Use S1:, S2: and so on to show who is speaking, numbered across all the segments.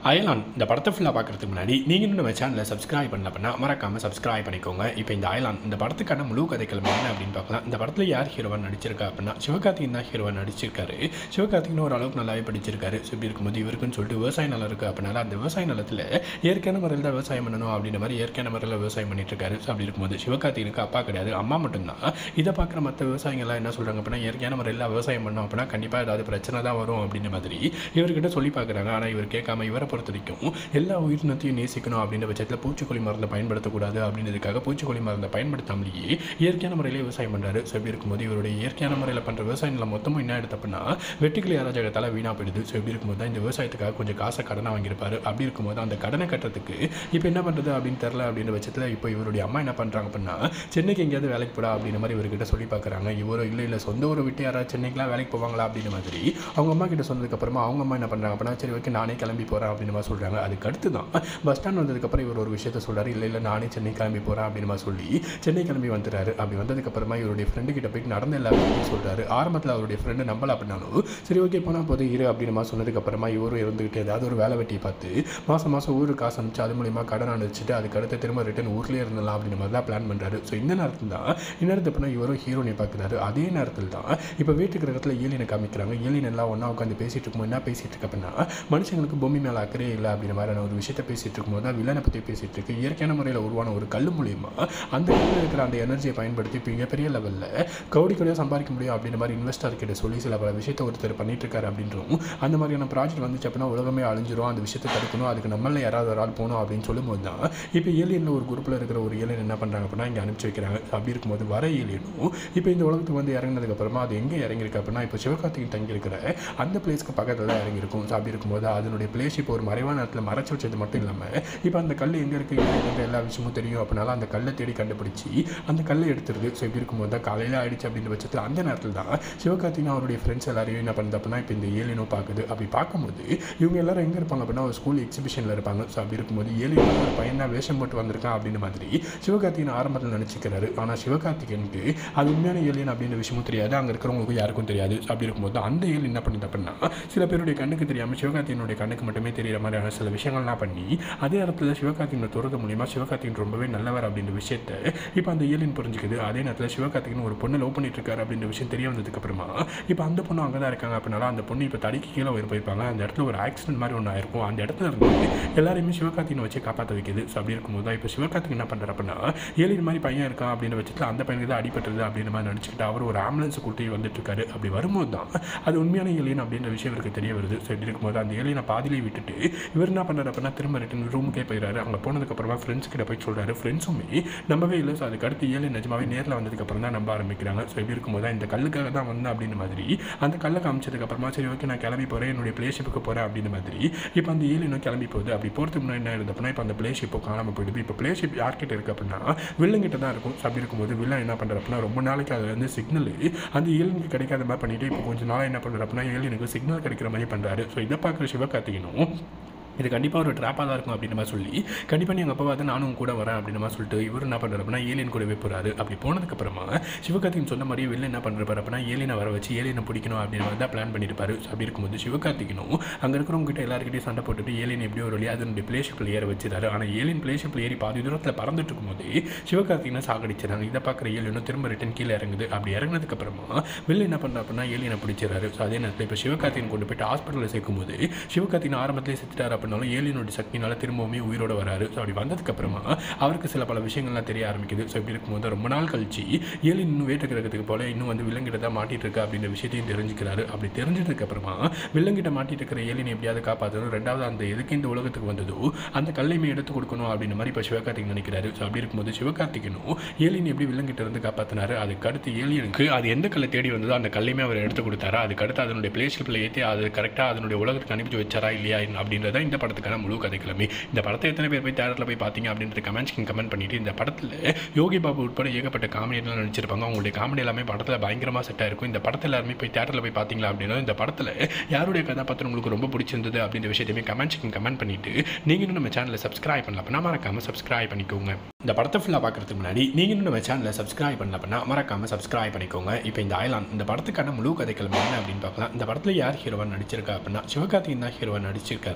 S1: அயலான் இந்த படத்தை ஃபுல்லாக பார்க்குறதுக்கு முன்னாடி நீங்கள் இன்னும் நம்ம சேனலை சப்ஸ்கிரைப் பண்ணல அப்படின்னா மறக்காமல் சப்ஸ்கிரைப் பண்ணிக்கோங்க இப்போ இந்த அயலான் இந்த படத்துக்கான முழு கதைக்கிழமை என்ன அப்படின்னு பார்க்கலாம் இந்த படத்தில் யார் ஹீரோவாக நடிச்சிருக்கா அப்படின்னா சிவகார்த்திகன் தான் ஹீரோவாக நடிச்சிருக்காரு சிவகார்த்திகன் ஓரளவுக்கு நல்லாவே படிச்சிருக்காரு ஸோ இப்படி இருக்கும்போது இவருக்குன்னு சொல்லிட்டு விவசாய நிலம் இருக்குது அப்படின்னால அந்த விவசாய நிலத்தில் இயற்கையான முறையில் தான் விவசாயம் பண்ணணும் அப்படின்ற மாதிரி இயற்கையான முறையில் விவசாயம் பண்ணிட்டு இருக்காரு ஸோ அப்படி இருக்கும்போது சிவகார்த்திகனுக்கு அப்பா கிடையாது அம்மா மட்டும்தான் இதை பார்க்குற மற்ற விவசாயிகள்லாம் என்ன சொல்கிறாங்க அப்படின்னா இயற்கையான முறையில் விவசாயம் பண்ணோம் அப்படின்னா கண்டிப்பாக ஏதாவது பிரச்சனை தான் வரும் அப்படின்ற மாதிரி இவர்கிட்ட சொல்லி பார்க்குறாங்க ஆனால் இவர் கேட்காம இவரை பொறுத்த வரைக்கும் எல்லா உயிரினத்தையும் நேசிக்கணும் அப்படின்ற பட்சத்தில் பூச்சிக்கொல்லி மருந்தை பயன்படுத்தக்கூடாது அப்படின்றதுக்காக பூச்சிக்கொல்லி மருந்தை பயன்படுத்தாமலேயே இயற்கையான முறையில் விவசாயம் பண்ணுறாரு ஸோ இப்படி இருக்கும்போது இவருடைய இயற்கையான முறையில் பண்ணுற விவசாய நிலம் மொத்தமும் என்ன எடுத்து அப்படின்னா வெட்டுக்கிளி அராஜகத்தால் வீணாக போயிடுது ஸோ இப்படி இருக்கும்போது தான் இந்த விவசாயத்துக்காக கொஞ்சம் காசை கடனை வாங்கியிருப்பாரு அப்படி இருக்கும்போது அந்த கடனை கட்டுறதுக்கு இப்போ என்ன பண்ணுறது அப்படின்னு தெரில அப்படின்ற பட்சத்தில் இப்போ இவருடைய அம்மா என்ன பண்ணுறாங்க அப்படின்னா சென்னைக்கு எங்கேயாவது வேலைக்கு போடா அப்படின்ற மாதிரி இவர்கிட்ட சொல்லி பார்க்குறாங்க இவரும் இல்லை இல்லை சொந்த ஊரை விட்டு யாராவது சென்னைக்குலாம் வேலைக்கு போவாங்களா அப்படின்ற மாதிரி அவங்க அம்மா கிட்ட சொன்னதுக்கப்புறமா அவங்க அம்மா என்ன பண்ணுறாங்க அப்படின்னா சரி ஓகே நானே கிளம்பி போகிறேன் அப்படின்னு மாதிரி சொல்கிறாங்க அதுக்கு அடுத்து தான் பஸ் ஸ்டாண்ட் வந்ததுக்கப்புறம் இவர் ஒரு விஷயத்த சொல்கிறாரு இல்லை இல்லை நானே சென்னை கிளம்பி போகிறேன் அப்படின்னு மாதிரி சொல்லி சென்னை கிளம்பி வந்துடுறாரு அப்படி வந்ததுக்கப்புறமா இவருடைய ஃப்ரெண்டு கிட்ட போயிட்டு நடந்த எல்லா விஷயத்தையும் சொல்கிறாரு ஆரம்பத்தில் அவருடைய ஃப்ரெண்டு நம்பல அப்படின்னாலும் சரி ஓகே போனால் போது இரு அப்படின்னு மாதிரி சொன்னதுக்கப்புறமா இவரும் இருந்துக்கிட்டு ஏதாவது ஒரு வேலை வெட்டியை பார்த்து மாதம் மாதம் ஊருக்கு காசு அனுப்பிச்சு அது மூலிமா கடன் அனுப்பிச்சிட்டு அதுக்கு அடுத்து திரும்ப ரிட்டன் ஊர்லேயே இருந்தலாம் அப்படின்ற மாதிரி தான் பிளான் பண்ணுறாரு ஸோ இந்த நேரத்தில் தான் இந்நேரத்து அப்படின்னா இவரும் ஹீரோனை பார்க்குறாரு அதே நேரத்தில் தான் இப்போ வீட்டுக்கு இடத்துல ஏலியனை காமிக்கிறாங்க ஏலியன் எல்லாம் ஒன்றா உட்காந்து பேசிட்டு இருக்கும்போது என்ன பேசிட்டு இருக்கு அப்படின்னா மனுஷங்களுக்கு பூமி மேலே அக்கறையே இல்லை அப்படின்ற மாதிரியான ஒரு விஷயத்த பேசிட்டு இருக்கும்போது தான் வில்லனை பற்றி பேசிட்டு இருக்கு இயற்கையான முறையில் உருவான ஒரு கல் மூலியமா அந்த கல்லில் இருக்கிற அந்த எனர்ஜியை பயன்படுத்தி இப்போ மிகப்பெரிய லெவலில் கவுடி கவுடியாக சம்பாதிக்க முடியும் அப்படின்ற மாதிரி இன்வெஸ்டர் கிட்ட சொல்லி சில பல விஷயத்தை ஒருத்தர் பண்ணிட்டு இருக்காரு அப்படின்றோம் அந்த மாதிரியான ப்ராஜெக்ட் வந்துச்சு அப்படின்னா உலகமே அழிஞ்சிரும் அந்த விஷயத்தை தடுக்கணும் அதுக்கு நம்மள யாராவது ஒரு ஆள் போகணும் அப்படின்னு சொல்லும்போது தான் இப்போ ஏலியனில் ஒரு குரூப்பில் இருக்கிற ஒரு ஏலியன் என்ன பண்ணுறாங்க அப்படின்னா இங்கே அனுப்பிச்சு வைக்கிறாங்க அப்படி இருக்கும்போது வர ஏலியனும் இப்போ இந்த உலகத்துக்கு வந்து இறங்கினதுக்கப்புறமா அது எங்கே இறங்கியிருக்கு அப்படின்னா இப்போ சிவகார்த்திகன் தங்கியிருக்கிற அந்த பிளேஸ்க்கு பக்கத்தில் தான் இறங்கியிருக்கும் ஸோ அப்படி இருக்கும்போது அதனுடைய பிளேஸ் இப்போ ஒரு மறைவான இடத்துல மறைச்சு வச்சது மட்டும் இல்லாமல் இப்போ அந்த கல் எங்கே இருக்குது எங்கே எல்லா விஷயமும் தெரியும் அப்படின்னால அந்த கல்லை தேடி கண்டுபிடிச்சி அந்த கல்லை எடுத்துருது ஸோ இப்படி இருக்கும்போது தான் காலையில் ஆயிடுச்சு அப்படின்ற பட்சத்தில் அந்த நேரத்தில் தான் சிவகார்த்திகன் அவருடைய ஃப்ரெண்ட்ஸ் எல்லாரையும் என்ன பண்ணுது அப்படின்னா இப்போ இந்த ஏலியனும் பார்க்குது அப்படி பார்க்கும்போது இவங்க எல்லாரும் எங்கே இருப்பாங்க அப்படின்னா ஒரு ஸ்கூல் எக்ஸிபிஷனில் இருப்பாங்க ஸோ அப்படி இருக்கும்போது ஏலியன் ஒரு பையன் தான் வேஷம் போட்டு வந்திருக்கான் அப்படின்னு மாதிரி சிவகார்த்திகன் ஆரம்பத்தில் நினச்சிக்கிறாரு ஆனால் சிவகார்த்திகனுக்கு அது உண்மையான ஏலியன் அப்படின்ற விஷயமும் தெரியாது அங்கே இருக்கிறவங்களுக்கு யாருக்கும் தெரியாது அப்படி இருக்கும்போது அந்த ஏலியன் என்ன பண்ணுது அப்படின்னா சில பேருடைய கண்ணுக்கு தெரியாமல் சிவகார்த்திகனுடைய கண்ணுக்கு மட்டுமே தெரியிற மாதிரியான சில விஷயங்கள்லாம் பண்ணி அதே இடத்துல சிவகார்த்திகனை துறது மூலியமாக சிவகார்த்திகன் ரொம்பவே நல்லவர் அப்படின்ற விஷயத்த இப்போ அந்த ஏலியன் புரிஞ்சுக்குது அதே நேரத்தில் சிவகார்த்திகன் ஒரு பொண்ணு லவ் பண்ணிட்டு இருக்காரு அப்படின்ற விஷயம் தெரிய வந்ததுக்கு அப்புறமா இப்போ அந்த பொண்ணு அங்கே தான் இருக்காங்க அப்படின்னால அந்த பொண்ணு இப்போ தடிக்கு கீழே ஒரு போயிருப்பாங்க அந்த இடத்துல ஒரு ஆக்சிடென்ட் மாதிரி ஒன்று ஆயிருக்கும் அந்த இடத்துல இருந்து எல்லாரையுமே சிவகார்த்திகனை வச்சு காப்பாற்ற வைக்குது ஸோ அப்படி இருக்கும்போது தான் இப்போ சிவகார்த்திகன் என்ன பண்ணுறாரு அப்படின்னா ஏலியன் மாதிரி பையன் இருக்கான் அப்படின்ற பட்சத்தில் அந்த பையனுக்கு தான் அடிபட்டுருது அப்படின்ற மாதிரி நினச்சிக்கிட்டு அவர் ஒரு ஆம்புலன்ஸ் கூட்டி வந்துட்டு இருக்காரு அப்படி வரும்போது தான் அது உண்மையான ஏலியன் அப்படின்ற விஷயம் இவருக்கு தெரிய வருது ஸோ இப்படி இருக்கும்போது அந்த ஏலியனை பாதியிலே விட்டுட்டு இவர் என்ன பண்ணுறாரு அப்படின்னா திரும்ப ரிட்டன் ரூமுக்கே போயிடுறாரு அங்கே போனதுக்கப்புறமா ஃப்ரெண்ட்ஸ் கிட்ட போய் சொல்கிறாரு ஃப்ரெண்ட்ஸுமே நம்பவே இல்லை ஸோ அதுக்கு அடுத்து ஏலியன் நிஜமாவே நேரில் வந்ததுக்கப்புறம் தான் நம்ப ஆரம்பிக்கிறாங்க ஸோ இப்படி இருக்கும்போது தான் இந்த கல்லுக்காக தான் வந்தேன் அப்படின்ற மாதிரி அந்த கல்லை காமிச்சதுக்கப்புறமா சரி ஓகே நான் கிளம்பி போகிறேன் என்னுடைய பிளேஷிப்புக்கு போகிறேன் அப்படின்ற மாதிரி இப்போ அந்த ஏலியனும் கிளம்பி போகுது அப்படி போகிறதுக்கு முன்னாடி என்ன இருந்தது அப்படின்னா இப்போ அந்த பிளேஷிப்போ காணாமல் போயிடுது இப்போ பிளேஷிப் யார்கிட்ட இருக்குது அப்படின்னா வில்லங்கிட்ட தான் இருக்கும் ஸோ அப்படி இருக்கும்போது வில்லன் என்ன பண்ணுறாரு அப்படின்னா ரொம்ப நாளைக்கு அதில் வந்து சிக்னல் அந்த ஏலியனுக்கு கிடைக்காத மாதிரி பண்ணிட்டு இப்போ கொஞ்சம் நாளாக என்ன பண்ணுறாரு அப்படின்னா ஏலியனுக்கு சிக்னல் கிடைக்கிற மாதிரி பண்ணுறாரு ஸோ இதை பார்க்குற சிவகார்த்திகனும் இது கண்டிப்பாக ஒரு ட்ராப்பாக தான் இருக்கும் அப்படின்ற மாதிரி சொல்லி கண்டிப்பாக நீ எங்கள் அப்பா பார்த்து நானும் உன் கூட வரேன் அப்படின்ற மாதிரி சொல்லிட்டு இவர் என்ன பண்ணுறாரு அப்படின்னா ஏலியன் கூடவே போகிறாரு அப்படி போனதுக்கப்புறமா சிவகார்த்திகன் சொன்ன மாதிரி வெளில என்ன பண்ணுறாரு அப்படின்னா ஏலியனை வர வச்சு ஏலியனை பிடிக்கணும் அப்படின்ற மாதிரி தான் பிளான் பண்ணியிருப்பாரு ஸோ அப்படி இருக்கும்போது சிவகார்த்திகனும் அங்கே இருக்கிறவங்க கிட்ட எல்லாருக்கிட்டையும் சண்டை போட்டுட்டு ஏலியன் எப்படியோ ஒரு வழியாக அதனுடைய பிளேஷிப்பில் ஏற வச்சிருக்காரு ஆனால் ஏலியன் பிளேஷிப்பில் ஏறி பாதி தூரத்தில் பறந்துட்டு இருக்கும்போது சிவகார்த்திகனை சாகடிச்சிடறாங்க இதை பார்க்குற ஏலியனும் திரும்ப ரிட்டன் கீழே இறங்குது அப்படி இறங்கினதுக்கப்புறமா வெளில என்ன பண்ணுறா அப்படின்னா ஏலியனை பிடிச்சிடறாரு ஸோ அதே நேரத்தில் இப்போ சிவகார்த்திகன் கொண்டு போயிட்டு ஹாஸ்பிட்டலில் சேர்க்கும்போது சிவகார்த்திகன் ஆரம்பத்திலே செத்துட்டார் அப்படின்னாலும் ஏலியனுடைய சக்தினால திரும்பவுமே உயிரோட வராரு ஸோ அப்படி வந்ததுக்கப்புறமா அவருக்கு சில பல விஷயங்கள்லாம் தெரிய ஆரம்பிக்குது ஸோ இப்படி இருக்கும்போது ரொம்ப நாள் கழிச்சு ஏலியன் இன்னும் வேட்டு கிரகத்துக்கு போல இன்னும் வந்து விலங்கிட்ட தான் மாட்டிட்டு இருக்கு அப்படின்ற விஷயத்தையும் தெரிஞ்சுக்கிறாரு அப்படி தெரிஞ்சதுக்கப்புறமா விலங்கிட்ட மாட்டிட்டு இருக்கிற ஏலியன் எப்படியாவது காப்பாற்றணும் ரெண்டாவது அந்த எதுக்கு இந்த உலகத்துக்கு வந்ததோ அந்த கல்லையுமே எடுத்து கொடுக்கணும் அப்படின்ற மாதிரி இப்போ சிவகார்த்திகன் நினைக்கிறாரு ஸோ அப்படி இருக்கும்போது சிவகார்த்திகனும் ஏலியன் எப்படி விலங்கிட்ட இருந்து காப்பாற்றினாரு அதுக்கு அடுத்து ஏலியனுக்கு அது எந்த கல்லை தேடி வந்ததோ அந்த கல்லையுமே அவர் எடுத்து கொடுத்தாரா அதுக்கு அடுத்து அதனுடைய பிளேஷிப்பில் ஏற்றி அது கரெக்டாக அதனுடைய உலகத்துக்கு அனுப்பிச்சு வச்சாரா இல்லையா அப்படின்றத இந்த படத்துக்கான முழு கதைக்கிழமை இந்த படத்தை எத்தனை பேர் போய் தேட்டரில் போய் பார்த்தீங்க அப்படின்றது கமெண்ட்ஸ்க்கு கமெண்ட் பண்ணிட்டு இந்த படத்தில் யோகி பாபு உட்பட ஏகப்பட்ட காமெடியெல்லாம் நடிச்சிருப்பாங்க அவங்களுடைய காமெடி எல்லாமே படத்தில் பயங்கரமாக செட் ஆயிருக்கும் இந்த படத்தில் எல்லாருமே போய் தேட்டரில் போய் பார்த்தீங்களா அப்படின்னா இந்த படத்தில் யாருடைய கதாபாத்திரம் உங்களுக்கு ரொம்ப பிடிச்சிருந்தது அப்படின்ற விஷயத்தையுமே கமெண்ட்ஸ்க்கு கமெண்ட் பண்ணிட்டு நீங்கள் இன்னும் நம்ம சேனலை சப்ஸ்கிரைப் பண்ணல அப்படின்னா மறக்காமல் சப்ஸ்கிரைப் பண்ணிக்கோங்க இந்த படத்தை ஃபுல்லாக பார்க்குறதுக்கு முன்னாடி நீங்கள் இன்னும் நம்ம சேனலை சப்ஸ்கிரைப் பண்ணல அப்படின்னா மறக்காமல் சப்ஸ்கிரைப் பண்ணிக்கோங்க இப்போ இந்த அயலான் இந்த படத்துக்கான முழு கதைக்கிழமை என்ன அப்படின்னு பார்க்கலாம் இந்த படத்தில் யார் ஹீரோவாக நடிச்சிருக்கா அப்படின்னா சிவகார்த்திகன் தான் ஹீரோவாக நடிச்சிருக்காரு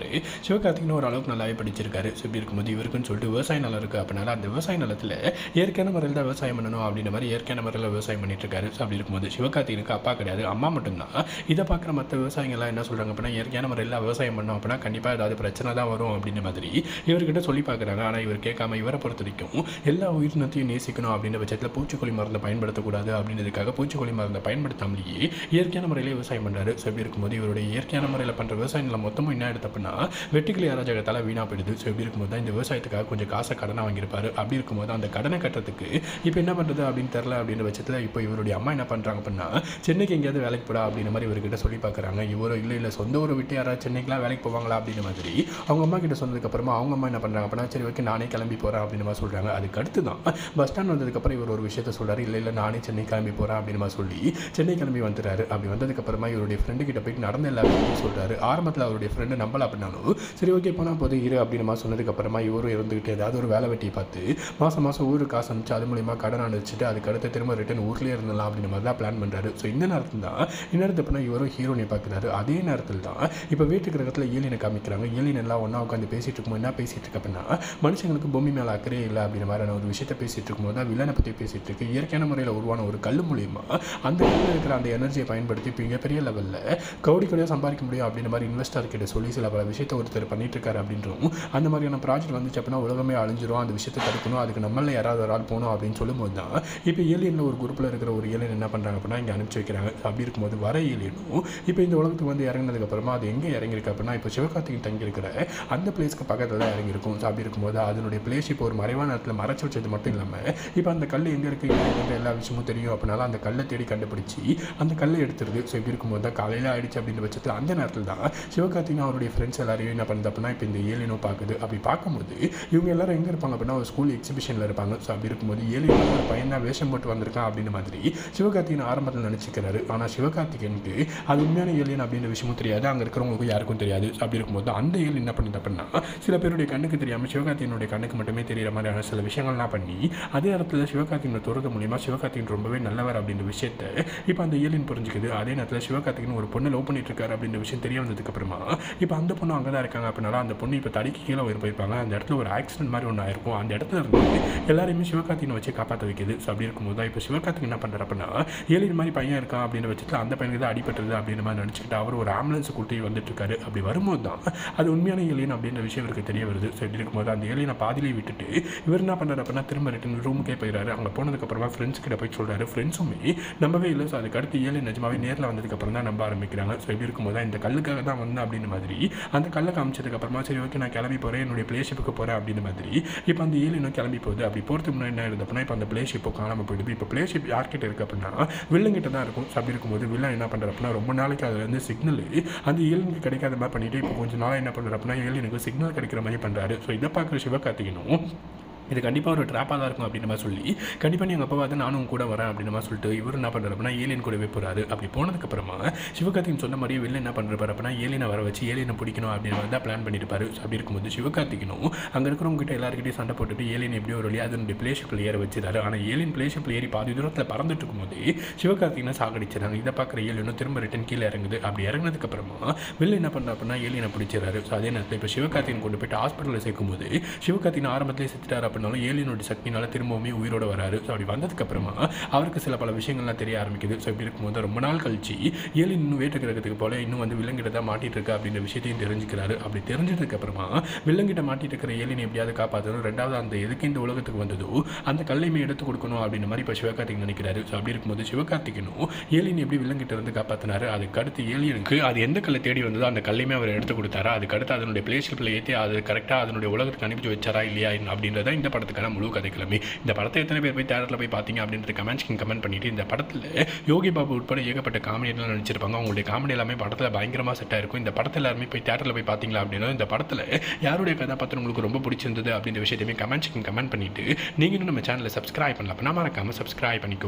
S1: சிவகார்த்திகன் ஓரளவுக்கு நல்லாவே படிச்சிருக்காரு ஸோ இப்படி இருக்கும்போது இவருக்குன்னு சொல்லிட்டு விவசாய நிலம் இருக்குது அப்படினால அந்த விவசாய நிலத்தில் இயற்கையான முறையில் தான் விவசாயம் பண்ணணும் அப்படின்ற மாதிரி இயற்கையான முறையில் விவசாயம் பண்ணிட்டு இருக்காரு ஸோ அப்படி இருக்கும்போது சிவகார்த்திகனுக்கு அப்பா கிடையாது அம்மா மட்டும்தான் இதை பார்க்குற மற்ற விவசாயிகள்லாம் என்ன சொல்கிறாங்க அப்படின்னா இயற்கையான முறையில் விவசாயம் பண்ணோம் அப்படின்னா கண்டிப்பாக ஏதாவது பிரச்சனை தான் வரும் அப்படின்ற மாதிரி இவர்கிட்ட சொல்லி பார்க்குறாங்க ஆனால் இவர் கேட்காம இவரை பொறுத்த வரைக்கும் எல்லா உயிரினத்தையும் நேசிக்கணும் அப்படின்ற பட்சத்தில் பூச்சிக்கொல்லி மருந்தை பயன்படுத்தக்கூடாது அப்படின்றதுக்காக பூச்சிக்கொல்லி மருந்தை பயன்படுத்தாமலேயே இயற்கையான முறையில் விவசாயம் பண்ணுறாரு ஸோ இப்படி இருக்கும்போது இவருடைய இயற்கையான முறையில் பண்ணுற விவசாய நிலம் மொத்தமும் என்ன எடுத்து அப்படின்னா வெட்டுக்கிளி அராஜகத்தால் வீணாக போயிடுது ஸோ இப்படி இருக்கும்போது தான் இந்த விவசாயத்துக்காக கொஞ்சம் காசை கடனை வாங்கியிருப்பாரு அப்படி இருக்கும்போது அந்த கடனை கட்டுறதுக்கு இப்போ என்ன பண்ணுறது அப்படின்னு தெரில அப்படின்ற பட்சத்தில் இப்போ இவருடைய அம்மா என்ன பண்ணுறாங்க அப்படின்னா சென்னைக்கு எங்கேயாவது வேலைக்கு போடா அப்படின்ற மாதிரி இவர்கிட்ட சொல்லி பார்க்குறாங்க இவரும் இல்லை இல்லை சொந்த ஊரை விட்டு யாராவது சென்னைக்குலாம் வேலைக்கு போவாங்களா அப்படின்ற மாதிரி அவங்க அம்மா கிட்ட சொன்னதுக்கப்புறமா அவங்க அம்மா என்ன பண்ணுறாங்க அப்படின்னா சரி ஓகே நானே கிளம்பி போகிறேன் அப்படின்னு மாதிரி சொல்கிறாங்க அதுக்கு அடுத்து தான் பஸ் ஸ்டாண்ட் வந்ததுக்கப்புறம் இவர் ஒரு விஷயத்த சொல்கிறாரு இல்லை இல்லை நானே சென்னை கிளம்பி போகிறேன் அப்படின்னு மாதிரி சொல்லி சென்னை கிளம்பி வந்துடுறாரு அப்படி வந்ததுக்கப்புறமா இவருடைய ஃப்ரெண்டு கிட்ட போயிட்டு நடந்த எல்லா விஷயத்தையும் சொல்கிறாரு ஆரம்பத்தில் அவருடைய ஃப்ரெண்டு நம்பல அப்படின்னாலும் சரி ஓகே போனால் போது இரு அப்படின்னு மாதிரி சொன்னதுக்கப்புறமா இவரும் இருந்துக்கிட்டு ஏதாவது ஒரு வேலை வெட்டியை பார்த்து மாதம் மாதம் ஊருக்கு காசு அனுப்பிச்சு அது மூலியமாக கடன் அனுப்பிச்சிட்டு அதுக்கு அடுத்து திரும்ப ரிட்டன் ஊர்லேயே இருந்தலாம் அப்படின்ற மாதிரி தான் பிளான் பண்ணுறாரு ஸோ இந்த நேரத்தில் தான் இந்நேரத்து பண்ண இவரும் ஹீரோனை பார்க்குறாரு அதே நேரத்தில் தான் இப்போ வீட்டுக்கு இடத்துல ஏலியனை காமிக்கிறாங்க ஏலியன் எல்லாம் ஒன்றா உட்காந்து பேசிட்டு இருக்கும்போது என்ன பேசிட்டு இருக்கு அப்படின்னா மனுஷங்களுக்கு பூமி மேலே அக்கறையே இல்லை அப்படின்ற மாதிரியான ஒரு விஷயத்தை பேசிட்டு இருக்கும்போது தான் வில்லனை பற்றி பேசிட்டு இருக்கு இயற்கையான முறையில் உருவான ஒரு கல் மூலியமா அந்த கல்லில் இருக்கிற அந்த எனர்ஜியை பயன்படுத்தி இப்போ மிகப்பெரிய லெவலில் கவுடி கவுடியாக சம்பாதிக்க முடியும் அப்படின்ற மாதிரி இன்வெஸ்டர் கிட்ட சொல்லி சில பல விஷயத்தை ஒருத்தர் பண்ணிட்டு இருக்காரு அப்படின்றோம் அந்த மாதிரியான ப்ராஜெக்ட் வந்துச்சு அப்படின்னா உலகமே அழிஞ்சிரும் அந்த விஷயத்தை தடுக்கணும் அதுக்கு நம்மள யாராவது ஒரு ஆள் போகணும் அப்படின்னு சொல்லும்போது தான் இப்போ ஏலியனில் ஒரு குரூப்பில் இருக்கிற ஒரு ஏலியன் என்ன பண்ணுறாங்க அப்படின்னா இங்கே அனுப்பிச்சு வைக்கிறாங்க அப்படி இருக்கும்போது வர ஏலியனும் இப்போ இந்த உலகத்துக்கு வந்து இறங்கினதுக்கப்புறமா அது எங்கே இறங்கியிருக்கு அப்படின்னா இப்போ சிவகார்த்திகன் தங்கியிருக்கிற அந்த பிளேஸ்க்கு பக்கத்தில் தான் இறங்கியிருக்கும் ஸோ அப்படி இருக்கும்போது அதனுடைய பிளேஸ் இப்போ ஒரு மறைவான இடத்துல மறைச்சு வச்சது மட்டும் இல்லாமல் இப்போ அந்த கல் எங்கே இருக்குது எங்கே எல்லா விஷயமும் தெரியும் அப்படின்னால அந்த கல்லை தேடி கண்டுபிடிச்சி அந்த கல்லை எடுத்துருது ஸோ இப்படி இருக்கும்போது தான் காலையில் ஆயிடுச்சு அப்படின்ற பட்சத்தில் அந்த நேரத்தில் தான் சிவகார்த்திகன் அவருடைய ஃப்ரெண்ட்ஸ் எல்லாரையும் என்ன பண்ணுது அப்படின்னா இப்போ இந்த ஏலியனும் பார்க்குது அப்படி பார்க்கும்போது இவங்க எல்லாரும் எங்கே இருப்பாங்க அப்படின்னா ஒரு ஸ்கூல் எக்ஸிபிஷனில் இருப்பாங்க ஸோ அப்படி இருக்கும்போது ஏலியன் ஒரு பையன் தான் வேஷம் போட்டு வந்திருக்கான் அப்படின்ற மாதிரி சிவகார்த்திகன் ஆரம்பத்தில் நினச்சிக்கிறாரு ஆனால் சிவகார்த்திகனுக்கு அது உண்மையான ஏலியன் அப்படின்ற விஷயமும் தெரியாது அங்கே இருக்கிறவங்களுக்கு யாருக்கும் தெரியாது So அப்படி இருக்கும்போது அந்த ஏலியன் என்ன பண்ணுது அப்படின்னா சில பேருடைய கண்ணுக்கு தெரியாமல் சிவகார்த்திகனுடைய கண்ணுக்கு மட்டுமே தெரியிற மாதிரியான சில விஷயங்கள்லாம் பண்ணி அதே இடத்துல சிவகார்த்திகனை துறது மூலியமா சிவகார்த்திகன் ரொம்பவே நல்லவர் அப்படின்ற விஷயத்த இப்போ அந்த ஏலியன் புரிஞ்சுக்குது அதே நேரத்தில் சிவகார்த்திகன் ஒரு பொண்ணை லவ் பண்ணிட்டு இருக்காரு அப்படின்ற விஷயம் தெரிய வந்ததுக்கு அப்புறமா இப்போ அந்த பொண்ணு அங்கே தான் இருக்காங்க அப்படின்னால அந்த பொண்ணு இப்போ தடிக்கு கீழே உயிர் போயிருப்பாங்க அந்த இடத்துல ஒரு ஆக்சிடென்ட் மாதிரி ஒன்று ஆயிருக்கும் அந்த இடத்துல இருந்து எல்லாரையுமே சிவகார்த்திகனை வச்சு காப்பாற்ற வைக்குது ஸோ அப்படி இருக்கும்போது தான் இப்போ சிவகார்த்திகன் என்ன பண்ணுறாரு அப்படின்னா ஏலியன் மாதிரி பையன் இருக்கான் அப்படின்ற பட்சத்தில் அந்த பையனுக்கு தான் அடிபட்டது அப்படின்ற மாதிரி நினச்சிக்கிட்டு அவர் ஒரு ஆம்புலன்ஸ் கூட்டி வந்துட்டு இருக்காரு அப்படி வரும்போது தான் அது உண்மையான ஏலியன் அப்படின்ற விஷயம் இவருக்கு தெரிய வருது ஸோ இப்படி இருக்கும்போது அந்த ஏலியனை பாதியிலே விட்டுட்டு இவர் என்ன பண்ணுறாரு அப்படின்னா திரும்ப ரிட்டன் ரூமுக்கே போயிடுறாரு அங்கே போனதுக்கப்புறமா ஃப்ரெண்ட்ஸ் கிட்ட போய் சொல்கிறாரு ஃப்ரெண்ட்ஸுமே நம்பவே இல்லை ஸோ அதுக்கு அடுத்து ஏழு நிஜமாவே நேரில் வந்ததுக்கப்புறம் தான் நம்ப ஆரம்பிக்கிறாங்க ஸோ இப்படி இருக்கும்போது தான் இந்த கல்லுக்காக தான் வந்தேன் அப்படின்ற மாதிரி அந்த கல்லை காமிச்சதுக்கப்புறமா சரி ஓகே நான் கிளம்பி போகிறேன் என்னுடைய பிளேஷிப்புக்கு போகிறேன் அப்படின்ற மாதிரி இப்போ அந்த ஏழு இன்னும் கிளம்பி போகுது அப்படி போகிறதுக்கு முன்னாடி என்ன ஆயிடுது அப்படின்னா இப்போ அந்த பிளேஷிப்போ காணாமல் போயிடுது இப்போ பிளேஷிப் யார்கிட்ட இருக்குது அப்படின்னா வில்லங்கிட்ட தான் இருக்கும் ஸோ அப்படி இருக்கும்போது வில்லன் என்ன பண்ணுறாரு அப்படின்னா ரொம்ப நாளைக்கு அதில் வந்து சிக்னல் அந்த ஏழுனுக்கு கிடைக்காத மாதிரி பண்ணிட்டு இப்போ கொஞ்சம் நாளாக என்ன பண்ணுறாரு அப்படின்னா ஏழுனுக்கு சிக்னல் கிடைக்கிற மாதிரி பண்ணுறாரு ஸோ இதை பார்க்குற சிவகார்த்திகனும் இது கண்டிப்பாக ஒரு ட்ராப்பாக தான் இருக்கும் அப்படின்ற மாதிரி சொல்லி கண்டிப்பாக நீ எங்கள் அப்பா வந்து நானும் உன் கூட வரேன் அப்படின்ற மாதிரி சொல்லிட்டு இவர் என்ன பண்ணுறாரு அப்படின்னா ஏலியன் கூடவே போகிறாரு அப்படி போனதுக்கப்புறமா சிவகார்த்திகன் சொன்ன மாதிரியே வெளில என்ன பண்ணுறாரு அப்படின்னா ஏலியனை வர வச்சு ஏலியனை பிடிக்கணும் அப்படின்ற மாதிரி தான் பிளான் பண்ணியிருப்பாரு So அப்படி இருக்கும்போது சிவகார்த்திகனும் அங்கே இருக்கிறவங்க கிட்ட எல்லாருக்கிட்டையும் சண்டை போட்டுட்டு ஏலியன் எப்படியோ ஒரு வழியாக அதனுடைய பிளேஷிப்பில் ஏற வச்சிருக்காரு ஆனால் ஏலியன் பிளேஷிப்பில் ஏறி பாதி தூரத்தில் பறந்துட்டு இருக்கும்போது சிவகார்த்திகனை சாகடிச்சிடறாங்க இதை பார்க்குற ஏலியனும் திரும்ப ரிட்டன் கீழே இறங்குது அப்படி இறங்கினதுக்கப்புறமா வெளில என்ன பண்ணுறா அப்படின்னா ஏலியனை பிடிச்சிடறாரு ஸோ அதே நேரத்தில் இப்போ சிவகார்த்திகன் கொண்டு போயிட்டு ஹாஸ்பிட்டலில் சேர்க்கும்போது சிவகார்த்திகன் ஆரம்பத்திலே செத்துட்டார் அப்படின்னாலும் ஏலியனுடைய சக்தினால திரும்பவுமே உயிரோட வராரு ஸோ அப்படி வந்ததுக்கப்புறமா அவருக்கு சில பல விஷயங்கள்லாம் தெரிய ஆரம்பிக்குது ஸோ இப்படி இருக்கும்போது ரொம்ப நாள் கழிச்சு ஏலியன் இன்னும் வேட்டு கிரகத்துக்கு போல இன்னும் வந்து விலங்கிட்ட தான் மாட்டிட்டு இருக்கு அப்படின்ற விஷயத்தையும் தெரிஞ்சுக்கிறாரு அப்படி தெரிஞ்சதுக்கப்புறமா விலங்கிட்ட மாட்டிட்டு இருக்கிற ஏலியன் எப்படியாவது காப்பாற்றணும் ரெண்டாவது அந்த எதுக்கு இந்த உலகத்துக்கு வந்ததோ அந்த கல்லையுமே எடுத்து கொடுக்கணும் அப்படின்ற மாதிரி இப்போ சிவகார்த்திகன் நினைக்கிறாரு ஸோ அப்படி இருக்கும்போது சிவகார்த்திகனும் ஏலியன் எப்படி விலங்கிட்ட இருந்து காப்பாற்றினாரு அதுக்கு அடுத்து ஏலியனுக்கு அது எந்த கல்லை தேடி வந்ததோ அந்த கல்லையுமே அவர் எடுத்து கொடுத்தாரா அதுக்கு அடுத்து அதனுடைய பிளேஷிப்பில் ஏற்றி அது கரெக்டாக அதனுடைய உலகத்துக்கு அனுப்பிச்சு வச்சாரா இல்லையா அப்படின்றத இந்த படத்துக்கான முழு கதைக்கிழமை இந்த படத்தை எத்தனை பேர் போய் தேட்டரில் போய் பார்த்தீங்க அப்படின்றது கமெண்ட்ஸ்க்கு கமெண்ட் பண்ணிட்டு இந்த படத்தில் யோகி பாபு உட்பட ஏகப்பட்ட காமெடியெல்லாம் நடிச்சிருப்பாங்க அவங்களுடைய காமெடி எல்லாமே படத்தில் பயங்கரமாக செட் ஆயிருக்கும் இந்த படத்தில் எல்லாருமே போய் தேட்டரில் போய் பார்த்தீங்களா அப்படின்னா இந்த படத்தில் யாருடைய கதாபாத்திரம் உங்களுக்கு ரொம்ப பிடிச்சிருந்தது அப்படின்ற விஷயத்தையுமே கமெண்ட்ஸ்க்கு கமெண்ட் பண்ணிட்டு நீங்கள் இன்னும் நம்ம சேனலை சப்ஸ்கிரைப் பண்ணல அப்படின்னா மறக்காமல் சப்ஸ்கிரைப் பண்ணிக்கோங்க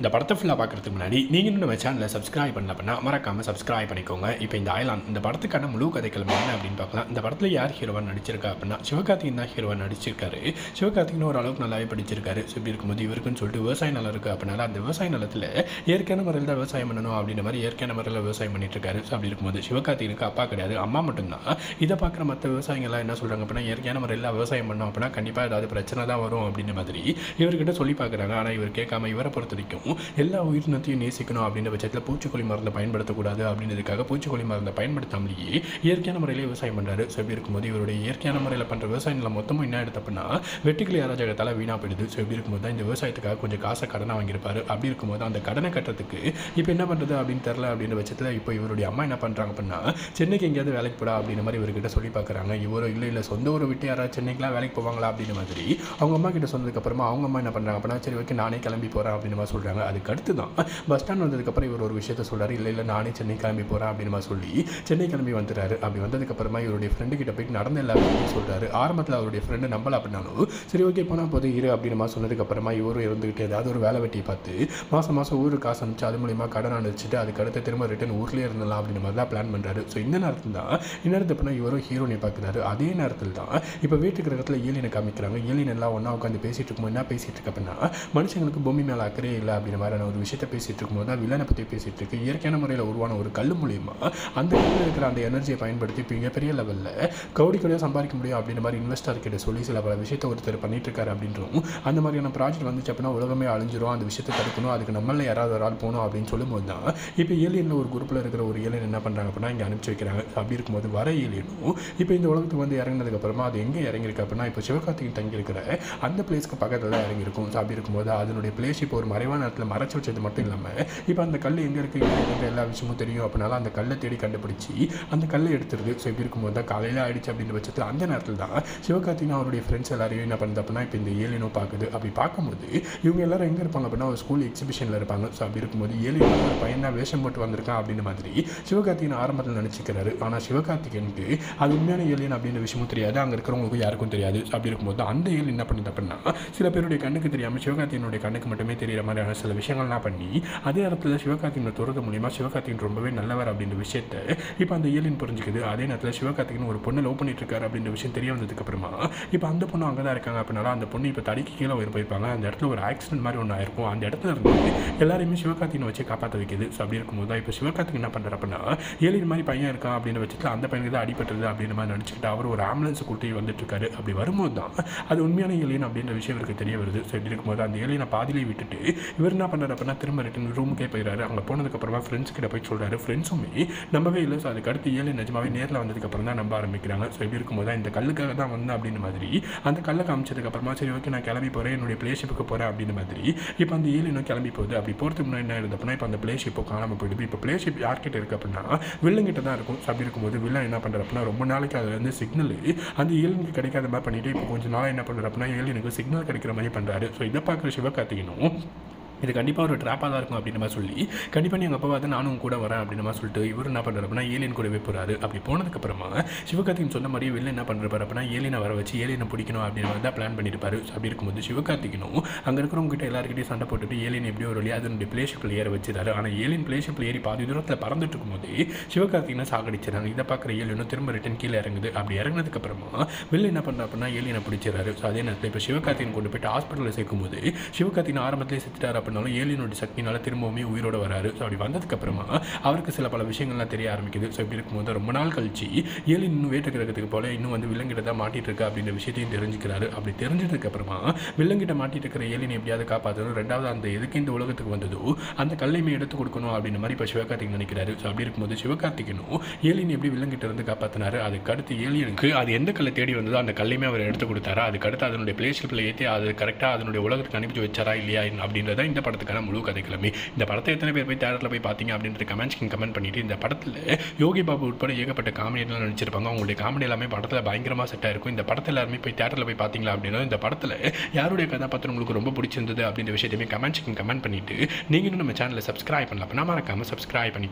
S1: இந்த படத்தை ஃபுல்லாக பார்க்குறதுக்கு முன்னாடி நீங்கள் இன்னும் நம்ம சேனலை சப்ஸ்கிரைப் பண்ணல அப்படின்னா மறக்காமல் சப்ஸ்கிரைப் பண்ணிக்கோங்க இப்போ இந்த அயலான் இந்த படத்துக்கான முழு கதைக்கிழமை என்ன அப்படின்னு பார்க்கலாம் இந்த படத்தில் யார் ஹீரோவாக நடிச்சிருக்கா அப்படின்னா சிவகார்த்திகேயன் தான் ஹீரோவாக நடிச்சிருக்காரு சிவகார்த்திகேயன் ஓரளவுக்கு நல்லாவே படிச்சிருக்காரு ஸோ இப்படி இருக்கும்போது இவருக்குன்னு சொல்லிட்டு விவசாய நிலம் இருக்குது அப்படின்னால அந்த விவசாய நிலத்தில் இயற்கையான முறையில் தான் விவசாயம் பண்ணணும் அப்படின்ற மாதிரி இயற்கையான முறையில் விவசாயம் பண்ணிட்டு இருக்காரு ஸோ அப்படி இருக்கும்போது சிவகார்த்திகனுக்கு அப்பா கிடையாது அம்மா மட்டும்தான் இதை பார்க்குற மற்ற விவசாயிகள்லாம் என்ன சொல்கிறாங்க அப்படின்னா இயற்கையான முறையில் விவசாயம் பண்ணோம் அப்படின்னா கண்டிப்பாக ஏதாவது பிரச்சனை தான் வரும் அப்படின்ற மாதிரி இவர்கிட்ட சொல்லி பார்க்குறாங்க ஆனால் இவர் கேட்காம இவரை பொறுத்த வரைக்கும் எல்லா உயிரினத்தையும் நேசிக்கணும் அப்படின்ற பட்சத்தில் பூச்சிக்கொல்லி மருந்தை பயன்படுத்தக்கூடாது அப்படின்றதுக்காக பூச்சிக்கொல்லி மருந்தை பயன்படுத்தாமலேயே இயற்கையான முறையில் விவசாயம் பண்ணுறாரு ஸோ இப்படி இருக்கும்போது இவருடைய இயற்கையான முறையில் பண்ணுற விவசாய நிலம் மொத்தமும் என்ன எடுத்து அப்படின்னா வெட்டுக்கிளி அராஜகத்தால் வீணாக போயிடுது ஸோ இப்படி இருக்கும்போது தான் இந்த விவசாயத்துக்காக கொஞ்சம் காசை கடனை வாங்கியிருப்பாரு அப்படி இருக்கும்போது அந்த கடனை கட்டுறதுக்கு இப்போ என்ன பண்ணுறது அப்படின்னு தெரில அப்படின்ற பட்சத்தில் இப்போ இவருடைய அம்மா என்ன பண்ணுறாங்க அப்படின்னா சென்னைக்கு எங்கேயாவது வேலைக்கு போடா அப்படின்ற மாதிரி இவர்கிட்ட சொல்லி பார்க்குறாங்க இவரோ இல்லை இல்லை சொந்த ஊரை விட்டு யாராவது சென்னைக்குலாம் வேலைக்கு போவாங்களா அப்படின்ற மாதிரி அவங்க அம்மா கிட்ட சொன்னதுக்கப்புறமா அவங்க அம்மா என்ன பண்ணுறாங்க அப்படின்னா சரி ஓகே நானே கிளம்பி போகிறேன் அப்படின்னு மாதிரி சொல்கிறாங்க அதுக்கு அடுத்து தான் பஸ் ஸ்டாண்ட் வந்ததுக்கப்புறம் இவர் ஒரு விஷயத்த சொல்கிறாரு இல்லை இல்லை நானே சென்னை கிளம்பி போகிறேன் அப்படின்னு மாதிரி சொல்லி சென்னை கிளம்பி வந்துட்டாரு அப்படி வந்ததுக்கப்புறமா இவருடைய ஃப்ரெண்டு கிட்ட போயிட்டு நடந்த எல்லா விஷயத்தையும் சொல்கிறாரு ஆரம்பத்தில் அவருடைய ஃப்ரெண்டு நம்பல அப்படின்னாலும் சரி ஓகே போனால் போது இரு அப்படின்னு மாதிரி சொன்னதுக்கப்புறமா இவரும் இருந்துக்கிட்டு ஏதாவது ஒரு வேலை வெட்டியை பார்த்து மாதம் மாதம் ஊருக்கு காசு அனுப்பிச்சு அது மூலியமாக கடன் அனுப்பிச்சிட்டு அதுக்கு அடுத்து திரும்ப ரிட்டன் ஊர்லேயே இருந்தலாம் அப்படின்ற மாதிரி தான் பிளான் பண்ணுறாரு ஸோ இந்த நேரத்தில் தான் இந்நேரத்து அப்படின்னா இவரும் ஹீரோனை பார்க்குறாரு அதே நேரத்தில் தான் இப்போ வீட்டுக்கு இடத்துல ஏலியனை காமிக்கிறாங்க ஏலியன் எல்லாம் ஒன்றா உட்காந்து பேசிட்டு இருக்கும்போது என்ன பேசிட்டு இருக்கு அப்படின்னா மனுஷங்களுக்கு பூமி மேலே அக்கறையே இல்லை அப்படின்ற மாதிரியான ஒரு விஷயத்தை பேசிட்டு இருக்கும்போது தான் வில்லனை பற்றி பேசிட்டு இருக்கு இயற்கையான முறையில் உருவான ஒரு கல் மூலியமா அந்த கல்லில் இருக்கிற அந்த எனர்ஜியை பயன்படுத்தி இப்போ மிகப்பெரிய லெவலில் கவுடி கவுடியாக சம்பாதிக்க முடியும் அப்படின்ற மாதிரி இன்வெஸ்டர் கிட்ட சொல்லி சில பல விஷயத்தை ஒருத்தர் பண்ணிட்டு இருக்காரு அப்படின்றும் அந்த மாதிரியான ப்ராஜெக்ட் வந்துச்சு அப்படின்னா உலகமே அழிஞ்சிரும் அந்த விஷயத்தை தடுக்கணும் அதுக்கு நம்மள யாராவது ஒரு ஆள் போகணும் அப்படின்னு சொல்லும்போது தான் இப்போ ஏலியனில் ஒரு குரூப்பில் இருக்கிற ஒரு ஏலியன் என்ன பண்ணுறாங்க அப்படின்னா இங்கே அனுப்பிச்சு வைக்கிறாங்க அப்படி இருக்கும்போது வர ஏலியனும் இப்போ இந்த உலகத்துக்கு வந்து இறங்கினதுக்கு அப்புறமா அது எங்கே இறங்கியிருக்கு அப்படின்னா இப்போ சிவகார்த்திகேயன் தங்கி இருக்கிற அந்த பிளேஸ்க்கு பக்கத்தில் தான் இறங்கியிருக்கும் ஸோ அப்படி இருக்கும்போது அதனுடைய பிளேஸ் இப்போ ஒரு மறைவான இடத்துல மறைச்சு வச்சது மட்டும் இல்லாமல் இப்போ அந்த கல் எங்கே இருக்குது எங்கே எல்லா விஷயமும் தெரியும் அப்படினால அந்த கல்லை தேடி கண்டுபிடிச்சி அந்த கல்லை எடுத்துருது ஸோ இப்படி இருக்கும்போது தான் காலையில் ஆயிடுச்சு அப்படின்ற பட்சத்தில் அந்த நேரத்தில் தான் சிவகார்த்திகேயன் அவருடைய ஃப்ரெண்ட்ஸ் எல்லாரையும் என்ன பண்ணுது அப்படின்னா இப்போ இந்த ஏலியனும் பார்க்குது அப்படி பார்க்கும்போது இவங்க எல்லாரும் எங்கே இருப்பாங்க அப்படின்னா ஒரு ஸ்கூல் எக்ஸிபிஷனில் இருப்பாங்க ஸோ அப்படி இருக்கும்போது ஏலியன் ஒரு பையன் தான் வேஷம் போட்டு வந்திருக்கான் அப்படின்ற மாதிரி சிவகார்த்திகேயன் ஆரம்பத்தில் நினச்சிக்கிறாரு ஆனால் சிவகார்த்திகேயனுக்கு அது உண்மையான ஏலியன் அப்படின்ற விஷயமும் தெரியாது அங்கே இருக்கிறவங்களுக்கும் யாருக்கும் தெரியாது So அப்படி இருக்கும்போது அந்த ஏலியன் என்ன பண்ணுது அப்படின்னா சில பேருடைய கண்ணுக்கு தெரியாமல் சிவகார்த்திகேயனுடைய கண்ணுக்கு மட்டுமே தெரியிற மாதிரியான சில விஷயங்கள்லாம் பண்ணி அதே இடத்துல சிவகார்த்திகேயனை துறது மூலியமா சிவகார்த்திகேயன் ரொம்பவே நல்லவர் அப்படின்ற விஷயத்த இப்போ அந்த ஏலியன் புரிஞ்சுக்குது அதே நேரத்தில் சிவகார்த்திகேயன் ஒரு பொண்ணை லவ் பண்ணிட்டு இருக்காரு அப்படின்ற விஷயம் தெரிய வந்ததுக்கு அப்புறமா இப்போ அந்த பொண்ணு அங்கே தான் இருக்காங்க அப்படின்னால அந்த பொண்ணு இப்போ தடிக்கு கீழே உயிர் போயிருப்பாங்க அந்த இடத்துல ஒரு ஆக்சிடென்ட் மாதிரி ஒன்று ஆயிருக்கும் அந்த இடத்துல இருந்து எல்லாரையுமே சிவகார்த்திகேயனை வச்சு காப்பாற்ற வைக்குது ஸோ அப்படி இருக்கும்போது தான் இப்போ சிவகார்த்திகேயன் என்ன பண்ணுறாரு அப்படின்னா ஏலியன் மாதிரி பையன் இருக்கான் அப்படின்ற பட்சத்தில் அந்த பையனுக்கு தான் அடிபட்டது அப்படின்ற மாதிரி நினச்சிக்கிட்டு அவர் ஒரு ஆம்புலன்ஸ் கூட்டி வந்துட்டு இருக்காரு அப்படி வரும்போது தான் அது உண்மையான ஏலியன் அப்படின்ற விஷயம் இவருக்கு தெரிய வருது ஸோ இப்படி இருக்கும்போது அந்த ஏலியனை பாதியிலே விட்டுட்டு இவர் என்ன பண்ணுறாரு அப்படின்னா திரும்ப ரிட்டன் ரூமுக்கே போயிடுறாரு அங்கே போனதுக்கப்புறமா ஃப்ரெண்ட்ஸ் கிட்ட போய் சொல்கிறாரு ஃப்ரெண்ட்ஸுமே நம்பவே இல்லை ஸோ அதுக்கு அடுத்து ஏழு நிஜமாவே நேரில் வந்ததுக்கப்புறம் தான் நம்ப ஆரம்பிக்கிறாங்க ஸோ இப்படி இருக்கும்போது தான் இந்த கல்லுக்காக தான் வந்தேன் அப்படின்ற மாதிரி அந்த கல்லை காமிச்சதுக்கப்புறமா சரி ஓகே நான் கிளம்பி போகிறேன் என்னுடைய பிளேஷிப்புக்கு போகிறேன் அப்படின்ற மாதிரி இப்போ அந்த ஏழு இன்னும் கிளம்பி போகுது அப்படி போகிறதுக்கு முன்னாடி என்ன இருந்தது அப்படின்னா இப்போ அந்த பிளேஷிப்போ காணாமல் போயிடுது இப்போ பிளேஷிப் யார்கிட்ட இருக்குது அப்படின்னா வில்லங்கிட்ட தான் இருக்கும் ஸோ அப்படி இருக்கும்போது வில்லன் என்ன பண்ணுறாரு அப்படின்னா ரொம்ப நாளைக்கு அதில் வந்து சிக்னல் அந்த ஏழுனுக்கு கிடைக்காத மாதிரி பண்ணிட்டு இப்போ கொஞ்சம் நாளாக என்ன பண்ணுறாரு அப்படின்னா ஏழுனுக்கு சிக்னல் கிடைக்கிற மாதிரி பண்ணுறாரு ஸோ இதை பார்க்குற சிவகார்த்திகனும் இது கண்டிப்பாக ஒரு ட்ராப்பாக தான் இருக்கும் அப்படின்ற மாதிரி சொல்லி கண்டிப்பாக நீ எங்கள் அப்பா வந்து நானும் கூட வரேன் அப்படின்ற மாதிரி சொல்லிட்டு இவர் என்ன பண்ணுறாரு அப்படின்னா ஏலியன் கூடவே போகிறாரு அப்படி போனதுக்கப்புறமா சிவகார்த்திகன் சொன்ன மாதிரியே வெளில என்ன பண்ணுறாரு அப்படின்னா ஏலியனை வர வச்சு ஏலியனை பிடிக்கணும் அப்படின்ற மாதிரி தான் பிளான் பண்ணியிருப்பாரு ஸோ அப்படி இருக்கும்போது சிவகார்த்திகனும் அங்கே இருக்கிறவங்க கிட்ட எல்லாருக்கிட்டையும் சண்டை போட்டுட்டு ஏலியன் எப்படியோ ஒரு வழியாக அதனுடைய பிளேஷிப்பில் ஏற வச்சிருந்தாரு ஆனால் ஏலியன் பிளேஷிப்பில் ஏறி பாதி தூரத்தில் பறந்துட்டு இருக்கும்போது சிவகார்த்திகனை சாகடிச்சிடறாங்க இதை பார்க்குற ஏலியனும் திரும்ப ரிட்டன் கீழே இறங்குது அப்படி இறங்கினதுக்கப்புறமா வெளில என்ன பண்ணுறா அப்படின்னா ஏலியனை பிடிச்சிடறாரு ஸோ அதே நேரத்தில் இப்போ சிவகார்த்திகன் கொண்டு போயிட்டு ஹாஸ்பிட்டலில் சேர்க்கும்போது சிவகார்த்திகன் ஆரம்பத்திலே செத்துட்டார் அப்படின்னாலும் ஏலியனோட சக்தினால திரும்பவுமே உயிரோட வராரு ஸோ அப்படி வந்ததுக்கப்புறமா அவருக்கு சில பல விஷயங்கள்லாம் தெரிய ஆரம்பிக்குது ஸோ இப்படி இருக்கும்போது ரொம்ப நாள் கழிச்சு ஏலியன் இன்னும் வேட்டு கிரகத்துக்கு போல இன்னும் வந்து விலங்கிட்ட தான் மாட்டிட்டு இருக்கு அப்படின்ற விஷயத்தையும் தெரிஞ்சுக்கிறாரு அப்படி தெரிஞ்சதுக்கப்புறமா விலங்கிட்ட மாட்டிட்டு இருக்கிற ஏலியன் எப்படியாவது காப்பாற்றணும் ரெண்டாவது அந்த எதுக்கு இந்த உலகத்துக்கு வந்ததோ அந்த கல்லையுமே எடுத்து கொடுக்கணும் அப்படின்ற மாதிரி இப்போ சிவகார்த்திகன் நினைக்கிறாரு ஸோ அப்படி இருக்கும்போது சிவகார்த்திகனும் ஏலியன் எப்படி விலங்கிட்ட இருந்து காப்பாற்றினாரு அதுக்கு அடுத்து ஏலியனுக்கு அது எந்த கல்லை தேடி வந்ததோ அந்த கல்லையுமே அவர் எடுத்து கொடுத்தாரு அதுக்கு அடுத்து அதனுடைய பிளேஸ்ஷிப்பில் ஏற்றி அது கரெக்டாக அதனுடைய உலகத்துக்கு அனுப்பி வச்சாரா இல்லையா அப்படின்றத இந்த படத்துக்கான முழு கதைக்கிழமை இந்த படத்தை எத்தனை பேர் போய் தேட்டரில் போய் பார்த்தீங்க அப்படின்ற கமெண்ட்ஸ்க்கு கமெண்ட் பண்ணிட்டு இந்த படத்தில் யோகி பாபு உட்பட ஏகப்பட்ட காமெடியெல்லாம் நடிச்சிருப்பாங்க அவங்களுடைய காமெடி எல்லாமே படத்தில் பயங்கரமாக செட் ஆயிருக்கும் இந்த படத்தில் எல்லாருமே போய் தேட்டரில் போய் பார்த்தீங்களா அப்படின்னா இந்த படத்தில் யாருடைய கதாபாத்திரம் உங்களுக்கு ரொம்ப பிடிச்சிருந்தது அப்படின்ற விஷயத்தையுமே கமெண்ட்ஸ்க்கு கமெண்ட் பண்ணிட்டு நீங்களும் நம்ம சேனலை சப்ஸ்கிரைப் பண்ணல அப்படின்னா மறக்காமல் சப்ஸ்கிரைப் பண்ணிக்கோங்க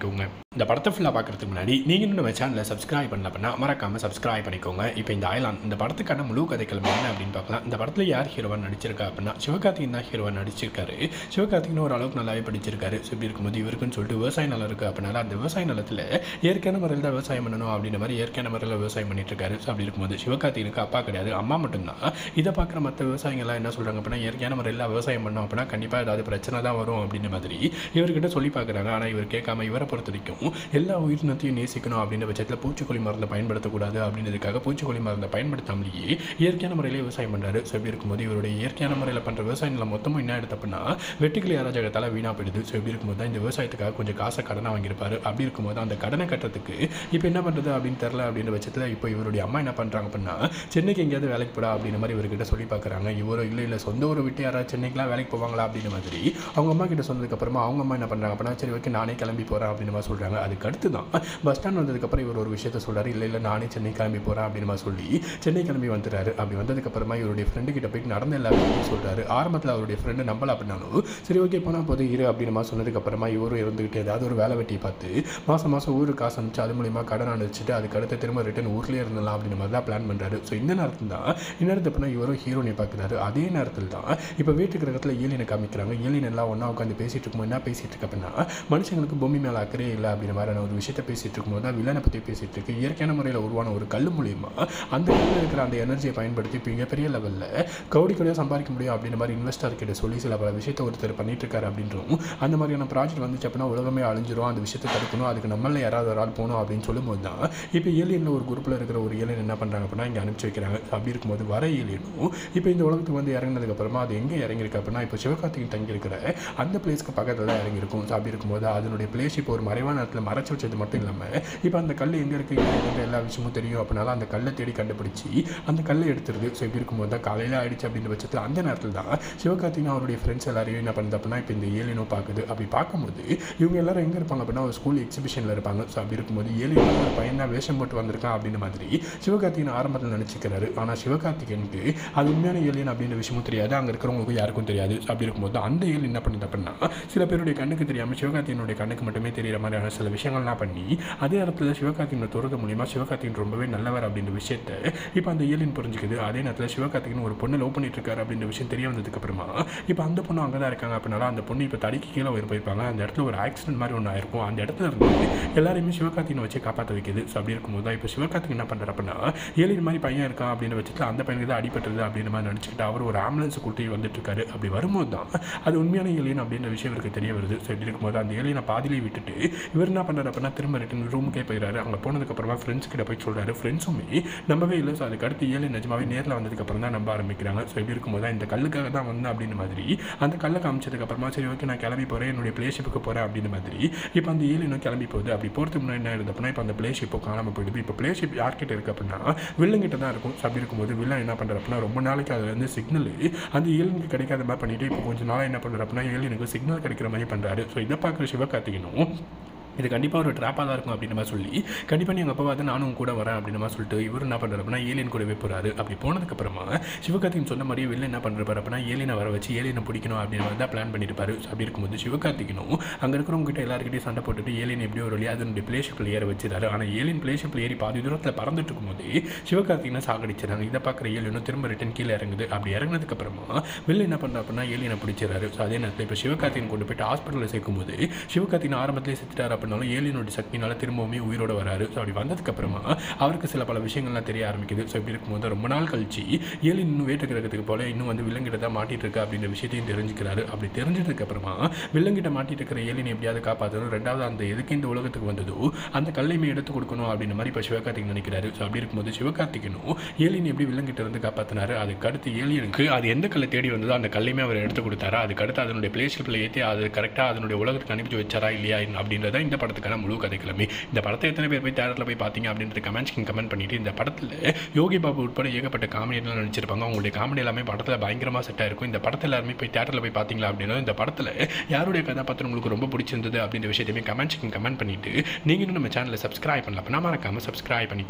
S1: இந்த படத்தை ஃபுல்லாக பார்க்குறதுக்கு முன்னாடி நீங்கள் இன்னும் நம்ம சேனலை சப்ஸ்கிரைப் பண்ணல அப்படின்னா மறக்காமல் சப்ஸ்கிரைப் பண்ணிக்கோங்க இப்போ இந்த அயலான் இந்த படத்துக்கான முழு கதைக்களம் என்ன அப்படின்னு பார்க்கலாம் இந்த படத்தில் யார் ஹீரோவாக நடிச்சிருக்கா அப்படின்னா சிவகார்த்திகேயன் தான் ஹீரோவாக நடிச்சிருக்காரு சிவகார்த்திகேயன் ஒரு அளவுக்கு நல்லாவே படிச்சிருக்காரு ஸோ இப்படி இருக்கும்போது இவருக்குன்னு சொல்லிட்டு விவசாய நிலம் இருக்குது அப்படின்னால அந்த விவசாய நிலத்தில் இயற்கையான முறையில் தான் விவசாயம் பண்ணணும் அப்படின்ற மாதிரி இயற்கையான முறையில் விவசாயம் பண்ணிட்டு இருக்காரு ஸோ அப்படி இருக்கும்போது சிவகார்த்திகனுக்கு அப்பா கிடையாது அம்மா மட்டும்தான் இதை பார்க்குற மற்ற விவசாயிகள்லாம் என்ன சொல்கிறாங்க அப்படின்னா இயற்கையான முறையில் விவசாயம் பண்ணோம் அப்படின்னா கண்டிப்பாக ஏதாவது பிரச்சனை தான் வரும் அப்படின்ற மாதிரி இவர்கிட்ட சொல்லி பார்க்குறாங்க ஆனால் இவர் கேட்காம இவரை பொறுத்த வரைக்கும் எல்லா உயிரினத்தையும் நேசிக்கணும் அப்படின்ற பட்சத்தில் பூச்சிக்கொல்லி மருந்தை பயன்படுத்தக்கூடாது அப்படின்றதுக்காக பூச்சிக்கொல்லி மருந்தை பயன்படுத்தாமலேயே இயற்கையான முறையில் விவசாயம் பண்ணுறாரு ஸோ இப்படி இருக்கும்போது இவருடைய இயற்கையான முறையில் பண்ணுற விவசாய நிலம் மொத்தமும் என்ன எடுத்து அப்படின்னா வெட்டுக்கிளி அராஜகத்தால் வீணாக போயிடுது ஸோ இப்படி இருக்கும்போது தான் இந்த விவசாயத்துக்காக கொஞ்சம் காசை கடனை வாங்கியிருப்பாரு அப்படி இருக்கும்போது அந்த கடனை கட்டுறதுக்கு இப்போ என்ன பண்ணுறது அப்படின்னு தெரில அப்படின்ற பட்சத்தில் இப்போ இவருடைய அம்மா என்ன பண்ணுறாங்க அப்படின்னா சென்னைக்கு எங்கேயாவது வேலைக்கு போடா அப்படின்ற மாதிரி இவர்கிட்ட சொல்லி பார்க்குறாங்க இவரோ இல்லை இல்லை சொந்த ஊரை விட்டு யாராவது சென்னைக்குலாம் வேலைக்கு போவாங்களா அப்படின்ற மாதிரி அவங்க அம்மா கிட்ட சொன்னதுக்கப்புறமா அவங்க அம்மா என்ன பண்ணுறாங்க அப்படின்னா சரி ஓகே நானே கிளம்பி போகிறேன் அப்படின்னு மாதிரி சொல்கிறாங்க அதுக்கு அடுத்து தான் பஸ் ஸ்டாண்ட் வந்ததுக்கப்புறம் இவர் ஒரு விஷயத்த சொல்கிறாரு இல்லை இல்லை நானே சென்னை கிளம்பி போகிறேன் அப்படின்னு மாதிரி சொல்லி சென்னை கிளம்பி வந்துட்டாரு அப்படி வந்ததுக்கப்புறமா இவருடைய ஃப்ரெண்டு கிட்ட போயிட்டு நடந்த எல்லா விஷயத்தையும் சொல்கிறாரு ஆரம்பத்தில் அவருடைய ஃப்ரெண்டு நம்பல அப்படின்னாலும் சரி ஓகே போனால் போது இரு அப்படின்னு மாதிரி சொன்னதுக்கப்புறமா இவரும் இருந்துக்கிட்டு ஏதாவது ஒரு வேலை வெட்டியை பார்த்து மாதம் மாதம் ஊருக்கு காசு அனுப்பிச்சு அது மூலியமாக கடன் அனுப்பிச்சிட்டு அதுக்கு அடுத்து திரும்ப ரிட்டன் ஊர்லேயே இருந்தலாம் அப்படின்ற மாதிரி தான் பிளான் பண்ணுறாரு ஸோ இந்த நேரத்தில் தான் இந்நேரத்து அப்படின்னா இவரும் ஹீரோனை பார்க்குறாரு அதே நேரத்தில் தான் இப்போ வீட்டுக்கு இடத்துல ஏலியனை காமிக்கிறாங்க ஏலியன் எல்லாம் ஒன்றா உட்காந்து பேசிட்டு இருக்கும்போது என்ன பேசிட்டு இருக்கு அப்படின்னா மனுஷங்களுக்கு பூமி மேலே அக்கறையே இல்லை அப்படின்ற மாதிரியான ஒரு விஷயத்தை பேசிட்டு இருக்கும்போது தான் வில்லனை பற்றி பேசிட்டு இருக்கு இயற்கையான முறையில் உருவான ஒரு கல் மூலியமா அந்த கல்லில் இருக்கிற அந்த எனர்ஜியை பயன்படுத்தி இப்போ மிகப்பெரிய லெவலில் கவுடி கவுடியாக சம்பாதிக்க முடியும் அப்படின்ற மாதிரி இன்வெஸ்டர் கிட்ட சொல்லி சில பல விஷயத்தை ஒருத்தர் பண்ணிட்டு இருக்காரு அப்படின்றோம் அந்த மாதிரியான ப்ராஜெக்ட் வந்துச்சு அப்படின்னா உலகமே அழிஞ்சிரும் அந்த விஷயத்தை தடுக்கணும் அதுக்கு நம்மள யாராவது ஒரு ஆள் போகணும் அப்படின்னு சொல்லும்போது தான் இப்போ ஏலியனில் ஒரு குரூப்பில் இருக்கிற ஒரு ஏலியன் என்ன பண்ணுறாங்க அப்படின்னா இங்கே அனுப்பிச்சு வைக்கிறாங்க அப்படி இருக்கும்போது வர ஏலியனும் இப்போ இந்த உலகத்துக்கு வந்து இறங்கினதுக்கு அப்புறமா அது எங்கே இறங்கியிருக்கு அப்படின்னா இப்போ சிவகார்த்திகேயன் தங்கி இருக்கிற அந்த பிளேஸ்க்கு பக்கத்தில் தான் இறங்கியிருக்கும் ஸோ அப்படி இருக்கும்போது அதனுடைய பிளேஸ் இப்போ ஒரு மறைவான இடத்துல மறைச்சு வச்சது மட்டும் இல்லாமல் இப்போ அந்த கல் எங்கே இருக்குது எங்கே எல்லா விஷயமும் தெரியும் அப்படின்னால அந்த கல்லை தேடி கண்டுபிடிச்சி அந்த கல்லை எடுத்துருது ஸோ இப்படி இருக்கும்போது தான் காலையில் ஆயிடுச்சு அப்படின்ற பட்சத்தில் அந்த நேரத்தில் தான் சிவகார்த்திகேயன் அவருடைய ஃப்ரெண்ட்ஸ் எல்லாரையும் என்ன பண்ணுது அப்படின்னா இப்போ இந்த ஏலியனும் பார்க்குது அப்படி பார்க்கும்போது இவங்க எல்லாரும் எங்கே இருப்பாங்க அப்படின்னா ஒரு ஸ்கூல் எக்ஸிபிஷனில் இருப்பாங்க ஸோ அப்படி இருக்கும்போது ஏலியன் ஒரு பையன் தான் வேஷம் போட்டு வந்திருக்கான் அப்படின்ற மாதிரி சிவகார்த்திகேயன் ஆரம்பத்தில் நினச்சிக்கிறாரு ஆனால் சிவகார்த்திகேயனுக்கு அது உண்மையான ஏலியன் அப்படின்ற விஷயமும் தெரியாது அங்கே இருக்கிறவங்களுக்கு யாருக்கும் தெரியாது So அப்படி இருக்கும்போது அந்த ஏலியன் என்ன பண்ணுது அப்படின்னா சில பேருடைய கண்ணுக்கு தெரியாமல் சிவகார்த்திகேயனுடைய கண்ணுக்கு மட்டுமே தெரியிற மாதிரியான சில விஷயங்கள்லாம் பண்ணி அதே இடத்துல சிவகார்த்திகேயனை துறது மூலியமாக சிவகார்த்திகேயன் ரொம்பவே நல்லவர் அப்படின்ற விஷயத்த இப்போ அந்த ஏலியன் புரிஞ்சுக்குது அதே நேரத்தில் சிவகார்த்திகேயன் ஒரு பொண்ணை லவ் பண்ணிட்டு இருக்காரு அப்படின்ற விஷயம் தெரிய வந்ததுக்கு அப்புறமா இப்போ அந்த பொண்ணு அங்கே தான் இருக்காங்க அப்படின்னால அந்த பொண்ணு இப்போ தடிக்கு கீழே உயிர் போயிருப்பாங்க அந்த இடத்துல ஒரு ஆக்சிடென்ட் மாதிரி ஒன்று ஆயிருக்கும் அந்த இடத்துல இருந்து எல்லாரையுமே சிவகார்த்திகேயனை வச்சு காப்பாற்ற வைக்குது ஸோ அப்படி இருக்கும்போது தான் இப்போ சிவகார்த்திகேயன் என்ன பண்ணுறாரு அப்படின்னா ஏலியன் மாதிரி பையன் இருக்கான் அப்படின்ற பட்சத்தில் அந்த பையனுக்கு தான் அடிபட்டுருது அப்படின்ற மாதிரி நினச்சிக்கிட்டு அவர் ஒரு ஆம்புலன்ஸ் கூட்டி வந்துட்டு இருக்காரு அப்படி வரும்போது தான் அது உண்மையான ஏலியன் அப்படின்ற விஷயம் இவருக்கு தெரிய வருது ஸோ இப்படி இருக்கும்போது அந்த ஏலியனை பாதியிலே விட்டுட்டு இவர் என்ன பண்ணுறாரு அப்படின்னா திரும்ப ரிட்டன் ரூமுக்கே போயிடுறாரு அங்கே போனதுக்கப்புறமா ஃப்ரெண்ட்ஸ் கிட்ட போய் சொல்கிறாரு ஃப்ரெண்ட்ஸுமே நம்பவே இல்லை ஸோ அதுக்கு அடுத்து ஏழு நிஜமாவே நேரில் வந்ததுக்கப்புறம் தான் நம்ப ஆரம்பிக்கிறாங்க ஸோ இப்படி இருக்கும்போது தான் இந்த கல்லுக்காக தான் வந்தேன் அப்படின்ற மாதிரி அந்த கல்லை காமிச்சதுக்கப்புறமா சரி ஓகே நான் கிளம்பி போகிறேன் என்னுடைய பிளேஷிப்புக்கு போகிறேன் அப்படின்ற மாதிரி இப்போ அந்த ஏழு இன்னும் கிளம்பி போகுது அப்படி போகிறதுக்கு முன்னாடி என்ன இருந்தது அப்படின்னா இப்போ அந்த பிளேஷிப்போ காணாமல் போயிடுது இப்போ பிளேஷிப் யார்கிட்ட இருக்குது அப்படின்னா வில்லங்கிட்ட தான் இருக்கும் ஸோ அப்படி இருக்கும்போது வில்லன் என்ன பண்ணுறாரு அப்படின்னா ரொம்ப நாளைக்கு அது வந்து சிக்னல் அந்த ஏழுனுக்கு கிடைக்காத மாதிரி பண்ணிட்டு இப்போ கொஞ்சம் நாளாக என்ன பண்ணுறாரு அப்படின்னா ஏழுனுக்கு சிக்னல் கிடைக்கிற மாதிரி பண்ணுறாரு ஸோ இதை பார்க்குற சிவகார்த்திகனும் இது கண்டிப்பாக ஒரு ட்ராப்பாக தான் இருக்கும் அப்படின்னு மாதிரி சொல்லி கண்டிப்பாக நீங்கள் அப்போ பார்த்து நானும் கூட வரேன் அப்படின்னு மாதிரி சொல்லிட்டு இவர் என்ன பண்ணுறாரு அப்படின்னா ஏலியன் கூடவே போகிறாரு அப்படி போனதுக்கப்புறமா சிவகார்த்திகன் சொன்ன மாதிரியே வெளில என்ன பண்ணுறாரு அப்படின்னா ஏலியனை வர வச்சு ஏலியனை பிடிக்கணும் அப்படின்னு மாதிரி தான் பிளான் பண்ணியிருப்பாரு So அப்படி இருக்கும்போது சிவகார்த்திகனும் அங்கே இருக்கிறவங்க கிட்ட எல்லாருக்கிட்டையும் சண்டை போட்டுட்டு ஏலியன் எப்படியோ ஒரு வழியாக அதனுடைய பிளேஷிப்பில் ஏற வச்சிருக்காரு ஆனால் ஏலியன் பிளேஷிப்பில் ஏறி பாதி தூரத்தில் பறந்துட்டு இருக்கும்போது சிவகார்த்திகனை சாகடிச்சிடறாங்க இதை பார்க்குற ஏலியனும் திரும்ப ரிட்டன் கீழே இறங்குது அப்படி இறங்கினதுக்கப்புறமா வெளில என்ன பண்ணுறா அப்படின்னா ஏலியனை பிடிச்சிடறாரு ஸோ அதே நேரத்தில் இப்போ சிவகார்த்திகன் கொண்டு போயிட்டு ஹாஸ்பிட்டலில் சேர்க்கும்போது சிவகார்த்திகன் ஆரம்பத்திலே செத்துட்டார் அப்படின்னாலும் ஏலியனோட சக்தினால திரும்பவுமே உயிரோட வராரு ஸோ அப்படி வந்ததுக்கப்புறமா அவருக்கு சில பல விஷயங்கள்லாம் தெரிய ஆரம்பிக்குது ஸோ இப்படி இருக்கும்போது ரொம்ப நாள் கழிச்சு ஏலியன் இன்னும் வேட்டு கிரகத்துக்கு போல இன்னும் வந்து வில்லங்கிட்ட தான் மாட்டிட்டு இருக்கு அப்படின்ற விஷயத்தையும் தெரிஞ்சுக்கிறாரு அப்படி தெரிஞ்சதுக்கு அப்புறமா வில்லங்கிட்ட மாட்டிட்டு இருக்கிற ஏலியனை எப்படியாவது காப்பாற்றணும் ரெண்டாவது அந்த எதுக்கு இந்த உலகத்துக்கு வந்ததோ அந்த கல்லையுமே எடுத்து கொடுக்கணும் அப்படின்ற மாதிரி இப்போ சிவகார்த்திகன் நினைக்கிறாரு ஸோ அப்படி இருக்கும்போது சிவகார்த்திகனும் ஏலியன் எப்படி வில்லங்கிட்ட இருந்து காப்பாற்றினாரு அதுக்கு அடுத்து ஏலியனுக்கு அது எந்த கல்லை தேடி வந்ததோ அந்த கல்லையுமே அவர் எடுத்து கொடுத்தாரா அதுக்கு அடுத்து அதனுடைய பிளேஷிப்பில் ஏற்றி அது கரெக்டாக அதனுடைய உலகத்துக்கு அனுப்பி வச்சாரா இல்லையா அப்படின்றத இந்த படத்துக்கான முழு கதைக்கிழமை இந்த படத்தை எத்தனை பேர் போய் தேட்டரில் போய் பார்த்தீங்க அப்படின்றது கமெண்ட்ஸ்க்கு கமெண்ட் பண்ணிட்டு இந்த படத்தில் யோகி பாபு உட்பட ஏகப்பட்ட காமெடியெல்லாம் நடிச்சிருப்பாங்க அவங்களுடைய காமெடி எல்லாமே படத்தில் பயங்கரமாக செட் ஆயிருக்கும் இந்த படத்தில் எல்லாருமே போய் தேட்டரில் போய் பார்த்தீங்களா அப்படின்னா இந்த படத்தில் யாருடைய கதாபாத்திரம் உங்களுக்கு ரொம்ப பிடிச்சிருந்தது அப்படின்ற விஷயத்தையுமே கமெண்ட்ஸ்க்கு கமெண்ட் பண்ணிட்டு நீங்களும் நம்ம சேனலை சப்ஸ்கிரைப் பண்ணல அப்படின்னா மறக்காமல் சப்ஸ்கிரைப் பண்ணிக்கோங்க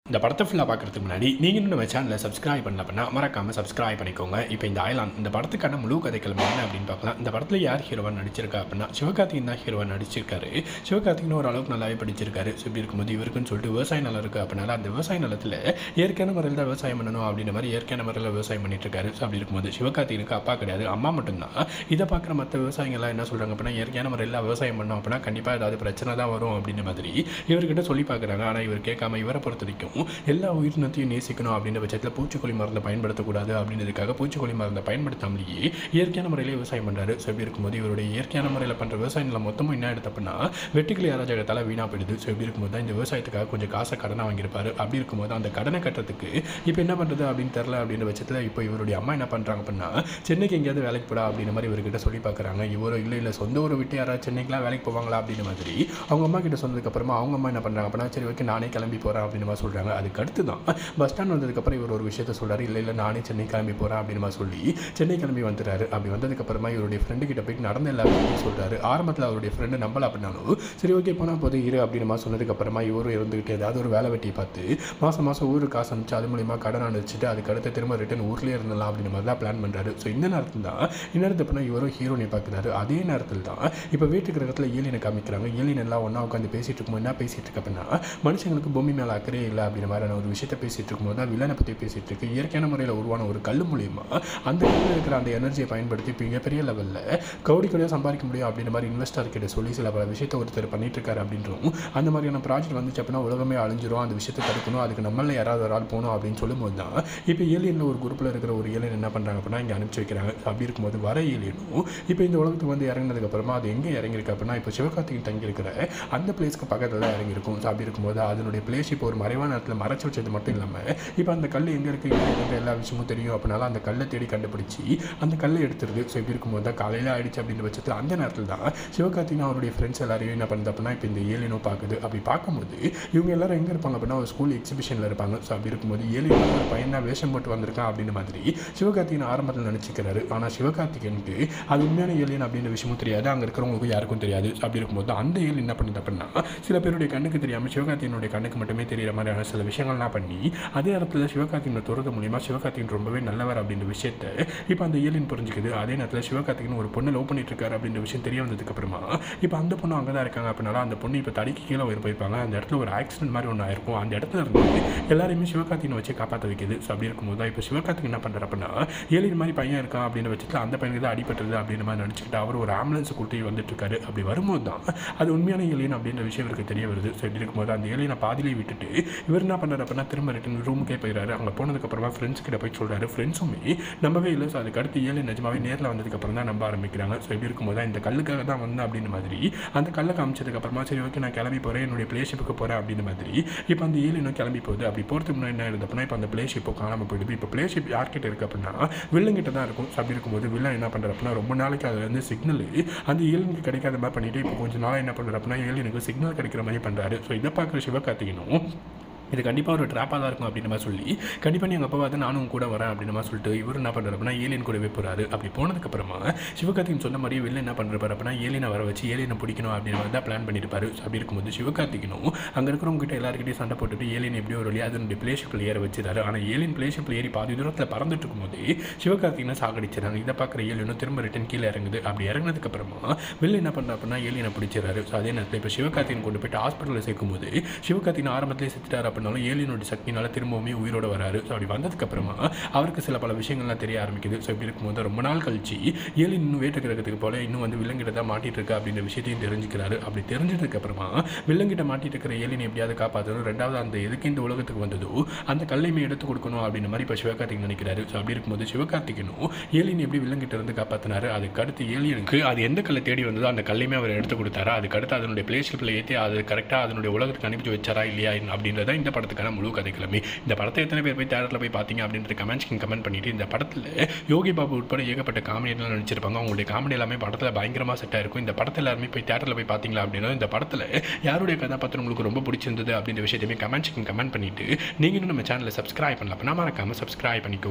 S1: இந்த படத்தை ஃபுல்லாக பார்க்குறதுக்கு முன்னாடி நீங்கள் இன்னும் நம்ம சேனலை சப்ஸ்கிரைப் பண்ணல அப்படின்னா மறக்காமல் சப்ஸ்கிரைப் பண்ணிக்கோங்க இப்போ இந்த அயலான் இந்த படத்துக்கான முழு கதைக்கிழமை என்ன அப்படின்னு பார்க்கலாம் இந்த படத்தில் யார் ஹீரோவாக நடிச்சிருக்கா அப்படின்னா சிவகார்த்திகன் தான் ஹீரோவாக நடிச்சிருக்காரு சிவகார்த்திகன் ஓரளவுக்கு நல்லாவே படிச்சிருக்காரு ஸோ இப்படி இருக்கும்போது இவருக்குன்னு சொல்லிட்டு விவசாய நிலம் இருக்குது அப்படின்னால அந்த விவசாய நிலத்தில் இயற்கையான முறையில் தான் விவசாயம் பண்ணணும் அப்படின்ற மாதிரி இயற்கையான முறையில் விவசாயம் பண்ணிட்டு இருக்காரு ஸோ அப்படி இருக்கும்போது சிவகார்த்திகனுக்கு அப்பா கிடையாது அம்மா மட்டும்தான் இதை பார்க்குற மற்ற விவசாயிகள்லாம் என்ன சொல்கிறாங்க அப்படின்னா இயற்கையான முறையில் விவசாயம் பண்ணோம் அப்படின்னா கண்டிப்பாக ஏதாவது பிரச்சனை தான் வரும் அப்படின்ற மாதிரி இவர்கிட்ட சொல்லி பார்க்குறாங்க ஆனால் இவர் கேட்காம இவரை பொறுத்த வரைக்கும் எல்லா உயிரினத்தையும் நேசிக்கணும் அப்படின்ற பட்சத்தில் பூச்சிக்கொல்லி மருந்தை பயன்படுத்தக்கூடாது அப்படின்றதுக்காக பூச்சிக்கொல்லி மருந்தை பயன்படுத்தாமலேயே இயற்கையான முறையில் விவசாயம் பண்ணுறாரு ஸோ இப்படி இருக்கும்போது இவருடைய இயற்கையான முறையில் பண்ணுற விவசாய நிலம் மொத்தமும் என்ன எடுத்து அப்படின்னா வெட்டுக்கிளி அராஜகத்தால் வீணாக போயிடுது ஸோ இப்படி இருக்கும்போது தான் இந்த விவசாயத்துக்காக கொஞ்சம் காசை கடனாக வாங்கியிருப்பாரு அப்படி இருக்கும்போது அந்த கடனை கட்டுறதுக்கு இப்போ என்ன பண்ணுறது அப்படின்னு தெரில அப்படின்ற பட்சத்தில் இப்போ இவருடைய அம்மா என்ன பண்ணுறாங்க அப்படின்னா சென்னைக்கு எங்கேயாவது வேலைக்கு போடா அப்படின்ற மாதிரி இவர்கிட்ட சொல்லி பார்க்குறாங்க இவரும் இல்லை இல்லை சொந்த ஊரை விட்டு யாராவது சென்னைக்குலாம் வேலைக்கு போவாங்களா அப்படின்ற மாதிரி அவங்க அம்மா கிட்ட சொன்னதுக்கப்புறமா அவங்க அம்மா என்ன பண்ணுறாங்க அப்படின்னா சரி ஓகே நானே கிளம்பி போகிறேன் அப்படின்னு மாதிரி சொல்கிறாங்க அதுக்கு அடுத்து தான் பஸ் ஸ்டாண்ட் வந்ததுக்கப்புறம் இவர் ஒரு விஷயத்த சொல்கிறாரு இல்லை இல்லை நானே சென்னை கிளம்பி போகிறேன் அப்படின்னு மாதிரி சொல்லி சென்னை கிளம்பி வந்துட்டாரு அப்படி வந்ததுக்கப்புறமா இவருடைய ஃப்ரெண்டு கிட்ட போயிட்டு நடந்த எல்லா விஷயத்தையும் சொல்கிறாரு ஆரம்பத்தில் அவருடைய ஃப்ரெண்டு நம்பல அப்படின்னாலும் சரி ஓகே போனால் போது இரு அப்படின்னு மாதிரி சொன்னதுக்கப்புறமா இவரும் இருந்துக்கிட்டு ஏதாவது ஒரு வேலை வெட்டியை பார்த்து மாதம் மாதம் ஊருக்கு காசு அனுப்பிச்சு அது மூலியமாக கடன் அனுப்பிச்சிட்டு அதுக்கு அடுத்து திரும்ப ரிட்டன் ஊர்லேயே இருந்தலாம் அப்படின்ற மாதிரி தான் பிளான் பண்ணுறாரு ஸோ இந்த நேரத்தில் தான் இந்நேரத்து அப்படின்னா இவரும் ஹீரோனை பார்க்குறாரு அதே நேரத்தில் தான் இப்போ வீட்டுக்கு இடத்துல ஏலியனை காமிக்கிறாங்க ஏலியன் எல்லாம் ஒன்றா உட்காந்து பேசிட்டு இருக்கும்போது என்ன பேசிட்டு இருக்கு அப்படின்னா மனுஷங்களுக்கு பூமி மேலே அக்கறையே இல்லை அப்படின்ற மாதிரியான ஒரு விஷயத்த பேசிட்டு இருக்கும்போது தான் வில்லனை பற்றி பேசிட்டு இருக்கு இயற்கையான முறையில் உருவான ஒரு கல் மூலியமா அந்த கல்லில் இருக்கிற அந்த எனர்ஜியை பயன்படுத்தி இப்போ மிகப்பெரிய லெவலில் கவுடி கவுடியாக சம்பாதிக்க முடியும் அப்படின்ற மாதிரி இன்வெஸ்டர் கிட்ட சொல்லி சில பல விஷயத்தை ஒருத்தர் பண்ணிட்டு இருக்காரு அப்படின்றதும் அந்த மாதிரியான ப்ராஜெக்ட் வந்துச்சு அப்படின்னா உலகமே அழிஞ்சிரும் அந்த விஷயத்தை தடுக்கணும் அதுக்கு நம்மள யாராவது ஒரு ஆள் போகணும் அப்படின்னு சொல்லும்போது தான் இப்போ ஏலியனில் ஒரு குரூப்பில் இருக்கிற ஒரு ஏலியன் என்ன பண்ணுறாங்க அப்படின்னா இங்கே அனுப்பிச்சு வைக்கிறாங்க அப்படி இருக்கும்போது வர ஏலியனும் இப்போ இந்த உலகத்துக்கு வந்து இறங்கினதுக்கப்புறமா அது எங்கே இறங்கியிருக்கு அப்படின்னா இப்போ சிவகார்த்திகன் தங்கியிருக்கிற அந்த பிளேஸ்க்கு பக்கத்தில் தான் இறங்கியிருக்கும் ஸோ அப்படி இருக்கும்போது அதனுடைய பிளேஸ் இப்போ ஒரு மறைவான இடத்துல மறைச்சு வச்சது மட்டும் இல்லாமல் இப்போ அந்த கல் எங்கே இருக்குது எங்கே இருக்குது எல்லா விஷயமும் தெரியும் அப்படினால அந்த கல்லை தேடி கண்டுபிடிச்சி அந்த கல்லை எடுத்துருது ஸோ இப்படி இருக்கும்போது தான் காலையில் ஆயிடுச்சு அப்படின்ற பட்சத்தில் அந்த நேரத்தில் தான் சிவகார்த்திகன் அவருடைய ஃப்ரெண்ட்ஸ் எல்லாரையும் என்ன பண்ணுது அப்படின்னா இப்போ இந்த ஏலியனும் பார்க்குது அப்படி பார்க்கும்போது இவங்க எல்லாரும் எங்கே இருப்பாங்க அப்படின்னா ஒரு ஸ்கூல் எக்ஸிபிஷனில் இருப்பாங்க ஸோ அப்படி இருக்கும்போது ஏலியன் ஒரு பையன் தான் வேஷம் போட்டு வந்திருக்கான் அப்படின்ற மாதிரி சிவகார்த்திகன் ஆரம்பத்தில் நினச்சிக்கிறாரு ஆனால் சிவகார்த்திகனுக்கு அது உண்மையான ஏலியன் அப்படின்ற விஷயமும் தெரியாது அங்கே இருக்கிறவங்களுக்கு யாருக்கும் தெரியாது So அப்படி இருக்கும்போது அந்த ஏலியன் என்ன பண்ணுது அப்படின்னா சில பேருடைய கண்ணுக்கு தெரியாமல் சிவகார்த்திகனுடைய கண்ணுக்கு மட்டுமே தெரியிற மாதிரியான சில விஷயங்கள்லாம் பண்ணி அதே இடத்துல சிவகார்த்திகனை துறது மூலியமாக சிவகார்த்திகன் ரொம்பவே நல்லவர் அப்படின்ற விஷயத்த இப்போ அந்த ஏலியன் புரிஞ்சுக்குது அதே நேரத்தில் சிவகார்த்திகன் ஒரு பொண்ணை லவ் பண்ணிட்டு இருக்காரு அப்படின்ற விஷயம் தெரிய வந்ததுக்கு அப்புறமா இப்போ அந்த பொண்ணு அங்கே தான் இருக்காங்க அப்படின்னால அந்த பொண்ணு இப்போ தடிக்கு கீழே உயிர் போயிருப்பாங்க அந்த இடத்துல ஒரு ஆக்சிடென்ட் மாதிரி ஒன்று ஆயிருக்கும் அந்த இடத்துல இருந்து எல்லாரையுமே சிவகார்த்திகனை வச்சு காப்பாற்ற வைக்குது ஸோ அப்படி இருக்கும்போது தான் இப்போ சிவகார்த்திகன் என்ன பண்ணுறாரு அப்படின்னா ஏலியன் மாதிரி பையன் இருக்கான் அப்படின்னு வச்சுட்டு அந்த பையனுக்கு தான் அடிபட்டுருது அப்படின்ற மாதிரி நினச்சிக்கிட்டு அவர் ஒரு ஆம்புலன்ஸ் கூட்டி வந்துட்டு இருக்காரு அப்படி வரும்போது தான் அது உண்மையான ஏலியன் அப்படின்ற விஷயம் இவருக்கு தெரிய வருது ஸோ இப்படி இருக்கும்போது அந்த ஏலியனை பாதியிலே விட்டுட்டு இவர் என்ன பண்ணுறாரு அப்படின்னா திரும்ப ரிட்டன் ரூமுக்கே போயிடுறாரு அங்கே போனதுக்கப்புறமா ஃப்ரெண்ட்ஸ் கிட்ட போய் சொல்கிறாரு ஃப்ரெண்ட்ஸுமே நம்பவே இல்லை ஸோ அதுக்கு அடுத்து ஏழு நிஜமாவே நேரில் வந்ததுக்கப்புறம் தான் நம்ப ஆரம்பிக்கிறாங்க ஸோ இப்படி இருக்கும்போது தான் இந்த கல்லுக்காக தான் வந்தேன் அப்படின்ற மாதிரி அந்த கல்லை காமிச்சதுக்கப்புறமா சரி ஓகே நான் கிளம்பி போகிறேன் என்னுடைய பிளேஷிப்புக்கு போகிறேன் அப்படின்ற மாதிரி இப்போ அந்த ஏலியனும் கிளம்பி போகுது அப்படி போகிறதுக்கு முன்னாடி என்ன இருந்தது அப்படின்னா இப்போ அந்த பிளேஷிப்போ காணாமல் போயிடுது இப்போ பிளேஷிப் யார்கிட்ட இருக்குது அப்படின்னா வில்லங்கிட்ட தான் இருக்கும் ஸோ அப்படி இருக்கும்போது வில்லன் என்ன பண்ணுறாரு அப்படின்னா ரொம்ப நாளைக்கு அதில் வந்து சிக்னல் அந்த ஏலியனுக்கு கிடைக்காத மாதிரி பண்ணிட்டு இப்போ கொஞ்சம் நாளாக என்ன பண்ணுறாரு அப்படின்னா ஏலியனுக்கு சிக்னல் கிடைக்கிற மாதிரி பண்ணுறாரு ஸோ இதை பார்க்குற சிவகார்த்திகனும் இது கண்டிப்பாக ஒரு ட்ராப்பாக தான் இருக்கும் அப்படின்னு மாதிரி சொல்லி கண்டிப்பாக நீ எங்கள் அப்பா பார்த்து நானும் உன் கூட வரேன் அப்படின்னு மாதிரி சொல்லிட்டு இவர் என்ன பண்ணுறாரு அப்படின்னா ஏலியன் கூடவே போகிறாரு அப்படி போனதுக்கப்புறமா சிவகார்த்திகன் சொன்ன மாதிரி வெளில என்ன பண்ணுறாரு அப்படின்னா ஏலியனை வர வச்சு ஏலியனை பிடிக்கணும் அப்படின்னு மாதிரி தான் பிளான் பண்ணியிருப்பாரு So அப்படி இருக்கும்போது சிவகார்த்திகனும் அங்கே இருக்கிறவங்க கிட்ட எல்லாருக்கிட்டையும் சண்டை போட்டுட்டு ஏலியன் எப்படியோ ஒரு வழியாக அதனுடைய பிளேஷிப்பில் ஏற வச்சிருக்காரு ஆனால் ஏலியன் பிளேஷிப்பில் ஏறி பாதி தூரத்தில் பறந்துட்டு இருக்கும்போது சிவகார்த்திகனை சாகடிச்சிடறாங்க இதை பார்க்குற ஏலியனும் திரும்ப ரிட்டன் கீழே இறங்குது அப்படி இறங்கினதுக்கப்புறமா வெளில என்ன பண்ணுறா அப்படின்னா ஏலியனை பிடிச்சிடறாரு ஸோ அதே நேரத்தில் இப்போ சிவகார்த்திகன் கொண்டு போயிட்டு ஹாஸ்பிட்டலில் சேர்க்கும்போது சிவகார்த்திகன் ஆரம்பத்திலே செத்துட்டார் அப்படின்னாலும் ஏலியனோட சக்தினால திரும்பவுமே உயிரோட வராரு ஸோ அப்படி வந்ததுக்கப்புறமா அவருக்கு சில பல விஷயங்கள்லாம் தெரிய ஆரம்பிக்குது ஸோ இப்படி இருக்கும்போது ரொம்ப நாள் கழிச்சு ஏலியன் இன்னும் வேட்டு கிரகத்துக்கு போல இன்னும் வந்து விலங்கிட்ட தான் மாட்டிட்டு இருக்கு அப்படின்ற விஷயத்தையும் தெரிஞ்சுக்கிறாரு அப்படி தெரிஞ்சதுக்கு அப்புறமா விலங்கிட்ட மாட்டிட்டு இருக்கிற ஏலியன் எப்படியாவது காப்பாற்றணும் ரெண்டாவது அந்த எதுக்கு இந்த உலகத்துக்கு வந்ததோ அந்த கல்லையுமே எடுத்து கொடுக்கணும் அப்படின்ற மாதிரி இப்போ சிவகார்த்திகன் நினைக்கிறாரு ஸோ அப்படி இருக்கும்போது சிவகார்த்திகனும் ஏலியன் எப்படி விலங்கிட்ட இருந்து காப்பாற்றினாரு அதுக்கு அடுத்து ஏலியனுக்கு அது எந்த கல்லை தேடி வந்ததோ அந்த கல்லையுமே அவர் எடுத்து கொடுத்தாரா அதுக்கு அடுத்து அதனுடைய பிளேஷிப்பில் ஏற்றி அது கரெக்டாக அதனுடைய உலகத்துக்கு அனுப்பிச்சு வச்சாரா இல்லையா அப்படின்றத இந்த படத்துக்கான முழு கதைக்கிழமை இந்த படத்தை எத்தனை பேர் போய் தேட்டரில் போய் பார்த்தீங்க அப்படின்றது கமெண்ட்ஸ்க்கு கமெண்ட் பண்ணிட்டு இந்த படத்தில் யோகி பாபு உட்பட ஏகப்பட்ட காமெடியெல்லாம் நடிச்சிருப்பாங்க அவங்களுடைய காமெடி எல்லாமே படத்தில் பயங்கரமாக செட் ஆயிருக்கும் இந்த படத்தில் எல்லாருமே போய் தேட்டரில் போய் பார்த்தீங்களா அப்படின்னா இந்த படத்தில் யாருடைய கதாபாத்திரம் உங்களுக்கு ரொம்ப பிடிச்சிருந்தது அப்படின்ற விஷயத்தையுமே கமெண்ட்ஸ்க்கு கமெண்ட் பண்ணிட்டு நீங்களும் நம்ம சேனலை சப்ஸ்கிரைப் பண்ணல அப்படின்னா மறக்காமல் சப்ஸ்கிரைப் பண்ணிக்கோங்க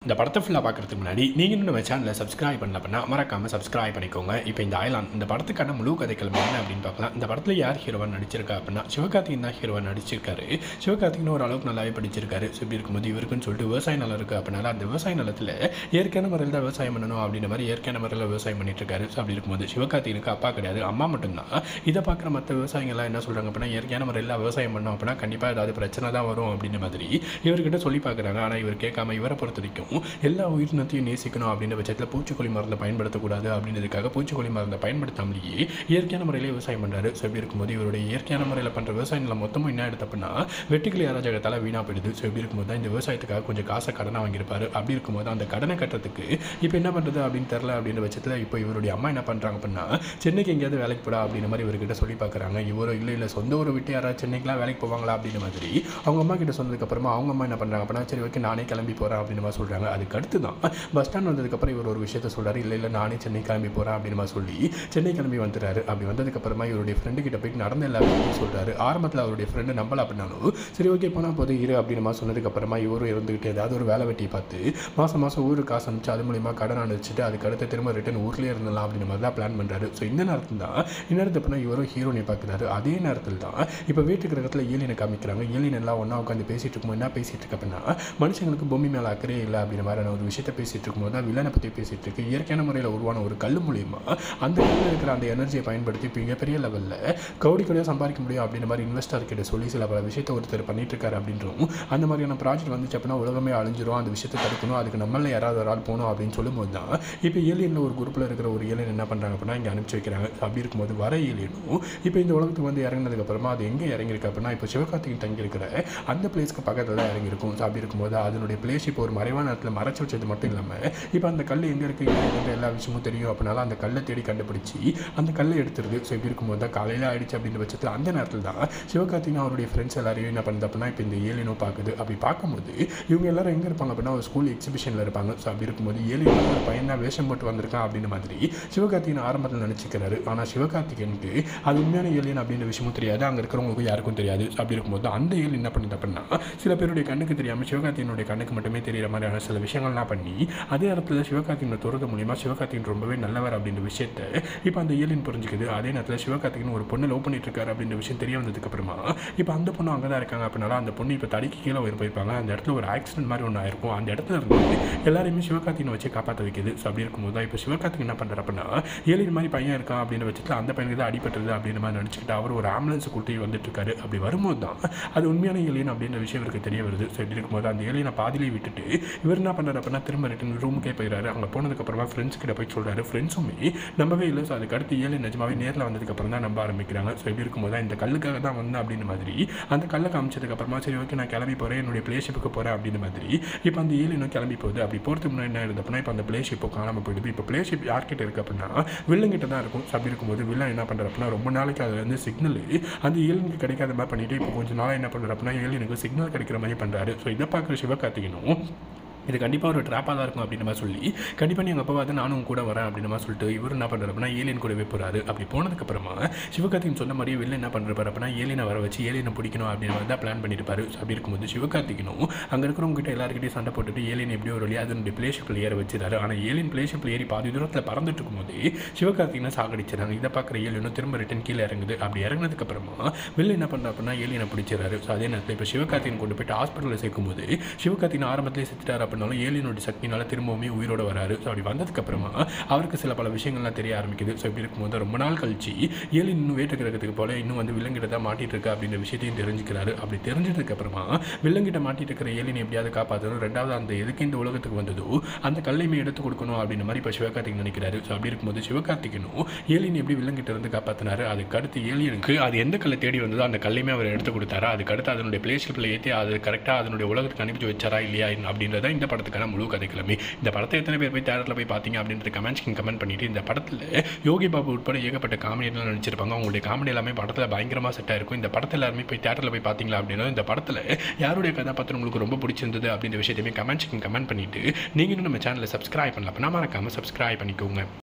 S1: இந்த படத்தை ஃபுல்லாக பார்க்குறதுக்கு முன்னாடி நீங்கள் இன்னும் நம்ம சேனலை சப்ஸ்கிரைப் பண்ணல அப்படின்னா மறக்காமல் சப்ஸ்கிரைப் பண்ணிக்கோங்க இப்போ இந்த ஐலான் இந்த படத்துக்கான முழு கதைக்கிழமை என்ன அப்படின்னு பார்க்கலாம் இந்த படத்தில் யார் ஹீரோவாக நடிச்சிருக்கா அப்படின்னா சிவகார்த்திகன் தான் ஹீரோவாக நடிச்சிருக்காரு சிவகார்த்திகன் ஓரளவுக்கு நல்லாவே படிச்சிருக்காரு ஸோ இப்படி இருக்கும்போது இவருக்குன்னு சொல்லிட்டு விவசாய நிலம் இருக்குது அப்படின்னால அந்த விவசாய நிலத்தில் இயற்கையான முறையில் தான் விவசாயம் பண்ணணும் அப்படின்ற மாதிரி இயற்கையான முறையில் விவசாயம் பண்ணிட்டு இருக்காரு ஸோ அப்படி இருக்கும்போது சிவகார்த்திகனுக்கு அப்பா கிடையாது அம்மா மட்டும்தான் இதை பார்க்குற மற்ற விவசாயிகள்லாம் என்ன சொல்கிறாங்க அப்படின்னா இயற்கையான முறையில் விவசாயம் பண்ணோம் அப்படின்னா கண்டிப்பாக ஏதாவது பிரச்சனை தான் வரும் அப்படின்ற மாதிரி இவர்கிட்ட சொல்லி பார்க்குறாங்க ஆனால் இவர் கேட்காம இவரை பொறுத்த வரைக்கும் எல்லா உயிரினத்தையும் நேசிக்கணும் அப்படின்ற பட்சத்தில் பூச்சிக்கொல்லி மருந்தை பயன்படுத்தக்கூடாது அப்படின்றதுக்காக பூச்சிக்கொல்லி மருந்தை பயன்படுத்தாமலேயே இயற்கையான முறையில் விவசாயம் பண்ணுறாரு ஸோ இப்படி இருக்கும்போது இவருடைய இயற்கையான முறையில் பண்ணுற விவசாய நிலம் மொத்தமும் என்ன எடுத்து அப்படின்னா வெட்டுக்கிளி அராஜகத்தால் வீணாக போயிடுது ஸோ இப்படி இருக்கும்போது தான் இந்த விவசாயத்துக்காக கொஞ்சம் காசை கடனை வாங்கியிருப்பாரு அப்படி இருக்கும்போது அந்த கடனை கட்டுறதுக்கு இப்போ என்ன பண்ணுறது அப்படின்னு தெரில அப்படின்ற பட்சத்தில் இப்போ இவருடைய அம்மா என்ன பண்ணுறாங்க அப்படின்னா சென்னைக்கு எங்கேயாவது வேலைக்கு போடா அப்படின்ற மாதிரி இவர்கிட்ட சொல்லி பார்க்குறாங்க இவரும் இல்லை இல்லை சொந்த ஊரை விட்டு யாராவது சென்னைக்குலாம் வேலைக்கு போவாங்களா அப்படின்ற மாதிரி அவங்க அம்மா கிட்ட சொன்னதுக்கப்புறமா அவங்க அம்மா என்ன பண்ணுறாங்க அப்படின்னா சரி ஓகே நானே கிளம்பி போகிறேன் அப்படின்னு மாதிரி சொல்கிறாங்க அதுக்கு அடுத்து தான் பஸ் ஸ்டாண்ட் வந்ததுக்கப்புறம் இவர் ஒரு விஷயத்த சொல்கிறாரு இல்லை இல்லை நானே சென்னை கிளம்பி போகிறேன் அப்படின்னு மாதிரி சொல்லி சென்னை கிளம்பி வந்துடுறாரு அப்படி வந்ததுக்கப்புறமா இவருடைய ஃப்ரெண்டு கிட்ட போயிட்டு நடந்த எல்லா விஷயத்தையும் சொல்கிறாரு ஆரம்பத்தில் அவருடைய ஃப்ரெண்டு நம்பல அப்படின்னாலும் சரி ஓகே போனால் போது இரு அப்படின்னு மாதிரி சொன்னதுக்கப்புறமா இவரும் இருந்துக்கிட்டு ஏதாவது ஒரு வேலை வெட்டி பார்த்து மாதம் மாதம் ஊருக்கு காசு அனுப்பிச்சு அது மூலிமா கடன் அனுப்பிச்சிட்டு அதுக்கு அடுத்து திரும்ப ரிட்டன் ஊர்லேயே இருந்தலாம் அப்படின்ற மாதிரி தான் பிளான் பண்ணுறாரு ஸோ இந்த நேரத்தில் தான் இந்நேரத்து அப்படின்னா இவரும் ஹீரோனை பார்க்குறாரு அதே நேரத்தில் தான் இப்போ வீட்டுக்கு இடத்துல ஏலியனை காமிக்கிறாங்க ஏலியன் எல்லாம் ஒன்றா உட்காந்து பேசிட்டு இருக்கும்போது என்ன பேசிட்டு இருக்கு அப்படின்னா மனுஷங்களுக்கு பூமி மேலே அக்கறையே இல்லை அப்படின்ற மாதிரியான ஒரு விஷயத்த பேசிட்டு இருக்கும்போது தான் வில்லனை பற்றி பேசிட்டு இருக்கு இயற்கையான முறையில் உருவான ஒரு கல் மூலியமா அந்த கல்லில் இருக்கிற அந்த எனர்ஜியை பயன்படுத்தி இப்போ மிகப்பெரிய லெவலில் கவுடி கவுடியாக சம்பாதிக்க முடியும் அப்படின்ற மாதிரி இன்வெஸ்டர் கிட்ட சொல்லி சில பல விஷயத்தை ஒருத்தர் பண்ணிட்டு இருக்காரு அப்படின்றோம் அந்த மாதிரியான ப்ராஜெக்ட் வந்துச்சு அப்படின்னா உலகமே அழிஞ்சிரும் அந்த விஷயத்தை தடுக்கணும் அதுக்கு நம்மள யாராவது ஒரு ஆள் போகணும் அப்படின்னு சொல்லும்போது தான் இப்போ ஏலியனில் ஒரு குரூப்பில் இருக்கிற ஒரு ஏலியன் என்ன பண்ணுறாங்க அப்படின்னா இங்கே அனுப்பிச்சு வைக்கிறாங்க அப்படி இருக்கும்போது வர ஏலியனும் இப்போ இந்த உலகத்துக்கு வந்து இறங்கினதுக்கப்புறமா அது எங்கே இறங்கியிருக்கு அப்படின்னா இப்போ சிவகார்த்திகன் தங்கியிருக்கிற அந்த பிளேஸ்க்கு பக்கத்தில் தான் இறங்கியிருக்கும் ஸோ அப்படி இருக்கும்போது அதனுடைய பிளேஸ் இப்போ ஒரு மறைவான இடத்துல மறைச்சு வச்சது மட்டும் இல்லாமல் இப்போ அந்த கல் எங்கே இருக்குது எங்கே எல்லா விஷயமும் தெரியும் அப்படின்னால அந்த கல்லை தேடி கண்டுபிடிச்சி அந்த கல்லை எடுத்துருது ஸோ இப்படி இருக்கும்போது தான் காலையில் ஆயிடுச்சு அப்படின்ற பட்சத்தில் அந்த நேரத்தில் தான் சிவகார்த்திகன் அவருடைய ஃப்ரெண்ட்ஸ் எல்லாரையும் என்ன பண்ணுது அப்படின்னா இப்போ இந்த ஏலியனோ பார்க்குது அப்படி பார்க்கும்போது இவங்க எல்லாரும் எங்கே இருப்பாங்க அப்படின்னா ஒரு ஸ்கூல் எக்ஸிபிஷனில் இருப்பாங்க ஸோ அப்படி இருக்கும்போது ஏலியன் ஒரு பையன் தான் வேஷம் போட்டு வந்திருக்கான் அப்படின்ற மாதிரி சிவகார்த்திகன் ஆரம்பத்தில் நினச்சிக்கிறாரு ஆனால் சிவகார்த்திகனுக்கு அது உண்மையான ஏலியன் அப்படின்ற விஷயமும் தெரியாது அங்கே இருக்கிறவங்களுக்கு யாருக்கும் தெரியாது அப்படி இருக்கும்போது அந்த ஏலியன் என்ன பண்ணுது அப்படின்னா சில பேருடைய கண்ணுக்கு தெரியாமல் சிவகார்த்திகனுடைய கண்ணுக்கு மட்டுமே தெரியிற மாதிரியான சில விஷயங்கள்லாம் பண்ணி அதே இடத்துல சிவகார்த்திகனை துறது மூலியமாக சிவகார்த்திகன் ரொம்பவே நல்லவர் அப்படின்ற விஷயத்த இப்போ அந்த ஏலியன் புரிஞ்சுக்குது அதே நேரத்தில் சிவகார்த்திகன் ஒரு பொண்ணு லவ் பண்ணிட்டு இருக்காரு அப்படின்ற விஷயம் தெரிய வந்ததுக்கு அப்புறமா இப்போ அந்த பொண்ணு அங்கே தான் இருக்காங்க அப்படின்னால அந்த பொண்ணு இப்போ தடிக்கு கீழே உயிர் போயிருப்பாங்க அந்த இடத்துல ஒரு ஆக்சிடென்ட் மாதிரி ஒன்று ஆயிருக்கும் அந்த இடத்துல இருந்து எல்லாரையுமே சிவகார்த்திகனை வச்சு காப்பாற்ற வைக்குது ஸோ அப்படி இருக்கும்போது தான் இப்போ சிவகார்த்திகன் என்ன பண்ணுறாரு அப்படின்னா ஏலியன் மாதிரி பையன் இருக்கான் அப்படின்ற பட்சத்தில் அந்த பையனுக்கு தான் அடிபட்டுருது அப்படின்ற மாதிரி நினச்சிக்கிட்டு அவர் ஒரு ஆம்புலன்ஸ் கூட்டி வந்துட்டு இருக்காரு அப்படி வரும்போது தான் அது உண்மையான ஏலியன் அப்படின்ற விஷயம் இவருக்கு தெரிய வருது ஸோ இப்படி இருக்கும்போது அந்த ஏலியனை பாதியிலே விட்டுட்டு இவர் என்ன பண்ணுறாரு அப்படின்னா திரும்ப ரிட்டன் ரூமுக்கே போயிடுறாரு அங்கே போனதுக்கப்புறமா ஃப்ரெண்ட்ஸ் கிட்ட போய் சொல்கிறாரு ஃப்ரெண்ட்ஸுமே நம்பவே இல்லை ஸோ அதுக்கு அடுத்து ஏலியன் நிஜமாவே நேரில் வந்ததுக்கப்புறம் தான் நம்ப ஆரம்பிக்கிறாங்க ஸோ இப்படி இருக்கும்போது தான் இந்த கல்லுக்காக தான் வந்தேன் அப்படின்ற மாதிரி அந்த கல்லை காமிச்சதுக்கப்புறமா சரி ஓகே நான் கிளம்பி போகிறேன் என்னுடைய பிளேஷிப்புக்கு போகிறேன் அப்படின்ற மாதிரி இப்போ அந்த ஏலியனும் கிளம்பி போகுது அப்படி போகிறதுக்கு முன்னாடி என்ன ஆயிடுது அப்படின்னா இப்போ அந்த பிளேஷிப்போ காணாமல் போயிடுது இப்போ பிளேஷிப் யார்கிட்ட இருக்குது அப்படின்னா வில்லங்கிட்ட தான் இருக்கும் ஸோ அப்படி இருக்கும்போது வில்லன் என்ன பண்ணுறாரு அப்படின்னா ரொம்ப நாளைக்கு அதில் வந்து சிக்னல் அந்த ஏலியனுக்கு கிடைக்காத மாதிரி பண்ணிட்டு இப்போ கொஞ்சம் நாளாக என்ன பண்ணுறாரு அப்படின்னா ஏலியனுக்கு சிக்னல் கிடைக்கிற மாதிரி பண்ணுறாரு ஸோ இதை பார்க்குற சிவகார்த்திகனும் இது கண்டிப்பாக ஒரு ட்ராப்பாக தான் இருக்கும் அப்படின்ற மாதிரி சொல்லி கண்டிப்பாக நீங்கள் அப்போ பார்த்து நானும் உங்க கூட வரேன் அப்படின்ற மாதிரி சொல்லிட்டு இவர் என்ன பண்ணுறாரு அப்படின்னா ஏலியன் கூடவே போகிறாரு அப்படி போனதுக்கப்புறமா சிவகார்த்திகன் சொன்ன மாதிரியே வெளில என்ன பண்ணுறாரு அப்படின்னா ஏலியனை வர வச்சு ஏலியனை பிடிக்கணும் அப்படின்ற மாதிரி தான் பிளான் பண்ணியிருப்பாரு So அப்படி இருக்கும்போது சிவகார்த்திகனும் அங்கே இருக்கிறவங்க கிட்ட எல்லாருக்கிட்டையும் சண்டை போட்டுட்டு ஏலியன் எப்படியோ ஒரு வழியாக அதனுடைய பிளேஷிப்பில் ஏற வச்சிருக்காரு ஆனால் ஏலியன் பிளேஷிப்பில் ஏறி பாதி தூரத்தில் பறந்துட்டு இருக்கும்போது சிவகார்த்திகனை சாகடிச்சிடறாங்க இதை பார்க்குற ஏலியனும் திரும்ப ரிட்டன் கீழே இறங்குது அப்படி இறங்கினதுக்கப்புறமா வெளில என்ன பண்ணுறா அப்படின்னா ஏலியனை பிடிச்சிடறாரு ஸோ அதே நேரத்தில் இப்போ சிவகார்த்திகன் கொண்டு போயிட்டு ஹாஸ்பிட்டலில் சேர்க்கும்போது சிவகார்த்திகன் ஆரம்பத்திலே செத்துட்டார் அப்படின்னாலும் ஏலியனுடைய சக்தினால திரும்பவுமே உயிரோட வராரு ஸோ அப்படி வந்ததுக்கப்புறமா அவருக்கு சில பல விஷயங்கள்லாம் தெரிய ஆரம்பிக்குது ஸோ இப்படி இருக்கும்போது ரொம்ப நாள் கழிச்சு ஏலியன் இன்னும் வேட்டு கிரகத்துக்கு போல இன்னும் வந்து விலங்கிட்ட தான் மாட்டிட்டு இருக்கு அப்படின்ற விஷயத்தையும் தெரிஞ்சுக்கிறாரு அப்படி தெரிஞ்சதுக்கப்புறமா விலங்கிட்ட மாட்டிட்டு இருக்கிற ஏலியன் எப்படியாவது காப்பாற்றணும் ரெண்டாவது அந்த எதுக்கு இந்த உலகத்துக்கு வந்ததோ அந்த கல்லையுமே எடுத்து கொடுக்கணும் அப்படின்ற மாதிரி இப்போ சிவகார்த்திகன் நினைக்கிறாரு ஸோ அப்படி இருக்கும்போது சிவகார்த்திகனும் ஏலியன் எப்படி விலங்கிட்ட இருந்து காப்பாற்றினாரு அதுக்கு அடுத்து ஏலியனுக்கு அது எந்த கல்லை தேடி வந்ததோ அந்த கல்லையுமே அவர் எடுத்து கொடுத்தாரா அதுக்கு அடுத்து அதனுடைய பிளேஷிப்பில் ஏற்றி அது கரெக்டாக அதனுடைய உலகத்துக்கு அனுப்பிச்சு வச்சாரா இல்லையா அப்படின்றத இந்த படத்துக்கான முழு கதைக்கிழமை இந்த படத்தை எத்தனை பேர் போய் தேட்டரில் போய் பார்த்தீங்க அப்படின்றது கமெண்ட்ஸ்க்கு கமெண்ட் பண்ணிட்டு இந்த படத்தில் யோகி பாபு உட்பட ஏகப்பட்ட காமெடியெல்லாம் நடிச்சிருப்பாங்க அவங்களுடைய காமெடி எல்லாமே படத்தில் பயங்கரமாக செட் ஆயிருக்கும் இந்த படத்தில் எல்லாருமே போய் தேட்டரில் போய் பார்த்தீங்களா அப்படின்னா இந்த படத்தில் யாருடைய கதாபாத்திரம் உங்களுக்கு ரொம்ப பிடிச்சிருந்தது அப்படின்ற விஷயத்தையுமே கமெண்ட்ஸ்க்கு கமெண்ட் பண்ணிட்டு நீங்கள் இன்னும் நம்ம சேனலை சப்ஸ்கிரைப் பண்ணல அப்படின்னா மறக்காமல் சப்ஸ்கிரைப் பண்ணிக்கோங்க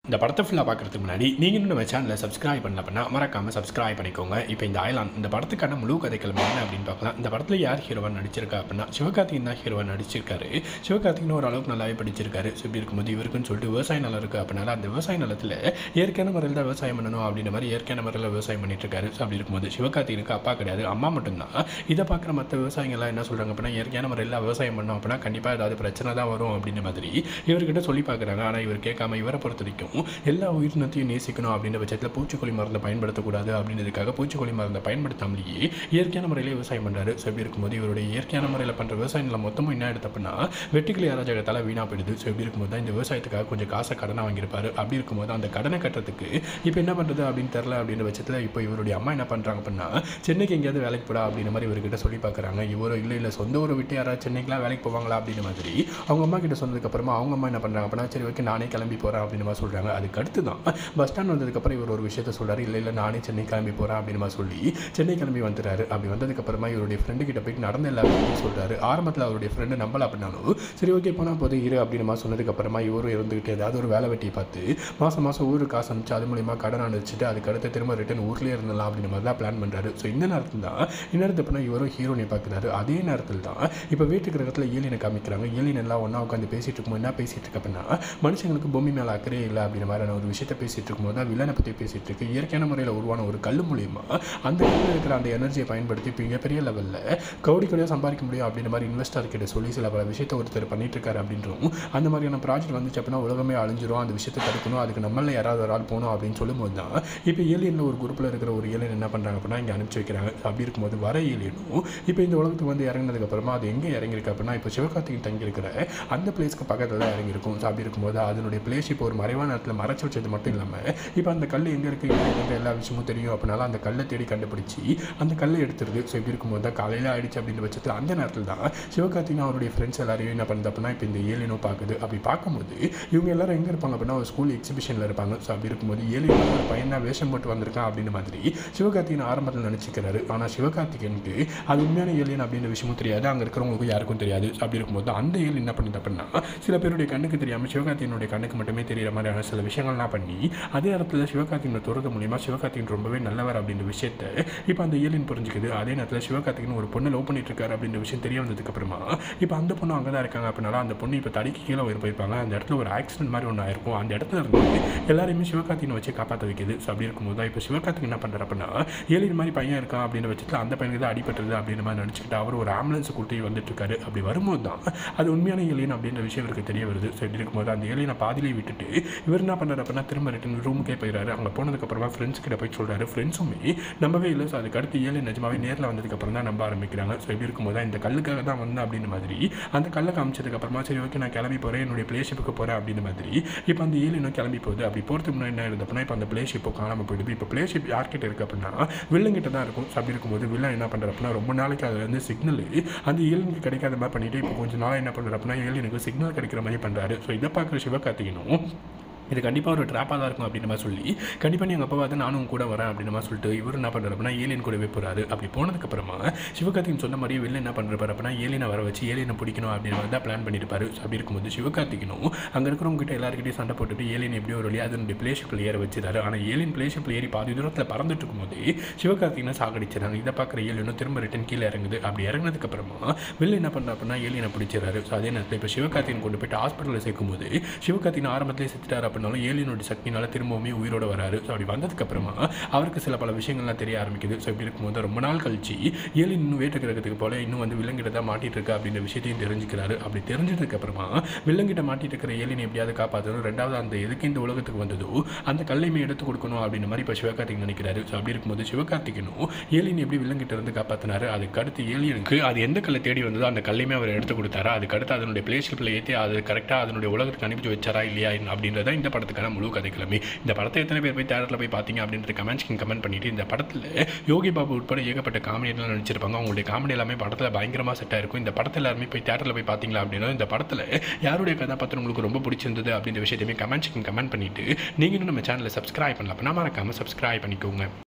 S1: இந்த படத்தை ஃபுல்லாக பார்க்குறதுக்கு முன்னாடி நீங்கள் இன்னும் நம்ம சேனலை சப்ஸ்கிரைப் பண்ணல அப்படின்னா மறக்காமல் சப்ஸ்கிரைப் பண்ணிக்கோங்க இப்போ இந்த அயலான் இந்த படத்துக்கான முழு கதைக்களம் என்ன அப்படின்னு பார்க்கலாம் இந்த படத்தில் யார் ஹீரோவாக நடிச்சிருக்கா அப்படின்னா சிவகார்த்திகேயன் தான் ஹீரோவாக நடிச்சிருக்காரு சிவகார்த்திகேயன் ஓரளவுக்கு நல்லாவே படிச்சிருக்காரு ஸோ இப்படி இருக்கும்போது இவருக்குன்னு சொல்லிட்டு விவசாய நிலம் இருக்குது அப்படின்னால அந்த விவசாய நிலத்தில் இயற்கையான முறையில் தான் விவசாயம் பண்ணணும் அப்படின்ற மாதிரி இயற்கையான முறையில் விவசாயம் பண்ணிட்டு இருக்காரு ஸோ அப்படி இருக்கும்போது சிவகார்த்திகனுக்கு அப்பா கிடையாது அம்மா மட்டும்தான் இதை பார்க்குற மற்ற விவசாயிகள்லாம் என்ன சொல்கிறாங்க அப்படின்னா இயற்கையான முறையில் விவசாயம் பண்ணோம் அப்படின்னா கண்டிப்பாக ஏதாவது பிரச்சனை தான் வரும் அப்படின்ற மாதிரி இவர்கிட்ட சொல்லி பார்க்குறாங்க ஆனால் இவர் கேட்காம இவரை பொறுத்த வரைக்கும் எல்லா உயிரினத்தையும் நேசிக்கணும் அப்படின்ற பட்சத்தில் பூச்சிக்கொல்லி மருந்தை பயன்படுத்தக்கூடாது அப்படின்றதுக்காக பூச்சிக்கொல்லி மருந்தை பயன்படுத்தாமலேயே இயற்கையான முறையில் விவசாயம் பண்ணுறாரு ஸோ இப்படி இருக்கும்போது இவருடைய இயற்கையான முறையில் பண்ணுற விவசாய நிலம் மொத்தமும் என்ன எடுத்து அப்படின்னா வெட்டுக்கிளி அராஜகத்தால் வீணாக போயிடுது ஸோ இப்படி இருக்கும்போது தான் இந்த விவசாயத்துக்காக கொஞ்சம் காசை கடனை வாங்கியிருப்பாரு அப்படி இருக்கும்போது அந்த கடனை கட்டுறதுக்கு இப்போ என்ன பண்ணுறது அப்படின்னு தெரில அப்படின்ற பட்சத்தில் இப்போ இவருடைய அம்மா என்ன பண்ணுறாங்க அப்படின்னா சென்னைக்கு எங்கேயாவது வேலைக்கு போடா அப்படின்ற மாதிரி இவர்கிட்ட சொல்லி பார்க்குறாங்க இவரும் இல்லை இல்லை சொந்த ஊரை விட்டு யாராவது சென்னைக்குலாம் வேலைக்கு போவாங்களா அப்படின்ற மாதிரி அவங்க அம்மா கிட்ட சொன்னதுக்கப்புறமா அவங்க அம்மா என்ன பண்ணுறாங்க அப்படின்னா சரி ஓகே நானே கிளம்பி போகிறேன் அப்படின்னு மாதிரி சொல்கிறாங்க அதுக்கு அடுத்து தான் பஸ் ஸ்டாண்ட் வந்ததுக்கப்புறம் இவர் ஒரு விஷயத்த சொல்கிறாரு இல்லை இல்லை நானே சென்னை கிளம்பி போகிறேன் அப்படின்னு மாதிரி சொல்லி சென்னை கிளம்பி வந்துடுறாரு அப்படி வந்ததுக்கப்புறமா இவருடைய ஃப்ரெண்டு கிட்ட போய் நடந்த எல்லா விஷயத்தையும் சொல்கிறாரு ஆரம்பத்தில் அவருடைய ஃப்ரெண்டு நம்பல அப்படின்னாலும் சரி ஓகே போனால் போது இரு அப்படின்னு மாதிரி சொன்னதுக்கப்புறமா இவரும் இருந்துக்கிட்டு ஏதாவது ஒரு வேலை வெட்டியை பார்த்து மாதம் மாதம் ஊருக்கு காசு அனுப்பிச்சு அது மூலியமாக கடன் அனுப்பிச்சிட்டு அதுக்கு அடுத்து திரும்ப ரிட்டன் ஊர்லேயே இருந்தலாம் அப்படின்ற மாதிரி தான் பிளான் பண்ணுறாரு ஸோ இந்த நேரத்தில் தான் இந்நேரத்து பண்ணால் இவரும் ஹீரோனை பார்க்குறாரு அதே நேரத்தில் தான் இப்போ வீட்டுக்கு இடத்துல ஏலியனை காமிக்கிறாங்க ஏலியன் எல்லாம் ஒன்றா உட்காந்து பேசிட்டு இருக்கும்போது என்ன பேசிட்டு இருக்கு அப்படின்னா மனுஷங்களுக்கு பூமி மேலே அக்கறையே இல்லை அப்படின்ற மாதிரியான ஒரு விஷயத்தை பேசிட்டு இருக்கும்போது தான் வில்லனை பற்றி பேசிட்டு இருக்கு இயற்கையான முறையில் உருவான ஒரு கல் மூலியமா அந்த கல்லில் இருக்கிற அந்த எனர்ஜியை பயன்படுத்தி இப்போ மிகப்பெரிய லெவலில் கவுடி கவுடியாக சம்பாதிக்க முடியும் அப்படின்ற மாதிரி இன்வெஸ்டர் கிட்ட சொல்லி சில பல விஷயத்தை ஒருத்தர் பண்ணிட்டு இருக்காரு அப்படின்றோம் அந்த மாதிரியான ப்ராஜெக்ட் வந்துச்சு அப்படின்னா உலகமே அழிஞ்சிரும் அந்த விஷயத்தை தடுக்கணும் அதுக்கு நம்மள யாராவது ஒரு ஆள் போகணும் அப்படின்னு சொல்லும்போது தான் இப்போ ஏலியனில் ஒரு குரூப்பில் இருக்கிற ஒரு ஏலியன் என்ன பண்ணுறாங்க அப்படின்னா இங்கே அனுப்பிச்சு வைக்கிறாங்க அப்படி இருக்கும்போது வர ஏலியனும் இப்போ இந்த உலகத்துக்கு வந்து இறங்கினதுக்கப்புறமா அது எங்கே இறங்கியிருக்கு அப்படின்னா இப்போ சிவகார்த்திகேயன் தங்கியிருக்கிற அந்த பிளேஸ்க்கு பக்கத்தில் தான் இறங்கியிருக்கும் ஸோ அப்படி இருக்கும்போது அதனுடைய பிளேஸ் இப்போ ஒரு மறைவான இடத்துல மறைச்சு வச்சது மட்டும் இல்லாமல் இப்போ அந்த கல் எங்கே இருக்குது எங்கே எல்லா விஷயமும் தெரியும் அப்படின்னால அந்த கல்லை தேடி கண்டுபிடிச்சி அந்த கல்லை எடுத்துருது ஸோ இப்படி இருக்கும்போது தான் காலையில் ஆயிடுச்சு அப்படின்ற பட்சத்தில் அந்த நேரத்தில் தான் சிவகார்த்திகேயன் அவருடைய ஃப்ரெண்ட்ஸ் எல்லாரையும் என்ன பண்ணுது அப்படின்னா இப்போ இந்த ஏலியனும் பார்க்குது அப்படி பார்க்கும்போது இவங்க எல்லாரும் எங்கே இருப்பாங்க அப்படின்னா ஒரு ஸ்கூல் எக்ஸிபிஷனில் இருப்பாங்க ஸோ அப்படி இருக்கும்போது ஏலியன் ஒரு பையன் தான் வேஷம் போட்டு வந்திருக்கான் அப்படின்ற மாதிரி சிவகார்த்திகேயன் ஆரம்பத்தில் நினச்சிக்கிறாரு ஆனால் சிவகார்த்திகேயனுக்கு அது உண்மையான ஏலியன் அப்படின்ற விஷயமும் தெரியாது அங்கே இருக்கிறவங்களுக்கு யாருக்கும் தெரியாது So அப்படி இருக்கும்போது அந்த ஏலியன் என்ன பண்ணுது அப்படின்னா சில பேருடைய கண்ணுக்கு தெரியாமல் சிவகார்த்திகேயனுடைய கண்ணுக்கு மட்டுமே தெரியிற மாதிரியான சில விஷயங்கள்லாம் பண்ணி அதே இடத்துல சிவகார்த்திகேயனை துறது மூலியமா சிவகார்த்திகேயன் ரொம்பவே நல்லவர் அப்படின்ற விஷயத்த இப்போ அந்த ஏலியன் புரிஞ்சுக்குது அதே நேரத்தில் சிவகார்த்திகேயன் ஒரு பொண்ணை லவ் பண்ணிட்டு இருக்காரு அப்படின்ற விஷயம் தெரிய வந்ததுக்கு அப்புறமா இப்போ அந்த பொண்ணு அங்கே தான் இருக்காங்க அப்படின்னால அந்த பொண்ணு இப்போ தடிக்கு கீழே உயிர் போயிருப்பாங்க அந்த இடத்துல ஒரு ஆக்சிடென்ட் மாதிரி ஒன்று ஆயிருக்கும் அந்த இடத்துல இருந்து எல்லாரையுமே சிவகார்த்திகேயனை வச்சு காப்பாற்ற வைக்குது ஸோ அப்படி இருக்கும்போது தான் இப்போ சிவகார்த்திகேயன் என்ன பண்ணுறாரு அப்படின்னா ஏலியன் மாதிரி பையன் இருக்கான் அப்படின்ற பட்சத்தில் அந்த பையனுக்கு தான் அடிபட்டுருது அப்படின்ற மாதிரி நினச்சிக்கிட்டு அவர் ஒரு ஆம்புலன்ஸ் கூட்டி வந்துட்டு இருக்காரு அப்படி வரும்போது தான் அது உண்மையான ஏலியன் அப்படின்ற விஷயம் இவருக்கு தெரிய வருது ஸோ இப்படி இருக்கும்போது அந்த ஏலியனை பாதியிலே விட்டுட்டு இவர் என்ன பண்ணுறாரு அப்படின்னா திரும்ப ரிட்டன் ரூமுக்கே போயிடுறாரு அங்கே போனதுக்கப்புறமா ஃப்ரெண்ட்ஸ் கிட்ட போய் சொல்கிறாரு ஃப்ரெண்ட்ஸுமே நம்பவே இல்லை ஸோ அதுக்கு அடுத்து ஏழு நிஜமாவே நேரில் வந்ததுக்கப்புறம் தான் நம்ப ஆரம்பிக்கிறாங்க ஸோ இப்படி இருக்கும்போது தான் இந்த கல்லுக்காக தான் வந்தேன் அப்படின்ற மாதிரி அந்த கல்லை காமிச்சதுக்கப்புறமா சரி ஓகே நான் கிளம்பி போகிறேன் என்னுடைய பிளேஷிப்புக்கு போகிறேன் அப்படின்ற மாதிரி இப்போ அந்த ஏழு இன்னும் கிளம்பி போகுது அப்படி போகிறதுக்கு முன்னாடி என்ன இருந்தது அப்படின்னா இப்போ அந்த பிளேஷிப்போ காணாமல் போயிடுது இப்போ பிளேஷிப் யார்கிட்ட இருக்குது அப்படின்னா வில்லங்கிட்ட தான் இருக்கும் ஸோ அப்படி இருக்கும்போது வில்லன் என்ன பண்ணுறாரு அப்படின்னா ரொம்ப நாளைக்கு அதில் வந்து சிக்னல் அந்த ஏழுனுக்கு கிடைக்காத மாதிரி பண்ணிட்டு இப்போ கொஞ்சம் நாளாக என்ன பண்ணுறாரு அப்படின்னா ஏழுனுக்கு சிக்னல் கிடைக்கிற மாதிரி பண்ணுறாரு ஸோ இதை பார்க்குற சிவகார்த்திகனும் இது கண்டிப்பாக ஒரு ட்ராப்பாக தான் இருக்கும் அப்படின்ற மாதிரி சொல்லி கண்டிப்பாக நீ எங்கள் அப்பா வந்து நானும் கூட வரேன் அப்படின்ற மாதிரி சொல்லிட்டு இவர் என்ன பண்ணுறாரு அப்படின்னா ஏலியன் கூடவே போகிறாரு அப்படி போனதுக்கப்புறமா சிவகார்த்திகன் சொன்ன மாதிரியே வெளில என்ன பண்ணுறாரு அப்படின்னா ஏலியனை வர வச்சு ஏலியனை பிடிக்கணும் அப்படின்ற மாதிரி தான் பிளான் பண்ணியிருப்பாரு So அப்படி இருக்கும்போது சிவகார்த்திகனும் அங்கே இருக்கிறவங்க கிட்ட எல்லாருக்கிட்டையும் சண்டை போட்டுட்டு ஏலியன் எப்படியோ ஒரு வழியாக அதனுடைய பிளேஷிப்பில் ஏற வச்சிருக்காரு ஆனால் ஏலியன் பிளேஷிப்பில் ஏறி பாதி தூரத்தில் பறந்துட்டு இருக்கும்போது சிவகார்த்திகனை சாகடிச்சிடறாங்க இதை பார்க்குற ஏலியனும் திரும்ப ரிட்டன் கீழே இறங்குது அப்படி இறங்கினதுக்கப்புறமா வெளில என்ன பண்ணுறா அப்படின்னா ஏலியனை பிடிச்சிடறாரு ஸோ அதே நேரத்தில் இப்போ சிவகார்த்திகன் கொண்டு போயிட்டு ஹாஸ்பிட்டலில் சேர்க்கும்போது சிவகார்த்திகன் ஆரம்பத்திலே செத்துட்டார் அப்படின்னாலும் ஏலியனுடைய சக்தினால திரும்பவுமே உயிரோட வராரு ஸோ அப்படி வந்ததுக்கப்புறமா அவருக்கு சில பல விஷயங்கள்லாம் தெரிய ஆரம்பிக்குது ஸோ இப்படி இருக்கும்போது ரொம்ப நாள் கழிச்சு ஏலியன் இன்னும் வேட்டு கிரகத்துக்கு போல இன்னும் வந்து விலங்கிட்ட தான் மாட்டிட்டு இருக்கா அப்படின்ற விஷயத்தையும் தெரிஞ்சுக்கிறாரு அப்படி தெரிஞ்சதுக்கப்புறமா விலங்கிட்ட மாட்டிட்டு இருக்கிற ஏலியன் எப்படியாவது காப்பாற்றணும் ரெண்டாவது அந்த எதுக்கு இந்த உலகத்துக்கு வந்ததோ அந்த கல்லையுமே எடுத்து கொடுக்கணும் அப்படின்ற மாதிரி இப்போ சிவகார்த்திகன் நினைக்கிறாரு ஸோ அப்படி இருக்கும்போது சிவகார்த்திகனும் ஏலியன் எப்படி விலங்கிட்ட இருந்து காப்பாற்றினாரு அதுக்கு அடுத்து ஏலியனுக்கு அது எந்த கல்லை தேடி வந்ததோ அந்த கல்லையுமே அவர் எடுத்து கொடுத்தாரா அதுக்கு அடுத்து அதனுடைய பிளேஸ்ஷிப்பில் ஏற்றி அது கரெக்டாக அதனுடைய உலகத்துக்கு அனுப்பிச்சு வச்சாரா இல்லையா அப்படின்றத இந்த படத்துக்கான முழு கதைக்கிழமை இந்த படத்தை எத்தனை பேர் போய் தேட்டரில் போய் பார்த்தீங்க அப்படின்றது கமெண்ட்ஸ்க்கு கமெண்ட் பண்ணிட்டு இந்த படத்தில் யோகி பாபு உட்பட ஏகப்பட்ட காமெடியெல்லாம் நடிச்சிருப்பாங்க அவங்களுடைய காமெடி எல்லாமே படத்தில் பயங்கரமாக செட் ஆயிருக்கும் இந்த படத்தில் எல்லாருமே போய் தேட்டரில் போய் பார்த்தீங்களா அப்படின்னா இந்த படத்தில் யாருடைய கதாபாத்திரம் உங்களுக்கு ரொம்ப பிடிச்சிருந்தது அப்படின்ற விஷயத்தையுமே கமெண்ட்ஸ்க்கு கமெண்ட் பண்ணிட்டு நீங்கள் இன்னும் நம்ம சேனலை சப்ஸ்கிரைப் பண்ணல அப்படின்னா மறக்காமல் சப்ஸ்கிரைப் பண்ணிக்கோங்க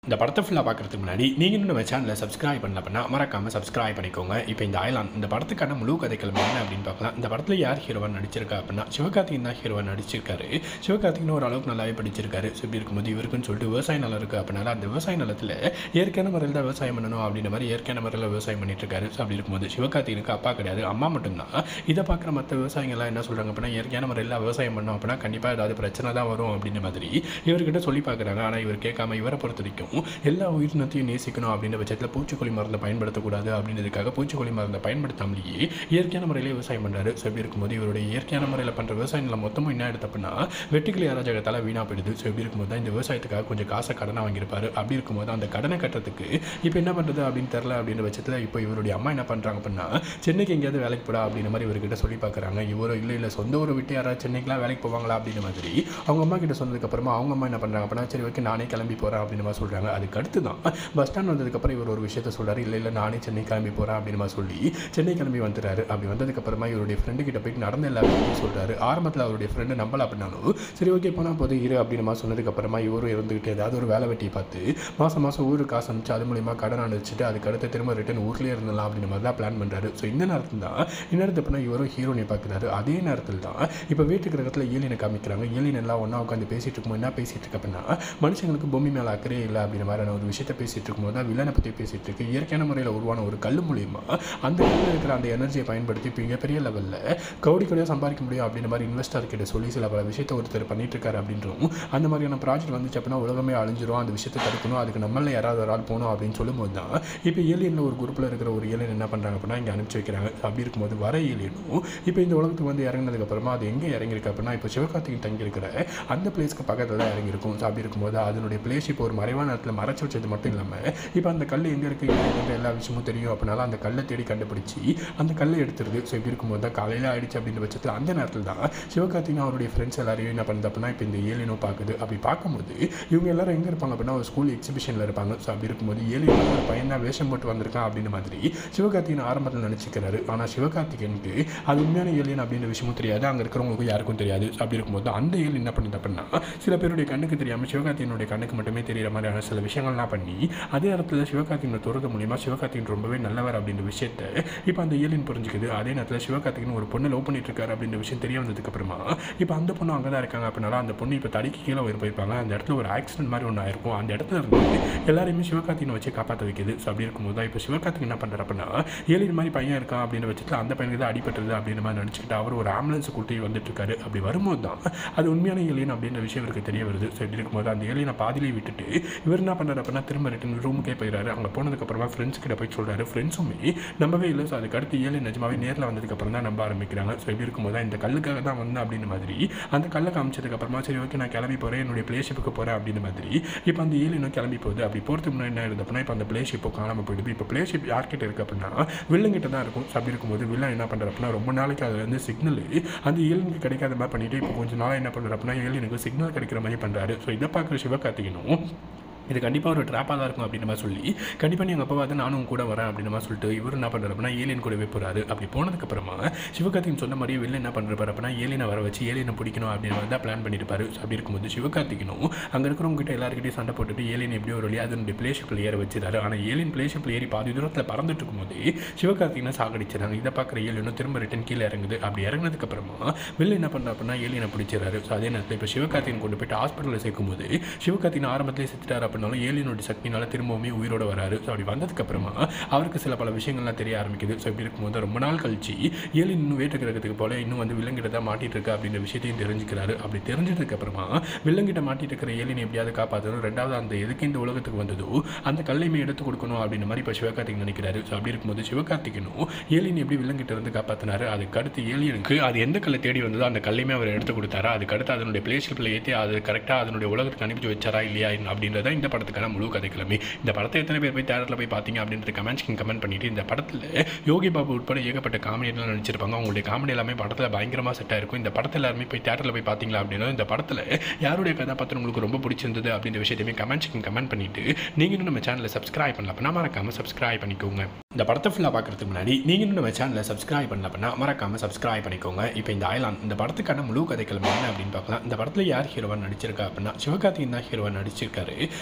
S1: இந்த படத்தை ஃபுல்லாக பார்க்குறதுக்கு முன்னாடி நீங்கள் இன்னும் நம்ம சேனலை சப்ஸ்கிரைப் பண்ணல அப்படின்னா மறக்காமல் சப்ஸ்கிரைப் பண்ணிக்கோங்க இப்போ இந்த அயலான் இந்த படத்துக்கான முழு கதைக்களம் என்ன அப்படின்னு பார்க்கலாம் இந்த படத்தில் யார் ஹீரோவாக நடிச்சிருக்கா அப்படின்னா சிவகார்த்திகேயன் தான் ஹீரோவாக நடிச்சிருக்காரு சிவகார்த்திகேயன் ஒரு அளவுக்கு நல்லாவே படிச்சிருக்காரு ஸோ இப்படி இருக்கும்போது இவருக்குன்னு சொல்லிட்டு விவசாய நிலம் இருக்குது அப்படின்னால அந்த விவசாய நிலத்தில் இயற்கையான முறையில் தான் விவசாயம் பண்ணணும் அப்படின்ற மாதிரி இயற்கையான முறையில் விவசாயம் பண்ணிட்டு இருக்காரு ஸோ அப்படி இருக்கும்போது சிவகார்த்திகனுக்கு அப்பா கிடையாது அம்மா மட்டும்தான் இதை பார்க்குற மற்ற விவசாயிகள்லாம் என்ன சொல்கிறாங்க அப்படின்னா இயற்கையான முறையில் விவசாயம் பண்ணோம் அப்படின்னா கண்டிப்பாக ஏதாவது பிரச்சனை தான் வரும் அப்படின்ற மாதிரி இவர்கிட்ட சொல்லி பார்க்குறாங்க ஆனால் இவர் கேட்காம இவரை பொறுத்த வரைக்கும் எல்லா உயிரினத்தையும் நேசிக்கணும் அப்படின்ற பட்சத்தில் பூச்சிக்கொல்லி மருந்தை பயன்படுத்தக்கூடாது அப்படின்றதுக்காக பூச்சிக்கொல்லி மருந்தை பயன்படுத்தாமலேயே இயற்கையான முறையில் விவசாயம் பண்ணுறாரு ஸோ இப்படி இருக்கும்போது இவருடைய இயற்கையான முறையில் பண்ணுற விவசாய நிலம் மொத்தமும் என்ன எடுத்து அப்படின்னா வெட்டுக்கிளி அராஜகத்தால் வீணாக போயிடுது ஸோ இப்படி இருக்கும்போது தான் இந்த விவசாயத்துக்காக கொஞ்சம் காசை கடனை வாங்கியிருப்பாரு அப்படி இருக்கும்போது அந்த கடனை கட்டுறதுக்கு இப்போ என்ன பண்ணுறது அப்படின்னு தெரில அப்படின்ற பட்சத்தில் இப்போ இவருடைய அம்மா என்ன பண்ணுறாங்க அப்படின்னா சென்னைக்கு எங்கேயாவது வேலைக்கு போடா அப்படின்ற மாதிரி இவர்கிட்ட சொல்லி பார்க்குறாங்க இவரோ இல்லை இல்லை சொந்த ஊரை விட்டு யாராவது சென்னைக்குலாம் வேலைக்கு போவாங்களா அப்படின்ற மாதிரி அவங்க அம்மா கிட்ட சொன்னதுக்கப்புறமா அவங்க அம்மா என்ன பண்ணுறாங்க அப்படின்னா சரி ஓகே நானே கிளம்பி போகிறேன் அப்படின்னு மாதிரி சொல்கிறாங்க அதுக்கு அடுத்து தான் பஸ் ஸ்டாண்ட் வந்ததுக்கப்புறம் இவர் ஒரு விஷயத்த சொல்கிறாரு இல்லை இல்லை நானே சென்னை கிளம்பி போகிறேன் அப்படின்னு மாதிரி சொல்லி சென்னை கிளம்பி வந்துறாரு அப்படி வந்ததுக்கப்புறமா இவருடைய ஃப்ரெண்டு கிட்ட போயிட்டு நடந்த எல்லா விஷயத்தையும் சொல்கிறாரு ஆரம்பத்தில் அவருடைய ஃப்ரெண்டு நம்பல அப்படின்னாலும் சரி ஓகே போனால் போது இரு அப்படின்னு மாதிரி சொன்னதுக்கப்புறமா இவரும் இருந்துக்கிட்டு ஏதாவது ஒரு வேலை வெட்டியை பார்த்து மாதம் மாதம் ஊருக்கு காசு அனுப்பிச்சு அது மூலியமாக கடன் அனுப்பிச்சிட்டு அதுக்கு அடுத்து திரும்ப ரிட்டன் ஊர்லேயே இருந்தலாம் அப்படின்ற மாதிரி தான் பிளான் பண்ணுறாரு ஸோ இந்த நேரத்தில் தான் இந்நேரத்து அப்படின்னா இவரும் ஹீரோனை பார்க்குறாரு அதே நேரத்தில் தான் இப்போ வீட்டுக்கு இடத்துல ஏலியனை காமிக்கிறாங்க ஏலியன் எல்லாம் ஒன்றா உட்காந்து பேசிட்டு இருக்கும்போது என்ன பேசிட்டு இருக்கு அப்படின்னா மனுஷங்களுக்கு பூமி மேலே அக்கறையே இல்லை அப்படின்ற மாதிரியான ஒரு விஷயத்தை பேசிட்டு இருக்கும்போது தான் வில்லனை பற்றி பேசிட்டு இருக்கு இயற்கையான முறையில் உருவான ஒரு கல் மூலியமா அந்த கல்லில் இருக்கிற அந்த எனர்ஜியை பயன்படுத்தி இப்போ மிகப்பெரிய லெவலில் கவுடி கவுடியாக சம்பாதிக்க முடியும் அப்படின்ற மாதிரி இன்வெஸ்டர் கிட்ட சொல்லி சில பல விஷயத்தை ஒருத்தர் பண்ணிட்டு இருக்காரு அப்படின்றும் அந்த மாதிரியான ப்ராஜெக்ட் வந்துச்சு அப்படின்னா உலகமே அழிஞ்சிரும் அந்த விஷயத்தை தடுக்கணும் அதுக்கு நம்மள யாராவது ஒரு ஆள் போகணும் அப்படின்னு சொல்லும்போது தான் இப்போ ஏலியனில் ஒரு குரூப்பில் இருக்கிற ஒரு ஏலியன் என்ன பண்ணுறாங்க அப்படின்னா இங்கே அனுப்பிச்சு வைக்கிறாங்க அப்படி இருக்கும்போது வர ஏலியனும் இப்போ இந்த உலகத்துக்கு வந்து இறங்கினதுக்கு அப்புறமா அது எங்கே இறங்கியிருக்கு அப்படின்னா இப்போ சிவகார்த்திகேயன் தங்கி இருக்கிற அந்த பிளேஸ்க்கு பக்கத்தில் தான் இறங்கியிருக்கும் ஸோ அப்படி இருக்கும்போது அதனுடைய பிளேஸ் இப்போ ஒரு மறைவான இடத்துல மறைச்சு வச்சது மட்டும் இல்லாமல் இப்போ அந்த கல் எங்கே இருக்குது எங்கே எல்லா விஷயமும் தெரியும் அப்படினால அந்த கல்லை தேடி கண்டுபிடிச்சி அந்த கல்லை எடுத்துருது ஸோ இப்படி இருக்கும்போது தான் காலையில் ஆயிடுச்சு அப்படின்ற பட்சத்தில் அந்த நேரத்தில் தான் சிவகார்த்திகேயன் அவருடைய ஃப்ரெண்ட்ஸ் எல்லாரையும் என்ன பண்ணுது அப்படின்னா இப்போ இந்த ஏலியனும் பார்க்குது அப்படி பார்க்கும்போது இவங்க எல்லாரும் எங்கே இருப்பாங்க அப்படின்னா ஒரு ஸ்கூல் எக்ஸிபிஷனில் இருப்பாங்க ஸோ அப்படி இருக்கும்போது ஏலியன் ஒரு பையன் தான் வேஷம் போட்டு வந்திருக்கான் அப்படின்ற மாதிரி சிவகார்த்திகேயன் ஆரம்பத்தில் நினச்சிக்கிறாரு ஆனால் சிவகார்த்திகேயனுக்கு அது உண்மையான ஏலியன் அப்படின்ற விஷயமும் தெரியாது அங்கே இருக்கிறவங்களுக்கு யாருக்கும் தெரியாது So அப்படி இருக்கும்போது அந்த ஏலியன் என்ன பண்ணுது அப்படின்னா சில பேருடைய கண்ணுக்கு தெரியாமல் சிவகார்த்திகேயனுடைய கண்ணுக்கு மட்டுமே தெரியிற மாதிரியான சில விஷயங்கள்லாம் பண்ணி அதே இடத்துல சிவகார்த்திகேயனை துறது மூலியமா சிவகார்த்திகேயன் ரொம்பவே நல்லவர் அப்படின்ற விஷயத்த இப்போ அந்த ஏலியன் புரிஞ்சுக்குது அதே நேரத்தில் சிவகார்த்திகேயன் ஒரு பொண்ணை லவ் பண்ணிட்டு இருக்காரு அப்படின்ற விஷயம் தெரிய வந்ததுக்கு அப்புறமா இப்போ அந்த பொண்ணு அங்கே தான் இருக்காங்க அப்படின்னால அந்த பொண்ணு இப்போ தடிக்கு கீழே உயிர் போயிருப்பாங்க அந்த இடத்துல ஒரு ஆக்சிடென்ட் மாதிரி ஒன்று ஆயிருக்கும் அந்த இடத்துல இருந்து எல்லாரையுமே சிவகார்த்திகேயனை வச்சு காப்பாற்ற வைக்குது ஸோ அப்படி இருக்கும்போது தான் இப்போ சிவகார்த்திகேயன் என்ன பண்ணுறாரு அப்படின்னா ஏலியன் மாதிரி பையன் இருக்கான் அப்படின்ற பட்சத்தில் அந்த பையனுக்கு தான் அடிபட்டது அப்படின்ற மாதிரி நினச்சிக்கிட்டு அவர் ஒரு ஆம்புலன்ஸ் கூட்டி வந்துட்டு இருக்காரு அப்படி வரும்போது தான் அது உண்மையான ஏலியன் அப்படின்ற விஷயம் இவருக்கு தெரிய வருது ஸோ இப்படி இருக்கும்போது அந்த ஏலியனை பாதியிலே விட்டுட்டு இவர் என்ன பண்ணுறாரு அப்படின்னா திரும்ப ரிட்டன் ரூமுக்கே போயிடுறாரு அங்கே போனதுக்கப்புறமா ஃப்ரெண்ட்ஸ் கிட்ட போய் சொல்கிறாரு ஃப்ரெண்ட்ஸுமே நம்பவே இல்லை ஸோ அதுக்கு அடுத்து ஏழு நிஜமாவே நேரில் வந்ததுக்கப்புறம் தான் நம்ப ஆரம்பிக்கிறாங்க ஸோ இப்படி இருக்கும்போது தான் இந்த கல்லுக்காக தான் வந்தேன் அப்படின்ற மாதிரி அந்த கல்லை காமிச்சதுக்கப்புறமா சரி ஓகே நான் கிளம்பி போகிறேன் என்னுடைய பிளேஷிப்புக்கு போகிறேன் அப்படின்ற மாதிரி இப்போ அந்த ஏழு இன்னும் கிளம்பி போகுது அப்படி போகிறதுக்கு முன்னாடி என்ன இருந்தது அப்படின்னா இப்போ அந்த பிளேஷிப்போ காணாமல் போயிடுது இப்போ பிளேஷிப் யார்கிட்ட இருக்குது அப்படின்னா வில்லங்கிட்ட தான் இருக்கும் ஸோ அப்படி இருக்கும்போது வில்லன் என்ன பண்ணுறாரு அப்படின்னா ரொம்ப நாளைக்கு அதுல இருந்து சிக்னல் அந்த ஏழுனுக்கு கிடைக்காத மாதிரி பண்ணிட்டு இப்போ கொஞ்சம் நாளாக என்ன பண்ணுறாரு அப்படின்னா ஏழுனுக்கு சிக்னல் கிடைக்கிற மாதிரி பண்ணுறாரு ஸோ இதை பார்க்குற சிவகார்த்திகனும் இது கண்டிப்பாக ஒரு ட்ராப்பாக தான் இருக்கும் அப்படின்னு மாதிரி சொல்லி கண்டிப்பாக நீ எங்கள் அப்பா வந்து நானும் உன் கூட வரேன் அப்படின்னு மாதிரி சொல்லிட்டு இவர் என்ன பண்ணுறாரு அப்படின்னா ஏலியன் கூடவே போகிறாரு அப்படி போனதுக்கப்புறமா சிவகார்த்திகன் சொன்ன மாதிரியே வெளில என்ன பண்ணுறாரு அப்படின்னா ஏலியனை வர வச்சு ஏலியனை பிடிக்கணும் அப்படின்னு வந்து தான் பிளான் பண்ணியிருப்பாரு ஸோ அப்படி இருக்கும்போது சிவகார்த்திகனும் அங்கே இருக்கிறவங்க கிட்ட எல்லாருக்கிட்டையும் சண்டை போட்டுட்டு ஏலியன் எப்படியோ ஒரு வழியாக அதனுடைய பிளேஷிப்பில் ஏற வச்சிருக்காரு ஆனால் ஏலியன் பிளேஷிப்பில் ஏறி பாதி தூரத்தில் பறந்துட்டு இருக்கும்போது சிவகார்த்திகனை சாகடிச்சிடறாங்க இதை பார்க்குற ஏலியனும் திரும்ப ரிட்டன் கீழே இறங்குது அப்படி இறங்கினதுக்கப்புறமா வெளில என்ன பண்ணுறா அப்படின்னா ஏலியனை பிடிச்சிடறாரு ஸோ அதே நேரத்தில் இப்போ சிவகார்த்திகன் கொண்டு போயிட்டு ஹாஸ்பிட்டலில் சேர்க்கும்போது சிவகார்த்திகன் ஆரம்பத்திலே செத்துட்டார் அப்படின்னாலும் ஏலியனோட சக்தினால திரும்பவுமே உயிரோட வராரு ஸோ அப்படி வந்ததுக்கப்புறமா அவருக்கு சில பல விஷயங்கள்லாம் தெரிய ஆரம்பிக்குது ஸோ இப்படி இருக்கும்போது ரொம்ப நாள் கழிச்சு ஏலியன் இன்னும் வேட்டு கிரகத்துக்கு போல இன்னும் வந்து விலங்கிட்ட தான் மாட்டிட்டு இருக்கு அப்படின்ற விஷயத்தையும் தெரிஞ்சுக்கிறாரு அப்படி தெரிஞ்சதுக்கு அப்புறமா விலங்கிட்ட மாட்டிட்டு இருக்கிற ஏலியனை எப்படியாவது காப்பாற்றணும் ரெண்டாவது அந்த எதுக்கு இந்த உலகத்துக்கு வந்ததோ அந்த கல்லையுமே எடுத்து கொடுக்கணும் அப்படின்ற மாதிரி இப்போ சிவகார்த்திகன் நினைக்கிறாரு ஸோ அப்படி இருக்கும்போது சிவகார்த்திகனும் ஏலியன் எப்படி விலங்கிட்ட இருந்து காப்பாற்றினாரு அதுக்கு அடுத்து ஏலியனுக்கு அது எந்த கல்லை தேடி வந்ததோ அந்த கல்லையுமே அவர் எடுத்து கொடுத்தாரு அதுக்கு அடுத்து அதனுடைய பிளேஷிப்பில் ஏற்றி அது கரெக்டாக அதனுடைய உலகத்துக்கு அனுப்பி வச்சாரா இல்லையா அப்படின்றத இந்த படத்துக்கான முழு கதைக்கிழமை இந்த படத்தை எத்தனை பேர் போய் தேட்டரில் போய் பார்த்தீங்க அப்படின்றது கமெண்ட்ஸ்க்கு கமெண்ட் பண்ணிட்டு இந்த படத்தில் யோகி பாபு உட்பட ஏகப்பட்ட காமெடியெல்லாம் நடிச்சிருப்பாங்க அவங்களுடைய காமெடி எல்லாமே படத்தில் பயங்கரமாக செட் ஆயிருக்கும் இந்த படத்தை எல்லாருமே போய் தேட்டரில் போய் பார்த்தீங்களா அப்படின்னா இந்த படத்தில் யாருடைய கதாபாத்திரம் உங்களுக்கு ரொம்ப பிடிச்சிருந்தது அப்படின்ற விஷயத்தையுமே கமெண்ட்ஸ்க்கு கமெண்ட் பண்ணிட்டு நீங்கள் இன்னும் நம்ம சேனலை சப்ஸ்கிரைப் பண்ணல அப்படின்னா மறக்காம சப்ஸ்கிரைப் பண்ணிக்கோங்க இந்த படத்தை ஃபுல்லாக பார்க்கறதுக்கு முன்னாடி நீங்கள் இன்னும் நம்ம சேனலை சப்ஸ்கிரைப் பண்ணல அப்படின்னா மறக்காம சப்ஸ்கிரைப் பண்ணிக்கோங்க இப்போ இந்த அயலான் இந்த படத்துக்கான முழு கதைக்களம் என்ன அப்படின்னு பார்க்கலாம் இந்த படத்தில் யார் ஹீரோவாக நடிச்சிருக்கா அப்படின்னா சிவகார்த்திகேயன் தான் ஹீரோவாக நடிச்சிருக்காரு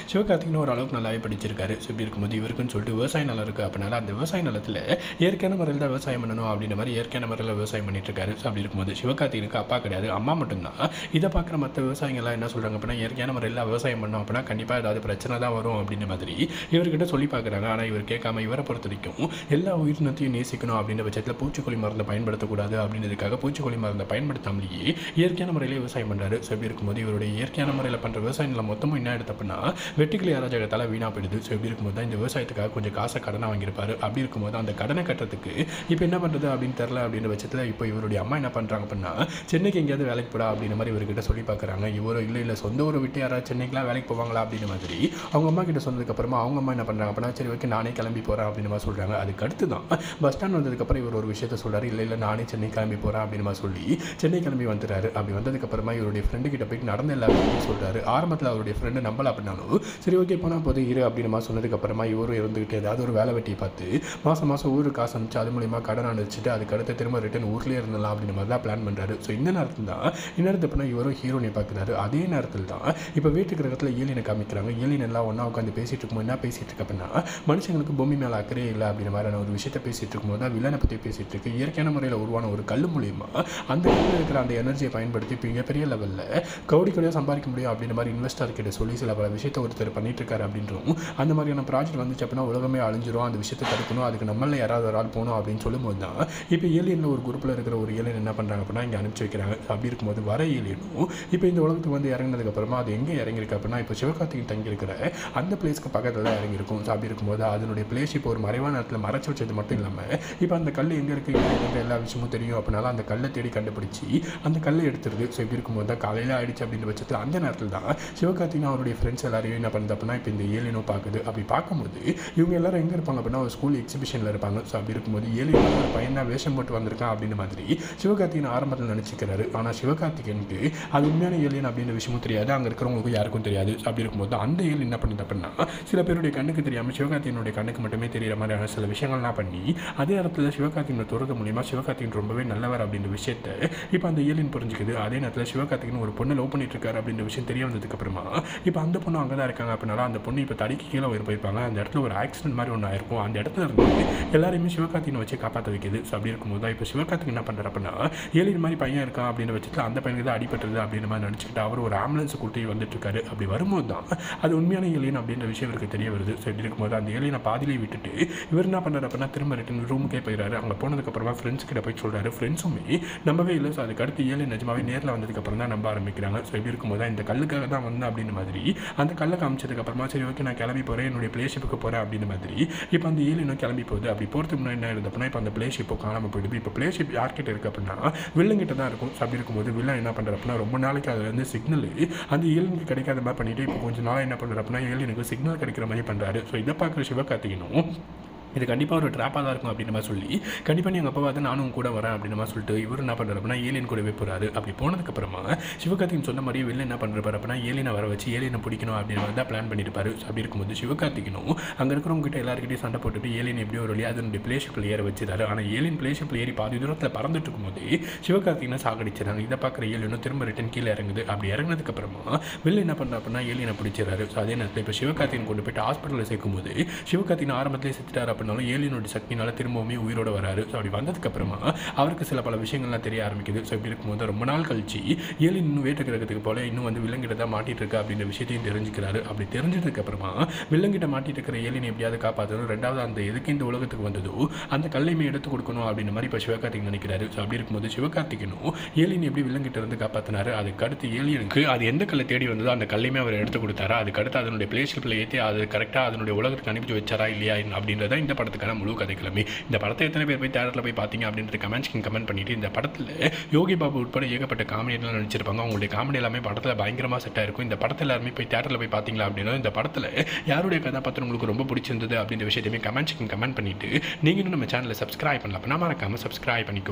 S1: சிவகார்த்திகனும் ஓரளவுக்கு நல்லாவே படிச்சிருக்காரு ஸோ இப்படி இருக்கும்போது இவருக்குன்னு சொல்லிட்டு விவசாய நிலம் இருக்குது அப்படினால அந்த விவசாய நிலத்தில் இயற்கையான முறையில் தான் விவசாயம் பண்ணணும் அப்படின்ற மாதிரி இயற்கையான முறையில் விவசாயம் பண்ணிட்டு இருக்காரு ஸோ அப்படி இருக்கும்போது சிவகார்த்திகனுக்கு அப்பா கிடையாது அம்மா மட்டும்தான் இதை பார்க்குற மற்ற விவசாயிகள்லாம் என்ன சொல்கிறாங்க அப்படின்னா இயற்கையான முறையில் விவசாயம் பண்ணோம் அப்படின்னா கண்டிப்பாக ஏதாவது பிரச்சனை தான் வரும் அப்படின்ற மாதிரி இவர்கிட்ட சொல்லி பார்க்குறாங்க ஆனால் இவர் கேட்காம இவரை பொறுத்த வரைக்கும் எல்லா உயிரினத்தையும் நேசிக்கணும் அப்படின்ற பட்சத்தில் பூச்சிக்கொல்லி மருந்தை பயன்படுத்தக்கூடாது அப்படின்றதுக்காக பூச்சிக்கொல்லி மருந்தை பயன்படுத்தாமலேயே இயற்கையான முறையில் விவசாயம் பண்ணுறாரு ஸோ இப்படி இருக்கும்போது இவருடைய இயற்கையான முறையில் பண்ணுற விவசாய நிலம் மொத்தமும் என்ன எடுத்து அப்படின்னா வெட்டுக்கிளி அராஜகத்தால் வீணாக போயிடுது ஸோ இப்படி இருக்கும்போது தான் இந்த விவசாயத்துக்காக கொஞ்சம் காசை கடனை வாங்கியிருப்பாரு அப்படி இருக்கும்போது அந்த கடனை கட்டுறதுக்கு இப்போ என்ன பண்ணுறது அப்படின்னு தெரில அப்படின்ற பட்சத்தில் இப்போ இவருடைய அம்மா என்ன பண்ணுறாங்க அப்படின்னா சென்னைக்கு எங்கேயாவது வேலைக்கு போடா அப்படின்ற மாதிரி இவர்கிட்ட சொல்லி பார்க்குறாங்க இவரும் இல்லை இல்லை சொந்த ஊரை விட்டு யாராவது சென்னைக்குலாம் வேலைக்கு போவாங்களா அப்படின்ற மாதிரி அவங்க அம்மா கிட்ட சொன்னதுக்கப்புறமா அவங்க அம்மா என்ன பண்ணுறாங்க அப்படின்னா சரி ஓகே நானே கிளம்பி போகிறேன் அப்படின்னு மாதிரி சொல்கிறாங்க அதுக்கு அடுத்து தான் பஸ் ஸ்டாண்ட் வந்ததுக்கப்புறம் இவர் ஒரு விஷயத்த சொல்கிறாரு இல்லை இல்லை நானே சென்னை கிளம்பி போகிறேன் அப்படின்னு மாதிரி சொல்லி சென்னை கிளம்பி வந்துட்டாரு அப்படி வந்ததுக்கப்புறமா இவருடைய ஃப்ரெண்டு கிட்ட போயிட்டு நடந்த எல்லா விஷயத்தையும் சொல்கிறாரு ஆரம்பத்தில் அவருடைய ஃப்ரெண்டு நம்பல அப்படின்னாலும் சரி ஓகே போனால் போது இரு அப்படின்னு மாதிரி சொன்னதுக்கப்புறமா இவரும் இருந்துக்கிட்டு ஏதாவது ஒரு வேலை வெட்டியை பார்த்து மாதம் மாதம் ஊருக்கு காசு அனுப்பிச்சு அது மூலியமாக கடன் அனுப்பிச்சிட்டு அதுக்கு அடுத்து திரும்ப ரிட்டன் ஊர்லேயே இருந்தலாம் அப்படின்ற மாதிரி தான் பிளான் பண்ணுறாரு ஸோ இந்த நேரத்தில் தான் இந்நேரத்து அப்படின்னா இவரும் ஹீரோனை பார்க்குறாரு அதே நேரத்தில் தான் இப்போ வீட்டுக்கு இடத்துல ஏலியனை காமிக்கிறாங்க ஏலியன் எல்லாம் ஒன்றா உட்காந்து பேசிட்டு இருக்கும்போது என்ன பேசிட்டு இருக்கு அப்படின்னா மனுஷங்களுக்கு பூமி மேலே அக்கறையே இல்லை அப்படின்ற மாதிரியான ஒரு விஷயத்தை பேசிட்டு இருக்கும்போது தான் வில்லனை பற்றி பேசிட்டு இருக்கு இயற்கையான முறையில் உருவான ஒரு கல் மூலியமா அந்த கல்லில் இருக்கிற அந்த எனர்ஜியை பயன்படுத்தி இப்போ மிகப்பெரிய லெவலில் கவுடி கவுடியாக சம்பாதிக்க முடியும் அப்படின்ற மாதிரி இன்வெஸ்டர் கிட்ட சொல்லி சில பல விஷயத்தை ஒருத்தர் பண்ணிட்டு இருக்காரு அப்படின்றோம் அந்த மாதிரியான ப்ராஜெக்ட் வந்துச்சு அப்படின்னா உலகமே அழிஞ்சிரும் அந்த விஷயத்தை தடுக்கணும் அதுக்கு நம்மள யாராவது ஒரு ஆள் போகணும் அப்படின்னு சொல்லும்போது தான் இப்போ ஏலியனில் ஒரு குரூப்பில் இருக்கிற ஒரு ஏலியன் என்ன பண்ணுறாங்க அப்படின்னா இங்கே அனுப்பிச்சு வைக்கிறாங்க அப்படி இருக்கும்போது வர ஏலியனும் இப்போ இந்த உலகத்துக்கு வந்து இறங்கினதுக்கப்புறமா அது எங்கே இறங்கியிருக்கு அப்படின்னா இப்போ சிவகார்த்திகன் தங்கியிருக்கிற அந்த பிளேஸ்க்கு பக்கத்தில் தான் இறங்கியிருக்கும் ஸோ அப்படி இருக்கும்போது அதனுடைய பிளேஸ் இப்போ ஒரு மறைவான இடத்துல மறைச்சு வச்சது மட்டும் இல்லாமல் இப்போ அந்த கல் எங்கே இருக்குது எங்கே எல்லா விஷயமும் தெரியும் அப்படினால அந்த கல்லை தேடி கண்டுபிடிச்சி அந்த கல்லை எடுத்துருது ஸோ இப்படி இருக்கும்போது தான் காலையில் ஆயிடுச்சு அப்படின்ற பட்சத்தில் அந்த நேரத்தில் தான் சிவகார்த்திகன் அவருடைய ஃப்ரெண்ட்ஸ் எல்லாரையும் என்ன பண்ணுது அப்படின்னா இப்போ இந்த ஏலியனும் பார்க்குது அப்படி பார்க்கும்போது இவங்க எல்லாரும் எங்கே இருப்பாங்க அப்படின்னா ஒரு ஸ்கூல் எக்ஸிபிஷனில் இருப்பாங்க ஸோ அப்படி இருக்கும்போது ஏலியன் ஒரு பையன் தான் வேஷம் போட்டு வந்திருக்கான் அப்படின்ற மாதிரி சிவகார்த்திகன் ஆரம்பத்தில் நினச்சிக்கிறாரு ஆனால் சிவகார்த்திகனுக்கு அது உண்மையான ஏலியன் அப்படின்ற விஷயமும் தெரியாது அங்கே இருக்கிறவங்களுக்கு யாருக்கும் தெரியாது So அப்படி இருக்கும்போது அந்த ஏலியன் என்ன பண்ணுது அப்படின்னா சில பேருடைய கண்ணுக்கு தெரியாமல் சிவகார்த்திகனுடைய கண்ணுக்கு மட்டுமே தெரியிற மாதிரியான சில விஷயங்கள்லாம் பண்ணி அதே இடத்துல சிவகார்த்திகனை துறது மூலியமாக சிவகார்த்திகன் ரொம்பவே நல்லவர் அப்படின்ற விஷயத்த இப்போ அந்த ஏலியன் புரிஞ்சுக்குது அதே நேரத்தில் சிவகார்த்திகன் ஒரு பொண்ணை லவ் பண்ணிட்டு இருக்காரு அப்படின்ற விஷயம் தெரிய வந்ததுக்கு அப்புறமா இப்போ அந்த பொண்ணு அங்கே தான் இருக்காங்க அப்படின்னால அந்த பொண்ணு இப்போ தடிக்கு கீழே உயிர் போயிருப்பாங்க அந்த இடத்துல ஒரு ஆக்சிடென்ட் மாதிரி ஒன்று ஆயிருக்கும் அந்த இடத்துல இருந்து எல்லாரையுமே சிவகார்த்திகனை வச்சு காப்பாற்ற வைக்குது ஸோ அப்படி இருக்கும்போது தான் இப்போ சிவகார்த்திகன் என்ன பண்ணுறாரு அப்படின்னா ஏலியன் மாதிரி பையன் இருக்கான் அப்படின்ற பட்சத்தில் அந்த பையனுக்கு தான் அடிபட்டது அப்படின்ற மாதிரி நினச்சிக்கிட்டு அவர் ஒரு ஆம்புலன்ஸ் கூட்டி வந்துட்டு இருக்காரு அப்படி வரும்போது தான் அது உண்மையான ஏலியன் அப்படின்ற விஷயம் இவருக்கு தெரிய வருது ஸோ இப்படி இருக்கும்போது அந்த ஏலியனை பாதியிலே விட்டுட்டு இவர் என்ன பண்ணுறாரு அப்படின்னா திரும்ப ரிட்டன் ரூமுக்கே போயிடுறாரு அங்கே போனதுக்கப்புறமா ஃப்ரெண்ட்ஸ் கிட்ட போய் சொல்கிறாரு ஃப்ரெண்ட்ஸுமே நம்பவே இல்லை ஸோ அதுக்கு அடுத்து ஏழு நிஜமாவே நேரில் வந்ததுக்கப்புறம் தான் நம்ப ஆரம்பிக்கிறாங்க ஸோ இப்படி இருக்கும்போது தான் இந்த கல்லுக்காக தான் வந்தேன் அப்படின்ற மாதிரி அந்த கல்லை காமிச்சதுக்கப்புறமா சரி ஓகே நான் கிளம்பி போகிறேன் என்னுடைய பிளேஷிப்புக்கு போகிறேன் அப்படின்ற மாதிரி இப்போ அந்த ஏழு இன்னும் கிளம்பி போகுது அப்படி போகிறதுக்கு முன்னாடி என்ன இருந்தது அப்படின்னா இப்போ அந்த பிளேஷிப்போ காணாமல் போயிடுது இப்போ பிளேஷிப் யார்கிட்ட இருக்குது அப்படின்னா வில்லங்கிட்ட தான் இருக்கும் ஸோ அப்படி இருக்கும்போது வில்லன் என்ன பண்ணுறாரு அப்படின்னா ரொம்ப நாளைக்கு அதில் வந்து சிக்னல் அந்த ஏழுனுக்கு கிடைக்காத மாதிரி பண்ணிட்டு இப்போ கொஞ்சம் நாளாக என்ன பண்ணுறாரு அப்படின்னா ஏழுனுக்கு சிக்னல் கிடைக்கிற மாதிரி பண்ணுறாரு ஸோ இதை பார்க்குற சிவகார்த்திகனும் இது கண்டிப்பாக ஒரு ட்ராப்பாக தான் இருக்கும் அப்படின்ற மாதிரி சொல்லி கண்டிப்பாக நீ எங்கள் அப்பா வந்து நானும் உன் கூட வரேன் அப்படின்ற மாதிரி சொல்லிட்டு இவர் என்ன பண்ணுறாரு அப்படின்னா ஏலியன் கூடவே போகிறாரு அப்படி போனதுக்கப்புறமா சிவகார்த்திகன் சொன்ன மாதிரியே வெளில என்ன பண்ணுறாரு அப்படின்னா ஏலியனை வர வச்சு ஏலியனை பிடிக்கணும் அப்படின்ற மாதிரி தான் பிளான் பண்ணியிருப்பாரு So அப்படி இருக்கும்போது சிவகார்த்திகனும் அங்கே இருக்கிறவங்க கிட்ட எல்லாருக்கிட்டையும் சண்டை போட்டுட்டு ஏலியன் எப்படியோ ஒரு வழியாக அதனுடைய பிளேஷிப்பில் ஏற வச்சிருக்காரு ஆனால் ஏலியன் பிளேஷிப்பில் ஏறி பாதி தூரத்தில் பறந்துட்டு இருக்கும்போது சிவகார்த்திகனை சாகடிச்சிடறாங்க இதை பார்க்குற ஏலியனும் திரும்ப ரிட்டன் கீழே இறங்குது அப்படி இறங்கினதுக்கப்புறமா வெளில என்ன பண்ணுறா அப்படின்னா ஏலியனை பிடிச்சிடறாரு ஸோ அதே நேரத்தில் இப்போ சிவகார்த்திகன் கொண்டு போயிட்டு ஹாஸ்பிட்டலில் சேர்க்கும்போது சிவகார்த்திகன் ஆரம்பத்திலே செத்துட்டார் அப்படின்னாலும் ஏலியனோட சக்தினால திரும்பவுமே உயிரோட வராரு ஸோ அப்படி வந்ததுக்கப்புறமா அவருக்கு சில பல விஷயங்கள்லாம் தெரிய ஆரம்பிக்குது ஸோ இப்படி இருக்கும்போது ரொம்ப நாள் கழிச்சு ஏலியன் இன்னும் வேட்டு கிரகத்துக்கு போல இன்னும் வந்து விலங்கிட்ட தான் மாட்டிட்டு இருக்கா அப்படின்ற விஷயத்தையும் தெரிஞ்சுக்கிறாரு அப்படி தெரிஞ்சதுக்கு அப்புறமா விலங்கிட்ட மாட்டிட்டு இருக்கிற ஏலியனை எப்படியாவது காப்பாற்றணும் ரெண்டாவது அந்த எதுக்கு இந்த உலகத்துக்கு வந்ததோ அந்த கல்லையுமே எடுத்து கொடுக்கணும் அப்படின்ற மாதிரி இப்போ சிவகார்த்திகன் நினைக்கிறாரு ஸோ அப்படி இருக்கும்போது சிவகார்த்திகனும் ஏலியன் எப்படி விலங்கிட்ட இருந்து காப்பாற்றினாரு அதுக்கு அடுத்து ஏலியனுக்கு அது எந்த கல்லை தேடி வந்ததோ அந்த கல்லையுமே அவர் எடுத்து கொடுத்தாரா அதுக்கு அடுத்து அதனுடைய பிளேஷிப்பில் ஏற்றி அது கரெக்டாக அதனுடைய உலகத்துக்கு அனுப்பிச்சு வச்சாரா இல்லையா அப்படின்றத இந்த படத்துக்கான முழு கதைக்கிழமை இந்த படத்தை எத்தனை பேர் போய் தேட்டரில் போய் பார்த்தீங்க அப்படின்றது கமெண்ட்ஸ்க்கு கமெண்ட் பண்ணிட்டு இந்த படத்தில் யோகி பாபு உட்பட ஏகப்பட்ட காமெடியெல்லாம் நடிச்சிருப்பாங்க அவங்களுடைய காமெடி எல்லாமே படத்தில் பயங்கரமாக செட்டாக இருக்கும் இந்த படத்தில் எல்லாருமே போய் தேட்டரில் போய் பார்த்தீங்களா அப்படின்னா இந்த படத்தில் யாருடைய கதாபாத்திரம் உங்களுக்கு ரொம்ப பிடிச்சிருந்தது அப்படின்ற விஷயத்தையுமே கமெண்ட்ஸ்க்கு கமெண்ட் பண்ணிட்டு நீங்களும் நம்ம சேனலை சப்ஸ்கிரைப் பண்ணல அப்படின்னா மறக்காமல் சப்ஸ்கிரைப் பண்ணிக்கோங்க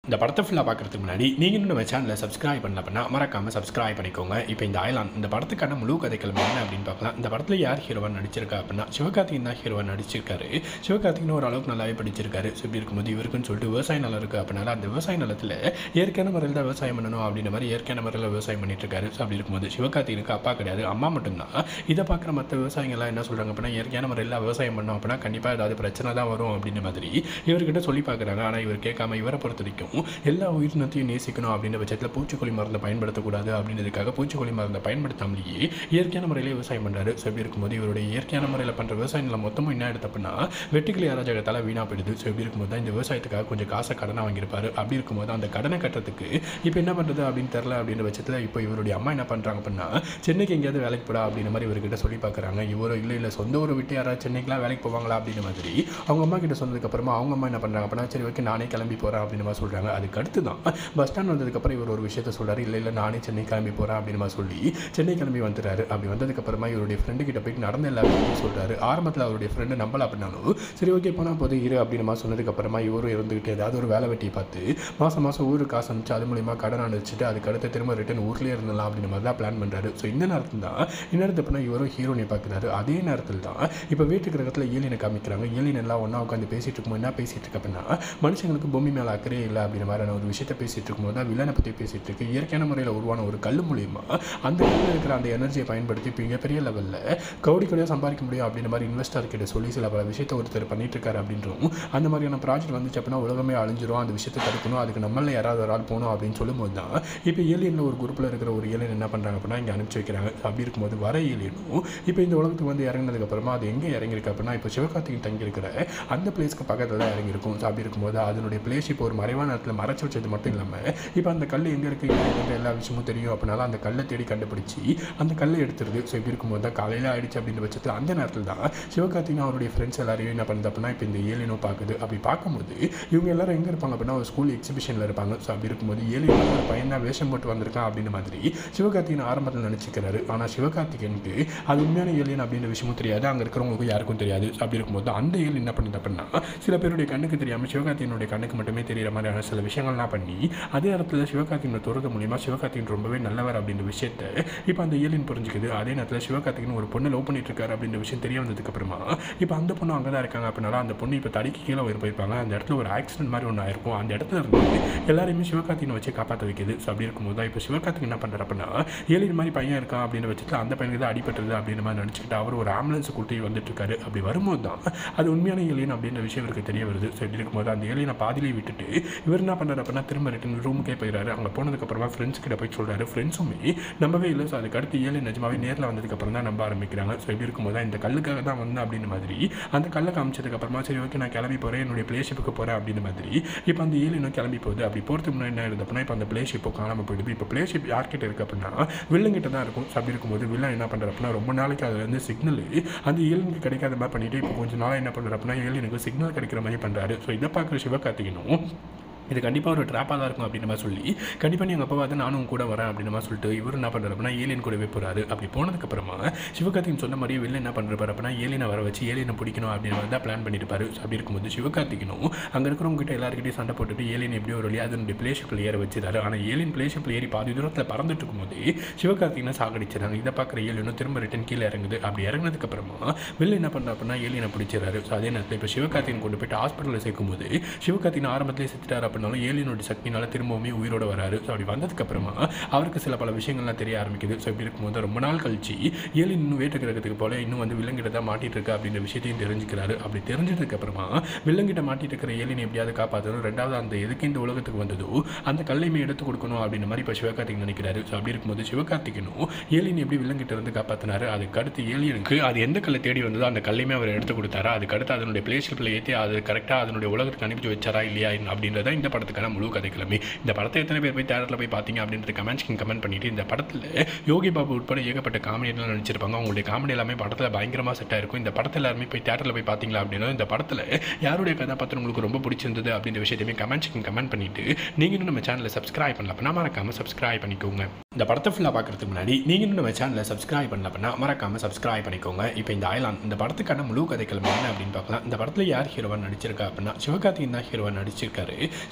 S1: இந்த படத்தை ஃபுல்லாக பார்க்குறதுக்கு முன்னாடி நீங்கள் இன்னும் நம்ம சேனலை சப்ஸ்கிரைப் பண்ணல அப்படின்னா மறக்காமல் சப்ஸ்கிரைப் பண்ணிக்கோங்க இப்போ இந்த அயலான் இந்த படத்துக்கான முழு கதைக்களம் என்ன அப்படின்னு பார்க்கலாம் இந்த படத்தில் யார் ஹீரோவாக நடிச்சிருக்கா அப்படின்னா சிவகார்த்திகன் தான் ஹீரோவாக நடிச்சிருக்காரு சிவகார்த்திகன் ஓரளவுக்கு நல்லாவே படிச்சிருக்காரு ஸோ இப்படி இருக்கும்போது இவருக்குன்னு சொல்லிட்டு விவசாய நிலம் இருக்குது அப்படின்னால அந்த விவசாய நிலத்தில் இயற்கையான முறையில் தான் விவசாயம் பண்ணணும் அப்படின்ற மாதிரி இயற்கையான முறையில் விவசாயம் பண்ணிட்டு இருக்காரு ஸோ அப்படி இருக்கும்போது சிவகார்த்திகனுக்கு அப்பா கிடையாது அம்மா மட்டும்தான் இதை பார்க்குற மற்ற விவசாயிகள்லாம் என்ன சொல்கிறாங்க அப்படின்னா இயற்கையான முறையில் விவசாயம் பண்ணோம் அப்படின்னா கண்டிப்பாக ஏதாவது பிரச்சனை தான் வரும் அப்படின்ற மாதிரி இவர்கிட்ட சொல்லி பார்க்குறாங்க ஆனால் இவர் கேட்காம இவரை பொறுத்த வரைக்கும் எல்லா உயிரினத்தையும் நேசிக்கணும் அப்படின்ற பட்சத்தில் பூச்சிக்கொல்லி மருந்தை பயன்படுத்தக்கூடாது அப்படின்றதுக்காக பூச்சிக்கொல்லி மருந்தை பயன்படுத்தாமலேயே இயற்கையான முறையில் விவசாயம் பண்ணுறாரு ஸோ இப்படி இருக்கும்போது இவருடைய இயற்கையான முறையில் பண்ணுற விவசாய நிலம் மொத்தமும் என்ன எடுத்து அப்படின்னா வெட்டுக்கிளி அராஜகத்தால் வீணாக போயிடுது ஸோ இப்படி இருக்கும்போது தான் இந்த விவசாயத்துக்காக கொஞ்சம் காசை கடனை வாங்கியிருப்பாரு அப்படி இருக்கும்போது அந்த கடனை கட்டுறதுக்கு இப்போ என்ன பண்ணுறது அப்படின்னு தெரில அப்படின்ற பட்சத்தில் இப்போ இவருடைய அம்மா என்ன பண்ணுறாங்க அப்படின்னா சென்னைக்கு எங்கேயாவது வேலைக்கு போடா அப்படின்ற மாதிரி இவர்கிட்ட சொல்லி பார்க்குறாங்க இவரோ இல்லை இல்லை சொந்த ஊரை விட்டு யாராவது சென்னைக்குலாம் வேலைக்கு போவாங்களா அப்படின்ற மாதிரி அவங்க அம்மா கிட்ட சொன்னதுக்கப்புறமா அவங்க அம்மா என்ன பண்ணுறாங்க அப்படின்னா சரி ஓகே நானே கிளம்பி போகிறேன் அப்படின்னு மாதிரி சொல்கிறாங்க அதுக்கு அடுத்து தான் பஸ் ஸ்டாண்ட் வந்ததுக்கப்புறம் இவர் ஒரு விஷயத்த சொல்கிறாரு இல்லை இல்லை நானே சென்னை கிளம்பி போகிறேன் அப்படின்னு மாதிரி சொல்லி சென்னை கிளம்பி வந்துடுறாரு அப்படி வந்ததுக்கப்புறமா இவருடைய ஃப்ரெண்டு கிட்ட போயிட்டு நடந்த எல்லா விஷயத்தையும் சொல்கிறாரு ஆரம்பத்தில் அவருடைய ஃப்ரெண்டு நம்பல அப்படின்னாலும் சரி ஓகே போனால் போது இரு அப்படின்னு மாதிரி சொன்னதுக்கப்புறமா இவரும் இருந்துக்கிட்டு ஏதாவது ஒரு வேலை வெட்டியை பார்த்து மாதம் மாதம் ஊருக்கு காசு அனுப்பிச்சு அது மூலியமா கடன் அனுப்பிச்சிட்டு அதுக்கு அடுத்து திரும்ப ரிட்டன் ஊர்லேயே இருந்தலாம் அப்படின்ற மாதிரி தான் பிளான் பண்ணுறாரு ஸோ இந்த நேரத்தில் தான் இந்நேரத்து அப்படின்னா இவரும் ஹீரோனை பார்க்குறாரு அதே நேரத்தில் தான் இப்போ வீட்டுக்கு இடத்துல ஏலியனை காமிக்கிறாங்க ஏலியன் எல்லாம் ஒன்றா உட்காந்து பேசிட்டு இருக்கும்போது என்ன பேசிட்டு இருக்கு அப்படின்னா மனுஷங்களுக்கு பூமி மேலே அக்கறையே இல்லை அப்படின்ற மாதிரியான ஒரு விஷயத்த பேசிட்டு இருக்கும்போது தான் வில்லனை பற்றி பேசிட்டு இருக்கு இயற்கையான முறையில் உருவான ஒரு கல் மூலியமா அந்த கல்லில் இருக்கிற அந்த எனர்ஜியை பயன்படுத்தி இப்போ மிகப்பெரிய லெவலில் கவுடி கவுடியாக சம்பாதிக்க முடியும் அப்படின்ற மாதிரி இன்வெஸ்டர் கிட்ட சொல்லி சில பல விஷயத்தை ஒருத்தர் பண்ணிட்டு இருக்காரு அப்படின்றோம் அந்த மாதிரியான ப்ராஜெக்ட் வந்துச்சு அப்படின்னா உலகமே அழிஞ்சிரும் அந்த விஷயத்தை தடுக்கணும் அதுக்கு நம்மள யாராவது ஒரு ஆள் போகணும் அப்படின்னு சொல்லும்போது தான் இப்போ ஏலியனில் ஒரு குரூப்பில் இருக்கிற ஒரு ஏலியன் என்ன பண்ணுறாங்க அப்படின்னா இங்கே அனுப்பிச்சு வைக்கிறாங்க அப்படி இருக்கும்போது வர ஏலியனும் இப்போ இந்த உலகத்துக்கு வந்து இறங்கினதுக்கப்புறமா அது எங்கே இறங்கியிருக்கு அப்படின்னா இப்போ சிவகார்த்திகன் தங்கியிருக்கிற அந்த பிளேஸ்க்கு பக்கத்தில் தான் இறங்கியிருக்கும் ஸோ அப்படி இருக்கும்போது அதனுடைய பிளேஸ் இப்போ ஒரு மறைவான இடத்துல மறைச்சு வச்சது மட்டும் இல்லாமல் இப்போ அந்த கல் எங்கே இருக்குது எங்கே இருக்குன்ற எல்லா விஷயமும் தெரியும் அப்படினால அந்த கல்லை தேடி கண்டுபிடிச்சி அந்த கல்லை எடுத்துருது ஸோ இப்படி இருக்கும்போது தான் காலையில் ஆயிடுச்சு அப்படின்ற பட்சத்தில் அந்த நேரத்தில் தான் சிவகார்த்திகன் அவருடைய ஃப்ரெண்ட்ஸ் எல்லாரையும் என்ன பண்ணுது அப்படின்னா இப்போ இந்த ஏலியனோ பார்க்குது அப்படி பார்க்கும்போது இவங்க எல்லாரும் எங்கே இருப்பாங்க அப்படின்னா ஒரு ஸ்கூல் எக்ஸிபிஷனில் இருப்பாங்க ஸோ அப்படி இருக்கும்போது ஏலியன் ஒரு பையன் தான் வேஷம் போட்டு வந்திருக்கான் அப்படின்ற மாதிரி சிவகார்த்திகன் ஆரம்பத்தில் நினச்சிக்கிறாரு ஆனால் சிவகார்த்திகனுக்கு அது உண்மையான ஏலியன் அப்படின்ற விஷயமும் தெரியாது அங்கே இருக்கிறவங்களுக்கு யாருக்கும் தெரியாது So அப்படி இருக்கும்போது அந்த ஏலியன் என்ன பண்ணுது அப்படின்னா சில பேருடைய கண்ணுக்கு தெரியாமல் சிவகார்த்திகனுடைய கண்ணுக்கு மட்டுமே தெரியிற மாதிரியான சில விஷயங்கள்லாம் பண்ணி அதே இடத்துல சிவகார்த்திகனை துறது மூலியமாக சிவகார்த்திகன் ரொம்பவே நல்லவர் அப்படின்ற விஷயத்த இப்போ அந்த ஏலியன் புரிஞ்சுக்குது அதே நேரத்தில் சிவகார்த்திகன் ஒரு பொண்ணை லவ் பண்ணிட்டு இருக்காரு அப்படின்ற விஷயம் தெரிய வந்ததுக்கு அப்புறமா இப்போ அந்த பொண்ணு அங்கே தான் இருக்காங்க அப்படின்னால அந்த பொண்ணு இப்போ தடிக்கு கீழே ஒரு போயிருப்பாங்க அந்த இடத்துல ஒரு ஆக்சிடென்ட் மாதிரி ஒன்று ஆயிருக்கும் அந்த இடத்துல இருந்து எல்லாரையுமே சிவகார்த்திகனை வச்சு காப்பாற்ற வைக்குது ஸோ அப்படி இருக்கும்போது தான் இப்போ சிவகார்த்திகன் என்ன பண்ணுறாரு அப்படின்னா ஏலியன் மாதிரி பையன் இருக்கான் அப்படின்னு வச்சுட்டு அந்த பையனுக்கு தான் அடிபட்டது அப்படின்ற மாதிரி நினச்சிக்கிட்டு அவர் ஒரு ஆம்புலன்ஸ் கூட்டி வந்துட்டு இருக்காரு அப்படி வரும்போது தான் அது உண்மையான ஏலியன் அப்படின்ற விஷயம் இவருக்கு தெரிய வருது ஸோ இப்படி இருக்கும்போது அந்த ஏலியனை பாதியிலே விட்டுட்டு இவர் என்ன பண்ணுறாரு அப்படின்னா திரும்ப ரிட்டன் ரூமுக்கே போயிடுறாரு அங்கே போனதுக்கப்புறமா ஃப்ரெண்ட்ஸ் கிட்ட போய் சொல்கிறாரு ஃப்ரெண்ட்ஸுமே நம்பவே இல்லை ஸோ அதுக்கு அடுத்து ஏழு நிஜமாவே நேரில் வந்ததுக்கப்புறம் தான் நம்ப ஆரம்பிக்கிறாங்க ஸோ இப்படி இருக்கும்போது தான் இந்த கல்லுக்காக தான் வந்தேன் அப்படின்ற மாதிரி அந்த கல்லை காமிச்சதுக்கப்புறமா சரி ஓகே நான் கிளம்பி போகிறேன் என்னுடைய பிளேஷிப்புக்கு போகிறேன் அப்படின்ற மாதிரி இப்போ அந்த ஏழு இன்னும் கிளம்பி போகுது அப்படி போகிறதுக்கு முன்னாடி என்ன ஆயிடுது அப்படின்னா இப்போ அந்த பிளேஷிப்போ காணாமல் போயிடுது இப்போ பிளேஷிப் யார்கிட்ட இருக்குது அப்படின்னா வில்லங்கிட்ட தான் இருக்கும் ஸோ அப்படி இருக்கும்போது வில்லன் என்ன பண்ணுறாரு அப்படின்னா ரொம்ப நாளைக்கு அதுல இருந்து சிக்னல் அந்த ஏழுனுக்கு கிடைக்காத மாதிரி பண்ணிட்டு இப்போ கொஞ்சம் நாளாக என்ன பண்ணுறாரு அப்படின்னா ஏழுனுக்கு சிக்னல் கிடைக்கிற மாதிரி பண்ணுறாரு ஸோ இதை பார்க்குற சிவகார்த்திகனும் இது கண்டிப்பாக ஒரு ட்ராப்பாக தான் இருக்கும் அப்படின்ற மாதிரி சொல்லி கண்டிப்பாக நீ எங்கள் அப்பா பார்த்து நானும் உன் கூட வரேன் அப்படின்ற மாதிரி சொல்லிட்டு இவர் என்ன பண்ணுறாரு அப்படின்னா ஏலியன் கூடவே போகிறாரு அப்படி போனதுக்கப்புறமா சிவகார்த்திகன் சொன்ன மாதிரி வெளில என்ன பண்ணுறாரு அப்படின்னா ஏலியனை வர வச்சு ஏலியனை பிடிக்கணும் அப்படின்ற மாதிரி தான் பிளான் பண்ணியிருப்பாரு So அப்படி இருக்கும்போது சிவகார்த்திகனும் அங்கே இருக்கிறவங்க கிட்ட எல்லாருக்கிட்டையும் சண்டை போட்டுட்டு ஏலியன் எப்படியோ ஒரு வழியாக அதனுடைய பிளேஷிப்பில் ஏற வச்சிருக்காரு ஆனால் ஏலியன் பிளேஷிப்பில் ஏறி பாதி தூரத்தில் பறந்துட்டு இருக்கும்போது சிவகார்த்திகனை சாகடிச்சிடறாங்க இதை பார்க்குற ஏலியனும் திரும்ப ரிட்டன் கீழே இறங்குது அப்படி இறங்கினதுக்கப்புறமா வெளில என்ன பண்ணுறா அப்படின்னா ஏலியனை பிடிச்சிடறாரு ஸோ அதே நேரத்தில் இப்போ சிவகார்த்திகன் கொண்டு போயிட்டு ஹாஸ்பிட்டலில் சேர்க்கும்போது சிவகார்த்திகன் ஆரம்பத்திலே செத்துட்டார் அப்படின்னாலும் ஏலியனோட சக்தினால திரும்பவுமே உயிரோட வராரு ஸோ அப்படி வந்ததுக்கப்புறமா அவருக்கு சில பல விஷயங்கள்லாம் தெரிய ஆரம்பிக்குது ஸோ இப்படி இருக்கும்போது ரொம்ப நாள் கழிச்சு ஏலியன் இன்னும் வேட்டு கிரகத்துக்கு போல இன்னும் வந்து வில்லங்கிட்ட தான் மாட்டிட்டு இருக்கு அப்படின்ற விஷயத்தையும் தெரிஞ்சுக்கிறாரு அப்படி தெரிஞ்சதுக்கப்புறமா வில்லங்கிட்ட மாட்டிட்டு இருக்கிற ஏலியன் எப்படியாவது காப்பாற்றணும் ரெண்டாவது அந்த எதுக்கு இந்த உலகத்துக்கு வந்ததோ அந்த கல்லையுமே எடுத்து கொடுக்கணும் அப்படின்ற மாதிரி இப்போ சிவகார்த்திகன் நினைக்கிறாரு ஸோ அப்படி இருக்கும்போது சிவகார்த்திகனும் ஏலியன் எப்படி வில்லங்கிட்ட இருந்து காப்பாற்றினாரு அதுக்கு அடுத்து ஏலியனுக்கு அது எந்த கல்லை தேடி வந்ததோ அந்த கல்லையுமே அவர் எடுத்து கொடுத்தாரா அதுக்கு அடுத்து அதனுடைய பிளேஷிப்பில் ஏற்றி அது கரெக்டாக அதனுடைய உலகத்துக்கு அனுப்பிச்சு வச்சாரா இல்லையா அப்படின்றத இந்த படத்துக்கான முழு கதைக்கிழமை இந்த படத்தை எத்தனை பேர் போய் தேட்டரில் போய் பார்த்தீங்க அப்படின்றது கமெண்ட்ஸ்க்கு கமெண்ட் பண்ணிட்டு இந்த படத்தில் யோகி பாபு உட்பட ஏகப்பட்ட காமெடியெல்லாம் நடிச்சிருப்பாங்க அவங்களுடைய காமெடி எல்லாமே படத்தில் பயங்கரமாக செட் ஆயிருக்கும் இந்த படத்தில் எல்லாருமே போய் தேட்டரில் போய் பார்த்தீங்களா அப்படின்னா இந்த படத்தில் யாருடைய கதாபாத்திரம் உங்களுக்கு ரொம்ப பிடிச்சிருந்தது அப்படின்ற விஷயத்தையுமே கமெண்ட்ஸ்க்கு கமெண்ட் பண்ணிட்டு நீங்கள் இன்னும் நம்ம சேனலை சப்ஸ்கிரைப் பண்ணல அப்படின்னா மறக்காமல் சப்ஸ்கிரைப் பண்ணிக்கோங்க இந்த படத்தை ஃபுல்லாக பார்க்குறதுக்கு முன்னாடி நீங்கள் இன்னும் நம்ம சேனலை சப்ஸ்கிரைப் பண்ணல அப்படின்னா மறக்காமல் சப்ஸ்கிரைப் பண்ணிக்கோங்க இப்போ இந்த அயலான் இந்த படத்துக்கான முழு கதைக்கிழமை என்ன அப்படின்னு பார்க்கலாம் இந்த படத்தில் யார் ஹீரோவாக நடிச்சிருக்கா அப்படின்னா சிவகார்த்திகன் தான் ஹீரோவாக நடிச்சிருக்காரு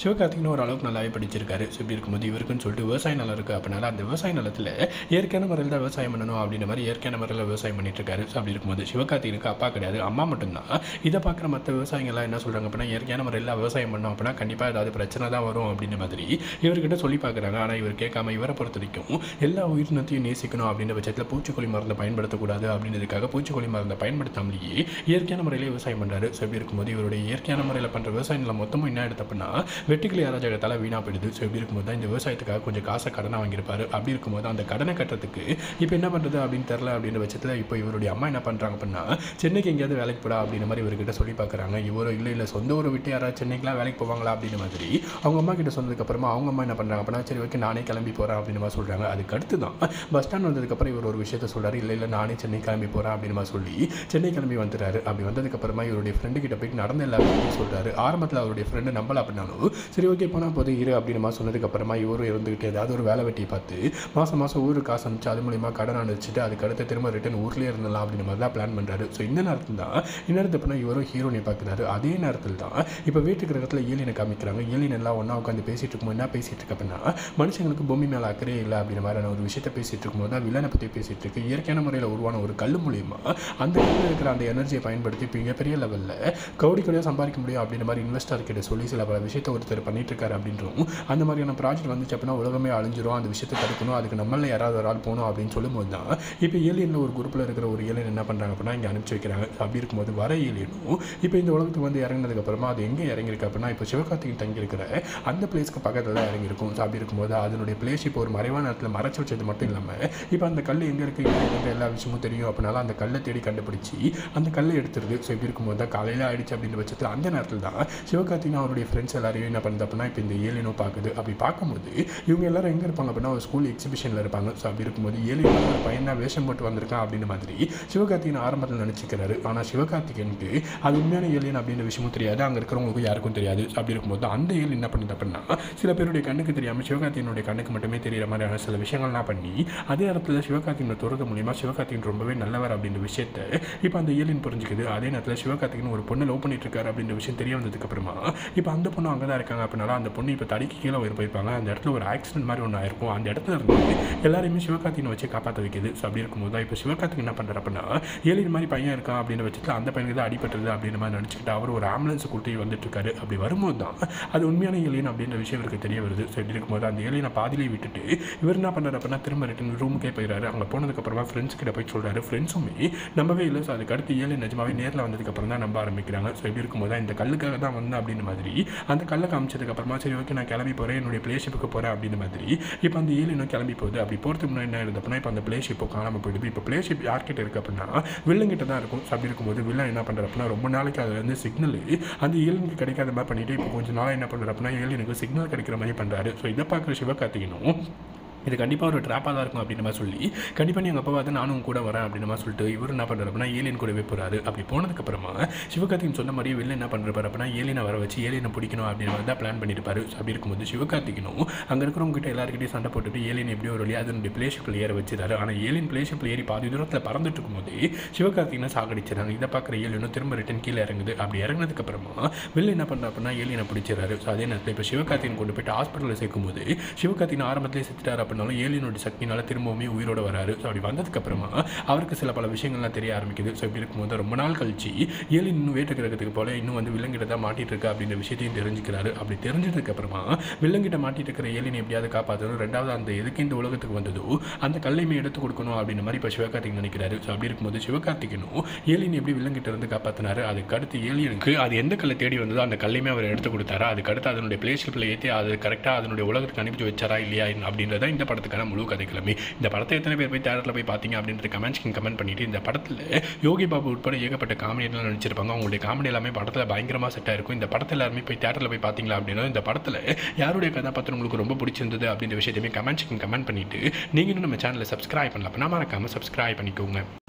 S1: சிவகார்த்திகன் ஓரளவுக்கு நல்லாவே படிச்சிருக்காரு ஸோ இப்படி இருக்கும்போது இவருக்குன்னு சொல்லிட்டு விவசாய நிலம் இருக்குது அப்படினால அந்த விவசாய நிலத்தில் இயற்கையான முறையில் தான் விவசாயம் பண்ணணும் அப்படின்ற மாதிரி இயற்கையான முறையில் விவசாயம் பண்ணிட்டு இருக்காரு ஸோ அப்படி இருக்கும்போது சிவகார்த்திகனுக்கு அப்பா கிடையாது அம்மா மட்டும்தான் இதை பார்க்குற மற்ற விவசாயிகள்லாம் என்ன சொல்கிறாங்க அப்படின்னா இயற்கையான முறையில் விவசாயம் பண்ணோம் அப்படின்னா கண்டிப்பாக ஏதாவது பிரச்சனை தான் வரும் அப்படின்ற மாதிரி இவர்கிட்ட சொல்லி பார்க்குறாங்க ஆனால் இவர் கேட்காம இவரை பொறுத்த வரைக்கும் எல்லா உயிரினத்தையும் நேசிக்கணும் அப்படின்ற பட்சத்தில் பூச்சிக்கொல்லி மருந்தை பயன்படுத்தக்கூடாது அப்படின்றதுக்காக பூச்சிக்கொல்லி மருந்தை பயன்படுத்தாமலேயே இயற்கையான முறையில் விவசாயம் பண்ணுறாரு ஸோ இப்படி இருக்கும்போது இவருடைய இயற்கையான முறையில் பண்ணுற விவசாய நிலம் மொத்தமும் என்ன எடுத்து அப்படின்னா வெட்டுக்கிளி அராஜகத்தால் வீணாக போயிடுது ஸோ இப்படி இருக்கும்போது தான் இந்த விவசாயத்துக்காக கொஞ்சம் காசை கடனை வாங்கியிருப்பாரு அப்படி இருக்கும்போது அந்த கடனை கட்டுறதுக்கு இப்போ என்ன பண்ணுறது அப்படின்னு தெரில அப்படின்ற பட்சத்தில் இப்போ இவருடைய அம்மா என்ன பண்ணுறாங்க அப்படின்னா சென்னைக்கு எங்கேயாவது வேலைக்கு போடா அப்படின்ற மாதிரி இவர்கிட்ட சொல்லி பார்க்குறாங்க இவரும் இல்லை இல்லை சொந்த ஊரை விட்டு யாராவது சென்னைக்குலாம் வேலைக்கு போவாங்களா அப்படின்ற மாதிரி அவங்க அம்மா கிட்ட சொன்னதுக்கப்புறமா அவங்க அம்மா என்ன பண்ணுறாங்க அப்படின்னா சரி ஓகே நானே கிளம்பி போகிறேன் அப்படின்னு மாதிரி சொல்கிறாங்க அதுக்கு அடுத்து தான் பஸ் ஸ்டாண்ட் வந்ததுக்கப்புறம் இவர் ஒரு விஷயத்த சொல்கிறாரு இல்லை இல்லை நானே சென்னை கிளம்பி போகிறேன் அப்படின்னு மாதிரி சொல்லி சென்னை கிளம்பி வந்துட்டாரு அப்படி வந்ததுக்கப்புறமா இவருடைய ஃப்ரெண்டு கிட்ட போயிட்டு நடந்த எல்லா விஷயத்தையும் சொல்கிறாரு ஆரம்பத்தில் அவருடைய ஃப்ரெண்டு நம்பல அப்படின்னாலும் சரி ஓகே போனால் போது இரு அப்படின்னு மாதிரி சொன்னதுக்கப்புறமா இவரும் இருந்துக்கிட்டு ஏதாவது ஒரு வேலை வெட்டியை பார்த்து மாதம் மாதம் ஊருக்கு காசு அனுப்பிச்சு அது மூலிமா கடன் அனுப்பிச்சிட்டு அதுக்கு அடுத்து திரும்ப ரிட்டன் ஊர்லேயே இருந்தலாம் அப்படின்ற மாதிரி தான் பிளான் பண்ணுறாரு ஸோ இந்த நேரத்தில் தான் இந்நேரத்து பண்ண இவரும் ஹீரோனை பார்க்குறாரு அதே நேரத்தில் தான் இப்போ வீட்டுக்கு இடத்துல ஏலியனை காமிக்கிறாங்க ஏலியன் எல்லாம் ஒன்றா உட்காந்து பேசிட்டு இருக்கும்போது என்ன பேசிட்டு இருக்கு அப்படின்னா மனுஷங்களுக்கு பூமி மேலே அக்கறையே இல்லை அப்படின்ற மாதிரியான ஒரு விஷயத்தை பேசிட்டு இருக்கும்போது தான் வில்லனை பற்றி பேசிட்டு இருக்கு இயற்கையான முறையில் உருவான ஒரு கல் மூலியமா அந்த கல்லில் இருக்கிற அந்த எனர்ஜியை பயன்படுத்தி இப்போ மிகப்பெரிய லெவலில் கவுடி கவுடியாக சம்பாதிக்க முடியும் அப்படின்ற மாதிரி இன்வெஸ்டர் கிட்ட சொல்லி சில பல விஷயத்தை ஒருத்தர் பண்ணிட்டு இருக்காரு அப்படின்றோம் அந்த மாதிரியான ப்ராஜெக்ட் வந்துச்சு அப்படின்னா உலகமே அழிஞ்சிரும் அந்த விஷயத்தை தடுக்கணும் அதுக்கு நம்மள யாராவது ஒரு ஆள் போகணும் அப்படின்னு சொல்லும்போது தான் இப்போ ஏலியனில் ஒரு குரூப்பில் இருக்கிற ஒரு ஏலியன் என்ன பண்ணுறாங்க அப்படின்னா இங்கே அனுப்பிச்சு வைக்கிறாங்க அப்படி இருக்கும்போது வர ஏலியனும் இப்போ இந்த உலகத்துக்கு வந்து இறங்கினதுக்கப்புறமா அது எங்கே இறங்கியிருக்கு அப்படின்னா இப்போ சிவகார்த்திகன் தங்கியிருக்கிற அந்த பிளேஸ்க்கு பக்கத்தில் தான் இறங்கியிருக்கும் ஸோ அப்படி இருக்கும்போது அதனுடைய பிளேஸ் இப்போ ஒரு மறைவான இடத்துல மறைச்சு வச்சது மட்டும் இல்லாமல் இப்போ அந்த கல் எங்கே இருக்குது எங்கே இருக்குது எல்லா விஷயமும் தெரியும் அப்படினால அந்த கல்லை தேடி கண்டுபிடிச்சி அந்த கல்லை எடுத்துருது ஸோ இப்படி இருக்கும்போது தான் காலையில் ஆயிடுச்சு அப்படின்ற பட்சத்தில் அந்த நேரத்தில் தான் சிவகார்த்திகன் அவருடைய ஃப்ரெண்ட்ஸ் எல்லாரையும் என்ன பண்ணுது அப்படின்னா இப்போ இந்த ஏலியனும் பார்க்குது அப்படி பார்க்கும்போது இவங்க எல்லாரும் எங்கே இருப்பாங்க அப்படின்னா ஒரு ஸ்கூல் எக்ஸிபிஷனில் இருப்பாங்க ஸோ அப்படி இருக்கும்போது ஏலியன் ஒரு பையன் தான் வேஷம் போட்டு வந்திருக்கான் அப்படின்ற மாதிரி சிவகார்த்திகன் ஆரம்பத்தில் நினச்சிக்கிறாரு ஆனால் சிவகார்த்திகனுக்கு அது உண்மையான ஏலியன் அப்படின்ற விஷயமும் தெரியாது அங்கே இருக்கிறவங்களுக்கு யாருக்கும் தெரியாது அப்படி இருக்கும்போது அந்த ஏலியன் என்ன பண்ணுது அப்படின்னா சில பேருடைய கண்ணுக்கு தெரியாமல் சிவகார்த்திகனுடைய கண்ணுக்கு மட்டுமே தெரியிற மாதிரியான சில விஷயங்கள்லாம் பண்ணி அதே இடத்துல சிவகார்த்திகனை துறது மூலியமாக சிவகார்த்திகன் ரொம்பவே நல்லவர் அப்படின்ற விஷயத்த இப்போ அந்த ஏலியன் புரிஞ்சுக்குது அதே நேரத்தில் சிவகார்த்திகன் ஒரு பொண்ணை லவ் பண்ணிட்டு இருக்காரு அப்படின்ற விஷயம் தெரிய வந்ததுக்கு அப்புறமா இப்போ அந்த பொண்ணு அங்கே தான் இருக்காங்க அப்படின்னால அந்த பொண்ணு இப்போ தடிக்கு கீழே உயிர் போயிருப்பாங்க அந்த இடத்துல ஒரு ஆக்சிடென்ட் மாதிரி ஒன்று ஆயிருக்கும் அந்த இடத்துல இருந்து எல்லாரையுமே சிவகார்த்திகனை வச்சு காப்பாற்ற வைக்குது ஸோ அப்படி இருக்கும்போது தான் இப்போ சிவகார்த்திகன் என்ன பண்ணுறாரு அப்படின்னா ஏலியன் மாதிரி பையன் இருக்கான் அப்படின்னு வச்சுட்டு அந்த பையனுக்கு தான் அடிபட்டுருது அப்படின்ற மாதிரி நினச்சிக்கிட்டு அவர் ஒரு ஆம்புலன்ஸ் கூட்டி வந்துட்டு இருக்காரு அப்படி வரும்போது தான் அது உண்மையான ஏலியன் அப்படின்ற விஷயம் இவருக்கு தெரிய வருது ஸோ இப்படி இருக்கும்போது அந்த ஏலியனை பாதியிலே விட்டுட்டு இவர் என்ன பண்ணுறாரு அப்படின்னா திரும்ப ரிட்டன் ரூமுக்கே போயிடுறாரு அங்கே போனதுக்கப்புறமா ஃப்ரெண்ட்ஸ் கிட்ட போய் சொல்கிறாரு ஃப்ரெண்ட்ஸுமே நம்பவே இல்லை ஸோ அதுக்கு அடுத்து ஏழு நிஜமாவே நேரில் வந்ததுக்கப்புறம் தான் நம்ப ஆரம்பிக்கிறாங்க ஸோ இப்படி இருக்கும்போது தான் இந்த கல்லுக்காக தான் வந்தேன் அப்படின்ற மாதிரி அந்த கல்லை காமிச்சதுக்கப்புறமா சரி ஓகே நான் கிளம்பி போகிறேன் என்னுடைய பிளேஷிப்புக்கு போகிறேன் அப்படின்ற மாதிரி இப்போ அந்த ஏழு இன்னும் கிளம்பி போகுது அப்படி போகிறதுக்கு முன்னாடி என்ன ஆயிடுது அப்படின்னா இப்போ அந்த பிளேஷிப்போ காணாமல் போயிடுது இப்போ பிளேஷிப் யார்கிட்ட இருக்குது அப்படின்னா வில்லங்கிட்ட தான் இருக்கும் ஸோ அப்படி இருக்கும்போது வில்லன் என்ன பண்ணுறாரு அப்படின்னா ரொம்ப நாளைக்கு அதில் வந்து சிக்னல் அந்த ஏழுனுக்கு கிடைக்காத மாதிரி பண்ணிட்டு இப்போ கொஞ்சம் நாளாக என்ன பண்ணுறாரு அப்படின்னா ஏழுனுக்கு சிக்னல் கிடைக்கிற மாதிரி பண்ணுறாரு ஸோ இதை பார்க்குற சிவகார்த்திகனும் இது கண்டிப்பாக ஒரு ட்ராப்பாக தான் இருக்கும் அப்படின்ற மாதிரி சொல்லி கண்டிப்பாக நீ எங்கள் அப்பா வந்து நானும் உன் கூட வரேன் அப்படின்ற மாதிரி சொல்லிட்டு இவர் என்ன பண்ணுறாரு அப்படின்னா ஏலியன் கூடவே போகிறாரு அப்படி போனதுக்கப்புறமா சிவகார்த்திகன் சொன்ன மாதிரி வெளில என்ன பண்ணுறாரு அப்படின்னா ஏலியனை வர வச்சு ஏலியனை பிடிக்கணும் அப்படின்ற மாதிரி தான் பிளான் பண்ணியிருப்பாரு So அப்படி இருக்கும்போது சிவகார்த்திகனும் அங்கே இருக்கிறவங்க கிட்ட எல்லாருக்கிட்டையும் சண்டை போட்டுட்டு ஏலியன் எப்படியோ ஒரு வழியாக அதனுடைய பிளேஷிப்பில் ஏற வச்சிருந்தாரு ஆனால் ஏலியன் பிளேஷிப்பில் ஏறி பாதி தூரத்தில் பறந்துட்டு இருக்கும்போது சிவகார்த்திகனை சாகடிச்சிடறாங்க இதை பார்க்குற ஏலியனும் திரும்ப ரிட்டன் கீழே இறங்குது அப்படி இறங்கினதுக்கப்புறமா வெளில என்ன பண்ணுறா அப்படின்னா ஏலியனை பிடிச்சிடறாரு ஸோ அதே நேரத்தில் இப்போ சிவகார்த்திகன் கொண்டு போயிட்டு ஹாஸ்பிட்டலில் சேர்க்கும்போது சிவகார்த்திகன் ஆரம்பத்திலே செத்துட்டார் அப்படின்னாலும் ஏலியனுடைய சக்தினால திரும்பவுமே உயிரோட வராரு ஸோ அப்படி வந்ததுக்கப்புறமா அவருக்கு சில பல விஷயங்கள்லாம் தெரிய ஆரம்பிக்குது ஸோ இப்படி இருக்கும்போது ரொம்ப நாள் கழிச்சு ஏலியன் இன்னும் வேட்டு கிரகத்துக்கு போல இன்னும் வந்து விலங்கிட்ட தான் மாட்டிட்டு இருக்கா அப்படின்ற விஷயத்தையும் தெரிஞ்சுக்கிறாரு அப்படி தெரிஞ்சதுக்கப்புறமா விலங்கிட்ட மாட்டிட்டு இருக்கிற ஏலியன் எப்படியாவது காப்பாற்றணும் ரெண்டாவது அந்த எதுக்கு இந்த உலகத்துக்கு வந்ததோ அந்த கல்லையுமே எடுத்து கொடுக்கணும் அப்படின்ற மாதிரி இப்போ சிவகார்த்திகன் நினைக்கிறாரு ஸோ அப்படி இருக்கும்போது சிவகார்த்திகனும் ஏலியன் எப்படி விலங்கிட்ட இருந்து காப்பாற்றினாரு அதுக்கு அடுத்து ஏலியனுக்கு அது எந்த கல்லை தேடி வந்ததோ அந்த கல்லையுமே அவர் எடுத்து கொடுத்தாரா அதுக்கு அடுத்து அதனுடைய பிளேஷிப்பில் ஏற்றி அது கரெக்டாக அதனுடைய உலகத்துக்கு அனுப்பிச்சு வச்சாரா இல்லையா அப்படின்றத இந்த படத்துக்கான முழு கதைக்கிழமை இந்த படத்தை எத்தனை பேர் போய் தேட்டரில் போய் பார்த்தீங்க அப்படின்றது கமெண்ட்ஸ்க்கு கமெண்ட் பண்ணிட்டு இந்த படத்தில் யோகி பாபு உட்பட ஏகப்பட்ட காமெடியெல்லாம் நடிச்சிருப்பாங்க அவங்களுடைய காமெடி எல்லாமே படத்தில் பயங்கரமாக செட் ஆயிருக்கும் இந்த படத்தில் எல்லாருமே போய் தேட்டரில் போய் பார்த்தீங்களா அப்படின்னா இந்த படத்தில் யாருடைய கதாபாத்திரம் உங்களுக்கு ரொம்ப பிடிச்சிருந்தது அப்படின்ற விஷயத்தையுமே கமெண்ட்ஸ்க்கு கமெண்ட் பண்ணிட்டு நீங்கள் இன்னும் நம்ம சேனலை சப்ஸ்கிரைப் பண்ணல அப்படின்னா மறக்காமல் சப்ஸ்கிரைப் பண்ணிக்கோங்க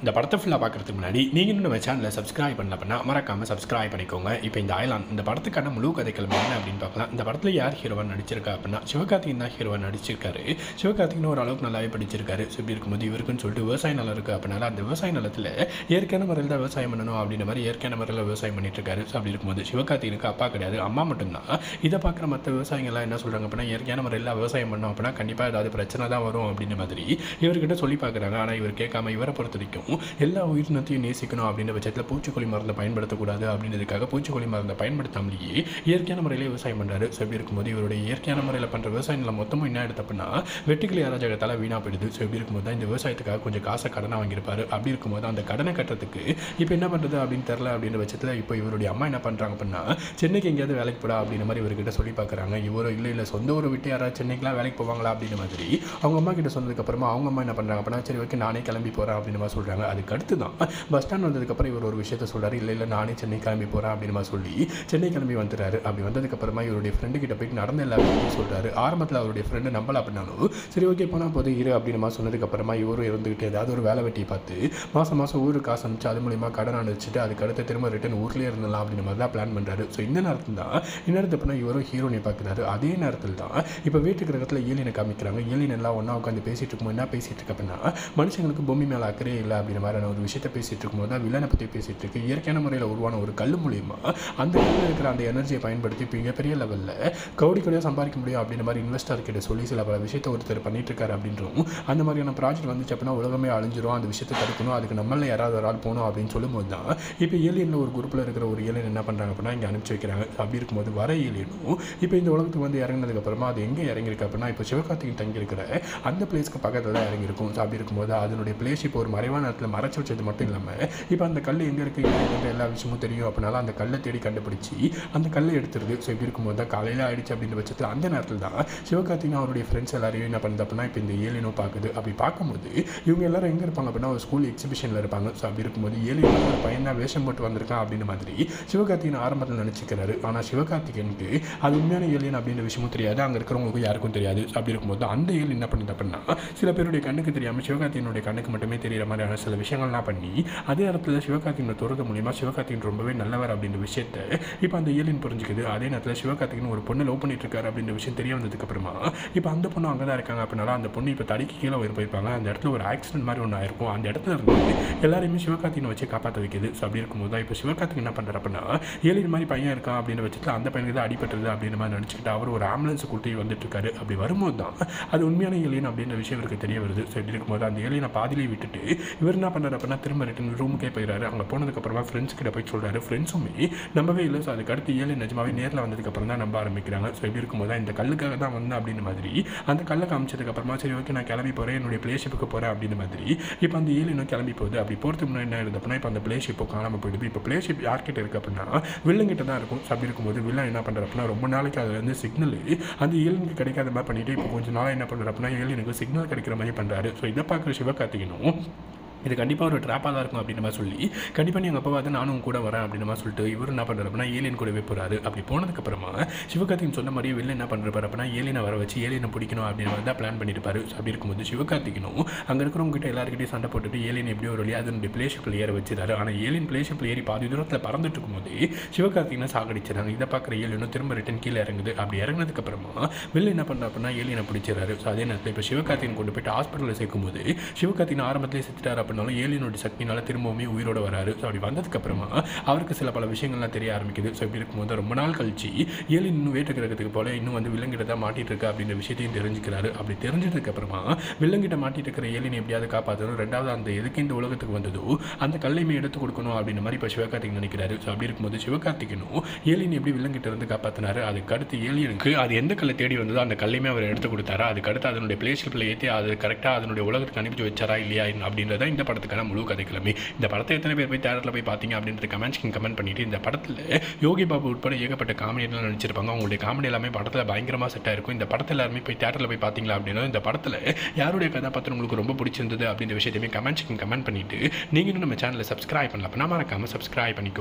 S1: இந்த படத்தை ஃபுல்லாக பார்க்குறதுக்கு முன்னாடி நீங்கள் இன்னும் நம்ம சேனலை சப்ஸ்கிரைப் பண்ணல அப்படின்னா மறக்காமல் சப்ஸ்கிரைப் பண்ணிக்கோங்க இப்போ இந்த அயலான் இந்த படத்துக்கான முழு கதைக்களம் என்ன அப்படின்னு பார்க்கலாம் இந்த படத்தில் யார் ஹீரோவாக நடிச்சிருக்கா அப்படின்னா சிவகார்த்திகேயன் தான் ஹீரோவாக நடிச்சிருக்காரு சிவகார்த்திகேயன் ஒரு அளவுக்கு நல்லாவே படிச்சிருக்காரு ஸோ இப்படி இருக்கும்போது இவருக்குன்னு சொல்லிட்டு விவசாய நிலம் இருக்குது அப்படின்னால அந்த விவசாய நிலத்தில் இயற்கையான முறையில் தான் விவசாயம் பண்ணணும் அப்படின்ற மாதிரி இயற்கையான முறையில் விவசாயம் பண்ணிட்டு இருக்காரு ஸோ அப்படி இருக்கும்போது சிவகார்த்திகனுக்கு அப்பா கிடையாது அம்மா மட்டும்தான் இதை பார்க்குற மற்ற விவசாயிகள்லாம் என்ன சொல்கிறாங்க அப்படின்னா இயற்கையான முறையில் விவசாயம் பண்ணோம் அப்படின்னா கண்டிப்பாக ஏதாவது பிரச்சனை தான் வரும் அப்படின்ற மாதிரி இவர்கிட்ட சொல்லி பார்க்குறாங்க ஆனால் இவர் கேட்காம இவரை பொறுத்த வரைக்கும் எல்லா உயிரினத்தையும் நேசிக்கணும் அப்படின்ற பட்சத்தில் பூச்சிக்கொல்லி மருந்தை பயன்படுத்தக்கூடாது அப்படின்றதுக்காக பூச்சிக்கொல்லி மருந்தை பயன்படுத்தாமலேயே இயற்கையான முறையில் விவசாயம் பண்ணுறாரு ஸோ இப்படி இருக்கும்போது இவருடைய இயற்கையான முறையில் பண்ணுற விவசாய நிலம் மொத்தமும் என்ன எடுத்து அப்படின்னா வெட்டுக்கிளி அராஜகத்தால் வீணாக போயிடுது ஸோ இப்படி இருக்கும்போது தான் இந்த விவசாயத்துக்காக கொஞ்சம் காசை கடனை வாங்கியிருப்பாரு அப்படி இருக்கும்போது அந்த கடனை கட்டுறதுக்கு இப்போ என்ன பண்ணுறது அப்படின்னு தெரில அப்படின்ற பட்சத்தில் இப்போ இவருடைய அம்மா என்ன பண்ணுறாங்க அப்படின்னா சென்னைக்கு எங்கேயாவது வேலைக்கு போடா அப்படின்ற மாதிரி இவர்கிட்ட சொல்லி பார்க்குறாங்க இவரும் இல்லை இல்லை சொந்த ஊரை விட்டு யாராவது சென்னைக்குலாம் வேலைக்கு போவாங்களா அப்படின்ற மாதிரி அவங்க அம்மா கிட்ட சொன்னதுக்கப்புறமா அவங்க அம்மா என்ன பண்ணுறாங்க அப்படின்னா சரி ஓகே நானே கிளம்பி போகிறேன் அப்படின்னு மாதிரி சொல்கிறாங்க அதுக்கு அடுத்து தான் பஸ் ஸ்டாண்ட் வந்ததுக்கப்புறம் இவர் ஒரு விஷயத்த சொல்கிறாரு இல்லை இல்லை நானே சென்னை கிளம்பி போகிறேன் அப்படின்னு மாதிரி சொல்லி சென்னை கிளம்பி வந்துடுறாரு அப்படி வந்ததுக்கப்புறமா இவருடைய ஃப்ரெண்டு கிட்ட போயிட்டு நடந்த எல்லா விஷயத்தையும் சொல்கிறாரு ஆரம்பத்தில் அவருடைய ஃப்ரெண்டு நம்பல அப்படின்னாலும் சரி ஓகே போனால் போது இரு அப்படின்னு மாதிரி சொன்னதுக்கப்புறமா இவரும் இருந்துக்கிட்டு ஏதாவது ஒரு வேலை வெட்டியை பார்த்து மாதம் மாதம் ஊருக்கு காசு அனுப்பிச்சு அது மூலியமாக கடன் அனுப்பிச்சிட்டு அதுக்கு அடுத்து திரும்ப ரிட்டன் ஊர்லேயே இருந்தலாம் அப்படின்ற மாதிரி தான் பிளான் பண்ணுறாரு ஸோ இந்த நேரத்தில் தான் இன்னொருத்த பண்ண இவரும் ஹீரோனை பார்க்குறாரு அதே நேரத்தில் தான் இப்போ வீட்டுக்கு இடத்துல ஏலியனை காமிக்கிறாங்க ஏலியன் எல்லாம் ஒன்றா உட்காந்து பேசிட்டு இருக்கும்போது என்ன பேசிட்டு இருக்கு அப்படின்னா மனுஷங்களுக்கு பூமி மேலே அக்கறையே இல்லை அப்படின்ற மாதிரியான ஒரு விஷயத்தை பேசிட்டு இருக்கும்போது தான் வில்லனை பற்றி பேசிட்டு இருக்கு இயற்கையான முறையில் உருவான ஒரு கல் மூலியமா அந்த கல்லில் இருக்கிற அந்த எனர்ஜியை பயன்படுத்தி இப்போ மிகப்பெரிய லெவலில் கவுடி கவுடியாக சம்பாதிக்க முடியும் அப்படின்ற மாதிரி இன்வெஸ்டர் கிட்ட சொல்லி சில பல விஷயத்தை ஒருத்தர் பண்ணிட்டு இருக்காரு அப்படின்றும் அந்த மாதிரியான ப்ராஜெக்ட் வந்துச்சு அப்படின்னா உலகமே அழிஞ்சிரும் அந்த விஷயத்தை தடுக்கணும் அதுக்கு நம்மள யாராவது ஒரு ஆள் போகணும் அப்படின்னு சொல்லும்போது தான் இப்போ ஏலியனில் ஒரு குரூப்பில் இருக்கிற ஒரு ஏலியன் என்ன பண்ணுறாங்க அப்படின்னா இங்கே அனுப்பிச்சு வைக்கிறாங்க அப்படி இருக்கும்போது வர ஏலியனும் இப்போ இந்த உலகத்துக்கு வந்து இறங்கினதுக்கு அப்புறமா அது எங்கே இறங்கியிருக்கு அப்படின்னா இப்போ சிவகார்த்திகேயன் தங்கி இருக்கிற அந்த பிளேஸ்க்கு பக்கத்தில் தான் இறங்கியிருக்கும் ஸோ அப்படி இருக்கும்போது அதனுடைய பிளேஸ் இப்போ ஒரு மறைவான இடத்துல மறைச்சு வச்சது மட்டும் இல்லாமல் இப்போ அந்த கல் எங்கே இருக்குது எங்கே எல்லா விஷயமும் தெரியும் அப்படின்னால அந்த கல்லை தேடி கண்டுபிடிச்சி அந்த கல்லை எடுத்துருது ஸோ இப்படி இருக்கும்போது தான் காலையில் ஆயிடுச்சு அப்படின்ற பட்சத்தில் அந்த நேரத்தில் தான் சிவகார்த்திகேயன் அவருடைய ஃப்ரெண்ட்ஸ் எல்லாரையும் என்ன பண்ணுது அப்படின்னா இப்போ இந்த ஏலியனும் பார்க்குது அப்படி பார்க்கும்போது இவங்க எல்லாரும் எங்கே இருப்பாங்க அப்படின்னா ஒரு ஸ்கூல் எக்ஸிபிஷனில் இருப்பாங்க ஸோ அப்படி இருக்கும்போது ஏலியன் ஒரு பையன் தான் வேஷம் போட்டு வந்திருக்கான் அப்படின்ற மாதிரி சிவகார்த்திகேயன் ஆரம்பத்தில் நினச்சிக்கிறாரு ஆனால் சிவகார்த்திகேயனுக்கு அது உண்மையான ஏலியன் அப்படின்ற விஷயமும் தெரியாது அங்கே இருக்கிறவங்களுக்கும் யாருக்கும் தெரியாது So அப்படி இருக்கும்போது அந்த ஏலியன் என்ன பண்ணுது அப்படின்னா சில பேருடைய கண்ணுக்கு தெரியாமல் சிவகார்த்திகேயனுடைய கண்ணுக்கு மட்டுமே தெரியிற மாதிரியான சில விஷயங்கள்லாம் பண்ணி அதே இடத்துல சிவகார்த்திகேயனை துறது மூலியமா சிவகார்த்திகேயன் ரொம்பவே நல்லவர் அப்படின்ற விஷயத்தை இப்போ அந்த ஏலியன் புரிஞ்சுக்குது அதே நேரத்தில் சிவகார்த்திகேயன் ஒரு பொண்ணு லவ் பண்ணிட்டு இருக்காரு அப்படின்ற விஷயம் தெரிய வந்ததுக்கு அப்புறமா இப்போ அந்த பொண்ணு அங்கே தான் இருக்காங்க அப்படின்னால அந்த பொண்ணு இப்போ தடிக்கு கீழே உயிர் போயிருப்பாங்க அந்த இடத்துல ஒரு ஆக்சிடென்ட் மாதிரி ஒன்று ஆயிருக்கும் அந்த இடத்துல இருந்து எல்லாரையுமே சிவகார்த்திகேயனை வச்சு காப்பாற்ற வைக்குது ஸோ அப்படி இருக்கும்போது தான் இப்போ சிவகார்த்திகேயன் என்ன பண்ணுறாரு அப்படின்னா ஏலியன் மாதிரி பையன் இருக்கான் அப்படின்ற பட்சத்தில் அந்த பையனுக்கு தான் அடிபட்டது அப்படின்ற மாதிரி நினச்சிக்கிட்டு அவர் ஒரு ஆம்புலன்ஸ் கூட்டி வந்துட்டு இருக்காரு அப்படி வரும்போது தான் அது உண்மையான ஏலியன் அப்படின்ற விஷயம் இவருக்கு தெரிய வருது ஸோ இப்படி இருக்கும்போது அந்த ஏலியனை பாதியிலே விட்டுட்டு இவர் என்ன பண்ணுறாரு அப்படின்னா திரும்ப ரிட்டன் ரூமுக்கே போயிடுறாரு அங்கே போனதுக்கப்புறமா ஃப்ரெண்ட்ஸ் கிட்ட போய் சொல்கிறாரு ஃப்ரெண்ட்ஸுமே நம்பவே இல்லை ஸோ அதுக்கு அடுத்து ஏழு நிஜமாவே நேரில் வந்ததுக்கப்புறம் தான் நம்ப ஆரம்பிக்கிறாங்க ஸோ இப்படி இருக்கும்போது தான் இந்த கல்லுக்காக தான் வந்தேன் அப்படின்ற மாதிரி அந்த கல்லை காமிச்சதுக்கப்புறமா சரி ஓகே நான் கிளம்பி போகிறேன் என்னுடைய பிளேஷிப்புக்கு போகிறேன் அப்படின்னு மாதிரி இப்போ அந்த ஏழு இன்னும் கிளம்பி போகுது அப்படி போகிறதுக்கு முன்னாடி என்ன இருந்தது அப்படின்னா இப்போ அந்த பிளேஷிப்போ காணாமல் போயிடுது இப்போ பிளேஷிப் யார்கிட்ட இருக்குது அப்படின்னா வில்லங்கிட்ட தான் இருக்கும் ஸோ அப்படி இருக்கும்போது வில்லன் என்ன பண்ணுறாரு அப்படின்னா ரொம்ப நாளைக்கு அதில் வந்து சிக்னல் அந்த ஏழுனுக்கு கிடைக்காத மாதிரி பண்ணிட்டு இப்போ கொஞ்சம் நாளாக என்ன பண்ணுறாரு அப்படின்னா ஏழுனுக்கு சிக்னல் கிடைக்கிற மாதிரி பண்ணுறாரு ஸோ இதை பார்க்குற சிவகார்த்திகனும் இது கண்டிப்பாக ஒரு ட்ராப்பாக தான் இருக்கும் அப்படின்ற மாதிரி சொல்லி கண்டிப்பாக நீ எங்கள் அப்பா வந்து நானும் உன் கூட வரேன் அப்படின்ற மாதிரி சொல்லிட்டு இவர் என்ன பண்ணுறாரு அப்படின்னா ஏலியன் கூடவே போகிறாரு அப்படி போனதுக்கப்புறமா சிவகார்த்திகன் சொன்ன மாதிரியே வெளில என்ன பண்ணுறாரு அப்படின்னா ஏலியனை வர வச்சு ஏலியனை பிடிக்கணும் அப்படின்ற மாதிரி தான் பிளான் பண்ணியிருப்பாரு ஸோ அப்படி இருக்கும்போது சிவகார்த்திகனும் அங்கே இருக்கிறவங்க கிட்ட எல்லாருக்கிட்டையும் சண்டை போட்டுட்டு ஏலியன் எப்படியோ ஒரு வழியாக அதனுடைய பிளேஷிப்பில் ஏற வச்சிருக்காரு ஆனால் ஏலியன் பிளேஷிப்பில் ஏறி பாதி தூரத்தில் பறந்துட்டு இருக்கும்போது சிவகார்த்திகனை சாகடிச்சிடறாங்க இதை பார்க்குற ஏலியனும் திரும்ப ரிட்டன் கீழே இறங்குது அப்படி இறங்கினதுக்கப்புறமா வெளில என்ன பண்ணுறா அப்படின்னா ஏலியனை பிடிச்சிடறாரு ஸோ அதே நேரத்தில் இப்போ சிவகார்த்திகன் கொண்டு போயிட்டு ஹாஸ்பிட்டலில் சேர்க்கும்போது சிவகார்த்திகன் ஆரம்பத்திலே செத்துட்டார் அப்படின்னாலும் ஏலியனோட சக்தினால திரும்பவுமே உயிரோட வராரு ஸோ அப்படி வந்ததுக்கப்புறமா அவருக்கு சில பல விஷயங்கள்லாம் தெரிய ஆரம்பிக்குது ஸோ இப்படி இருக்கும்போது ரொம்ப நாள் கழிச்சு ஏலியன் இன்னும் வேட்டு கிரகத்துக்கு போல இன்னும் வந்து விலங்கிட்ட தான் மாட்டிட்டு இருக்கா அப்படின்ற விஷயத்தையும் தெரிஞ்சுக்கிறாரு அப்படி தெரிஞ்சதுக்கப்புறமா விலங்கிட்ட மாட்டிட்டு இருக்கிற ஏலியன் எப்படியாவது காப்பாற்றணும் ரெண்டாவது அந்த எதுக்கு இந்த உலகத்துக்கு வந்ததோ அந்த கல்லையுமே எடுத்து கொடுக்கணும் அப்படின்ற மாதிரி இப்போ சிவகார்த்திகன் நினைக்கிறாரு ஸோ அப்படி இருக்கும்போது சிவகார்த்திகனும் ஏலியன் எப்படி விலங்கிட்ட இருந்து காப்பாற்றினாரு அதுக்கு அடுத்து ஏலியனுக்கு அது எந்த கல்லை தேடி வந்ததோ அந்த கல்லையுமே அவர் எடுத்து கொடுத்தாரா அதுக்கு அடுத்து அதனுடைய பிளேஸ்ஷிப்பில் ஏற்றி அது கரெக்டாக அதனுடைய உலகத்துக்கு அனுப்பிச்சு வச்சாரா இல்லையா அப்படின்றத இந்த படத்துக்கான முழு கதைக்கிழமை இந்த படத்தை எத்தனை பேர் போய் தேட்டரில் போய் பார்த்தீங்க அப்படின்ற கமெண்ட்ஸ்க்கு கமெண்ட் பண்ணிட்டு இந்த படத்தில் யோகி பாபு உட்பட ஏகப்பட்ட காமெடியெல்லாம் நடிச்சிருப்பாங்க அவங்களுடைய காமெடி எல்லாமே படத்தில் பயங்கரமாக செட் ஆயிருக்கும் இந்த படத்தில் எல்லாருமே போய் தேட்டரில் போய் பார்த்தீங்களா அப்படின்னா இந்த படத்தில் யாருடைய கதாபாத்திரம் உங்களுக்கு ரொம்ப பிடிச்சிருந்தது அப்படின்ற விஷயத்தையுமே கமெண்ட்ஸ்க்கு கமெண்ட் பண்ணிட்டு நீங்களும் நம்ம சேனலை சப்ஸ்கிரைப் பண்ணல அப்படின்னா மறக்காமல் சப்ஸ்கிரைப் பண்ணிக்கோங்க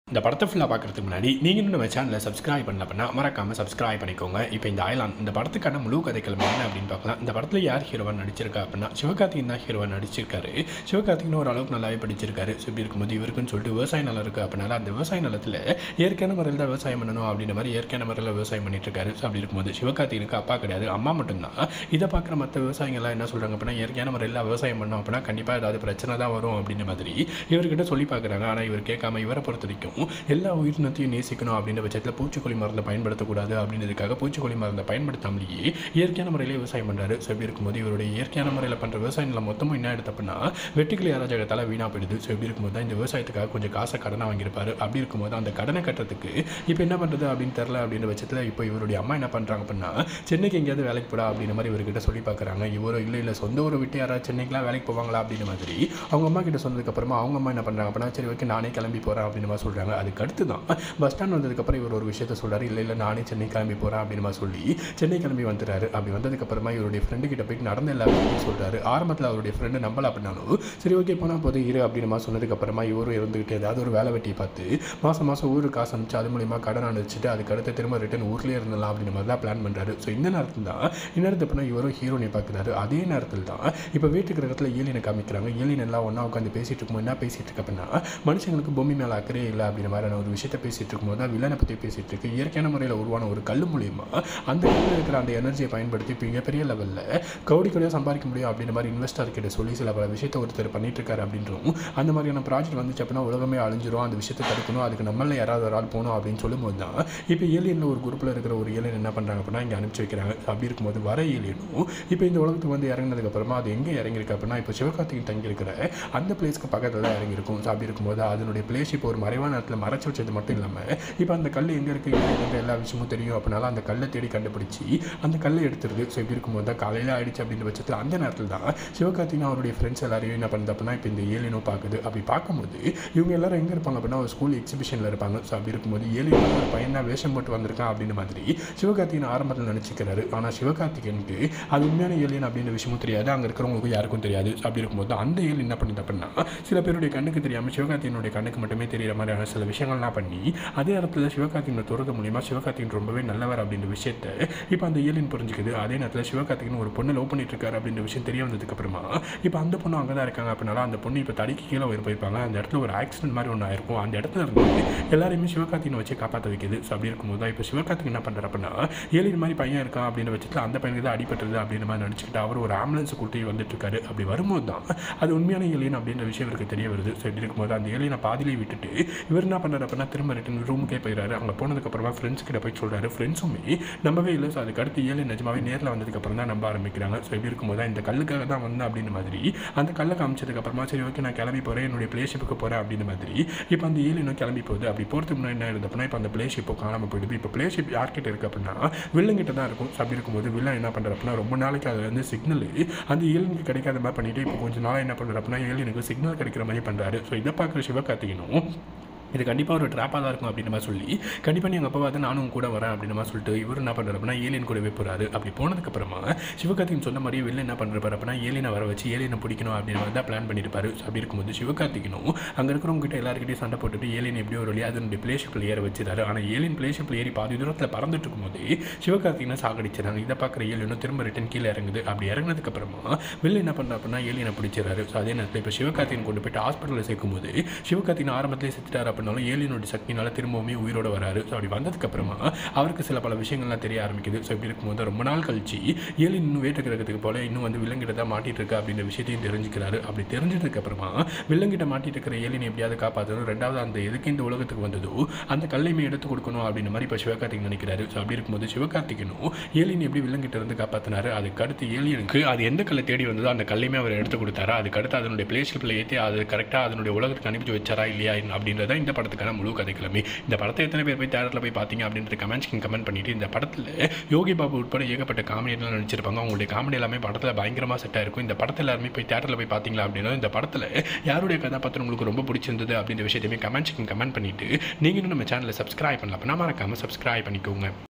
S1: இந்த படத்தை ஃபுல்லாக பார்க்குறதுக்கு முன்னாடி நீங்கள் இன்னும் நம்ம சேனலை சப்ஸ்கிரைப் பண்ணல அப்படின்னா மறக்காமல் சப்ஸ்கிரைப் பண்ணிக்கோங்க இப்போ இந்த அயலான் இந்த படத்துக்கான முழு கதைக்களம் என்ன அப்படின்னு பார்க்கலாம் இந்த படத்தில் யார் ஹீரோவாக நடிச்சிருக்கா அப்படின்னா சிவகார்த்திகன் தான் ஹீரோவாக நடிச்சிருக்காரு சிவகார்த்திகன் ஓரளவுக்கு நல்லாவே படிச்சிருக்காரு ஸோ இப்படி இருக்கும்போது இவருக்குன்னு சொல்லிட்டு விவசாய நிலம் இருக்குது அப்படின்னால அந்த விவசாய நிலத்தில் இயற்கையான முறையில் தான் விவசாயம் பண்ணணும் அப்படின்ற மாதிரி இயற்கையான முறையில் விவசாயம் பண்ணிட்டு இருக்காரு ஸோ அப்படி இருக்கும்போது சிவகார்த்திகனுக்கு அப்பா கிடையாது அம்மா மட்டும்தான் இதை பார்க்குற மற்ற விவசாயிகள்லாம் என்ன சொல்கிறாங்க அப்படின்னா இயற்கையான முறையில் விவசாயம் பண்ணோம் அப்படின்னா கண்டிப்பாக ஏதாவது பிரச்சனை தான் வரும் அப்படின்ற மாதிரி இவர்கிட்ட சொல்லி பார்க்குறாங்க ஆனால் இவர் கேட்காம இவரை பொறுத்த வரைக்கும் எல்லா உயிரினத்தையும் நேசிக்கணும் அப்படின்ற பட்சத்தில் பூச்சிக்கொல்லி மருந்தை பயன்படுத்தக்கூடாது அப்படின்றதுக்காக பூச்சிக்கொல்லி மருந்தை பயன்படுத்தாமலேயே இயற்கையான முறையில் விவசாயம் பண்ணுறாரு ஸோ இப்படி இருக்கும்போது இவருடைய இயற்கையான முறையில் பண்ணுற விவசாய நிலம் மொத்தமும் என்ன எடுத்து அப்படின்னா வெட்டுக்கிளி அராஜகத்தால் வீணாக போயிடுது ஸோ இப்படி இருக்கும்போது தான் இந்த விவசாயத்துக்காக கொஞ்சம் காசை கடனை வாங்கியிருப்பாரு அப்படி இருக்கும்போது அந்த கடனை கட்டுறதுக்கு இப்போ என்ன பண்ணுறது அப்படின்னு தெரில அப்படின்ற பட்சத்தில் இப்போ இவருடைய அம்மா என்ன பண்ணுறாங்க அப்படின்னா சென்னைக்கு எங்கேயாவது வேலைக்கு போடா அப்படின்ற மாதிரி இவர்கிட்ட சொல்லி பார்க்குறாங்க இவரோ இல்லை இல்லை சொந்த ஊரை விட்டு யாராவது சென்னைக்குலாம் வேலைக்கு போவாங்களா அப்படின்ற மாதிரி அவங்க அம்மா கிட்ட சொன்னதுக்கப்புறமா அவங்க அம்மா என்ன பண்ணுறாங்க அப்படின்னா சரி ஓகே நானே கிளம்பி போகிறேன் அப்படின்னு மாதிரி சொல்கிறாங்க அதுக்கு அடுத்து தான் பஸ் ஸ்டாண்ட் வந்ததுக்கப்புறம் இவர் ஒரு விஷயத்த சொல்கிறாரு இல்லை இல்லை நானே சென்னை கிளம்பி போகிறேன் அப்படின்னு மாதிரி சொல்லி சென்னை கிளம்பி வந்துறாரு அப்படி வந்ததுக்கப்புறமா இவருடைய ஃப்ரெண்டு கிட்ட போயிட்டு நடந்த எல்லா விஷயத்தையும் சொல்கிறாரு ஆரம்பத்தில் அவருடைய ஃப்ரெண்டு நம்பல அப்படின்னாலும் சரி ஓகே போனால் போது இரு அப்படின்னு மாதிரி சொன்னதுக்கப்புறமா இவரும் இருந்துக்கிட்டு ஏதாவது ஒரு வேலை வெட்டியை பார்த்து மாதம் மாதம் ஊருக்கு காசு அனுப்பிச்சு அது மூலியமாக கடன் அனுப்பிச்சிட்டு அதுக்கு அடுத்து திரும்ப ரிட்டன் ஊர்லேயே இருந்தலாம் அப்படின்ற மாதிரி தான் பிளான் பண்ணுறாரு ஸோ இந்த நேரத்தில் தான் இந்நேரத்து அப்படின்னா இவரும் ஹீரோனை பார்க்குறாரு அதே நேரத்தில் தான் இப்போ வீட்டுக்கு இடத்துல ஏலியனை காமிக்கிறாங்க ஏலியன் எல்லாம் ஒன்றா உட்காந்து பேசிட்டு இருக்கும்போது என்ன பேசிட்டு இருக்கு அப்படின்னா மனுஷங்களுக்கு பூமி மேலே அக்கறை இல்லை அப்படின்ற மாதிரியான ஒரு விஷயத்தை பேசிட்டு இருக்கும்போது தான் வில்லனை பற்றி பேசிட்டு இருக்கு இயற்கையான முறையில் உருவான ஒரு கல் மூலியமா அந்த கல்லில் இருக்கிற அந்த எனர்ஜியை பயன்படுத்தி இப்போ மிகப்பெரிய லெவலில் கவுடி கவுடியாக சம்பாதிக்க முடியும் அப்படின்ற மாதிரி இன்வெஸ்டர் கிட்ட சொல்லி சில பல விஷயத்தை ஒருத்தர் பண்ணிட்டு இருக்காரு அப்படின்றோம் அந்த மாதிரியான ப்ராஜெக்ட் வந்துச்சு அப்படின்னா உலகமே அழிஞ்சிரும் அந்த விஷயத்தை தடுக்கணும் அதுக்கு நம்மள யாராவது ஒரு ஆள் போகணும் அப்படின்னு சொல்லும்போது தான் இப்போ ஏலியனில் ஒரு குரூப்பில் இருக்கிற ஒரு ஏலியன் என்ன பண்ணுறாங்க அப்படின்னா இங்கே அனுப்பிச்சு வைக்கிறாங்க அப்படி இருக்கும்போது வர ஏலியனும் இப்போ இந்த உலகத்துக்கு வந்து இறங்கினதுக்கு அப்புறமா அது எங்கே இறங்கியிருக்கு அப்படின்னா இப்போ சிவகார்த்திகன் தங்கி இருக்கிற அந்த பிளேஸ்க்கு பக்கத்தில் தான் இறங்கியிருக்கும் ஸோ அப்படி இருக்கும்போது அதனுடைய பிளேஸ் இப்போ ஒரு மறைவான இடத்துல மறைச்சு வச்சது மட்டும் இல்லாமல் இப்போ அந்த கல் எங்கே இருக்குது எங்கே எல்லா விஷயமும் தெரியும் அப்படின்னால அந்த கல்லை தேடி கண்டுபிடிச்சி அந்த கல்லை எடுத்துருது ஸோ இப்படி இருக்கும்போது தான் காலையில் ஆயிடுச்சு அப்படின்ற பட்சத்தில் அந்த நேரத்தில் தான் சிவகார்த்திகன் அவருடைய ஃப்ரெண்ட்ஸ் எல்லாரையும் என்ன பண்ணுது அப்படின்னா இப்போ இந்த ஏலியனும் பார்க்குது அப்படி பார்க்கும்போது இவங்க எல்லாரும் எங்கே இருப்பாங்க அப்படின்னா ஒரு ஸ்கூல் எக்ஸிபிஷனில் இருப்பாங்க ஸோ அப்படி இருக்கும்போது ஏலியன் ஒரு பையன் தான் வேஷம் போட்டு வந்திருக்கான் அப்படின்ற மாதிரி சிவகார்த்திகன் ஆரம்பத்தில் நினச்சிக்கிறாரு ஆனால் சிவகார்த்திகனுக்கு அது உண்மையான ஏலியன் அப்படின்ற விஷயமும் தெரியாது அங்கே இருக்கிறவங்களுக்கு யாருக்கும் தெரியாது So அப்படி இருக்கும்போது அந்த ஏலியன் என்ன பண்ணுது அப்படின்னா சில பேருடைய கண்ணுக்கு தெரியாமல் சிவகார்த்திகனுடைய கண்ணுக்கு மட்டுமே தெரியிற மாதிரியான சில விஷயங்கள்லாம் பண்ணி அதே இடத்துல சிவகார்த்திகனை துறது மூலியமா சிவகார்த்திகன் ரொம்பவே நல்லவர் அப்படின்ற விஷயத்த இப்போ அந்த ஏலியன் புரிஞ்சுக்குது அதே நேரத்தில் சிவகார்த்திகன் ஒரு பொண்ணை லவ் பண்ணிட்டு இருக்காரு அப்படின்ற விஷயம் தெரிய வந்ததுக்கு அப்புறமா இப்போ அந்த பொண்ணு அங்கே தான் இருக்காங்க அப்படின்னால அந்த பொண்ணு இப்போ தடிக்கு கீழே உயிர் போயிருப்பாங்க அந்த இடத்துல ஒரு ஆக்சிடென்ட் மாதிரி ஒன்று ஆயிருக்கும் அந்த இடத்துல இருந்து எல்லாரையுமே சிவகார்த்திகனை வச்சு காப்பாற்ற வைக்குது ஸோ அப்படி இருக்கும்போது தான் இப்போ சிவகார்த்திகன் என்ன பண்ணுறாரு அப்படின்னா ஏலியன் மாதிரி பையன் இருக்கான் அப்படின்ற பட்சத்தில் அந்த பையனுக்கு தான் அடிபட்டது அப்படின்ற மாதிரி நினச்சிக்கிட்டு அவர் ஒரு ஆம்புலன்ஸ் கூட்டி வந்துட்டு இருக்காரு அப்படி வரும்போது தான் அது உண்மையான ஏலியன் அப்படின்ற விஷயம் இவருக்கு தெரிய வருது ஸோ இப்படி இருக்கும்போது அந்த ஏலியனை பாதியிலே விட்டுட்டு இவர் என்ன பண்ணுறாரு அப்படின்னா திரும்ப ரிட்டன் ரூமுக்கே போயிடுறாரு அங்கே போனதுக்கப்புறமா ஃப்ரெண்ட்ஸ் கிட்ட போய் சொல்கிறாரு ஃப்ரெண்ட்ஸுமே நம்பவே இல்லை ஸோ அதுக்கு அடுத்து ஏழு நிஜமாவே நேரில் வந்ததுக்கப்புறம் தான் நம்ப ஆரம்பிக்கிறாங்க ஸோ இப்படி இருக்கும்போது தான் இந்த கல்லுக்காக தான் வந்தேன் அப்படின்ற மாதிரி அந்த கல்லை காமிச்சதுக்கப்புறமா சரி ஓகே நான் கிளம்பி போகிறேன் என்னுடைய பிளேஷிப்புக்கு போகிறேன் அப்படின்ற மாதிரி இப்போ அந்த ஏழு இன்னும் கிளம்பி போகுது அப்படி போகிறதுக்கு முன்னாடி என்ன இருந்தது அப்படின்னா இப்போ அந்த பிளேஷிப்போ காணாமல் போயிடுது இப்போ பிளேஷிப் யார்கிட்ட இருக்குது அப்படின்னா வில்லங்கிட்ட தான் இருக்கும் ஸோ அப்படி இருக்கும்போது வில்லன் என்ன பண்ணுற அப்படின்னா ரொம்ப நாளைக்கு அது வந்து சிக்னல் அந்த ஏலியனுக்கு கிடைக்காத மாதிரி பண்ணிட்டு இப்போ கொஞ்சம் நாளாக என்ன பண்ணுற அப்படின்னா ஏலியனுக்கு சிக்னல் கிடைக்கிற மாதிரி பண்ணுறாரு ஸோ இதை பார்க்குற சிவகார்த்திகனும் இது கண்டிப்பாக ஒரு ட்ராப்பாக தான் இருக்கும் அப்படின்ற மாதிரி சொல்லி கண்டிப்பாக நீ எங்கள் அப்பா வந்து நானும் கூட வரேன் அப்படின்ற மாதிரி சொல்லிட்டு இவர் என்ன பண்ணுறாரு அப்படின்னா ஏலியன் கூடவே போகிறாரு அப்படி போனதுக்கப்புறமா சிவகார்த்திகன் சொன்ன மாதிரியே வெளில என்ன பண்ணுறாரு அப்படின்னா ஏலியனை வர வச்சு ஏலியனை பிடிக்கணும் அப்படின்ற மாதிரி தான் பிளான் பண்ணியிருப்பாரு So அப்படி இருக்கும்போது சிவகார்த்திகனும் அங்கே இருக்கிறவங்க கிட்ட எல்லாருக்கிட்டையும் சண்டை போட்டுட்டு ஏலியன் எப்படியோ ஒரு வழியாக அதனுடைய பிளேஷிப்பில் ஏற வச்சிருக்காரு ஆனால் ஏலியன் பிளேஷிப்பில் ஏறி பாதி தூரத்தில் பறந்துட்டு இருக்கும்போது சிவகார்த்திகனை சாகடிச்சிடறாங்க இதை பார்க்குற ஏலியனும் திரும்ப ரிட்டன் கீழே இறங்குது அப்படி இறங்கினதுக்கப்புறமா வெளில என்ன பண்ணுறா அப்படின்னா ஏலியனை பிடிச்சிடறாரு ஸோ அதே நேரத்தில் இப்போ சிவகார்த்திகன் கொண்டு போயிட்டு ஹாஸ்பிட்டலில் சேர்க்கும்போது சிவகார்த்திகன் ஆரம்பத்திலே செத்துட்டார் அப்படின்னாலும் ஏலியனோட சக்தினால திரும்பவுமே உயிரோட வராரு ஸோ அப்படி வந்ததுக்கப்புறமா அவருக்கு சில பல விஷயங்கள்லாம் தெரிய ஆரம்பிக்குது ஸோ இப்படி இருக்கும்போது ரொம்ப நாள் கழிச்சு ஏலியன் இன்னும் வேட்டு கிரகத்துக்கு போல இன்னும் வந்து விலங்கிட்ட தான் மாட்டிட்டு இருக்கா அப்படின்ற விஷயத்தையும் தெரிஞ்சுக்கிறாரு அப்படி தெரிஞ்சதுக்கு அப்புறமா விலங்கிட்ட மாட்டிட்டு இருக்கிற ஏலியன் எப்படியாவது காப்பாற்றணும் ரெண்டாவது அந்த எதுக்கு இந்த உலகத்துக்கு வந்ததோ அந்த கல்லையுமே எடுத்து கொடுக்கணும் அப்படின்ற மாதிரி இப்போ சிவகார்த்திகன் நினைக்கிறாரு ஸோ அப்படி இருக்கும்போது சிவகார்த்திகனும் ஏலியன் எப்படி விலங்கிட்ட இருந்து காப்பாற்றினாரு அதுக்கு அடுத்து ஏலியனுக்கு அது எந்த கல்லை தேடி வந்ததோ அந்த கல்லையுமே அவர் எடுத்து கொடுத்தாரு அதுக்கு அடுத்து அதனுடைய பிளேஷிப்பில் ஏற்றி அது கரெக்டாக அதனுடைய உலகத்துக்கு அனுப்பிச்சு வச்சாரா இல்லையா அப்படின்றத இந்த படத்துக்கான முழு கதைக்கிழமை இந்த படத்தை எத்தனை பேர் போய் தேட்டரில் போய் பார்த்தீங்க அப்படின்றது கமெண்ட்ஸ்க்கு கமெண்ட் பண்ணிட்டு இந்த படத்தில் யோகி பாபு உட்பட ஏகப்பட்ட காமெடியெல்லாம் நடிச்சிருப்பாங்க அவங்களுடைய காமெடி எல்லாமே படத்தில் பயங்கரமாக செட் ஆயிருக்கும் இந்த படத்தில் எல்லாருமே போய் தேட்டரில் போய் பார்த்தீங்களா அப்படின்னா இந்த படத்தில் யாருடைய கதாபாத்திரம் உங்களுக்கு ரொம்ப பிடிச்சிருந்தது அப்படின்ற விஷயத்தையுமே கமெண்ட்ஸ்க்கு கமெண்ட் பண்ணிட்டு நீங்களும் நம்ம சேனலை சப்ஸ்கிரைப் பண்ணல அப்படின்னா மறக்காமல் சப்ஸ்கிரைப் பண்ணிக்கோங்க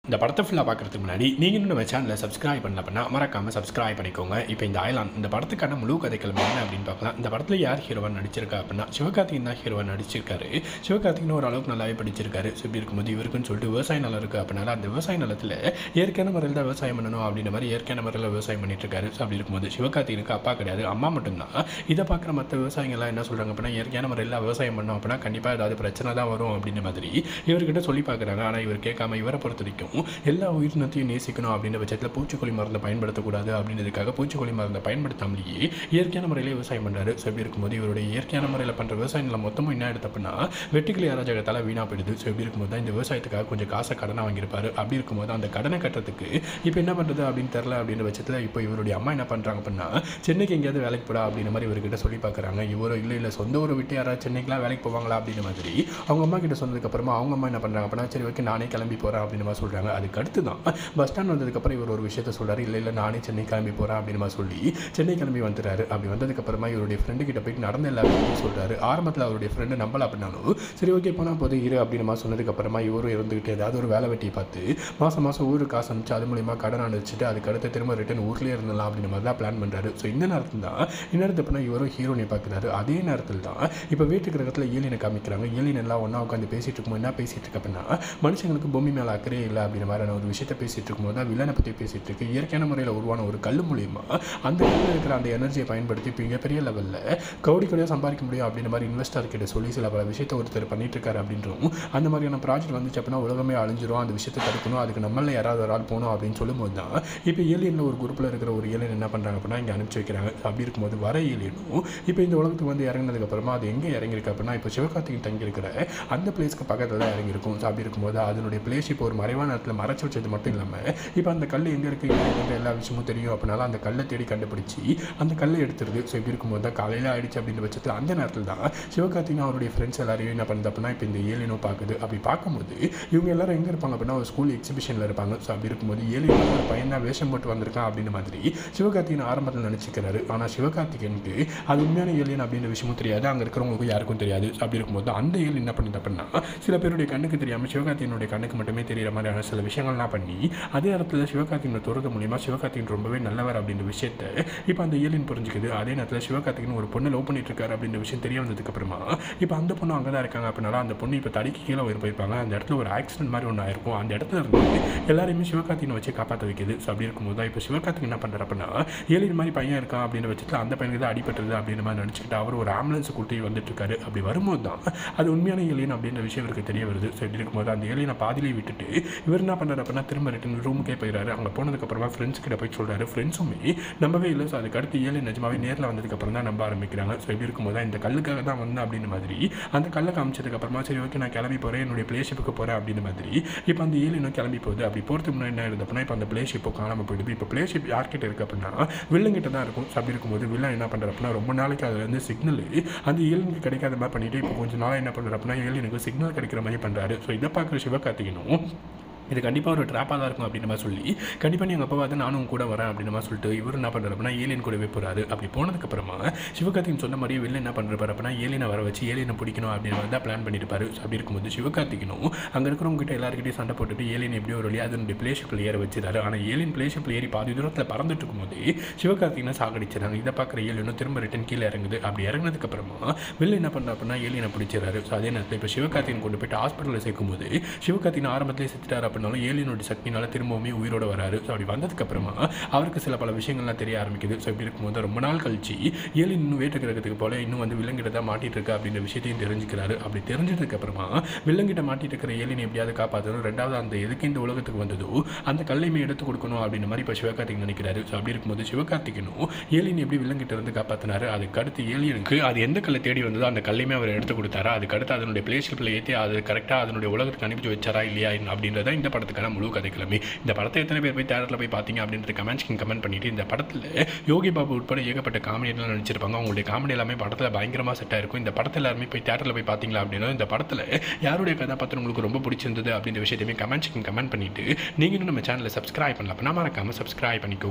S1: இந்த படத்தை ஃபுல்லாக பார்க்குறதுக்கு முன்னாடி நீங்கள் இன்னும் நம்ம சேனலை சப்ஸ்கிரைப் பண்ணல அப்படின்னா மறக்காமல் சப்ஸ்கிரைப் பண்ணிக்கோங்க இப்போ இந்த அயலான் இந்த படத்துக்கான முழு கதைக்களம் என்ன அப்படின்னு பார்க்கலாம் இந்த படத்தில் யார் ஹீரோவன் நடிச்சிருக்கா அப்படின்னா சிவகார்த்திகன் தான் ஹீரோவன் நடிச்சிருக்காரு சிவகார்த்திகன் ஓரளவுக்கு நல்லாவே படிச்சிருக்காரு ஸோ இப்படி இருக்கும்போது இவருக்குன்னு சொல்லிட்டு விவசாய நிலம் இருக்குது அப்படின்னால அந்த விவசாய நிலத்தில் இயற்கையான முறையில் தான் விவசாயம் பண்ணணும் அப்படின்ற மாதிரி இயற்கையான முறையில் விவசாயம் பண்ணிட்டு இருக்காரு ஸோ அப்படி இருக்கும்போது சிவகார்த்திகனுக்கு அப்பா கிடையாது அம்மா மட்டும்தான் இதை பார்க்குற மற்ற விவசாயிகள்லாம் என்ன சொல்கிறாங்க அப்படின்னா இயற்கையான முறையில் விவசாயம் பண்ணோம் அப்படின்னா கண்டிப்பாக ஏதாவது பிரச்சனை தான் வரும் அப்படின்ற மாதிரி இவர்கிட்ட சொல்லி பார்க்குறாங்க ஆனால் இவர் கேட்காம இவரை பொறுத்த வரைக்கும் எல்லா உயிரினத்தையும் நேசிக்கணும் அப்படின்ற பட்சத்தில் பூச்சிக்கொல்லி மருந்தை பயன்படுத்தக்கூடாது அப்படின்றதுக்காக பூச்சிக்கொல்லி மருந்தை பயன்படுத்தாமலேயே இயற்கையான முறையில் விவசாயம் பண்ணுறாரு ஸோ இப்படி இருக்கும்போது இவருடைய இயற்கையான முறையில் பண்ணுற விவசாய நிலம் மொத்தமும் என்ன எடுத்து அப்படின்னா வெட்டுக்கிளி அராஜகத்தால் வீணாக போயிடுது ஸோ இப்படி இருக்கும்போது தான் இந்த விவசாயத்துக்காக கொஞ்சம் காசை கடனை வாங்கியிருப்பாரு அப்படி இருக்கும்போது அந்த கடனை கட்டுறதுக்கு இப்போ என்ன பண்ணுறது அப்படின்னு தெரில அப்படின்ற பட்சத்தில் இப்போ இவருடைய அம்மா என்ன பண்ணுறாங்க அப்படின்னா சென்னைக்கு எங்கேயாவது வேலைக்கு போடா அப்படின்ற மாதிரி இவர்கிட்ட சொல்லி பார்க்குறாங்க இவரும் இல்லை இல்லை சொந்த ஊரை விட்டு யாராவது சென்னைக்குலாம் வேலைக்கு போவாங்களா அப்படின்ற மாதிரி அவங்க அம்மா கிட்ட சொன்னதுக்கப்புறமா அவங்க அம்மா என்ன பண்ணுறாங்க அப்படின்னா சரி ஓகே நானே கிளம்பி போகிறேன் அப்படின்னு மாதிரி சொல்கிறாங்க அதுக்கு அடுத்து தான் பஸ் ஸ்டாண்ட் வந்ததுக்கப்புறம் இவர் ஒரு விஷயத்த சொல்கிறாரு இல்லை இல்லை நானே சென்னை கிளம்பி போகிறேன் அப்படின்னு மாதிரி சொல்லி சென்னை கிளம்பி வந்துடுறாரு அப்படி வந்ததுக்கப்புறமா இவருடைய ஃப்ரெண்டு கிட்ட போயிட்டு நடந்த எல்லா விஷயத்தையும் சொல்கிறாரு ஆரம்பத்தில் அவருடைய ஃப்ரெண்டு நம்பல அப்படின்னாலும் சரி ஓகே போனால் போது இரு அப்படின்னு மாதிரி சொன்னதுக்கப்புறமா இவரும் இருந்துக்கிட்டு ஏதாவது ஒரு வேலை வெட்டியை பார்த்து மாதம் மாதம் ஊருக்கு காசு அனுப்பிச்சு அது மூலியமாக கடன் அனுப்பிச்சிட்டு அதுக்கு அடுத்து திரும்ப ரிட்டன் ஊர்லேயே இருந்தலாம் அப்படின்ற மாதிரி தான் பிளான் பண்ணுறாரு ஸோ இந்த நேரத்தில் தான் இந்நேரத்து அப்படின்னா இவரும் ஹீரோனை பார்க்குறாரு அதே நேரத்தில் தான் இப்போ வீட்டுக்கு இடத்துல ஏலியனை காமிக்கிறாங்க ஏலியன் எல்லாம் ஒன்றா உட்காந்து பேசிட்டு இருக்கும்போது என்ன பேசிட்டு இருக்கு அப்படின்னா மனுஷங்களுக்கு பூமி மேலே அக்கறையே இல்லை அப்படின்ற மாதிரியான ஒரு விஷயத்தை பேசிட்டு இருக்கும்போது தான் வில்லனை பற்றி பேசிட்டு இருக்கு இயற்கையான முறையில் உருவான ஒரு கல் மூலியமா அந்த கல்லில் இருக்கிற அந்த எனர்ஜியை பயன்படுத்தி இப்போ மிகப்பெரிய லெவலில் கவுடி கவுடியாக சம்பாதிக்க முடியும் அப்படின்ற மாதிரி இன்வெஸ்டர் கிட்ட சொல்லி சில பல விஷயத்தை ஒருத்தர் பண்ணிட்டு இருக்காரு அப்படின்றவும் அந்த மாதிரியான ப்ராஜெக்ட் வந்துச்சு அப்படின்னா உலகமே அழிஞ்சிரும் அந்த விஷயத்தை தடுக்கணும் அதுக்கு நம்மள யாராவது ஒரு ஆள் போகணும் அப்படின்னு சொல்லும்போது தான் இப்போ ஏலியனில் ஒரு குரூப்பில் இருக்கிற ஒரு ஏலியன் என்ன பண்ணுறாங்க அப்படின்னா இங்கே அனுப்பிச்சு வைக்கிறாங்க அப்படி இருக்கும்போது வர ஏலியனும் இப்போ இந்த உலகத்துக்கு வந்து இறங்கினதுக்கப்புறமா அது எங்கே இறங்கியிருக்கு அப்படின்னா இப்போ சிவகார்த்திகன் தங்கியிருக்கிற அந்த பிளேஸ்க்கு பக்கத்தில் தான் இறங்கியிருக்கும் ஸோ அப்படி இருக்கும்போது அதனுடைய பிளேஸ் இப்போ ஒரு மறைவான இடத்துல மறைச்சு வச்சது மட்டும் இல்லாமல் இப்போ அந்த கல் எங்கே இருக்குது எங்கே இருக்குன்ற எல்லா விஷயமும் தெரியும் அப்படினால அந்த கல்லை தேடி கண்டுபிடிச்சி அந்த கல்லை எடுத்துருது ஸோ இப்படி இருக்கும்போது தான் காலையில் ஆயிடுச்சு அப்படின்ற பட்சத்தில் அந்த நேரத்தில் தான் சிவகார்த்திகன் அவருடைய ஃப்ரெண்ட்ஸ் எல்லாரையும் என்ன பண்ணுது அப்படின்னா இப்போ இந்த ஏலியனும் பார்க்குது அப்படி பார்க்கும்போது இவங்க எல்லாரும் எங்கே இருப்பாங்க அப்படின்னா ஒரு ஸ்கூல் எக்ஸிபிஷனில் இருப்பாங்க ஸோ அப்படி இருக்கும்போது ஏலியன் ஒரு பையன் தான் வேஷம் போட்டு வந்திருக்கான் அப்படின்ற மாதிரி சிவகார்த்திகன் ஆரம்பத்தில் நினச்சிக்கிறாரு ஆனால் சிவகார்த்திகனுக்கு அது உண்மையான ஏலியன் அப்படின்ற விஷயமும் தெரியாது அங்கே இருக்கிறவங்களுக்கு யாருக்கும் தெரியாது So அப்படி இருக்கும்போது அந்த ஏலியன் என்ன பண்ணுது அப்படின்னா சில பேருடைய கண்ணுக்கு தெரியாமல் சிவகார்த்திகனுடைய கண்ணுக்கு மட்டுமே தெரியிற மாதிரியான சில விஷயங்கள்லாம் பண்ணி அதே இடத்துல சிவகார்த்திகனை துறது மூலியமாக சிவகார்த்திகன் ரொம்பவே நல்லவர் அப்படின்ற விஷயத்த இப்போ அந்த ஏலியன் புரிஞ்சுக்குது அதே நேரத்தில் சிவகார்த்திகன் ஒரு பொண்ணை லவ் பண்ணிட்டு இருக்காரு அப்படின்ற விஷயம் தெரிய வந்ததுக்கப்புறமா இப்போ அந்த பொண்ணு அங்கே தான் இருக்காங்க அப்படின்னால அந்த பொண்ணு இப்போ தடிக்கு கீழே உயிர் போயிருப்பாங்க அந்த இடத்துல ஒரு ஆக்சிடென்ட் மாதிரி ஒன்று ஆயிருக்கும் அந்த இடத்துல இருந்து எல்லாரையுமே சிவகார்த்திகனை வச்சு காப்பாற்ற வைக்குது ஸோ அப்படி இருக்கும்போது தான் இப்போ சிவகார்த்திகன் என்ன பண்ணுறாரு அப்படின்னா ஏலியன் மாதிரி பையன் இருக்கான் அப்படின்ற பட்சத்தில் அந்த பையனுக்கு தான் அடிபட்டுருது அப்படின்ற மாதிரி நினச்சிக்கிட்டு அவர் ஒரு ஆம்புலன்ஸ் கூட்டி வந்துட்டு இருக்காரு அப்படி வரும்போது தான் அது உண்மையான ஏலியன் அப்படின்ற விஷயம் இவருக்கு தெரிய வருது ஸோ இப்படி இருக்கும்போது அந்த ஏலியனை பாதியிலே விட்டுட்டு இவர் என்ன பண்ணுறாரு அப்படின்னா திரும்ப ரிட்டன் ரூமுக்கே போயிடுறாரு அங்கே போனதுக்கப்புறமா ஃப்ரெண்ட்ஸ் கிட்ட போய் சொல்கிறாரு ஃப்ரெண்ட்ஸுமே நம்பவே இல்லை ஸோ அதுக்கு அடுத்து ஏழு நிஜமாவே நேரில் வந்ததுக்கப்புறம் தான் நம்ப ஆரம்பிக்கிறாங்க ஸோ இப்படி இருக்கும்போது தான் இந்த கல்லுக்காக தான் வந்தேன் அப்படின்ற மாதிரி அந்த கல்லை காமிச்சதுக்கப்புறமா சரி ஓகே நான் கிளம்பி போகிறேன் என்னுடைய பிளேஷிப்புக்கு போகிறேன் அப்படின்ற மாதிரி இப்போ அந்த ஏழு இன்னும் கிளம்பி போகுது அப்படி போகிறதுக்கு முன்னாடி என்ன இருந்தது அப்படின்னா இப்போ அந்த பிளேஷிப்போ காணாமல் போயிடுது இப்போ பிளேஷிப் யார்கிட்ட இருக்குது அப்படின்னா வில்லங்கிட்ட தான் இருக்கும் ஸோ அப்படி இருக்கும்போது வில்லன் என்ன பண்ணுறாரு அப்படின்னா ரொம்ப நாளைக்கு அதில் வந்து சிக்னல் அந்த ஏழுனுக்கு கிடைக்காத மாதிரி பண்ணிட்டு இப்போ கொஞ்சம் நாளாக என்ன பண்ணுறாரு அப்படின்னா ஏழுனுக்கு சிக்னல் கிடைக்கிற மாதிரி பண்ணுறாரு ஸோ இதை பார்க்குற சிவகார்த்திகனும் இது கண்டிப்பாக ஒரு ட்ராப்பாக தான் இருக்கும் அப்படின்னு மாதிரி சொல்லி கண்டிப்பாக நீ எங்கள் அப்பா வந்து நானும் உன் கூட வரேன் அப்படின்னு மாதிரி சொல்லிட்டு இவர் என்ன பண்ணுறாரு அப்படின்னா ஏலியன் கூடவே போகிறாரு அப்படி போனதுக்கப்புறமா சிவகார்த்திகன் சொன்ன மாதிரியே வெளில என்ன பண்ணுறாரு அப்படின்னா ஏலியனை வர வச்சு ஏலியனை பிடிக்கணும் அப்படின்னு மாதிரி தான் பிளான் பண்ணியிருப்பாரு So அப்படி இருக்கும்போது சிவகார்த்திகனும் அங்கே இருக்கிறவங்க கிட்ட எல்லாருக்கிட்டையும் சண்டை போட்டுட்டு ஏலியன் எப்படியோ ஒரு வழியாக அதனுடைய பிளேஷிப்பில் ஏற வச்சிருக்காரு ஆனால் ஏலியன் பிளேஷிப்பில் ஏறி பாதி தூரத்தில் பறந்துட்டு இருக்கும்போது சிவகார்த்திகனை சாகடிச்சிடறாங்க இதை பார்க்குற ஏலியனும் திரும்ப ரிட்டன் கீழே இறங்குது அப்படி இறங்கினதுக்கப்புறமா வெளில என்ன பண்ணுறா அப்படின்னா ஏலியனை பிடிச்சிடறாரு ஸோ அதே நேரத்தில் இப்போ சிவகார்த்திகன் கொண்டு போயிட்டு ஹாஸ்பிட்டலில் சேர்க்கும்போது சிவகார்த்திகன் ஆரம்பத்திலே செத்துட்டார் அப்படின்னாலும் ஏலியனோட சக்தினால திரும்பவுமே உயிரோட வராரு ஸோ அப்படி வந்ததுக்கப்புறமா அவருக்கு சில பல விஷயங்கள்லாம் தெரிய ஆரம்பிக்குது ஸோ இப்படி இருக்கும்போது ரொம்ப நாள் கழிச்சு ஏலியன் இன்னும் வேட்டு கிரகத்துக்கு போல இன்னும் வந்து விலங்கிட்ட தான் மாட்டிட்டு இருக்கு அப்படின்ற விஷயத்தையும் தெரிஞ்சுக்கிறாரு அப்படி தெரிஞ்சதுக்கு அப்புறமா விலங்கிட்ட மாட்டிட்டு இருக்கிற ஏலியனை எப்படியாவது காப்பாற்றணும் ரெண்டாவது அந்த எதுக்கு இந்த உலகத்துக்கு வந்ததோ அந்த கல்லையுமே எடுத்து கொடுக்கணும் அப்படின்ற மாதிரி இப்போ சிவகார்த்திகன் நினைக்கிறாரு ஸோ அப்படி இருக்கும்போது சிவகார்த்திகனும் ஏலியன் எப்படி விலங்கிட்ட இருந்து காப்பாற்றினாரு அதுக்கு அடுத்து ஏலியனுக்கு அது எந்த கல்லை தேடி வந்ததோ அந்த கல்லையுமே அவர் எடுத்து கொடுத்தாரா அதுக்கு அடுத்து அதனுடைய பிளேஷிப்பில் ஏற்றி அது கரெக்டாக அதனுடைய உலகத்துக்கு அனுப்பிச்சு வச்சாரா இல்லையா அப்படின்றத இந்த படத்துக்கான முழு கதைக்கிழமை இந்த படத்தை எத்தனை பேர் போய் தேட்டரில் போய் பார்த்தீங்க அப்படின்றது கமெண்ட்ஸ்க்கு கமெண்ட் பண்ணிட்டு இந்த படத்தில் யோகி பாபு உட்பட ஏகப்பட்ட காமெடியெல்லாம் நடிச்சிருப்பாங்க அவங்களுடைய காமெடி எல்லாமே படத்தில் பயங்கரமாக செட் ஆயிருக்கும் இந்த படத்தில் எல்லாருமே போய் தேட்டரில் போய் பார்த்தீங்களா அப்படின்னா இந்த படத்தில் யாருடைய கதாபாத்திரம் உங்களுக்கு ரொம்ப பிடிச்சிருந்தது அப்படின்ற விஷயத்தையுமே கமெண்ட்ஸ்க்கு கமெண்ட் பண்ணிட்டு நீங்களும் நம்ம சேனலை சப்ஸ்கிரைப் பண்ணல அப்படின்னா மறக்காமல் சப்ஸ்கிரைப் பண்ணிக்கோங்க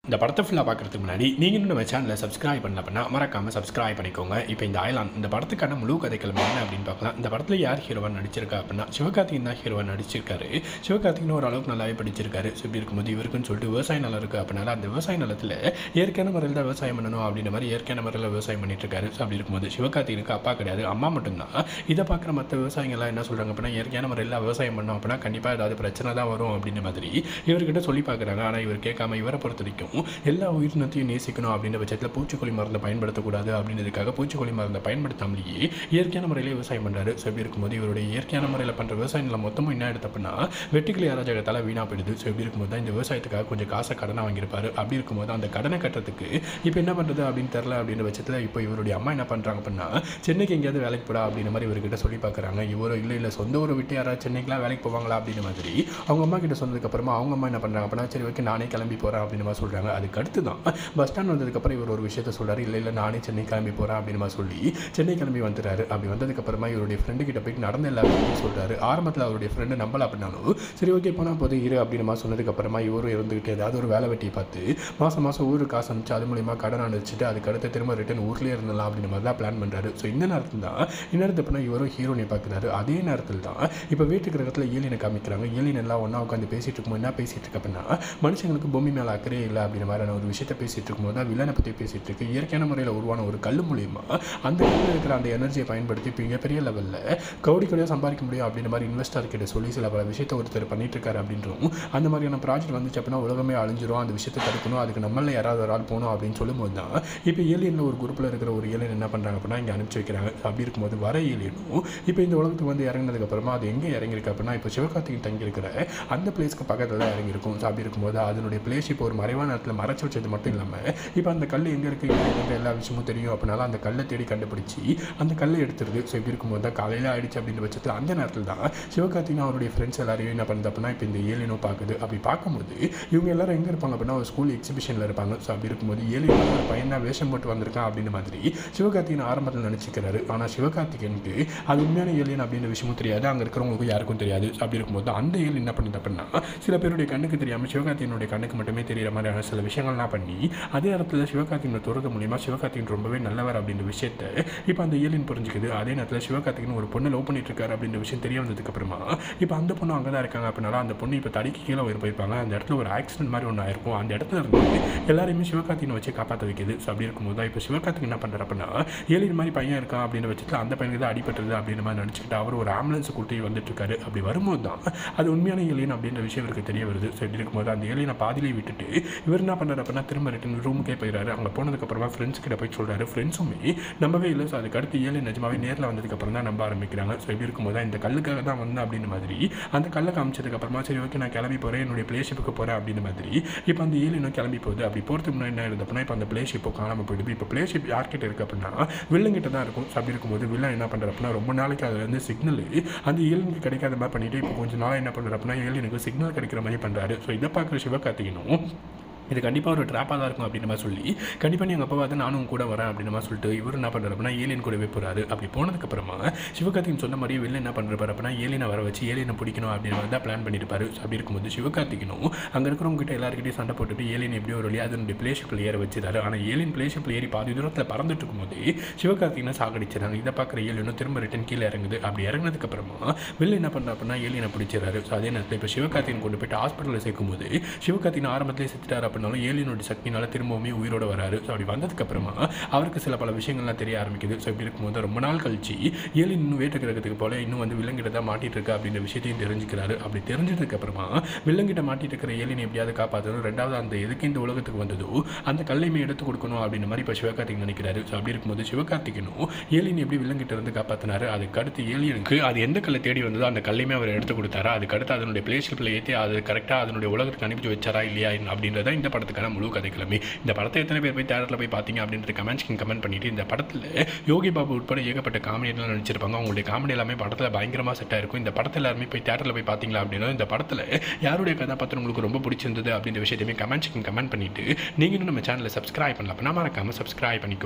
S1: இந்த படத்தை ஃபுல்லாக பார்க்குறதுக்கு முன்னாடி நீங்கள் இன்னும் நம்ம சேனலை சப்ஸ்கிரைப் பண்ணல அப்படின்னா மறக்காமல் சப்ஸ்கிரைப் பண்ணிக்கோங்க இப்போ இந்த அயலான் இந்த படத்துக்கான முழு கதைக்கிழமை என்ன அப்படின்னு பார்க்கலாம் இந்த படத்தில் யார் ஹீரோவாக நடிச்சிருக்கா அப்படின்னா சிவகார்த்திகன் தான் ஹீரோவாக நடிச்சிருக்காரு சிவகார்த்திகன் ஓரளவுக்கு நல்லாவே படிச்சிருக்காரு ஸோ இப்படி இருக்கும்போது இவருக்குன்னு சொல்லிட்டு விவசாய நிலம் இருக்குது அப்படின்னால அந்த விவசாய நிலத்தில் இயற்கையான முறையில் தான் விவசாயம் பண்ணணும் அப்படின்ற மாதிரி இயற்கையான முறையில் விவசாயம் பண்ணிட்டு இருக்காரு ஸோ அப்படி இருக்கும்போது சிவகார்த்திகனுக்கு அப்பா கிடையாது அம்மா மட்டும்தான் இதை பார்க்குற மற்ற விவசாயிகள்லாம் என்ன சொல்கிறாங்க அப்படின்னா இயற்கையான முறையில் விவசாயம் பண்ணோம் அப்படின்னா கண்டிப்பாக ஏதாவது பிரச்சனை தான் வரும் அப்படின்ற மாதிரி இவர்கிட்ட சொல்லி பார்க்குறாங்க ஆனால் இவர் கேட்காம இவரை பொறுத்த வரைக்கும் எல்லா உயிரினத்தையும் நேசிக்கணும் அப்படின்ற பட்சத்தில் பூச்சிக்கொல்லி மருந்தை பயன்படுத்தக்கூடாது அப்படின்றதுக்காக பூச்சிக்கொல்லி மருந்தை பயன்படுத்தாமலேயே இயற்கையான முறையில் விவசாயம் பண்ணுறாரு ஸோ இப்படி இருக்கும்போது இவருடைய இயற்கையான முறையில் பண்ணுற விவசாய நிலம் மொத்தமும் என்ன எடுத்து அப்படின்னா வெட்டுக்கிளி அராஜகத்தால் வீணாக போயிடுது ஸோ இப்படி இருக்கும்போது தான் இந்த விவசாயத்துக்காக கொஞ்சம் காசை கடனை வாங்கியிருப்பாரு அப்படி இருக்கும்போது அந்த கடனை கட்டுறதுக்கு இப்போ என்ன பண்ணுறது அப்படின்னு தெரில அப்படின்ற பட்சத்தில் இப்போ இவருடைய அம்மா என்ன பண்ணுறாங்க அப்படின்னா சென்னைக்கு எங்கேயாவது வேலைக்கு போடா அப்படின்ற மாதிரி இவர்கிட்ட சொல்லி பார்க்குறாங்க இவரும் இல்லை இல்லை சொந்த ஊரை விட்டு யாராவது சென்னைக்குலாம் வேலைக்கு போவாங்களா அப்படின்ற மாதிரி அவங்க அம்மா கிட்ட சொன்னதுக்கப்புறமா அவங்க அம்மா என்ன பண்ணுறாங்க அப்படின்னா சரி ஓகே நானே கிளம்பி போகிறேன் அப்படின்னு மாதிரி சொல்கிறாங்க அதுக்கு அடுத்து தான் பஸ் ஸ்டாண்ட் வந்ததுக்கப்புறம் இவர் ஒரு விஷயத்த சொல்கிறாரு இல்லை இல்லை நானே சென்னை கிளம்பி போகிறேன் அப்படின்னு மாதிரி சொல்லி சென்னை கிளம்பி வந்துடுறாரு அப்படி வந்ததுக்கப்புறமா இவருடைய ஃப்ரெண்டு கிட்ட போயிட்டு நடந்த எல்லா விஷயத்தையும் சொல்கிறாரு ஆரம்பத்தில் அவருடைய ஃப்ரெண்டு நம்பல அப்படின்னாலும் சரி ஓகே போனால் போது இரு அப்படின்னு மாதிரி சொன்னதுக்கப்புறமா இவரும் இருந்துக்கிட்டு ஏதாவது ஒரு வேலை வெட்டியை பார்த்து மாதம் மாதம் ஊருக்கு காசு அனுப்பிச்சு அது மூலியமா கடன் அனுப்பிச்சிட்டு அதுக்கு அடுத்து திரும்ப ரிட்டன் ஊர்லேயே இருந்தலாம் அப்படின்ற மாதிரி தான் பிளான் பண்ணுறாரு ஸோ இந்த நேரத்தில் தான் இந்நேரத்து அப்படின்னா இவரும் ஹீரோனை பார்க்குறாரு அதே நேரத்தில் தான் இப்போ வீட்டுக்கு இடத்துல ஏலியனை காமிக்கிறாங்க ஏலியன் எல்லாம் ஒன்றா உட்காந்து பேசிட்டு இருக்கும்போது என்ன பேசிட்டு இருக்கு அப்படின்னா மனுஷங்களுக்கு பூமி மேலே அக்கறையே இல்லை அப்படின்ற மாதிரியான ஒரு விஷயத்த பேசிட்டு இருக்கும்போது தான் வில்லனை பற்றி பேசிட்டு இருக்கு இயற்கையான முறையில் உருவான ஒரு கல் மூலியமா அந்த கல்லில் இருக்கிற அந்த எனர்ஜியை பயன்படுத்தி இப்போ மிகப்பெரிய லெவலில் கவுடி கவுடியாக சம்பாதிக்க முடியும் அப்படின்ற மாதிரி இன்வெஸ்டர் கிட்ட சொல்லி சில பல விஷயத்தை ஒருத்தர் பண்ணிட்டு இருக்காரு அப்படின்றோம் அந்த மாதிரியான ப்ராஜெக்ட் வந்துச்சு அப்படின்னா உலகமே அழிஞ்சிரும் அந்த விஷயத்தை தடுக்கணும் அதுக்கு நம்மள யாராவது ஒரு ஆள் போகணும் அப்படின்னு சொல்லும்போது தான் இப்போ ஏலியனில் ஒரு குரூப்பில் இருக்கிற ஒரு ஏலியன் என்ன பண்ணுறாங்க அப்படின்னா இங்கே அனுப்பிச்சு வைக்கிறாங்க அப்படி இருக்கும்போது வர ஏலியனும் இப்போ இந்த உலகத்துக்கு வந்து இறங்கினதுக்கப்புறமா அது எங்கே இறங்கியிருக்கு அப்படின்னா இப்போ சிவகார்த்திகன் தங்கியிருக்கிற அந்த பிளேஸ்க்கு பக்கத்தில் தான் இறங்கியிருக்கும் ஸோ அப்படி இருக்கும்போது அதனுடைய பிளேஸ் இப்போ ஒரு மறைவான இடத்துல மறைச்சு வச்சது மட்டும் இல்லாமல் இப்போ அந்த கல் எங்கே இருக்குது எங்கே எல்லா விஷயமும் தெரியும் அப்படின்னால அந்த கல்லை தேடி கண்டுபிடிச்சி அந்த கல்லை எடுத்துருது ஸோ இப்படி இருக்கும்போது தான் காலையில் ஆயிடுச்சு அப்படின்ற பட்சத்தில் அந்த நேரத்தில் தான் சிவகார்த்திகன் அவருடைய ஃப்ரெண்ட்ஸ் எல்லாரையும் என்ன பண்ணுது அப்படின்னா இப்போ இந்த ஏலியனும் பார்க்குது அப்படி பார்க்கும்போது இவங்க எல்லாரும் எங்கே இருப்பாங்க அப்படின்னா ஒரு ஸ்கூல் எக்ஸிபிஷனில் இருப்பாங்க ஸோ அப்படி இருக்கும்போது ஏலியன் ஒரு பையன் தான் வேஷம் போட்டு வந்திருக்கான் அப்படின்ற மாதிரி சிவகார்த்திகன் ஆரம்பத்தில் நினச்சிக்கிறாரு ஆனால் சிவகார்த்திகனுக்கு அது உண்மையான ஏலியன் அப்படின்ற விஷயமும் தெரியாது அங்கே இருக்கிறவங்களுக்கு யாருக்கும் தெரியாது அப்படி இருக்கும்போது அந்த ஏலியன் என்ன பண்ணுது அப்படின்னா சில பேருடைய கண்ணுக்கு தெரியாமல் சிவகார்த்திகனுடைய கண்ணுக்கு மட்டுமே தெரியிற மாதிரியான சில விஷயங்கள்லாம் பண்ணி அதே இடத்துல சிவகார்த்திகனை துறது மூலியமாக சிவகார்த்திகன் ரொம்பவே நல்லவர் அப்படின்ற விஷயத்த இப்போ அந்த ஏலியன் புரிஞ்சுக்குது அதே நேரத்தில் சிவகார்த்திகன் ஒரு பொண்ணு லவ் பண்ணிட்டு இருக்காரு அப்படின்ற விஷயம் தெரிய வந்ததுக்கு அப்புறமா இப்போ அந்த பொண்ணு அங்கே தான் இருக்காங்க அப்படின்னால அந்த பொண்ணு இப்போ தடிக்கு கீழே ஒரு போயிருப்பாங்க அந்த இடத்துல ஒரு ஆக்சிடென்ட் மாதிரி ஒன்று ஆயிருக்கும் அந்த இடத்துல இருந்து எல்லாரையுமே சிவகார்த்திகனை வச்சு காப்பாற்ற வைக்குது ஸோ அப்படி இருக்கும்போது தான் இப்போ சிவகார்த்திகன் என்ன பண்ணுறாரு அப்படின்னா ஏலியன் மாதிரி பையன் இருக்கான் அப்படின்ற பட்சத்தில் அந்த பையனுக்கு தான் அடிபட்டுருது அப்படின்ற மாதிரி நினச்சிக்கிட்டு அவர் ஒரு ஆம்புலன்ஸ் கூட்டி வந்துட்டு இருக்காரு அப்படி வரும்போது தான் அது உண்மையான ஏலியன் அப்படின்ற விஷயம் இவருக்கு தெரிய வருது ஸோ இப்படி இருக்கும்போது அந்த ஏலியனை பாதியிலே விட்டுட்டு இவர் என்ன பண்ணுறாரு அப்படின்னா திரும்ப ரிட்டன் ரூமுக்கே போயிடுறாரு அங்கே போனதுக்கப்புறமா ஃப்ரெண்ட்ஸ் கிட்ட போய் சொல்கிறாரு ஃப்ரெண்ட்ஸுமே நம்பவே இல்லை ஸோ அதுக்கு அடுத்து ஏலியன் நிஜமாவே நேரில் வந்ததுக்கப்புறம் தான் நம்ப ஆரம்பிக்கிறாங்க ஸோ இப்படி இருக்கும்போது தான் இந்த கல்லுக்காக தான் வந்தேன் அப்படின்ற மாதிரி அந்த கல்லை காமிச்சதுக்கப்புறமா சரி ஓகே நான் கிளம்பி போகிறேன் என்னுடைய பிளேஷிப்புக்கு போகிறேன் அப்படின்ற மாதிரி இப்போ அந்த ஏலியனும் கிளம்பி போகுது அப்படி போகிறதுக்கு முன்னாடி என்ன ஆயிடுது அப்படின்னா இப்போ அந்த பிளேஷிப்போ காணாமல் போயிடுது இப்போ பிளேஷிப் யார்கிட்ட இருக்குது அப்படின்னா வில்லங்கிட்ட தான் இருக்கும் ஸோ அப்படி இருக்கும்போது வில்லன் என்ன பண்ணுறாரு அப்படின்னா ரொம்ப நாளைக்கு அதுல இருந்து சிக்னல் அந்த ஏலியனுக்கு கிடைக்காத மாதிரி பண்ணிட்டு இப்போ கொஞ்சம் நாளாக என்ன பண்ணுறாரு அப்படின்னா ஏலியனுக்கு சிக்னல் கிடைக்கிற மாதிரி பண்ணுறாரு ஸோ இதை பார்க்குற சிவகார்த்திகனும் இது கண்டிப்பாக ஒரு ட்ராப்பாக தான் இருக்கும் அப்படின்ற மாதிரி சொல்லி கண்டிப்பாக நீ எங்கள் அப்பா பார்த்து நானும் உன் கூட வரேன் அப்படின்ற மாதிரி சொல்லிட்டு இவர் என்ன பண்ணுறாரு அப்படின்னா ஏலியன் கூடவே போகிறாரு அப்படி போனதுக்கப்புறமா சிவகார்த்திகன் சொன்ன மாதிரி வெளில என்ன பண்ணுறாரு அப்படின்னா ஏலியனை வர வச்சு ஏலியனை பிடிக்கணும் அப்படின்ற மாதிரி தான் பிளான் பண்ணியிருப்பாரு So அப்படி இருக்கும்போது சிவகார்த்திகனும் அங்கே இருக்கிறவங்க கிட்ட எல்லாருக்கிட்டையும் சண்டை போட்டுட்டு ஏலியன் எப்படியோ ஒரு வழியாக அதனுடைய பிளேஷிப்பில் ஏற வச்சிருக்காரு ஆனால் ஏலியன் பிளேஷிப்பில் ஏறி பாதி தூரத்தில் பறந்துட்டு இருக்கும்போது சிவகார்த்திகனை சாகடிச்சிடறாங்க இதை பார்க்குற ஏலியனும் திரும்ப ரிட்டன் கீழே இறங்குது அப்படி இறங்கினதுக்கு அப்புறமா வெளில என்ன பண்ணுறா அப்படின்னா ஏலியனை பிடிச்சிடறாரு ஸோ அதே நேரத்தில் இப்போ சிவகார்த்திகன் கொண்டு போயிட்டு ஹாஸ்பிட்டலில் சேர்க்கும்போது சிவகார்த்திகன் ஆரம்பத்திலே செத்துட்டார் அப்படின்னாலும் ஏலியனுடைய சக்தினால திரும்பவுமே உயிரோட வராரு ஸோ அப்படி வந்ததுக்கப்புறமா அவருக்கு சில பல விஷயங்கள்லாம் தெரிய ஆரம்பிக்குது ஸோ இப்படி இருக்கும்போது ரொம்ப நாள் கழிச்சு ஏலியன் இன்னும் வேட்டு கிரகத்துக்கு போல இன்னும் வந்து விலங்கிட்ட தான் மாட்டிட்டு இருக்கு அப்படின்ற விஷயத்தையும் தெரிஞ்சுக்கிறாரு அப்படி தெரிஞ்சதுக்கப்புறமா விலங்கிட்ட மாட்டிட்டு இருக்கிற ஏலியன் எப்படியாவது காப்பாற்றணும் ரெண்டாவது அந்த எதுக்கு இந்த உலகத்துக்கு வந்ததோ அந்த கல்லையுமே எடுத்து கொடுக்கணும் அப்படின்ற மாதிரி இப்போ சிவகார்த்திகன் நினைக்கிறாரு ஸோ அப்படி இருக்கும்போது சிவகார்த்திகனும் ஏலியன் எப்படி விலங்கிட்ட இருந்து காப்பாற்றினாரு அதுக்கு அடுத்து ஏலியனுக்கு அது எந்த கல்லை தேடி வந்ததோ அந்த கல்லையுமே அவர் எடுத்து கொடுத்தாரா அதுக்கு அடுத்து அதனுடைய பிளேஷிப்பில் ஏற்றி அது கரெக்டாக அதனுடைய உலகத்துக்கு அனுப்பிச்சு வச்சாரா இல்லையா அப்படின்றத இந்த படத்துக்கான முழு கதைக்கிழமை இந்த படத்தை எத்தனை பேர் போய் தேட்டரில் போய் பார்த்தீங்க அப்படின்றது கமெண்ட்ஸ்க்கு கமெண்ட் பண்ணிட்டு இந்த படத்தில் யோகி பாபு உட்பட ஏகப்பட்ட காமெடியெல்லாம் நடிச்சிருப்பாங்க அவங்களுடைய காமெடி எல்லாமே படத்தில் பயங்கரமாக செட் ஆயிருக்கும் இந்த படத்தில் எல்லாருமே போய் தேட்டரில் போய் பார்த்தீங்களா அப்படின்னா இந்த படத்தில் யாருடைய கதாபாத்திரம் உங்களுக்கு ரொம்ப பிடிச்சிருந்தது அப்படின்ற விஷயத்தையுமே கமெண்ட்ஸ்க்கு கமெண்ட் பண்ணிட்டு நீங்களும் நம்ம சேனலை சப்ஸ்கிரைப் பண்ணல அப்படின்னா மறக்காமல் சப்ஸ்கிரைப் பண்ணிக்கோங்க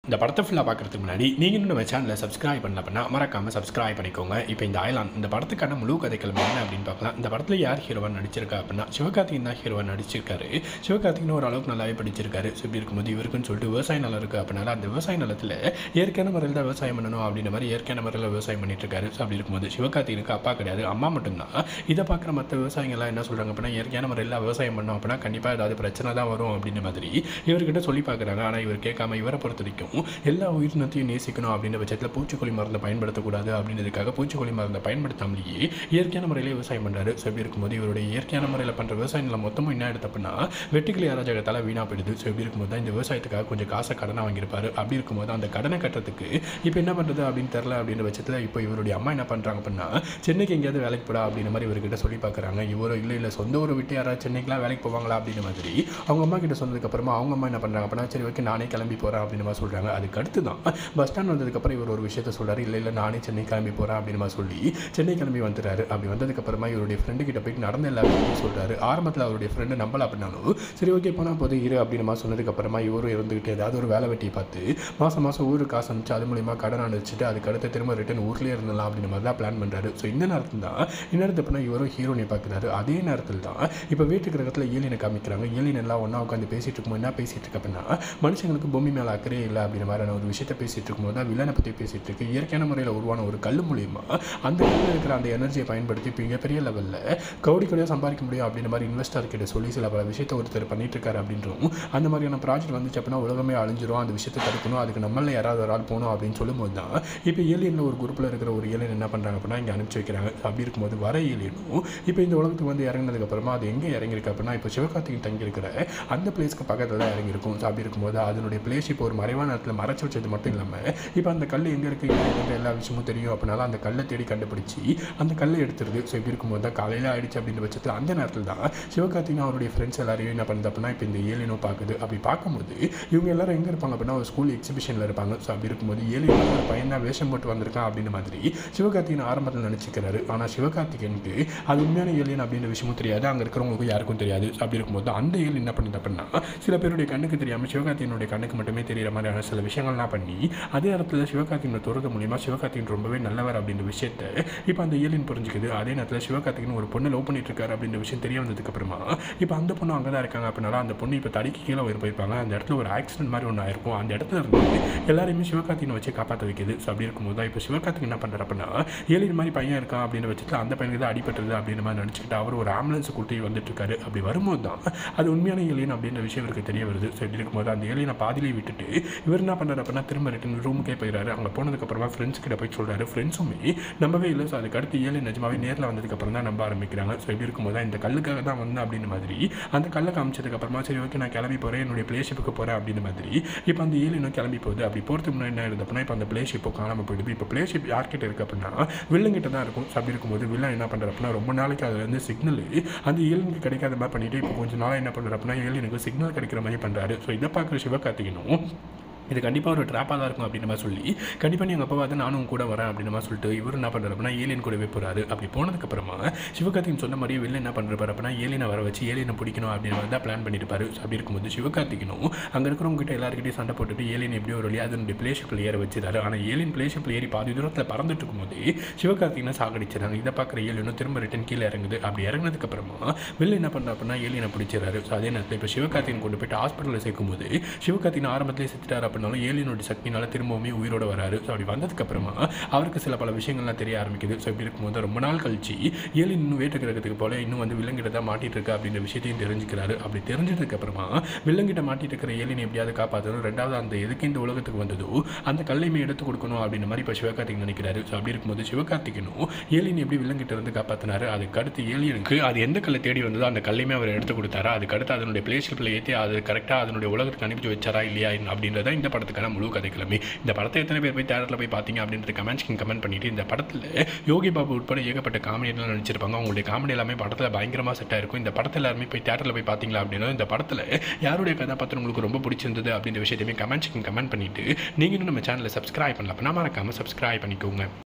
S1: இந்த படத்தை ஃபுல்லாக பார்க்குறதுக்கு முன்னாடி நீங்கள் இன்னும் நம்ம சேனலை சப்ஸ்கிரைப் பண்ணல அப்படின்னா மறக்காமல் சப்ஸ்கிரைப் பண்ணிக்கோங்க இப்போ இந்த அயலான் இந்த படத்துக்கான முழு கதைக்கிழமை என்ன அப்படின்னு பார்க்கலாம் இந்த படத்தில் யார் ஹீரோவாக நடிச்சிருக்கா அப்படின்னா சிவகார்த்திகன் தான் ஹீரோவாக நடிச்சிருக்காரு சிவகார்த்திகன் ஓரளவுக்கு நல்லாவே படிச்சிருக்காரு ஸோ இப்படி இருக்கும்போது இவருக்குன்னு சொல்லிட்டு விவசாய நிலம் இருக்குது அப்படின்னால அந்த விவசாய நிலத்தில் இயற்கையான முறையில் தான் விவசாயம் பண்ணணும் அப்படின்ற மாதிரி இயற்கையான முறையில் விவசாயம் பண்ணிட்டு இருக்காரு ஸோ அப்படி இருக்கும்போது சிவகார்த்திகனுக்கு அப்பா கிடையாது அம்மா மட்டும்தான் இதை பார்க்குற மற்ற விவசாயிகள்லாம் என்ன சொல்கிறாங்க அப்படின்னா இயற்கையான முறையில் விவசாயம் பண்ணோம் அப்படின்னா கண்டிப்பாக ஏதாவது பிரச்சனை தான் வரும் அப்படின்ற மாதிரி இவர்கிட்ட சொல்லி பார்க்குறாங்க ஆனால் இவர் கேட்காம இவரை பொறுத்த வரைக்கும் எல்லா உயிரினத்தையும் நேசிக்கணும் அப்படின்ற பட்சத்தில் பூச்சிக்கொல்லி மருந்தை பயன்படுத்தக்கூடாது அப்படின்றதுக்காக பூச்சிக்கொல்லி மருந்தை பயன்படுத்தாமலேயே இயற்கையான முறையிலே விவசாயம் பண்ணுறாரு ஸோ இப்படி இருக்கும்போது இவருடைய இயற்கையான முறையில் பண்ணுற விவசாய நிலம் மொத்தமும் என்ன எடுத்து அப்படின்னா வெட்டுக்கிளி அராஜகத்தால் வீணாக போயிடுது ஸோ இப்படி இருக்கும்போது தான் இந்த விவசாயத்துக்காக கொஞ்சம் காசை கடனை வாங்கியிருப்பாரு அப்படி இருக்கும்போது அந்த கடனை கட்டுறதுக்கு இப்போ என்ன பண்ணுறது அப்படின்னு தெரில அப்படின்ற பட்சத்தில் இப்போ இவருடைய அம்மா என்ன பண்ணுறாங்க அப்படின்னா சென்னைக்கு எங்கேயாவது வேலைக்கு போடா அப்படின்ற மாதிரி இவர்கிட்ட சொல்லி பார்க்குறாங்க இவரும் இல்லை இல்லை சொந்த ஊரை விட்டு யாராவது சென்னைக்குலாம் வேலைக்கு போவாங்களா அப்படின்ற மாதிரி அவங்க அம்மா கிட்ட சொன்னதுக்கப்புறமா அவங்க அம்மா என்ன பண்ணுறாங்க அப்படின்னா சரி ஓகே நானே கிளம்பி போகிறேன் அப்படின்னு மாதிரி சொல்கிறாங்க அதுக்கு அடுத்து தான் பஸ் ஸ்டாண்ட் வந்ததுக்கப்புறம் இவர் ஒரு விஷயத்த சொல்கிறாரு இல்லை இல்லை நானே சென்னை கிளம்பி போகிறேன் அப்படின்னு மாதிரி சொல்லி சென்னை கிளம்பி வந்துட்டாரு அப்படி வந்ததுக்கப்புறமா இவருடைய ஃப்ரெண்டு கிட்ட போய் நடந்த எல்லா விஷயத்தையும் சொல்கிறாரு ஆரம்பத்தில் அவருடைய ஃப்ரெண்டு நம்பல அப்படின்னாலும் சரி ஓகே போனால் போது இரு அப்படின்னு மாதிரி சொன்னதுக்கப்புறமா இவரும் இருந்துக்கிட்டு ஏதாவது ஒரு வேலை வெட்டியை பார்த்து மாதம் மாதம் ஊருக்கு காசு அனுப்பிச்சு அது மூலியமாக கடன் அனுப்பிச்சிட்டு அதுக்கு அடுத்து திரும்ப ரிட்டன் ஊர்லேயே இருந்தலாம் அப்படின்ற மாதிரி தான் பிளான் பண்ணுறாரு ஸோ இந்த நேரத்தில் தான் இந்நேரத்து பண்ணால் இவரும் ஹீரோனை பார்க்குறாரு அதே நேரத்தில் தான் இப்போ வீட்டுக்கு இடத்துல ஏலியனை காமிக்கிறாங்க ஏலியன் எல்லாம் ஒன்றா உட்காந்து பேசிட்டு இருக்கும்போது என்ன பேசிட்டு இருக்கு அப்படின்னா மனுஷங்களுக்கு பூமி மேலே அக்கறையே இல்லை அப்படின்ற மாதிரியான ஒரு விஷயத்தை பேசிட்டு இருக்கும்போது தான் வில்லனை பற்றி பேசிட்டு இருக்கு இயற்கையான முறையில் உருவான ஒரு கல் மூலியமா அந்த கல்லில் இருக்கிற அந்த எனர்ஜியை பயன்படுத்தி இப்போ மிகப்பெரிய லெவலில் கவுடி கவுடியாக சம்பாதிக்க முடியும் அப்படின்ற மாதிரி இன்வெஸ்டர் கிட்ட சொல்லி சில பல விஷயத்தை ஒருத்தர் பண்ணிட்டு இருக்காரு அப்படின்றும் அந்த மாதிரியான ப்ராஜெக்ட் வந்துச்சு அப்படின்னா உலகமே அழிஞ்சிரும் அந்த விஷயத்தை தடுக்கணும் அதுக்கு நம்மள யாராவது ஒரு ஆள் போகணும் அப்படின்னு சொல்லும்போது தான் இப்போ ஏலியனில் ஒரு குரூப்பில் இருக்கிற ஒரு ஏலியன் என்ன பண்ணுறாங்க அப்படின்னா இங்கே அனுப்பிச்சு வைக்கிறாங்க அப்படி இருக்கும்போது வர ஏலியனும் இப்போ இந்த உலகத்துக்கு வந்து இறங்கினதுக்கப்புறமா அது எங்கே இறங்கியிருக்கு அப்படின்னா இப்போ சிவகார்த்திகன் தங்கியிருக்கிற அந்த பிளேஸ்க்கு பக்கத்தில் தான் இறங்கியிருக்கும் ஸோ அப்படி இருக்கும்போது அதனுடைய பிளேஸ் இப்போ ஒரு மறைவான இடத்துல மறைச்சு வச்சது மட்டும் இல்லாமல் இப்போ அந்த கல் எங்கே இருக்குது எங்கே எல்லா விஷயமும் தெரியும் அப்படின்னால அந்த கல்லை தேடி கண்டுபிடிச்சி அந்த கல்லை எடுத்துருது ஸோ இப்படி இருக்கும்போது தான் காலையில் ஆயிடுச்சு அப்படின்ற பட்சத்தில் அந்த நேரத்தில் தான் சிவகார்த்திகன் அவருடைய ஃப்ரெண்ட்ஸ் எல்லாரையும் என்ன பண்ணுது அப்படின்னா இப்போ இந்த ஏலியனோ பார்க்குது அப்படி பார்க்கும்போது இவங்க எல்லாரும் எங்கே இருப்பாங்க அப்படின்னா ஒரு ஸ்கூல் எக்ஸிபிஷனில் இருப்பாங்க ஸோ அப்படி இருக்கும்போது ஏலியன் ஒரு பையன் தான் வேஷம் போட்டு வந்திருக்கான் அப்படின்ற மாதிரி சிவகார்த்திகன் ஆரம்பத்தில் நினச்சிக்கிறாரு ஆனால் சிவகார்த்திகனுக்கு அது உண்மையான ஏலியன் அப்படின்ற விஷயமும் தெரியாது அங்கே இருக்கிறவங்களுக்கு யாருக்கும் தெரியாது So அப்படி இருக்கும்போது அந்த ஏலியன் என்ன பண்ணுது அப்படின்னா சில பேருடைய கண்ணுக்கு தெரியாமல் சிவகார்த்திகனுடைய கண்ணுக்கு மட்டுமே தெரியிற மாதிரியான சில விஷயங்கள்லாம் பண்ணி அதே இடத்துல சிவகார்த்திகனை துறது மூலியமா சிவகார்த்திகன் ரொம்பவே நல்லவர் அப்படின்ற விஷயத்த இப்போ அந்த ஏலியன் புரிஞ்சுக்குது அதே நேரத்தில் சிவகார்த்திகன் ஒரு பொண்ணை லவ் பண்ணிட்டு இருக்காரு அப்படின்ற விஷயம் தெரிய வந்ததுக்கு அப்புறமா இப்போ அந்த பொண்ணு அங்கே தான் இருக்காங்க அப்படின்னால அந்த பொண்ணு இப்போ தடிக்கு கீழே உயிர் போயிருப்பாங்க அந்த இடத்துல ஒரு ஆக்சிடென்ட் மாதிரி ஒன்று ஆயிருக்கும் அந்த இடத்துல இருந்து எல்லாரையுமே சிவகார்த்திகனை வச்சு காப்பாற்ற வைக்குது ஸோ அப்படி இருக்கும்போது தான் இப்போ சிவகார்த்திகன் என்ன பண்ணுறாரு அப்படின்னா ஏலியன் மாதிரி பையன் இருக்கான் அப்படின்னு வச்சுட்டு அந்த பையனுக்கு தான் அடிபட்டது அப்படின்ற மாதிரி நினச்சிக்கிட்டு அவர் ஒரு ஆம்புலன்ஸ் கூட்டி வந்துட்டு இருக்காரு அப்படி வரும்போது தான் அது உண்மையான ஏலியன் அப்படின்ற விஷயம் இவருக்கு தெரிய வருது ஸோ இப்படி இருக்கும்போது அந்த ஏலியனை பாதியிலே விட்டுட்டு இவர் என்ன பண்ணுறாரு அப்படின்னா திரும்ப ரிட்டன் ரூமுக்கே போயிடுறாரு அங்கே போனதுக்கப்புறமா ஃப்ரெண்ட்ஸ் கிட்ட போய் சொல்கிறாரு ஃப்ரெண்ட்ஸுமே நம்பவே இல்லை ஸோ அதுக்கு அடுத்து ஏழு நிஜமாவே நேரில் வந்ததுக்கப்புறம் தான் நம்ப ஆரம்பிக்கிறாங்க ஸோ இப்படி இருக்கும்போது தான் இந்த கல்லுக்காக தான் வந்தேன் அப்படின்ற மாதிரி அந்த கல்லை காமிச்சதுக்கப்புறமா சரி ஓகே நான் கிளம்பி போகிறேன் என்னுடைய பிளேஷிப்புக்கு போகிறேன் அப்படின்ற மாதிரி இப்போ அந்த ஏழு இன்னும் கிளம்பி போகுது அப்படி போகிறதுக்கு முன்னாடி என்ன ஆயிடுது அப்படின்னா இப்போ அந்த பிளேஷிப்போ காணாமல் போயிடுது இப்போ பிளேஷிப் யார்கிட்ட இருக்குது அப்படின்னா வில்லங்கிட்ட தான் இருக்கும் ஸோ அப்படி இருக்கும்போது வில்லன் என்ன பண்ணுறாரு அப்படின்னா ரொம்ப நாளைக்கு அதில் இருந்து சிக்னல் அந்த ஏழுனுக்கு கிடைக்காத மாதிரி பண்ணிட்டு இப்போ கொஞ்சம் நாளாக என்ன பண்ணுறாரு அப்படின்னா ஏழுனுக்கு சிக்னல் கிடைக்கிற மாதிரி பண்ணுறாரு ஸோ இதை பார்க்குற சிவகார்த்திகனும் இது கண்டிப்பாக ஒரு ட்ராப்பாக தான் இருக்கும் அப்படின்ற மாதிரி சொல்லி கண்டிப்பாக நீ எங்கள் அப்பா வந்து நானும் உன் கூட வரேன் அப்படின்ற மாதிரி சொல்லிட்டு இவர் என்ன பண்ணுறாரு அப்படின்னா ஏலியன் கூடவே போகிறாரு அப்படி போனதுக்கப்புறமா சிவகார்த்திகன் சொன்ன மாதிரியே வெளில என்ன பண்ணுறாரு அப்படின்னா ஏலியனை வர வச்சு ஏலியனை பிடிக்கணும் அப்படின்ற மாதிரி தான் பிளான் பண்ணியிருப்பாரு So அப்படி இருக்கும்போது சிவகார்த்திகனும் அங்கே இருக்கிறவங்க கிட்ட எல்லாருக்கிட்டையும் சண்டை போட்டுட்டு ஏலியன் எப்படியோ ஒரு வழியாக அதனுடைய பிளேஷிப்பில் ஏற வச்சிருக்காரு ஆனால் ஏலியன் பிளேஷிப்பில் ஏறி பாதி தூரத்தில் பறந்துட்டு இருக்கும்போது சிவகார்த்திகனை சாகடிச்சிடறாங்க இதை பார்க்குற ஏலியனும் திரும்ப ரிட்டன் கீழே இறங்குது அப்படி இறங்கினதுக்கப்புறமா வெளில என்ன பண்ணுறா அப்படின்னா ஏலியனை பிடிச்சிடறாரு ஸோ அதே நேரத்தில் இப்போ சிவகார்த்திகன் கொண்டு போயிட்டு ஹாஸ்பிட்டலில் சேர்க்கும்போது சிவகார்த்திகன் ஆரம்பத்திலே செத்துட்டார் அப்படின்னாலும் ஏலியனுடைய சக்தினால திரும்பவுமே உயிரோட வராரு ஸோ அப்படி வந்ததுக்கப்புறமா அவருக்கு சில பல விஷயங்கள்லாம் தெரிய ஆரம்பிக்குது ஸோ இப்படி இருக்கும்போது ரொம்ப நாள் கழிச்சு ஏலியன் இன்னும் வேட்டு கிரகத்துக்கு போல இன்னும் வந்து விலங்கிட்ட தான் மாட்டிட்டு இருக்கா அப்படின்ற விஷயத்தையும் தெரிஞ்சுக்கிறாரு அப்படி தெரிஞ்சதுக்கப்புறமா விலங்கிட்ட மாட்டிட்டு இருக்கிற ஏலியன் எப்படியாவது காப்பாற்றணும் ரெண்டாவது அந்த எதுக்கு இந்த உலகத்துக்கு வந்ததோ அந்த கல்லையுமே எடுத்து கொடுக்கணும் அப்படின்ற மாதிரி இப்போ சிவகார்த்திகன் நினைக்கிறாரு ஸோ அப்படி இருக்கும்போது சிவகார்த்திகனும் ஏலியன் எப்படி விலங்கிட்ட இருந்து காப்பாற்றினாரு அதுக்கு அடுத்து ஏலியனுக்கு அது எந்த கல்லை தேடி வந்ததோ அந்த கல்லையுமே அவர் எடுத்து கொடுத்தாரா அதுக்கு அடுத்து அதனுடைய பிளேஸ்ஷிப்பில் ஏற்றி அது கரெக்டாக அதனுடைய உலகத்துக்கு அனுப்பிச்சு வச்சாரா இல்லையா அப்படின்றத இந்த படத்துக்கான முழு கதைக்கிழமை இந்த படத்தை எத்தனை பேர் போய் தேட்டரில் போய் பார்த்தீங்க அப்படின்றது கமெண்ட்ஸ்க்கு கமெண்ட் பண்ணிட்டு இந்த படத்தில் யோகி பாபு உட்பட ஏகப்பட்ட காமெடியெல்லாம் நடிச்சிருப்பாங்க அவங்களுடைய காமெடி எல்லாமே படத்தில் பயங்கரமாக செட் ஆயிருக்கும் இந்த படத்தில் எல்லாருமே போய் தேட்டரில் போய் பார்த்தீங்களா அப்படின்னா இந்த படத்தில் யாருடைய கதாபாத்திரம் உங்களுக்கு ரொம்ப பிடிச்சிருந்தது அப்படின்ற விஷயத்தையுமே கமெண்ட்ஸ்க்கு கமெண்ட் பண்ணிட்டு நீங்கள் இன்னும் நம்ம சேனலை சப்ஸ்கிரைப் பண்ணல அப்படின்னா மறக்காமல் சப்ஸ்கிரைப் பண்ணிக்கோங்க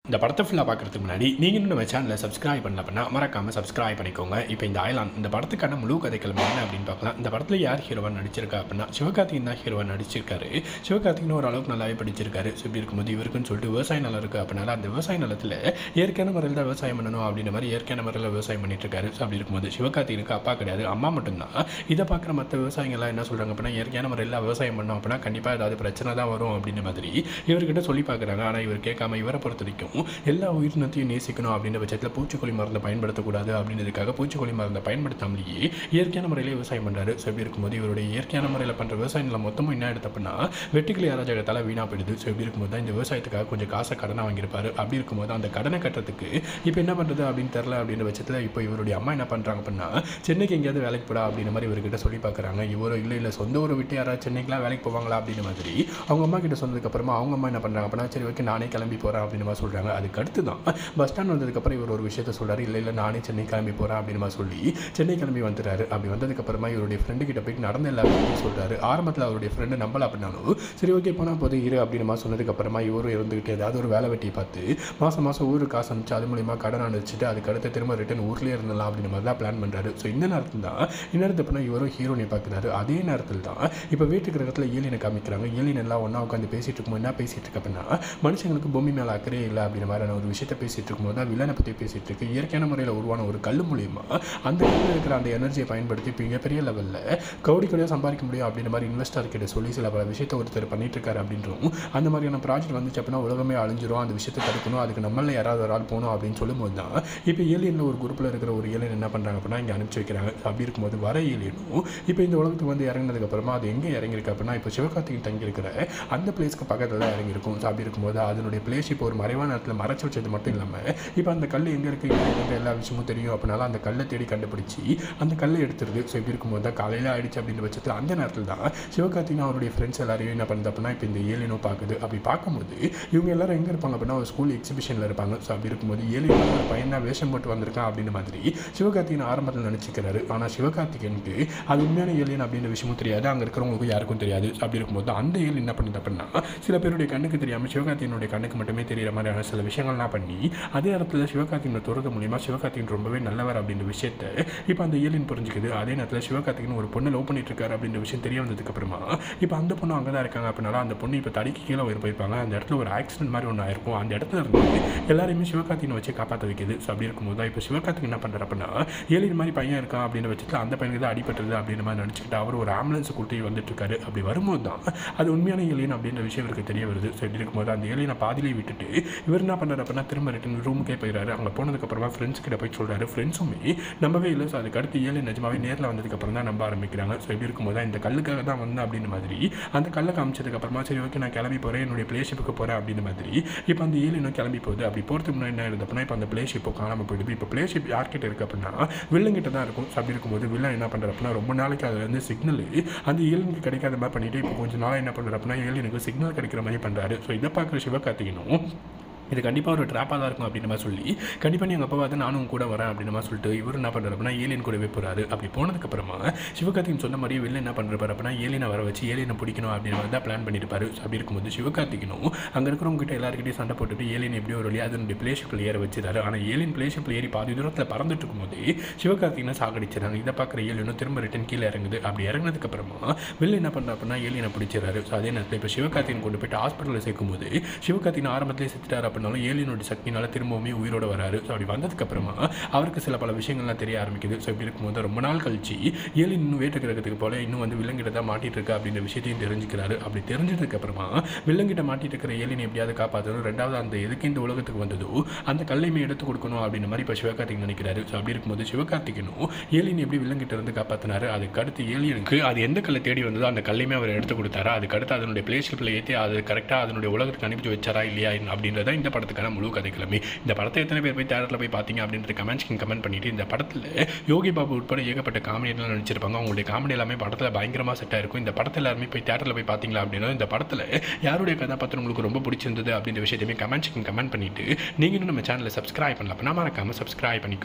S1: இந்த படத்தை ஃபுல்லாக பார்க்குறதுக்கு முன்னாடி நீங்கள் இன்னும் நம்ம சேனலை சப்ஸ்கிரைப் பண்ணல அப்படின்னா மறக்காமல் சப்ஸ்கிரைப் பண்ணிக்கோங்க இப்போ இந்த அயலான் இந்த படத்துக்கான முழு கதைக்களம் என்ன அப்படின்னு பார்க்கலாம் இந்த படத்தில் யார் ஹீரோவாக நடிச்சிருக்கா அப்படின்னா சிவகார்த்திகேயன் தான் ஹீரோவாக நடிச்சிருக்காரு சிவகார்த்திகேயன் ஓரளவுக்கு நல்லாவே படிச்சிருக்காரு ஸோ இப்படி இருக்கும்போது இவருக்குன்னு சொல்லிட்டு விவசாய நிலம் இருக்குது அப்படின்னால அந்த விவசாய நிலத்தில் இயற்கையான முறையில் தான் விவசாயம் பண்ணணும் அப்படின்ற மாதிரி இயற்கையான முறையில் விவசாயம் பண்ணிட்டு இருக்காரு ஸோ அப்படி இருக்கும்போது சிவகார்த்திகனுக்கு அப்பா கிடையாது அம்மா மட்டும்தான் இதை பார்க்குற மற்ற விவசாயிகள்லாம் என்ன சொல்கிறாங்க அப்படின்னா இயற்கையான முறையில் விவசாயம் பண்ணோம் அப்படின்னா கண்டிப்பாக ஏதாவது பிரச்சனை தான் வரும் அப்படின்ற மாதிரி இவர்கிட்ட சொல்லி பார்க்குறாங்க ஆனால் இவர் கேட்காம இவரை பொறுத்த வரைக்கும் எல்லா உயிரினத்தையும் நேசிக்கணும் அப்படின்ற பட்சத்தில் பூச்சிக்கொல்லி மருந்தை பயன்படுத்தக்கூடாது அப்படின்றதுக்காக பூச்சிக்கொல்லி மருந்தை பயன்படுத்தாமலேயே இயற்கையான முறையில் விவசாயம் பண்ணுறாரு ஸோ இப்படி இருக்கும்போது இவருடைய இயற்கையான முறையில் பண்ணுற விவசாய நிலம் மொத்தமும் என்ன எடுத்து அப்படின்னா வெட்டுக்கிளி அராஜகத்தால் வீணாக போயிடுது ஸோ இப்படி இருக்கும்போது தான் இந்த விவசாயத்துக்காக கொஞ்சம் காசை கடனாக வாங்கியிருப்பாரு அப்படி இருக்கும்போது அந்த கடனை கட்டுறதுக்கு இப்போ என்ன பண்ணுறது அப்படின்னு தெரில அப்படின்ற பட்சத்தில் இப்போ இவருடைய அம்மா என்ன பண்ணுறாங்க அப்படின்னா சென்னைக்கு எங்கேயாவது வேலைக்கு போடா அப்படின்ற மாதிரி இவர்கிட்ட சொல்லி பார்க்குறாங்க இவரோ இல்லை இல்லை சொந்த ஊரை விட்டு யாராவது சென்னைக்குலாம் வேலைக்கு போவாங்களா அப்படின்ற மாதிரி அவங்க அம்மா கிட்ட சொன்னதுக்கப்புறமா அவங்க அம்மா என்ன பண்ணுறாங்க அப்படின்னா சரி ஓகே நானே கிளம்பி போகிறேன் அப்படின்னு மாதிரி சொல்கிறாங்க அதுக்கு அடுத்து தான் பஸ் ஸ்டாண்ட் வந்ததுக்கப்புறம் இவர் ஒரு விஷயத்த சொல்கிறாரு இல்லை இல்லை நானே சென்னை கிளம்பி போகிறேன் அப்படின்னு மாதிரி சொல்லி சென்னை கிளம்பி வந்துடுறாரு அப்படி வந்ததுக்கப்புறமா இவருடைய ஃப்ரெண்டு கிட்ட போய் நடந்த எல்லா விஷயத்தையும் சொல்கிறாரு ஆரம்பத்தில் அவருடைய ஃப்ரெண்டு நம்பல அப்படின்னாலும் சரி ஓகே போனால் போது இரு அப்படின்னு மாதிரி சொன்னதுக்கப்புறமா இவரும் இருந்துக்கிட்டு ஏதாவது ஒரு வேலை வெட்டியை பார்த்து மாதம் மாதம் ஊருக்கு காசு அனுப்பிச்சு அது மூலியமாக கடன் அனுப்பிச்சிட்டு அதுக்கு அடுத்து திரும்ப ரிட்டன் ஊர்லேயே இருந்தலாம் அப்படின்னு மாதிரி தான் பிளான் பண்ணுறாரு ஸோ இந்த நேரத்தில் தான் இன்னொருத்த பண்ண இவரும் ஹீரோனை பார்க்குறாரு அதே நேரத்தில் தான் இப்போ வீட்டுக்கு இடத்துல ஏலியனை காமிக்கிறாங்க ஏலியன் எல்லாம் ஒன்றா உட்காந்து பேசிட்டு இருக்கும்போது என்ன பேசிட்டு இருக்கு அப்படின்னா மனுஷங்களுக்கு பூமி மேலே அக்கறையே இல்லை அப்படின்ற மாதிரியான ஒரு விஷயத்தை பேசிட்டு இருக்கும்போது தான் வில்லனை பற்றி பேசிட்டு இருக்கு இயற்கையான முறையில் உருவான ஒரு கல் மூலியமா அந்த கல்லில் இருக்கிற அந்த எனர்ஜியை பயன்படுத்தி இப்போ மிகப்பெரிய லெவலில் கவுடி கவுடியாக சம்பாதிக்க முடியும் அப்படின்ற மாதிரி இன்வெஸ்டர் கிட்ட சொல்லி சில பல விஷயத்தை ஒருத்தர் பண்ணிட்டு இருக்காரு அப்படின்றும் அந்த மாதிரியான ப்ராஜெக்ட் வந்துச்சு அப்படின்னா உலகமே அழிஞ்சிரும் அந்த விஷயத்தை தடுக்கணும் அதுக்கு நம்மள யாராவது ஒரு ஆள் போகணும் அப்படின்னு சொல்லும்போது தான் இப்போ ஏலியனில் ஒரு குரூப்பில் இருக்கிற ஒரு ஏலியன் என்ன பண்ணுறாங்க அப்படின்னா இங்கே அனுப்பிச்சு வைக்கிறாங்க அப்படி இருக்கும்போது வர ஏலியனும் இப்போ இந்த உலகத்துக்கு வந்து இறங்கினதுக்கு அப்புறமா அது எங்கே இறங்கியிருக்கு அப்படின்னா இப்போ சிவகார்த்திகேயன் தங்கி இருக்கிற அந்த பிளேஸ்க்கு பக்கத்தில் தான் இறங்கியிருக்கும் ஸோ அப்படி இருக்கும்போது அதனுடைய பிளேஸ் இப்போ ஒரு மறைவான இடத்துல மறைச்சு வச்சது மட்டும் இல்லாமல் இப்போ அந்த கல் எங்கே இருக்குது எங்கே எல்லா விஷயமும் தெரியும் அப்படினால அந்த கல்லை தேடி கண்டுபிடிச்சி அந்த கல்லை எடுத்துருது ஸோ இப்படி இருக்கும்போது தான் காலையில் ஆயிடுச்சு அப்படின்ற பட்சத்தில் அந்த நேரத்தில் தான் சிவகார்த்திகேயன் அவருடைய ஃப்ரெண்ட்ஸ் எல்லாரையும் என்ன பண்ணுது அப்படின்னா இப்போ இந்த ஏலியனும் பார்க்குது அப்படி பார்க்கும்போது இவங்க எல்லாரும் எங்கே இருப்பாங்க அப்படின்னா ஒரு ஸ்கூல் எக்ஸிபிஷனில் இருப்பாங்க ஸோ அப்படி இருக்கும்போது ஏலியன் ஒரு பையன் தான் வேஷம் போட்டு வந்திருக்கான் அப்படின்ற மாதிரி சிவகார்த்திகேயன் ஆரம்பத்தில் நினச்சிக்கிறாரு ஆனால் சிவகார்த்திகேயனுக்கு அது உண்மையான ஏலியன் அப்படின்ற விஷயமும் தெரியாது அங்கே இருக்கிறவங்களுக்கு யாருக்கும் தெரியாது So அப்படி இருக்கும்போது அந்த ஏலியன் என்ன பண்ணுது அப்படின்னா சில பேருடைய கண்ணுக்கு தெரியாமல் சிவகார்த்திகேயனுடைய கண்ணுக்கு மட்டுமே தெரியிற மாதிரியான சில விஷயங்கள்லாம் பண்ணி அதே இடத்துல சிவகார்த்திகேயனை துறது மூலியமா சிவகார்த்திகேயன் ரொம்பவே நல்லவர் அப்படின்ற விஷயத்த இப்போ அந்த ஏலியன் புரிஞ்சுக்குது அதே நேரத்தில் சிவகார்த்திகேயன் ஒரு பொண்ணை லவ் பண்ணிட்டு இருக்காரு அப்படின்ற விஷயம் தெரிய வந்ததுக்கு அப்புறமா இப்போ அந்த பொண்ணு அங்கே தான் இருக்காங்க அப்படின்னால அந்த பொண்ணு இப்போ தடிக்கு கீழே உயிர் போயிருப்பாங்க அந்த இடத்துல ஒரு ஆக்சிடென்ட் மாதிரி ஒன்று ஆயிருக்கும் அந்த இடத்துல இருந்து எல்லாரையுமே சிவகார்த்திகேயனை வச்சு காப்பாற்ற வைக்குது ஸோ அப்படி இருக்கும்போது தான் இப்போ சிவகார்த்திகேயன் என்ன பண்ணுறாரு அப்படின்னா ஏலியன் மாதிரி பையன் இருக்கான் அப்படின்ற பட்சத்தில் அந்த பையனுக்கு தான் அடிபட்டது அப்படின்ற மாதிரி நினச்சிக்கிட்டு அவர் ஒரு ஆம்புலன்ஸ் கூட்டி வந்துட்டு இருக்காரு அப்படி வரும்போது தான் அது உண்மையான ஏலியன் அப்படின்ற விஷயம் இவருக்கு தெரிய வருது ஸோ இப்படி இருக்கும்போது அந்த ஏலியனை பாதியிலே விட்டுட்டு இவர் என்ன பண்ணுறாரு அப்படின்னா திரும்ப ரிட்டன் ரூமுக்கே போயிடுறாரு அங்கே போனதுக்கப்புறமா ஃப்ரெண்ட்ஸ் கிட்ட போய் சொல்கிறாரு ஃப்ரெண்ட்ஸுமே நம்பவே இல்லை ஸோ அதுக்கு அடுத்து ஏழு நிஜமாவே நேரில் வந்ததுக்கப்புறம் தான் நம்ப ஆரம்பிக்கிறாங்க ஸோ இப்படி இருக்கும்போது தான் இந்த கல்லுக்காக தான் வந்தேன் அப்படின்ற மாதிரி அந்த கல்லை காமிச்சதுக்கப்புறமா சரி ஓகே நான் கிளம்பி போகிறேன் என்னுடைய பிளேஷிப்புக்கு போகிறேன் அப்படின்ற மாதிரி இப்போ அந்த ஏழு இன்னும் கிளம்பி போகுது அப்படி போகிறதுக்கு முன்னாடி என்ன இருந்தது அப்படின்னா இப்போ அந்த பிளேஷிப்போ காணாமல் போயிடுது இப்போ பிளேஷிப் யார்கிட்ட இருக்குது அப்படின்னா வில்லங்கிட்ட தான் இருக்கும் ஸோ அப்படி இருக்கும்போது வில்லன் என்ன பண்ணுறாரு அப்படின்னா ரொம்ப நாளைக்கு அதுல இருந்து சிக்னல் அந்த ஏழுனுக்கு கிடைக்காத மாதிரி பண்ணிட்டு இப்போ கொஞ்சம் நாளாக என்ன பண்ணுறாரு அப்படின்னா ஏழுனுக்கு சிக்னல் கிடைக்கிற மாதிரி பண்ணுறாரு ஸோ இதை பார்க்குற சிவகார்த்திகனும் இது கண்டிப்பாக ஒரு ட்ராப்பாக தான் இருக்கும் அப்படின்னு மாதிரி சொல்லி கண்டிப்பாக நீ எங்கள் அப்பா வந்து நானும் கூட வரேன் அப்படின்னு மாதிரி சொல்லிட்டு இவர் என்ன பண்ணுறாரு அப்படின்னா ஏலியன் கூடவே போகிறாரு அப்படி போனதுக்கப்புறமா சிவகார்த்திகன் சொன்ன மாதிரியே வெளில என்ன பண்ணுறாரு அப்படின்னா ஏலியனை வர வச்சு ஏலியனை பிடிக்கணும் அப்படின்னு மாதிரி தான் பிளான் பண்ணியிருப்பாரு ஸோ அப்படி இருக்கும்போது சிவகார்த்திகனும் அங்கே இருக்கிறவங்க கிட்ட எல்லாருக்கிட்டையும் சண்டை போட்டுட்டு ஏலியன் எப்படியோ ஒரு வழியாக அதனுடைய பிளேஷிப்பில் ஏற வச்சிருந்தாரு ஆனால் ஏலியன் பிளேஷிப்பில் ஏறி பாதி தூரத்தில் பறந்துட்டு இருக்கும்போது சிவகார்த்திகனை சாகடிச்சிடறாங்க இதை பார்க்குற ஏலியனும் திரும்ப ரிட்டன் கீழே இறங்குது அப்படி இறங்கினதுக்கப்புறமா வெளில என்ன பண்ணுறா அப்படின்னா ஏலியனை பிடிச்சிடறாரு ஸோ அதே நேரத்தில் இப்போ சிவகார்த்திகன் கொண்டு போயிட்டு ஹாஸ்பிட்டலில் சேர்க்கும்போது சிவகார்த்திகன் ஆரம்பத்திலே செத்துட்டார் அப்படின்னாலும் ஏலியனோட சக்தினால திரும்பவுமே உயிரோட வராரு ஸோ அப்படி வந்ததுக்கப்புறமா அவருக்கு சில பல விஷயங்கள்லாம் தெரிய ஆரம்பிக்குது ஸோ இப்படி இருக்கும்போது ரொம்ப நாள் கழிச்சு ஏலியன் இன்னும் வேட்டு கிரகத்துக்கு போல இன்னும் வந்து விலங்கிட்ட தான் மாட்டிட்டு இருக்கா அப்படின்ற விஷயத்தையும் தெரிஞ்சுக்கிறாரு அப்படி தெரிஞ்சதுக்கு அப்புறமா விலங்கிட்ட மாட்டிட்டு இருக்கிற ஏலியனை எப்படியாவது காப்பாற்றணும் ரெண்டாவது அந்த எதுக்கு இந்த உலகத்துக்கு வந்ததோ அந்த கல்லையுமே எடுத்து கொடுக்கணும் அப்படின்ற மாதிரி இப்போ சிவகார்த்திகன் நினைக்கிறாரு ஸோ அப்படி இருக்கும்போது சிவகார்த்திகனும் ஏலியன் எப்படி விலங்கிட்ட இருந்து காப்பாற்றினாரு அதுக்கு அடுத்து ஏலியனுக்கு அது எந்த கல்லை தேடி வந்ததோ அந்த கல்லையுமே அவர் எடுத்து கொடுத்தாரு அதுக்கு அடுத்து அதனுடைய பிளேஸ்ஷிப்பில் ஏற்றி அது கரெக்டாக அதனுடைய உலகத்துக்கு அனுப்பி வச்சாரா இல்லையா அப்படின்றத இந்த படத்துக்கான முழு கதைக்கிழமை இந்த படத்தை எத்தனை பேர் போய் தேட்டரில் போய் பார்த்தீங்க அப்படின்ற கமெண்ட்ஸ்க்கு கமெண்ட் பண்ணிட்டு இந்த படத்தில் யோகி பாபு உட்பட ஏகப்பட்ட காமெடியெல்லாம் நடிச்சிருப்பாங்க அவங்களுடைய காமெடி எல்லாமே படத்தில் பயங்கரமாக செட் ஆயிருக்கும் இந்த படத்தில் எல்லாருமே போய் தேட்டரில் போய் பார்த்தீங்களா அப்படின்னா இந்த படத்தில் யாருடைய கதாபாத்திரம் உங்களுக்கு ரொம்ப பிடிச்சிருந்தது அப்படின்ற விஷயத்தையுமே கமெண்ட்ஸ்க்கு கமெண்ட் பண்ணிட்டு நீங்களும் நம்ம சேனலை சப்ஸ்கிரைப் பண்ணல அப்படின்னா மறக்காமல் சப்ஸ்கிரைப் பண்ணிக்கோங்க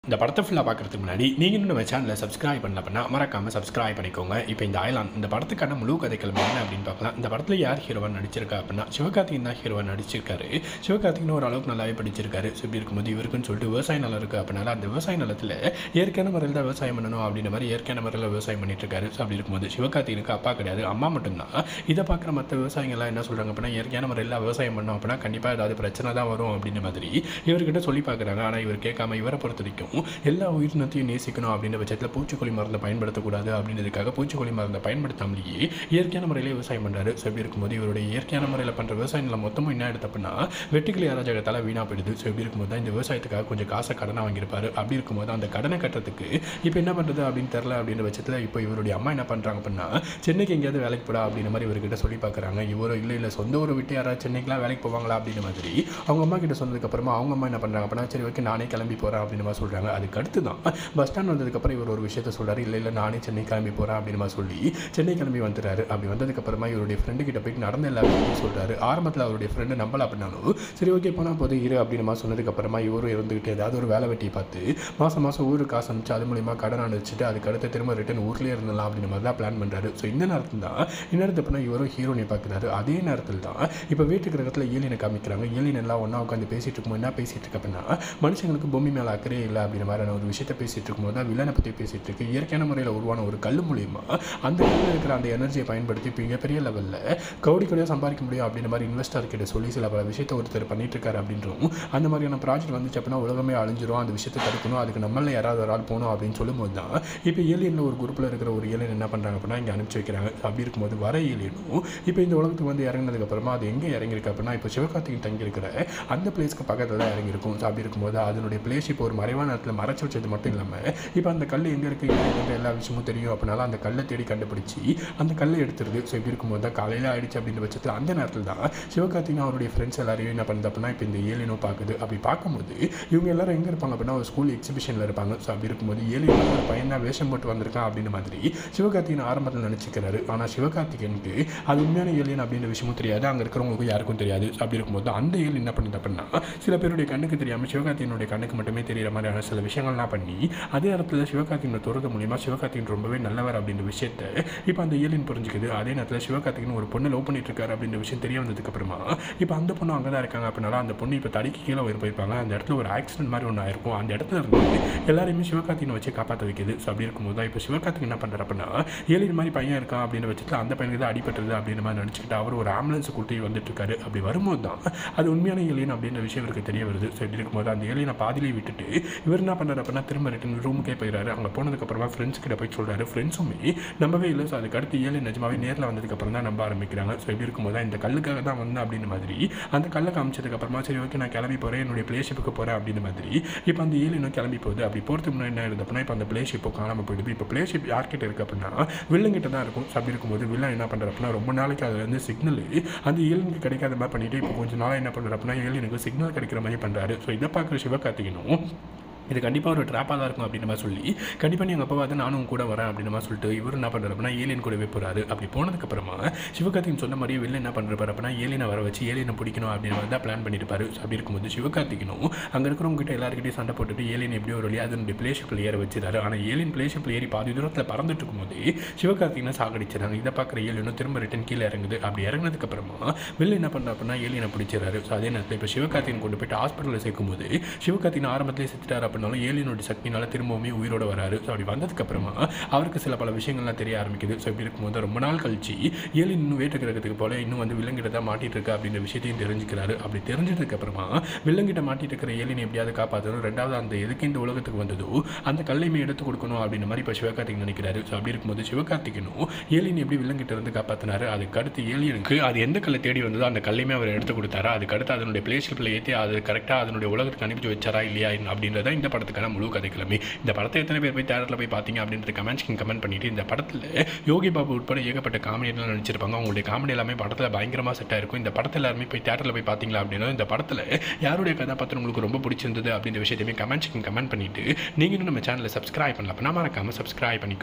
S1: இந்த படத்தை ஃபுல்லாக பார்க்குறதுக்கு முன்னாடி நீங்கள் இன்னும் நம்ம சேனலை சப்ஸ்கிரைப் பண்ணல அப்படின்னா மறக்காமல் சப்ஸ்கிரைப் பண்ணிக்கோங்க இப்போ இந்த அயலான் இந்த படத்துக்கான முழு கதைக்களம் என்ன அப்படின்னு பார்க்கலாம் இந்த படத்தில் யார் ஹீரோவாக நடிச்சிருக்கா அப்படின்னா சிவகார்த்திகேயன் தான் ஹீரோவாக நடிச்சிருக்காரு சிவகார்த்திகேயன் ஒரு அளவுக்கு நல்லாவே படிச்சிருக்காரு ஸோ இப்படி இருக்கும்போது இவருக்குன்னு சொல்லிட்டு விவசாய நிலம் இருக்குது அப்படின்னால அந்த விவசாய நிலத்தில் இயற்கையான முறையில் தான் விவசாயம் பண்ணணும் அப்படின்ற மாதிரி இயற்கையான முறையில் விவசாயம் பண்ணிட்டு இருக்காரு ஸோ அப்படி இருக்கும்போது சிவகார்த்திகனுக்கு அப்பா கிடையாது அம்மா மட்டும்தான் இதை பார்க்குற மற்ற விவசாயிகள்லாம் என்ன சொல்கிறாங்க அப்படின்னா இயற்கையான முறையில் விவசாயம் பண்ணோம் அப்படின்னா கண்டிப்பாக ஏதாவது பிரச்சனை தான் வரும் அப்படின்ற மாதிரி இவர்கிட்ட சொல்லி பார்க்குறாங்க ஆனால் இவர் கேட்காம இவரை பொறுத்த வரைக்கும் எல்லா உயிரினத்தையும் நேசிக்கணும் அப்படின்ற பட்சத்தில் பூச்சிக்கொல்லி மருந்தை பயன்படுத்தக்கூடாது அப்படின்றதுக்காக பூச்சிக்கொல்லி மருந்தை பயன்படுத்தாமலேயே இயற்கையான முறையில் விவசாயம் பண்ணுறாரு ஸோ இப்படி இருக்கும்போது இவருடைய இயற்கையான முறையில் பண்ணுற விவசாய நிலம் மொத்தமும் என்ன எடுத்து அப்படின்னா வெட்டுக்கிளி அராஜகத்தால் வீணாக போயிடுது ஸோ இப்படி இருக்கும்போது தான் இந்த விவசாயத்துக்காக கொஞ்சம் காசை கடனை வாங்கியிருப்பாரு அப்படி இருக்கும்போது அந்த கடனை கட்டுறதுக்கு இப்போ என்ன பண்ணுறது அப்படின்னு தெரில அப்படின்ற பட்சத்தில் இப்போ இவருடைய அம்மா என்ன பண்ணுறாங்க அப்படின்னா சென்னைக்கு எங்கேயாவது வேலைக்கு போடா அப்படின்ற மாதிரி இவர்கிட்ட சொல்லி பார்க்குறாங்க இவரோ இல்லை இல்லை சொந்த ஊரை விட்டு யாராவது சென்னைக்குலாம் வேலைக்கு போவாங்களா அப்படின்ற மாதிரி அவங்க அம்மா கிட்ட சொன்னதுக்கப்புறமா அவங்க அம்மா என்ன பண்ணுறாங்க அப்படின்னா சரி ஓகே நானே கிளம்பி போகிறேன் அப்படின்னு மாதிரி சொல்கிறாங்க அதுக்கு அடுத்து தான் பஸ் ஸ்டாண்ட் வந்ததுக்கப்புறம் இவர் ஒரு விஷயத்த சொல்கிறாரு இல்லை இல்லை நானே சென்னை கிளம்பி போகிறேன் அப்படின்னு மாதிரி சொல்லி சென்னை கிளம்பி வந்துட்டாரு அப்படி வந்ததுக்கப்புறமா இவருடைய ஃப்ரெண்டு கிட்ட போயிட்டு நடந்த எல்லா விஷயத்தையும் சொல்கிறாரு ஆரம்பத்தில் அவருடைய ஃப்ரெண்டு நம்பல அப்படின்னாலும் சரி ஓகே போனால் போது இரு அப்படின்னு மாதிரி சொன்னதுக்கப்புறமா இவரும் இருந்துக்கிட்டு ஏதாவது ஒரு வேலை வெட்டியை பார்த்து மாதம் மாதம் ஊருக்கு காசு அனுப்பிச்சு அது மூலியமாக கடன் அனுப்பிச்சிட்டு அதுக்கு அடுத்து திரும்ப ரிட்டன் ஊர்லேயே இருந்தலாம் அப்படின்ற மாதிரி தான் பிளான் பண்ணுறாரு ஸோ இந்த நேரத்தில் தான் இந்நேரத்து பண்ணால் இவரும் ஹீரோனை பார்க்குறாரு அதே நேரத்தில் தான் இப்போ வீட்டுக்கு இடத்துல ஏலியனை காமிக்கிறாங்க ஏலியன் எல்லாம் ஒன்றா உட்காந்து பேசிட்டு இருக்கும்போது என்ன பேசிட்டு இருக்கு அப்படின்னா மனுஷங்களுக்கு பூமி மேலே அக்கறை இல்லை அப்படின்ற மாதிரியான ஒரு விஷயத்தை பேசிட்டு இருக்கும்போது தான் வில்லனை பற்றி பேசிட்டு இருக்கு இயற்கையான முறையில் உருவான ஒரு கல் மூலியமா அந்த கல்லில் இருக்கிற அந்த எனர்ஜியை பயன்படுத்தி இப்போ மிகப்பெரிய லெவலில் கவுடி கவுடியாக சம்பாதிக்க முடியும் அப்படின்ற மாதிரி இன்வெஸ்டர் கிட்ட சொல்லி சில பல விஷயத்தை ஒருத்தர் பண்ணிட்டு இருக்காரு அப்படின்றோம் அந்த மாதிரியான ப்ராஜெக்ட் வந்துச்சு அப்படின்னா உலகமே அழிஞ்சிரும் அந்த விஷயத்தை தடுக்கணும் அதுக்கு நம்மள யாராவது ஒரு ஆள் போகணும் அப்படின்னு சொல்லும்போது தான் இப்போ ஏலியனில் ஒரு குரூப்பில் இருக்கிற ஒரு ஏலியன் என்ன பண்ணுறாங்க அப்படின்னா இங்கே அனுப்பிச்சு வைக்கிறாங்க அப்படி இருக்கும்போது வர ஏலியனும் இப்போ இந்த உலகத்துக்கு வந்து இறங்கினதுக்கு அப்புறமா அது எங்கே இறங்கியிருக்கு அப்படின்னா இப்போ சிவகார்த்திகேயன் தங்கி இருக்கிற அந்த பிளேஸ்க்கு பக்கத்தில் தான் இறங்கியிருக்கும் ஸோ அப்படி இருக்கும்போது அதனுடைய பிளேஸ் இப்போ ஒரு மறைவான இடத்துல மறைச்சு வச்சது மட்டும் இல்லாமல் இப்போ அந்த கல் எங்கே இருக்குது எங்கே எல்லா விஷயமும் தெரியும் அப்படின்னால அந்த கல்லை தேடி கண்டுபிடிச்சி அந்த கல்லை எடுத்துருது ஸோ இப்படி இருக்கும்போது தான் காலையில் ஆயிடுச்சு அப்படின்ற பட்சத்தில் அந்த நேரத்தில் தான் சிவகார்த்திகேயன் அவருடைய ஃப்ரெண்ட்ஸ் எல்லாரையும் என்ன பண்ணுது அப்படின்னா இப்போ இந்த ஏலியனும் பார்க்குது அப்படி பார்க்கும்போது இவங்க எல்லாரும் எங்கே இருப்பாங்க அப்படின்னா ஒரு ஸ்கூல் எக்ஸிபிஷனில் இருப்பாங்க ஸோ அப்படி இருக்கும்போது ஏலியன் ஒரு பையன் தான் வேஷம் போட்டு வந்திருக்கான் அப்படின்ற மாதிரி சிவகார்த்திகேயன் ஆரம்பத்தில் நினச்சிக்கிறாரு ஆனால் சிவகார்த்திகேயனுக்கு அது உண்மையான ஏலியன் அப்படின்ற விஷயமும் தெரியாது அங்கே இருக்கிறவங்களுக்கு யாருக்கும் தெரியாது So அப்படி இருக்கும்போது அந்த ஏலியன் என்ன பண்ணுது அப்படின்னா சில பேருடைய கண்ணுக்கு தெரியாமல் சிவகார்த்திகேயனுடைய கண்ணுக்கு மட்டுமே தெரியிற மாதிரியான சில விஷயங்கள்லாம் பண்ணி அதே இடத்துல சிவகார்த்திகேயனை துறது மூலியமாக சிவகார்த்திகேயன் ரொம்பவே நல்லவர் அப்படின்ற விஷயத்த இப்போ அந்த ஏலியன் புரிஞ்சுக்குது அதே நேரத்தில் சிவகார்த்திகேயன் ஒரு பொண்ணை லவ் பண்ணிட்டு இருக்காரு அப்படின்ற விஷயம் தெரிய வந்ததுக்கு அப்புறமா இப்போ அந்த பொண்ணு அங்கே தான் இருக்காங்க அப்படின்னால அந்த பொண்ணு இப்போ தடிக்கு கீழே உயிர் போயிருப்பாங்க அந்த இடத்துல ஒரு ஆக்சிடென்ட் மாதிரி ஒன்று ஆயிருக்கும் அந்த இடத்துல இருந்து எல்லாரையுமே சிவகார்த்திகேயனை வச்சு காப்பாற்ற வைக்குது ஸோ அப்படி இருக்கும்போது தான் இப்போ சிவகார்த்திகேயன் என்ன பண்ணுறாரு அப்படின்னா ஏலியன் மாதிரி பையன் இருக்கான் அப்படின்ற பட்சத்தில் அந்த பையனுக்கு தான் அடிபட்டுருது அப்படின்ற மாதிரி நினச்சிக்கிட்டு அவர் ஒரு ஆம்புலன்ஸ் கூட்டி வந்துட்டு இருக்காரு அப்படி வரும்போது தான் அது உண்மையான ஏலியன் அப்படின்ற விஷயம் இவருக்கு தெரிய வருது ஸோ இப்படி இருக்கும்போது அந்த ஏலியனை பாதியிலே விட்டுட்டு இவர் என்ன பண்ணுறாரு அப்படின்னா திரும்ப ரிட்டன் ரூமுக்கே போயிடுறாரு அங்கே போனதுக்கப்புறமா ஃப்ரெண்ட்ஸ் கிட்ட போய் சொல்கிறாரு ஃப்ரெண்ட்ஸுமே நம்பவே இல்லை ஸோ அதுக்கு அடுத்து ஏழு நிஜமாவே நேரில் வந்ததுக்கப்புறம் தான் நம்ப ஆரம்பிக்கிறாங்க ஸோ இப்படி இருக்கும்போது தான் இந்த கல்லுக்காக தான் வந்தேன் அப்படின்ற மாதிரி அந்த கல்லை காமிச்சதுக்கப்புறமா சரி ஓகே நான் கிளம்பி போகிறேன் என்னுடைய பிளேஷிப்புக்கு போகிறேன் அப்படின்ற மாதிரி இப்போ அந்த ஏழு இன்னும் கிளம்பி போகுது அப்படி போகிறதுக்கு முன்னாடி என்ன இருந்தது அப்படின்னா இப்போ அந்த பிளேஷிப்போ காணாமல் போயிடுது இப்போ பிளேஷிப் யார்கிட்ட இருக்குது அப்படின்னா வில்லங்கிட்ட தான் இருக்கும் ஸோ அப்படி இருக்கும்போது வில்லன் என்ன பண்ணுறாரு அப்படின்னா ரொம்ப நாளைக்கு அது வந்து சிக்னல் அந்த ஏழுனுக்கு கிடைக்காத மாதிரி பண்ணிட்டு இப்போ கொஞ்சம் நாளாக என்ன பண்ணுறாரு அப்படின்னா ஏழுனுக்கு சிக்னல் கிடைக்கிற மாதிரி பண்ணுறாரு ஸோ இதை பார்க்குற சிவகார்த்திகனும் இது கண்டிப்பாக ஒரு ட்ராப்பாக தான் இருக்கும் அப்படின்ற மாதிரி சொல்லி கண்டிப்பாக நீங்கள் அப்போ பார்த்து நானும் உன் கூட வரேன் அப்படின்ற மாதிரி சொல்லிட்டு இவர் என்ன பண்ணுறாரு அப்படின்னா ஏலியன் கூடவே போகிறாரு அப்படி போனதுக்கப்புறமா சிவகார்த்திகன் சொன்ன மாதிரியே வெளில என்ன பண்ணுறாரு அப்படின்னா ஏலியனை வர வச்சு ஏலியனை பிடிக்கணும் அப்படின்ற மாதிரி தான் பிளான் பண்ணியிருப்பாரு So அப்படி இருக்கும்போது சிவகார்த்திகனும் அங்கே இருக்கிறவங்க கிட்ட எல்லாருக்கிட்டையும் சண்டை போட்டுட்டு ஏலியன் எப்படியோ ஒரு வழியாக அதனுடைய பிளேஷிப்பில் ஏற வச்சிருக்காரு ஆனால் ஏலியன் பிளேஷிப்பில் ஏறி பாதி தூரத்தில் பறந்துட்டு இருக்கும்போது சிவகார்த்திகனை சாகடிச்சிடறாங்க இதை பார்க்குற ஏலியனும் திரும்ப ரிட்டன் கீழே இறங்குது அப்படி இறங்கினதுக்கப்புறமா வெளில என்ன பண்ணுறா அப்படின்னா ஏலியனை பிடிச்சிடறாரு ஸோ அதே நேரத்தில் இப்போ சிவகார்த்திகன் கொண்டு போயிட்டு ஹாஸ்பிட்டலில் சேர்க்கும்போது சிவகார்த்திகன் ஆரம்பத்திலே செத்துட்டார் அப்படின்னாலும் ஏலியனுடைய சக்தினால திரும்பவுமே உயிரோட வராரு ஸோ அப்படி வந்ததுக்கப்புறமா அவருக்கு சில பல விஷயங்கள்லாம் தெரிய ஆரம்பிக்குது ஸோ இப்படி இருக்கும்போது ரொம்ப நாள் கழிச்சு ஏலியன் இன்னும் வேட்டு கிரகத்துக்கு போல இன்னும் வந்து விலங்கிட்ட தான் மாட்டிட்டு இருக்கு அப்படின்ற விஷயத்தையும் தெரிஞ்சுக்கிறாரு அப்படி தெரிஞ்சதுக்கு அப்புறமா விலங்கிட்ட மாட்டிட்டு இருக்கிற ஏலியனை எப்படியாவது காப்பாற்றணும் ரெண்டாவது அந்த எதுக்கு இந்த உலகத்துக்கு வந்ததோ அந்த கல்லையுமே எடுத்து கொடுக்கணும் அப்படின்ற மாதிரி இப்போ சிவகார்த்திகன் நினைக்கிறாரு ஸோ அப்படி இருக்கும்போது சிவகார்த்திகனும் ஏலியன் எப்படி விலங்கிட்ட இருந்து காப்பாற்றினாரு அதுக்கு அடுத்து ஏலியனுக்கு அது எந்த கல்லை தேடி வந்ததோ அந்த கல்லையுமே அவர் எடுத்து கொடுத்தாரா அதுக்கு அடுத்து அதனுடைய பிளேஷிப்பில் ஏற்றி அது கரெக்டாக அதனுடைய உலகத்துக்கு அனுப்பிச்சு வச்சாரா இல்லையா அப்படின்றத இந்த படத்துக்கான முழு கதைக்கிழமை இந்த படத்தை எத்தனை பேர் போய் தேட்டரில் போய் பார்த்தீங்க அப்படின்றது கமெண்ட்ஸ்க்கு கமெண்ட் பண்ணிட்டு இந்த படத்தில் யோகி பாபு உட்பட ஏகப்பட்ட காமெடியெல்லாம் நடிச்சிருப்பாங்க அவங்களுடைய காமெடி எல்லாமே படத்தில் பயங்கரமாக செட் ஆயிருக்கும் இந்த படத்தில் எல்லாருமே போய் தேட்டரில் போய் பார்த்தீங்களா அப்படின்னா இந்த படத்தில் யாருடைய கதாபாத்திரம் உங்களுக்கு ரொம்ப பிடிச்சிருந்தது அப்படின்ற விஷயத்தையுமே கமெண்ட்ஸ்க்கு கமெண்ட் பண்ணிட்டு நீங்களும் நம்ம சேனலை சப்ஸ்கிரைப் பண்ணல அப்படின்னா மறக்காமல் சப்ஸ்கிரைப் பண்ணிக்கோங்க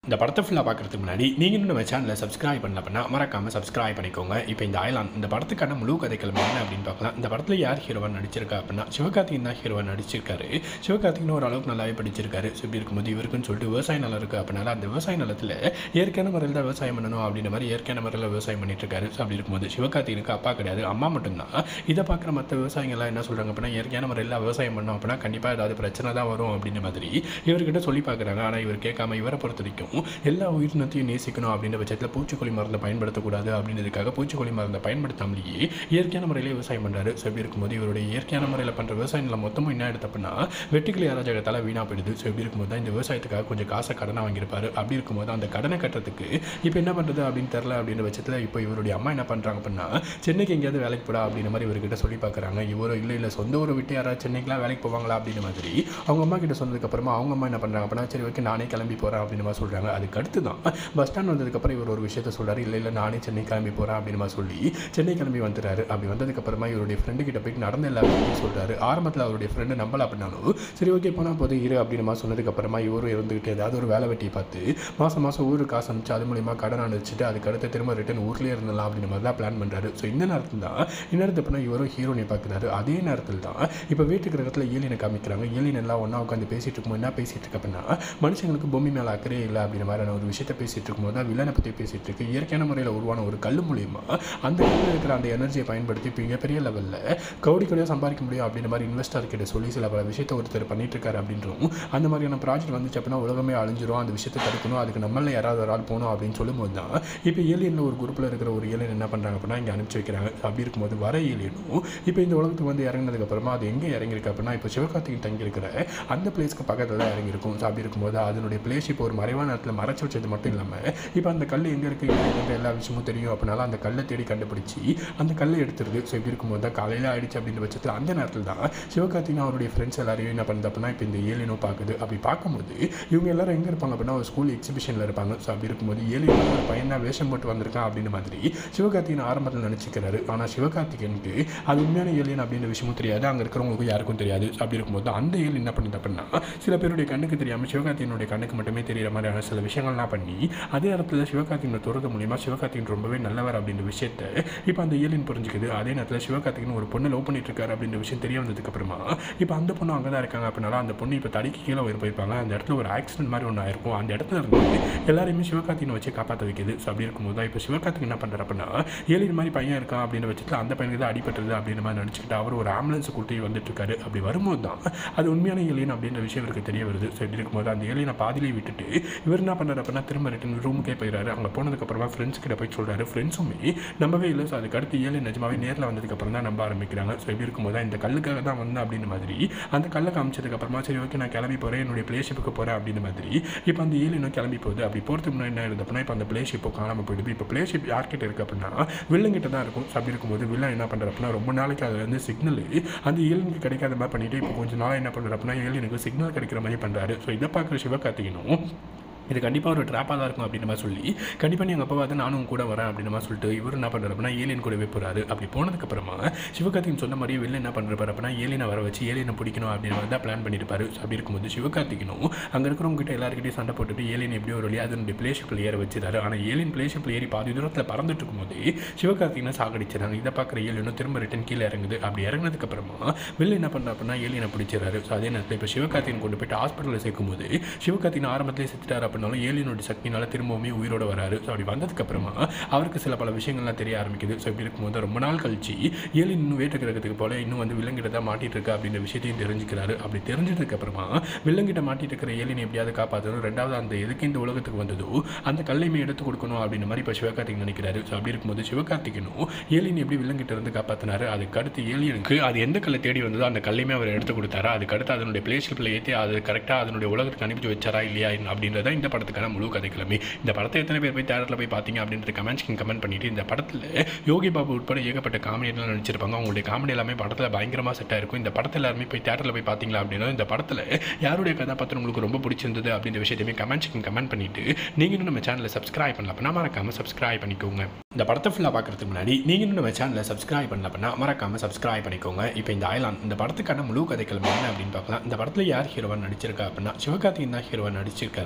S1: இந்த படத்தை ஃபுல்லாக பார்க்குறதுக்கு முன்னாடி நீங்கள் இன்னும் நம்ம சேனலை சப்ஸ்கிரைப் பண்ணல அப்படின்னா மறக்காமல் சப்ஸ்கிரைப் பண்ணிக்கோங்க இப்போ இந்த அயலான் இந்த படத்துக்கான முழு கதைக்கிழமை என்ன அப்படின்னு பார்க்கலாம் இந்த படத்தில் யார் ஹீரோவாக நடிச்சிருக்கா அப்படின்னா சிவகார்த்திகன் தான் ஹீரோவாக நடிச்சிருக்காரு சிவகார்த்திகன் ஓரளவுக்கு நல்லாவே படிச்சிருக்காரு ஸோ இப்படி இருக்கும்போது இவருக்குன்னு சொல்லிட்டு விவசாய நிலம் இருக்குது அப்படின்னால அந்த விவசாய நிலத்தில் இயற்கையான முறையில் தான் விவசாயம் பண்ணணும் அப்படின்ற மாதிரி இயற்கையான முறையில் விவசாயம் பண்ணிட்டு இருக்காரு ஸோ அப்படி இருக்கும்போது சிவகார்த்திகனுக்கு அப்பா கிடையாது அம்மா மட்டும்தான் இதை பார்க்குற மற்ற விவசாயிகள்லாம் என்ன சொல்கிறாங்க அப்படின்னா இயற்கையான முறையில் விவசாயம் பண்ணோம் அப்படின்னா கண்டிப்பாக ஏதாவது பிரச்சனை தான் வரும் அப்படின்ற மாதிரி இவர்கிட்ட சொல்லி பார்க்குறாங்க ஆனால் இவர் கேட்காம இவரை பொறுத்த வரைக்கும் எல்லா உயிரினத்தையும் நேசிக்கணும் அப்படின்ற பட்சத்தில் பூச்சிக்கொல்லி மருந்தை பயன்படுத்தக்கூடாது அப்படின்றதுக்காக பூச்சிக்கொல்லி மருந்தை பயன்படுத்தாமலேயே இயற்கையான முறையில் விவசாயம் பண்ணுறாரு ஸோ இப்படி இருக்கும்போது இவருடைய இயற்கையான முறையில் பண்ணுற விவசாய நிலம் மொத்தமும் என்ன எடுத்து அப்படின்னா வெட்டுக்கிளி அராஜகத்தால் வீணாக போயிடுது ஸோ இப்படி இருக்கும்போது தான் இந்த விவசாயத்துக்காக கொஞ்சம் காசை கடனை வாங்கியிருப்பாரு அப்படி இருக்கும்போது அந்த கடனை கட்டுறதுக்கு இப்போ என்ன பண்ணுறது அப்படின்னு தெரில அப்படின்ற பட்சத்தில் இப்போ இவருடைய அம்மா என்ன பண்ணுறாங்க அப்படின்னா சென்னைக்கு எங்கேயாவது வேலைக்கு போடா அப்படின்ற மாதிரி இவர்கிட்ட சொல்லி பார்க்குறாங்க இவரும் இல்லை இல்லை சொந்த ஊரை விட்டு யாராவது சென்னைக்குலாம் வேலைக்கு போவாங்களா அப்படின்ற மாதிரி அவங்க அம்மா கிட்ட சொன்னதுக்கப்புறமா அவங்க அம்மா என்ன பண்ணுறாங்க அப்படின்னா சரி ஓகே நானே கிளம்பி போகிறேன் அப்படின்னு மாதிரி சொல்கிறாங்க அதுக்கு அடுத்து தான் பஸ் ஸ்டாண்ட் வந்ததுக்கப்புறம் இவர் ஒரு விஷயத்த சொல்கிறாரு இல்லை இல்லை நானே சென்னை கிளம்பி போகிறேன் அப்படின்னு மாதிரி சொல்லி சென்னை கிளம்பி வந்துட்டாரு அப்படி வந்ததுக்கப்புறமா இவருடைய ஃப்ரெண்டு கிட்ட போயிட்டு நடந்த எல்லா விஷயத்தையும் சொல்கிறாரு ஆரம்பத்தில் அவருடைய ஃப்ரெண்டு நம்பல அப்படின்னாலும் சரி ஓகே போனால் போது இரு அப்படின்னு மாதிரி சொன்னதுக்கப்புறமா இவரும் இருந்துக்கிட்டு ஏதாவது ஒரு வேலை வெட்டியை பார்த்து மாதம் மாதம் ஊருக்கு காசு அனுப்பிச்சு அது மூலியமாக கடன் அனுப்பிச்சிட்டு அதுக்கு அடுத்து திரும்ப ரிட்டன் ஊர்லேயே இருந்தலாம் அப்படின்ற மாதிரி தான் பிளான் பண்ணுறாரு ஸோ இந்த நேரத்தில் தான் இந்நேரத்து அப்படின்னா இவரும் ஹீரோனை பார்க்குறாரு அதே நேரத்தில் தான் இப்போ வீட்டுக்கு இடத்துல ஏலியனை காமிக்கிறாங்க ஏலியன் எல்லாம் ஒன்றா உட்காந்து பேசிட்டு இருக்கும்போது என்ன பேசிட்டு இருக்கு அப்படின்னா மனுஷங்களுக்கு பூமி மேலே அக்கறையே இல்லை அப்படின்ற மாதிரியான ஒரு விஷயத்த பேசிட்டு இருக்கும்போது தான் வில்லனை பற்றி பேசிட்டு இருக்கு இயற்கையான முறையில் உருவான ஒரு கல் மூலியமா அந்த கல்லில் இருக்கிற அந்த எனர்ஜியை பயன்படுத்தி இப்போ மிகப்பெரிய லெவலில் கவுடி கவுடியாக சம்பாதிக்க முடியும் அப்படின்ற மாதிரி இன்வெஸ்டர் கிட்ட சொல்லி சில பல விஷயத்தை ஒருத்தர் பண்ணிட்டு இருக்காரு அப்படின்றோம் அந்த மாதிரியான ப்ராஜெக்ட் வந்துச்சு அப்படின்னா உலகமே அழிஞ்சிரும் அந்த விஷயத்தை தடுக்கணும் அதுக்கு நம்மள யாராவது ஒரு ஆள் போகணும் அப்படின்னு சொல்லும்போது தான் இப்போ ஏலியனில் ஒரு குரூப்பில் இருக்கிற ஒரு ஏலியன் என்ன பண்ணுறாங்க அப்படின்னா இங்கே அனுப்பிச்சு வைக்கிறாங்க அப்படி இருக்கும்போது வர ஏலியனும் இப்போ இந்த உலகத்துக்கு வந்து இறங்கினதுக்கப்புறமா அது எங்கே இறங்கியிருக்கு அப்படின்னா இப்போ சிவகார்த்திகன் தங்கியிருக்கிற அந்த பிளேஸ்க்கு பக்கத்தில் தான் இறங்கியிருக்கும் ஸோ அப்படி இருக்கும்போது அதனுடைய பிளேஸ் இப்போ ஒரு மறைவான இடத்துல மறைச்சு வச்சது மட்டும் இல்லாமல் இப்போ அந்த கல் எங்கே இருக்குது எங்கே இருக்குது எல்லா விஷயமும் தெரியும் அப்படினால அந்த கல்லை தேடி கண்டுபிடிச்சி அந்த கல்லை எடுத்துருது ஸோ இப்படி இருக்கும்போது தான் காலையில் ஆயிடுச்சு அப்படின்ற பட்சத்தில் அந்த நேரத்தில் தான் சிவகார்த்திகன் அவருடைய ஃப்ரெண்ட்ஸ் எல்லாரையும் என்ன பண்ணுது அப்படின்னா இப்போ இந்த ஏலியனும் பார்க்குது அப்படி பார்க்கும்போது இவங்க எல்லாரும் எங்கே இருப்பாங்க அப்படின்னா ஒரு ஸ்கூல் எக்ஸிபிஷனில் இருப்பாங்க ஸோ அப்படி இருக்கும்போது ஏலியன் ஒரு பையன் தான் வேஷம் போட்டு வந்திருக்கான் அப்படின்ற மாதிரி சிவகார்த்திகன் ஆரம்பத்தில் நினச்சிக்கிறாரு ஆனால் சிவகார்த்திகனுக்கு அது உண்மையான ஏலியன் அப்படின்ற விஷயமும் தெரியாது அங்கே இருக்கிறவங்களுக்கு யாருக்கும் தெரியாது அப்படி இருக்கும்போது அந்த ஏலியன் என்ன பண்ணுது அப்படின்னா சில பேருடைய கண்ணுக்கு தெரியாமல் சிவகார்த்திகனுடைய கண்ணுக்கு மட்டுமே தெரியிற மாதிரியான சில விஷயங்கள்லாம் பண்ணி அதே இடத்துல சிவகார்த்திகனை துறது மூலியமாக சிவகார்த்திகன் ரொம்பவே நல்லவர் அப்படின்ற விஷயத்த இப்போ அந்த ஏலியன் புரிஞ்சுக்குது அதே நேரத்தில் சிவகார்த்திகன் ஒரு பொண்ணை லவ் பண்ணிட்டு இருக்காரு அப்படின்ற விஷயம் தெரிய வந்ததுக்கு அப்புறமா இப்போ அந்த பொண்ணு அங்கே தான் இருக்காங்க அப்படின்னால அந்த பொண்ணு இப்போ தடிக்கு கீழே ஒரு போயிருப்பாங்க அந்த இடத்துல ஒரு ஆக்சிடென்ட் மாதிரி ஒன்று ஆயிருக்கும் அந்த இடத்துல இருந்து எல்லாரையுமே சிவகார்த்திகனை வச்சு காப்பாற்ற வைக்குது ஸோ அப்படி இருக்கும்போது தான் இப்போ சிவகார்த்திகன் என்ன பண்ணுறாரு அப்படின்னா ஏலியன் மாதிரி பையன் இருக்கான் அப்படின்ற பட்சத்தில் அந்த பையனுக்கு தான் அடிபட்டுருது அப்படின்ற மாதிரி நினச்சிக்கிட்டு அவர் ஒரு ஆம்புலன்ஸ் கூட்டி வந்துட்டு இருக்காரு அப்படி வரும்போது தான் அது உண்மையான ஏலியன் அப்படின்ற விஷயம் இவருக்கு தெரிய வருது ஸோ இப்படி இருக்கும்போது அந்த ஏலியனை பாதியிலே விட்டுட்டு இவர் என்ன பண்ணுறாரு அப்படின்னா திரும்ப ரிட்டன் ரூமுக்கே போயிடுறாரு அங்கே போனதுக்கப்புறமா ஃப்ரெண்ட்ஸ் கிட்ட போய் சொல்கிறாரு ஃப்ரெண்ட்ஸுமே நம்பவே இல்லை ஸோ அதுக்கு அடுத்து ஏழு நிஜமாவே நேரில் வந்ததுக்கப்புறம் தான் நம்ப ஆரம்பிக்கிறாங்க ஸோ இப்படி இருக்கும்போது தான் இந்த கல்லுக்காக தான் வந்தேன் அப்படின்ற மாதிரி அந்த கல்லை காமிச்சதுக்கப்புறமா சரி ஓகே நான் கிளம்பி போகிறேன் என்னுடைய பிளேஷிப்புக்கு போகிறேன் அப்படின்ற மாதிரி இப்போ அந்த ஏழு இன்னும் கிளம்பி போகுது அப்படி போகிறதுக்கு முன்னாடி என்ன இருந்தது அப்படின்னா இப்போ அந்த பிளேஷிப்போ காணாமல் போயிடுது இப்போ பிளேஷிப் யார்கிட்ட இருக்குது அப்படின்னா வில்லங்கிட்ட தான் இருக்கும் ஸோ அப்படி இருக்கும்போது வில்லன் என்ன பண்ணுறாரு அப்படின்னா ரொம்ப நாளைக்கு அதில் வந்து சிக்னல் அந்த ஏழுனுக்கு கிடைக்காத மாதிரி பண்ணிட்டு இப்போ கொஞ்சம் நாளாக என்ன பண்ணுறாரு அப்படின்னா ஏழுனுக்கு சிக்னல் கிடைக்கிற மாதிரி பண்ணுறாரு ஸோ இதை பார்க்குற சிவகார்த்திகனும் இது கண்டிப்பாக ஒரு ட்ராப்பாக தான் இருக்கும் அப்படின்ற மாதிரி சொல்லி கண்டிப்பாக நீ எங்கள் அப்பா வந்து நானும் உன் கூட வரேன் அப்படின்ற மாதிரி சொல்லிட்டு இவர் என்ன பண்ணுறாரு அப்படின்னா ஏலியன் கூடவே போகிறாரு அப்படி போனதுக்கப்புறமா சிவகார்த்திகன் சொன்ன மாதிரி வெளில என்ன பண்ணுறாரு அப்படின்னா ஏலியனை வர வச்சு ஏலியனை பிடிக்கணும் அப்படின்ற மாதிரி தான் பிளான் பண்ணியிருப்பாரு So அப்படி இருக்கும்போது சிவகார்த்திகனும் அங்கே இருக்கிறவங்க கிட்ட எல்லாருக்கிட்டையும் சண்டை போட்டுட்டு ஏலியன் எப்படியோ ஒரு வழியாக அதனுடைய பிளேஷிப்பில் ஏற வச்சிருக்காரு ஆனால் ஏலியன் பிளேஷிப்பில் ஏறி பாதி தூரத்தில் பறந்துட்டு இருக்கும்போது சிவகார்த்திகனை சாகடிச்சிடறாங்க இதை பார்க்குற ஏலியனும் திரும்ப ரிட்டன் கீழே இறங்குது அப்படி இறங்கினதுக்கப்புறமா வெளில என்ன பண்ணுறா அப்படின்னா ஏலியனை பிடிச்சிடறாரு ஸோ அதே நேரத்தில் இப்போ சிவகார்த்திகன் கொண்டு போயிட்டு ஹாஸ்பிட்டலில் சேர்க்கும்போது சிவகார்த்திகன் ஆரம்பத்திலே செத்துட்டார் அப்படின்னாலும் ஏலியனோட சக்தினால திரும்பவுமே உயிரோட வராரு ஸோ அப்படி வந்ததுக்கப்புறமா அவருக்கு சில பல விஷயங்கள்லாம் தெரிய ஆரம்பிக்குது ஸோ இப்படி இருக்கும்போது ரொம்ப நாள் கழிச்சு ஏலியன் இன்னும் வேட்ட கிரகத்துக்கு போல இன்னும் வந்து விலங்கிட்ட தான் மாட்டிட்டு இருக்கு அப்படின்ற விஷயத்தையும் தெரிஞ்சுக்கிறாரு அப்படி தெரிஞ்சதுக்கப்புறமா விலங்கிட்ட மாட்டிட்டு இருக்கிற ஏலியன் எப்படியாவது காப்பாற்றணும் ரெண்டாவது அந்த எதுக்கு இந்த உலகத்துக்கு வந்ததோ அந்த கல்லையுமே எடுத்து கொடுக்கணும் அப்படின்ற மாதிரி இப்போ சிவகார்த்திகன் நினைக்கிறாரு ஸோ அப்படி இருக்கும்போது சிவகார்த்திகனும் ஏலியன் எப்படி விலங்கிட்ட இருந்து காப்பாற்றினாரு அதுக்கு அடுத்து ஏலியனுக்கு அது எந்த கல்லை தேடி வந்ததோ அந்த கல்லையுமே அவர் எடுத்து கொடுத்தாரா அதுக்கு அடுத்து அதனுடைய பிளேஷிப்பில் ஏற்றி அது கரெக்டாக அதனுடைய உலகத்துக்கு அனுப்பிச்சு வச்சாரா இல்லையா அப்படின்றத இந்த படத்துக்கான முழு கதைக்கிழமை இந்த படத்தை எத்தனை பேர் போய் தேட்டரில் போய் பார்த்தீங்க அப்படின்றது கமெண்ட்ஸ்க்கு கமெண்ட் பண்ணிட்டு இந்த படத்தில் யோகி பாபு உட்பட ஏகப்பட்ட காமெடியெல்லாம் நடிச்சிருப்பாங்க அவங்களுடைய காமெடி எல்லாமே படத்தில் பயங்கரமாக செட் ஆயிருக்கும் இந்த படத்தில் எல்லாருமே போய் தேட்டரில் போய் பார்த்தீங்களா அப்படின்னா இந்த படத்தில் யாருடைய கதாபாத்திரம் உங்களுக்கு ரொம்ப பிடிச்சிருந்தது அப்படின்ற விஷயத்தையுமே கமெண்ட்ஸ்க்கு கமெண்ட் பண்ணிட்டு நீங்கள் இன்னும் நம்ம சேனலை சப்ஸ்கிரைப் பண்ணல அப்படின்னா மறக்காமல் சப்ஸ்கிரைப் பண்ணிக்கோங்க இந்த படத்தை ஃபுல்லாக பார்க்குறதுக்கு முன்னாடி நீங்கள் இன்னும் நம்ம சேனலை சப்ஸ்கிரைப் பண்ணல அப்படின்னா மறக்காமல் சப்ஸ்கிரைப் பண்ணிக்கோங்க இப்போ இந்த அயலான் இந்த படத்துக்கான முழு கதைக்கிழமை என்ன அப்படின்னு பார்க்கலாம் இந்த படத்தில் யார் ஹீரோவாக நடிச்சிருக்கா அப்படின்னா சிவகார்த்திகன் தான் ஹீரோவாக நடிச்சிருக்காரு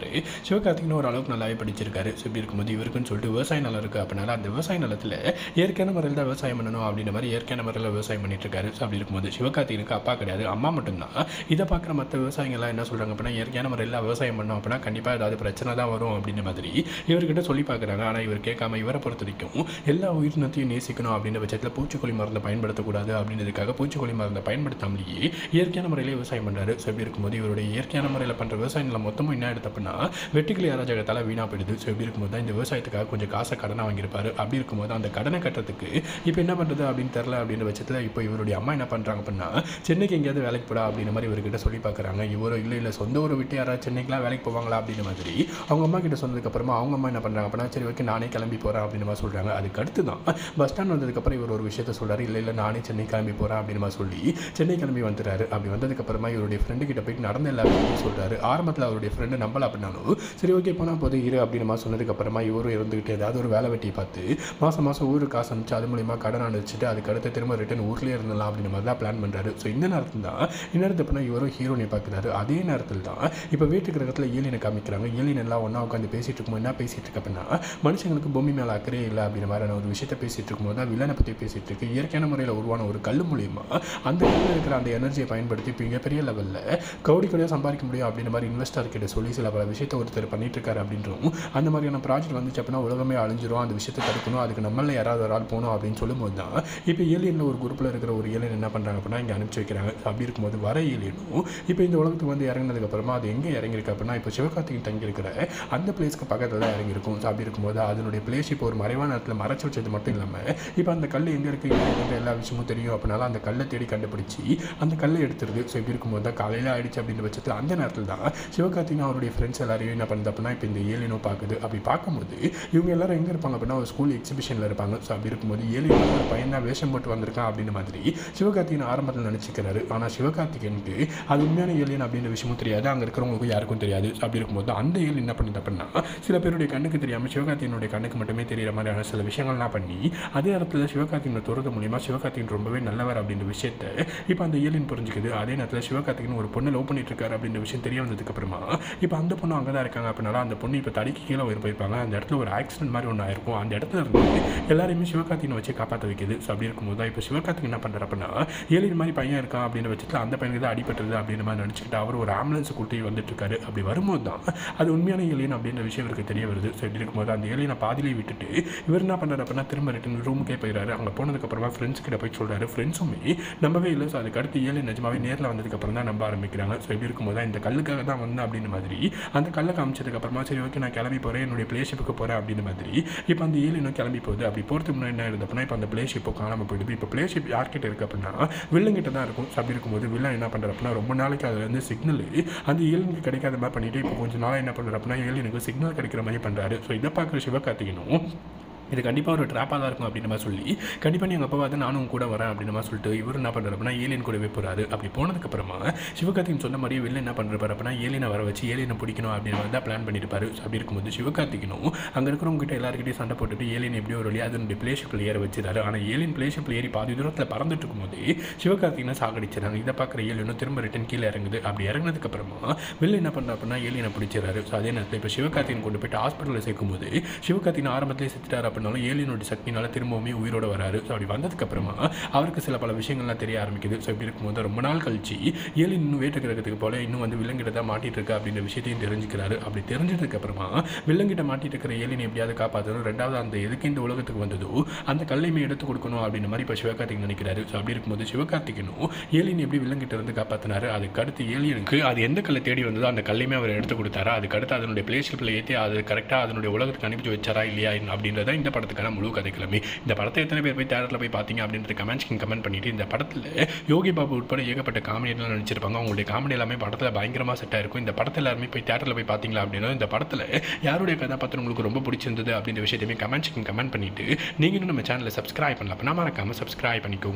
S1: சிவகார்த்திகன் ஓரளவுக்கு நல்லாவே படிச்சிருக்காரு ஸோ இப்படி இருக்கும்போது இவருக்குன்னு சொல்லிட்டு விவசாய நிலம் இருக்குது அப்படினால அந்த விவசாய நிலத்தில் இயற்கையான முறையில் தான் விவசாயம் பண்ணணும் அப்படின்ற மாதிரி இயற்கையான முறையில் விவசாயம் பண்ணிட்டு இருக்காரு ஸோ அப்படி இருக்கும்போது சிவகார்த்திகனுக்கு அப்பா கிடையாது அம்மா மட்டும்தான் இதை பார்க்குற மற்ற விவசாயிகள்லாம் என்ன சொல்கிறாங்க அப்படின்னா இயற்கையான முறையில் விவசாயம் பண்ணோம் அப்படின்னா கண்டிப்பாக ஏதாவது பிரச்சனை தான் வரும் அப்படின்ற மாதிரி இவர்கிட்ட சொல்லி பார்க்குறாங்க ஆனால் இவர் கேட்காம இவரை பொறுத்த வரைக்கும் எல்லா உயிரினத்தையும் நேசிக்கணும் அப்படின்ற பட்சத்தில் பூச்சிக்கொல்லி மருந்தை பயன்படுத்தக்கூடாது அப்படின்றதுக்காக பூச்சிக்கொல்லி மருந்தை பயன்படுத்தாமலேயே இயற்கையான முறையில் விவசாயம் பண்ணுறாரு ஸோ இப்படி இருக்கும்போது இவருடைய இயற்கையான முறையில் பண்ணுற விவசாய நிலம் மொத்தமும் என்ன எடுத்து அப்படின்னா வெட்டுக்கிளி அராஜகத்தால் வீணாக போயிடுது ஸோ இப்படி இருக்கும்போது தான் இந்த விவசாயத்துக்காக கொஞ்சம் காசை கடனை வாங்கியிருப்பாரு அப்படி இருக்கும்போது அந்த கடனை கட்டுறதுக்கு இப்போ என்ன பண்ணுறது அப்படின்னு தெரில அப்படின்ற பட்சத்தில் இப்போ இவருடைய அம்மா என்ன பண்ணுறாங்க அப்படின்னா சென்னைக்கு எங்கேயாவது வேலைக்கு போடா அப்படின்ற மாதிரி இவர்கிட்ட சொல்லி பார்க்குறாங்க இவரும் இல்லை இல்லை சொந்த ஊரை விட்டு யாராவது சென்னைக்குலாம் வேலைக்கு போவாங்களா அப்படின்ற மாதிரி அவங்க அம்மா கிட்ட சொன்னதுக்கப்புறமா அவங்க அம்மா என்ன பண்ணுறாங்க அப்படின்னா சரி ஓகே நானே கிளம்பி போகிறேன் அப்படின்ற மாதிரி சொல்கிறாங்க அதுக்கு அடுத்து தான் பஸ் ஸ்டாண்ட் வந்ததுக்கப்புறம் இவர் ஒரு விஷயத்த சொல்கிறாரு இல்லை இல்லை நானே சென்னை கிளம்பி போகிறேன் அப்படின்னு மாதிரி சொல்லி சென்னை கிளம்பி வந்துடுறாரு அப்படி வந்ததுக்கப்புறமா இவருடைய ஃப்ரெண்டு கிட்ட போயிட்டு நடந்த எல்லா விஷயத்தையும் சொல்கிறாரு ஆரம்பத்தில் அவருடைய ஃப்ரெண்டு நம்பல அப்படின்னாலும் சரி ஓகே போனால் போது இரு அப்படின்னு மாதிரி சொன்னதுக்கப்புறமா இவரும் இருந்துக்கிட்டு ஏதாவது ஒரு வேலை வெட்டியை பார்த்து மாதம் மாதம் ஊருக்கு காசு அனுப்பிச்சு அது மூலிமா கடன் அனுப்பிச்சிட்டு அதுக்கு அடுத்து திரும்ப ரிட்டன் ஊர்லேயே இருந்தலாம் அப்படின்ற மாதிரி தான் பிளான் பண்ணுறாரு ஸோ இந்த நேரத்தில் தான் இந்நேரத்து அப்படின்னா இவரும் ஹீரோனை பார்க்குறாரு அதே நேரத்தில் தான் இப்போ வீட்டுக்கு இடத்துல ஏலியனை காமிக்கிறாங்க ஏலியன் எல்லாம் ஒன்றா உட்காந்து பேசிட்டு இருக்கும்போது என்ன பேசிட்டு இருக்கு அப்படின்னா மனுஷங்களுக்கு பூமி மேலே அக்கறையே இல்லை அப்படின்ற மாதிரியான ஒரு விஷயத்தை பேசிட்டு இருக்கும்போது தான் வில்லனை பற்றி பேசிட்டு இருக்கு இயற்கையான முறையில் உருவான ஒரு கல் மூலியமா அந்த கல்லில் இருக்கிற அந்த எனர்ஜியை பயன்படுத்தி இப்போ மிகப்பெரிய லெவலில் கவுடி கவுடியாக சம்பாதிக்க முடியும் அப்படின்ற மாதிரி இன்வெஸ்டர் கிட்ட சொல்லி சில பல விஷயத்தை ஒருத்தர் பண்ணிட்டு இருக்காரு அப்படின்றோம் அந்த மாதிரியான ப்ராஜெக்ட் வந்துச்சு அப்படின்னா உலகமே அழிஞ்சிரும் அந்த விஷயத்தை தடுக்கணும் அதுக்கு நம்மள யாராவது ஒரு ஆள் போகணும் அப்படின்னு சொல்லும்போது தான் இப்போ ஏலியனில் ஒரு குரூப்பில் இருக்கிற ஒரு ஏலியன் என்ன பண்ணுறாங்க அப்படின்னா இங்கே அனுப்பிச்சு வைக்கிறாங்க அப்படி இருக்கும்போது வர ஏலியனும் இப்போ இந்த உலகத்துக்கு வந்து இறங்கினதுக்கப்புறமா அது எங்கே இறங்கியிருக்கு அப்படின்னா இப்போ சிவகார்த்திகன் தங்கியிருக்கிற அந்த பிளேஸ்க்கு பக்கத்தில் தான் இறங்கியிருக்கும் ஸோ அப்படி இருக்கும்போது அதனுடைய பிளேஸ் இப்போ ஒரு மறைவான இடத்துல மறைச்சு வச்சது மட்டும் இல்லாமல் இப்போ அந்த கல் எங்கே இருக்குது எங்கே எல்லா விஷயமும் தெரியும் அப்படினால அந்த கல்லை தேடி கண்டுபிடிச்சி அந்த கல்லை எடுத்துருது ஸோ இப்படி இருக்கும்போது தான் காலையில் ஆயிடுச்சு அப்படின்ற பட்சத்தில் அந்த நேரத்தில் தான் சிவகார்த்திகன் அவருடைய ஃப்ரெண்ட்ஸ் எல்லாரையும் என்ன பண்ணுது அப்படின்னா இப்போ இந்த ஏலியனும் பார்க்குது அப்படி பார்க்கும்போது இவங்க எல்லாரும் எங்கே இருப்பாங்க அப்படின்னா ஒரு ஸ்கூல் எக்ஸிபிஷனில் இருப்பாங்க ஸோ அப்படி இருக்கும்போது ஏலியன் ஒரு பையன் தான் வேஷம் போட்டு வந்திருக்கான் அப்படின்ற மாதிரி சிவகார்த்திகன் ஆரம்பத்தில் நினச்சிக்கிறாரு ஆனால் சிவகார்த்திகனுக்கு அது உண்மையான ஏலியன் அப்படின்ற விஷயமும் தெரியாது அங்கே இருக்கிறவங்களுக்கு யாருக்கும் தெரியாது அப்படி இருக்கும்போது அந்த ஏலியன் என்ன பண்ணுது அப்படின்னா சில பேருடைய கண்ணுக்கு தெரியாமல் சிவகார்த்திகனுடைய கண்ணுக்கு மட்டுமே தெரியிற மாதிரியான சில விஷயங்கள்லாம் பண்ணி அதே இடத்துல சிவகார்த்திகனை துறது மூலியமாக சிவகார்த்திகன் ரொம்பவே நல்லவர் அப்படின்ற விஷயத்த இப்போ அந்த ஏலியன் புரிஞ்சுக்குது அதே நேரத்தில் சிவகார்த்திகன் ஒரு பொண்ணு லவ் பண்ணிட்டு இருக்காரு அப்படின்ற விஷயம் தெரிய வந்ததுக்கு அப்புறமா இப்போ அந்த பொண்ணு அங்கே தான் இருக்காங்க அப்படின்னால அந்த பொண்ணு இப்போ தடிக்கு கீழே உயிர் போயிருப்பாங்க அந்த இடத்துல ஒரு ஆக்சிடென்ட் மாதிரி ஒன்று ஆயிருக்கும் அந்த இடத்துல இருந்து எல்லாரையுமே சிவகார்த்திகனை வச்சு காப்பாற்ற வைக்குது ஸோ அப்படி இருக்கும்போது தான் இப்போ சிவகார்த்திகன் என்ன பண்ணுறாரு அப்படின்னா ஏலியன் மாதிரி பையன் இருக்கான் அப்படின்ற பட்சத்தில் அந்த பையனுக்கு தான் அடிபட்டுருது அப்படின்ற மாதிரி நினச்சிக்கிட்டு அவர் ஒரு ஆம்புலன்ஸ் கூட்டி வந்துட்டு இருக்காரு அப்படி வரும்போது தான் அது உண்மையான ஏலியன் அப்படின்ற விஷயம் இவருக்கு தெரிய வருது ஸோ இப்படி இருக்கும்போது அந்த ஏலியனை பாதியிலே விட்டுட்டு இவர் என்ன பண்ணுறாரு அப்படின்னா திரும்ப ரிட்டன் ரூமுக்கே போயிடுறாரு அங்கே போனதுக்கப்புறமா ஃப்ரெண்ட்ஸ் கிட்ட போய் சொல்கிறாரு ஃப்ரெண்ட்ஸுமே நம்பவே இல்லை ஸோ அதுக்கு அடுத்து ஏலியன் நிஜமாவே நேரில் வந்ததுக்கப்புறம் தான் நம்ப ஆரம்பிக்கிறாங்க ஸோ இப்படி இருக்கும்போது தான் இந்த கல்லுக்காக தான் வந்தேன் அப்படின்ற மாதிரி அந்த கல்லை காமிச்சதுக்கப்புறமா சரி ஓகே நான் கிளம்பி போகிறேன் என்னுடைய பிளேஷிப்புக்கு போகிறேன் அப்படின்ற மாதிரி இப்போ அந்த ஏலியனும் கிளம்பி போகுது அப்படி போகிறதுக்கு முன்னாடி என்ன ஆயிடுது அப்படின்னா இப்போ அந்த பிளேஷிப்போ காணாமல் போயிடுது இப்போ பிளேஷிப் யார்கிட்ட இருக்குது அப்படின்னா வில்லங்கிட்ட தான் இருக்கும் ஸோ அப்படி இருக்கும்போது வில்லன் என்ன பண்ணுறாரு அப்படின்னா ரொம்ப நாளைக்கு அதில் வந்து சிக்னல் அந்த ஏலியனுக்கு கிடைக்காத மாதிரி பண்ணிட்டு இப்போ கொஞ்சம் நாளாக என்ன பண்ணுறாரு அப்படின்னா ஏலியனுக்கு சிக்னல் கிடைக்கிற மாதிரி பண்ணுறாரு ஸோ இதை பார்க்குற சிவகார்த்திகனும் இது கண்டிப்பாக ஒரு ட்ராப்பாக தான் இருக்கும் அப்படின்ற மாதிரி சொல்லி கண்டிப்பாக நீங்கள் அப்போ பார்த்து நானும் உங்க கூட வரேன் அப்படின்ற மாதிரி சொல்லிட்டு இவர் என்ன பண்ணுறாரு அப்படின்னா ஏலியன் கூடவே போகிறாரு அப்படி போனதுக்கப்புறமா சிவகார்த்திகன் சொன்ன மாதிரியே வெளில என்ன பண்ணுறாரு அப்படின்னா ஏலியனை வர வச்சு ஏலியனை பிடிக்கணும் அப்படின்னு மாதிரி தான் பிளான் பண்ணியிருப்பாரு So அப்படி இருக்கும்போது சிவகார்த்திகனும் அங்கே இருக்கிறவங்க கிட்ட எல்லாருக்கிட்டையும் சண்டை போட்டுட்டு ஏலியன் எப்படியோ ஒரு வழியாக அதனுடைய பிளேஷிப்பில் ஏற வச்சிருக்காரு ஆனால் ஏலியன் பிளேஷிப்பில் ஏறி பாதி தூரத்தில் பறந்துட்டு இருக்கும்போது சிவகார்த்திகனை சாகடிச்சிடறாங்க இதை பார்க்குற ஏலியனும் திரும்ப ரிட்டன் கீழே இறங்குது அப்படி இறங்கினதுக்கப்புறமா வெளில என்ன பண்ணுறா அப்படின்னா ஏலியனை பிடிச்சிடறாரு ஸோ அதே நேரத்தில் இப்போ சிவகார்த்திகன் கொண்டு போயிட்டு ஹாஸ்பிட்டலில் சேர்க்கும்போது சிவகார்த்திகன் ஆரம்பத்திலே செத்துட்டார் அப்படின்னாலும் ஏலியனுடைய சக்தினால திரும்பவுமே உயிரோட வராரு ஸோ அப்படி வந்ததுக்கப்புறமா அவருக்கு சில பல விஷயங்கள்லாம் தெரிய ஆரம்பிக்குது ஸோ இப்படி இருக்கும்போது ரொம்ப நாள் கழிச்சு ஏலியன் இன்னும் வேட்டு கிரகத்துக்கு போல இன்னும் வந்து விலங்கிட்ட தான் மாட்டிட்டு இருக்கு அப்படின்ற விஷயத்தையும் தெரிஞ்சுக்கிறாரு அப்படி தெரிஞ்சதுக்கப்புறமா விலங்கிட்ட மாட்டிட்டு இருக்கிற ஏலியன் எப்படியாவது காப்பாற்றணும் ரெண்டாவது அந்த எதுக்கு இந்த உலகத்துக்கு வந்ததோ அந்த கல்லையுமே எடுத்து கொடுக்கணும் அப்படின்ற மாதிரி இப்போ சிவகார்த்திகன் நினைக்கிறாரு ஸோ அப்படி இருக்கும்போது சிவகார்த்திகனும் ஏலியன் எப்படி விலங்கிட்ட இருந்து காப்பாற்றினாரு அதுக்கு அடுத்து ஏலியனுக்கு அது எந்த கல்லை தேடி வந்ததோ அந்த கல்லையுமே அவர் எடுத்து கொடுத்தாரா அதுக்கு அடுத்து அதனுடைய பிளேஷிப்பில் ஏற்றி அது கரெக்டாக அதனுடைய உலகத்துக்கு அனுப்பிச்சு வச்சாரா இல்லையா அப்படின்றத இந்த படத்துக்கான முழு கதைக்கிழமை இந்த படத்தை எத்தனை பேர் போய் தேட்டரில் போய் பார்த்தீங்க அப்படின்றது கமெண்ட்ஸ்க்கு கமெண்ட் பண்ணிட்டு இந்த படத்தில் யோகி பாபு உட்பட ஏகப்பட்ட காமெடியெல்லாம் நடிச்சிருப்பாங்க அவங்களுடைய காமெடி எல்லாமே படத்தில் பயங்கரமாக செட் ஆயிருக்கும் இந்த படத்தில் எல்லாருமே போய் தேட்டரில் போய் பார்த்தீங்களா அப்படின்னா இந்த படத்தில் யாருடைய கதாபாத்திரம் உங்களுக்கு ரொம்ப பிடிச்சிருந்தது அப்படின்ற விஷயத்தையுமே கமெண்ட்ஸ்க்கு கமெண்ட் பண்ணிட்டு நீங்கள் இன்னும் நம்ம சேனலை சப்ஸ்கிரைப் பண்ணல அப்படின்னா மறக்காமல் சப்ஸ்கிரைப் பண்ணிக்கோங்க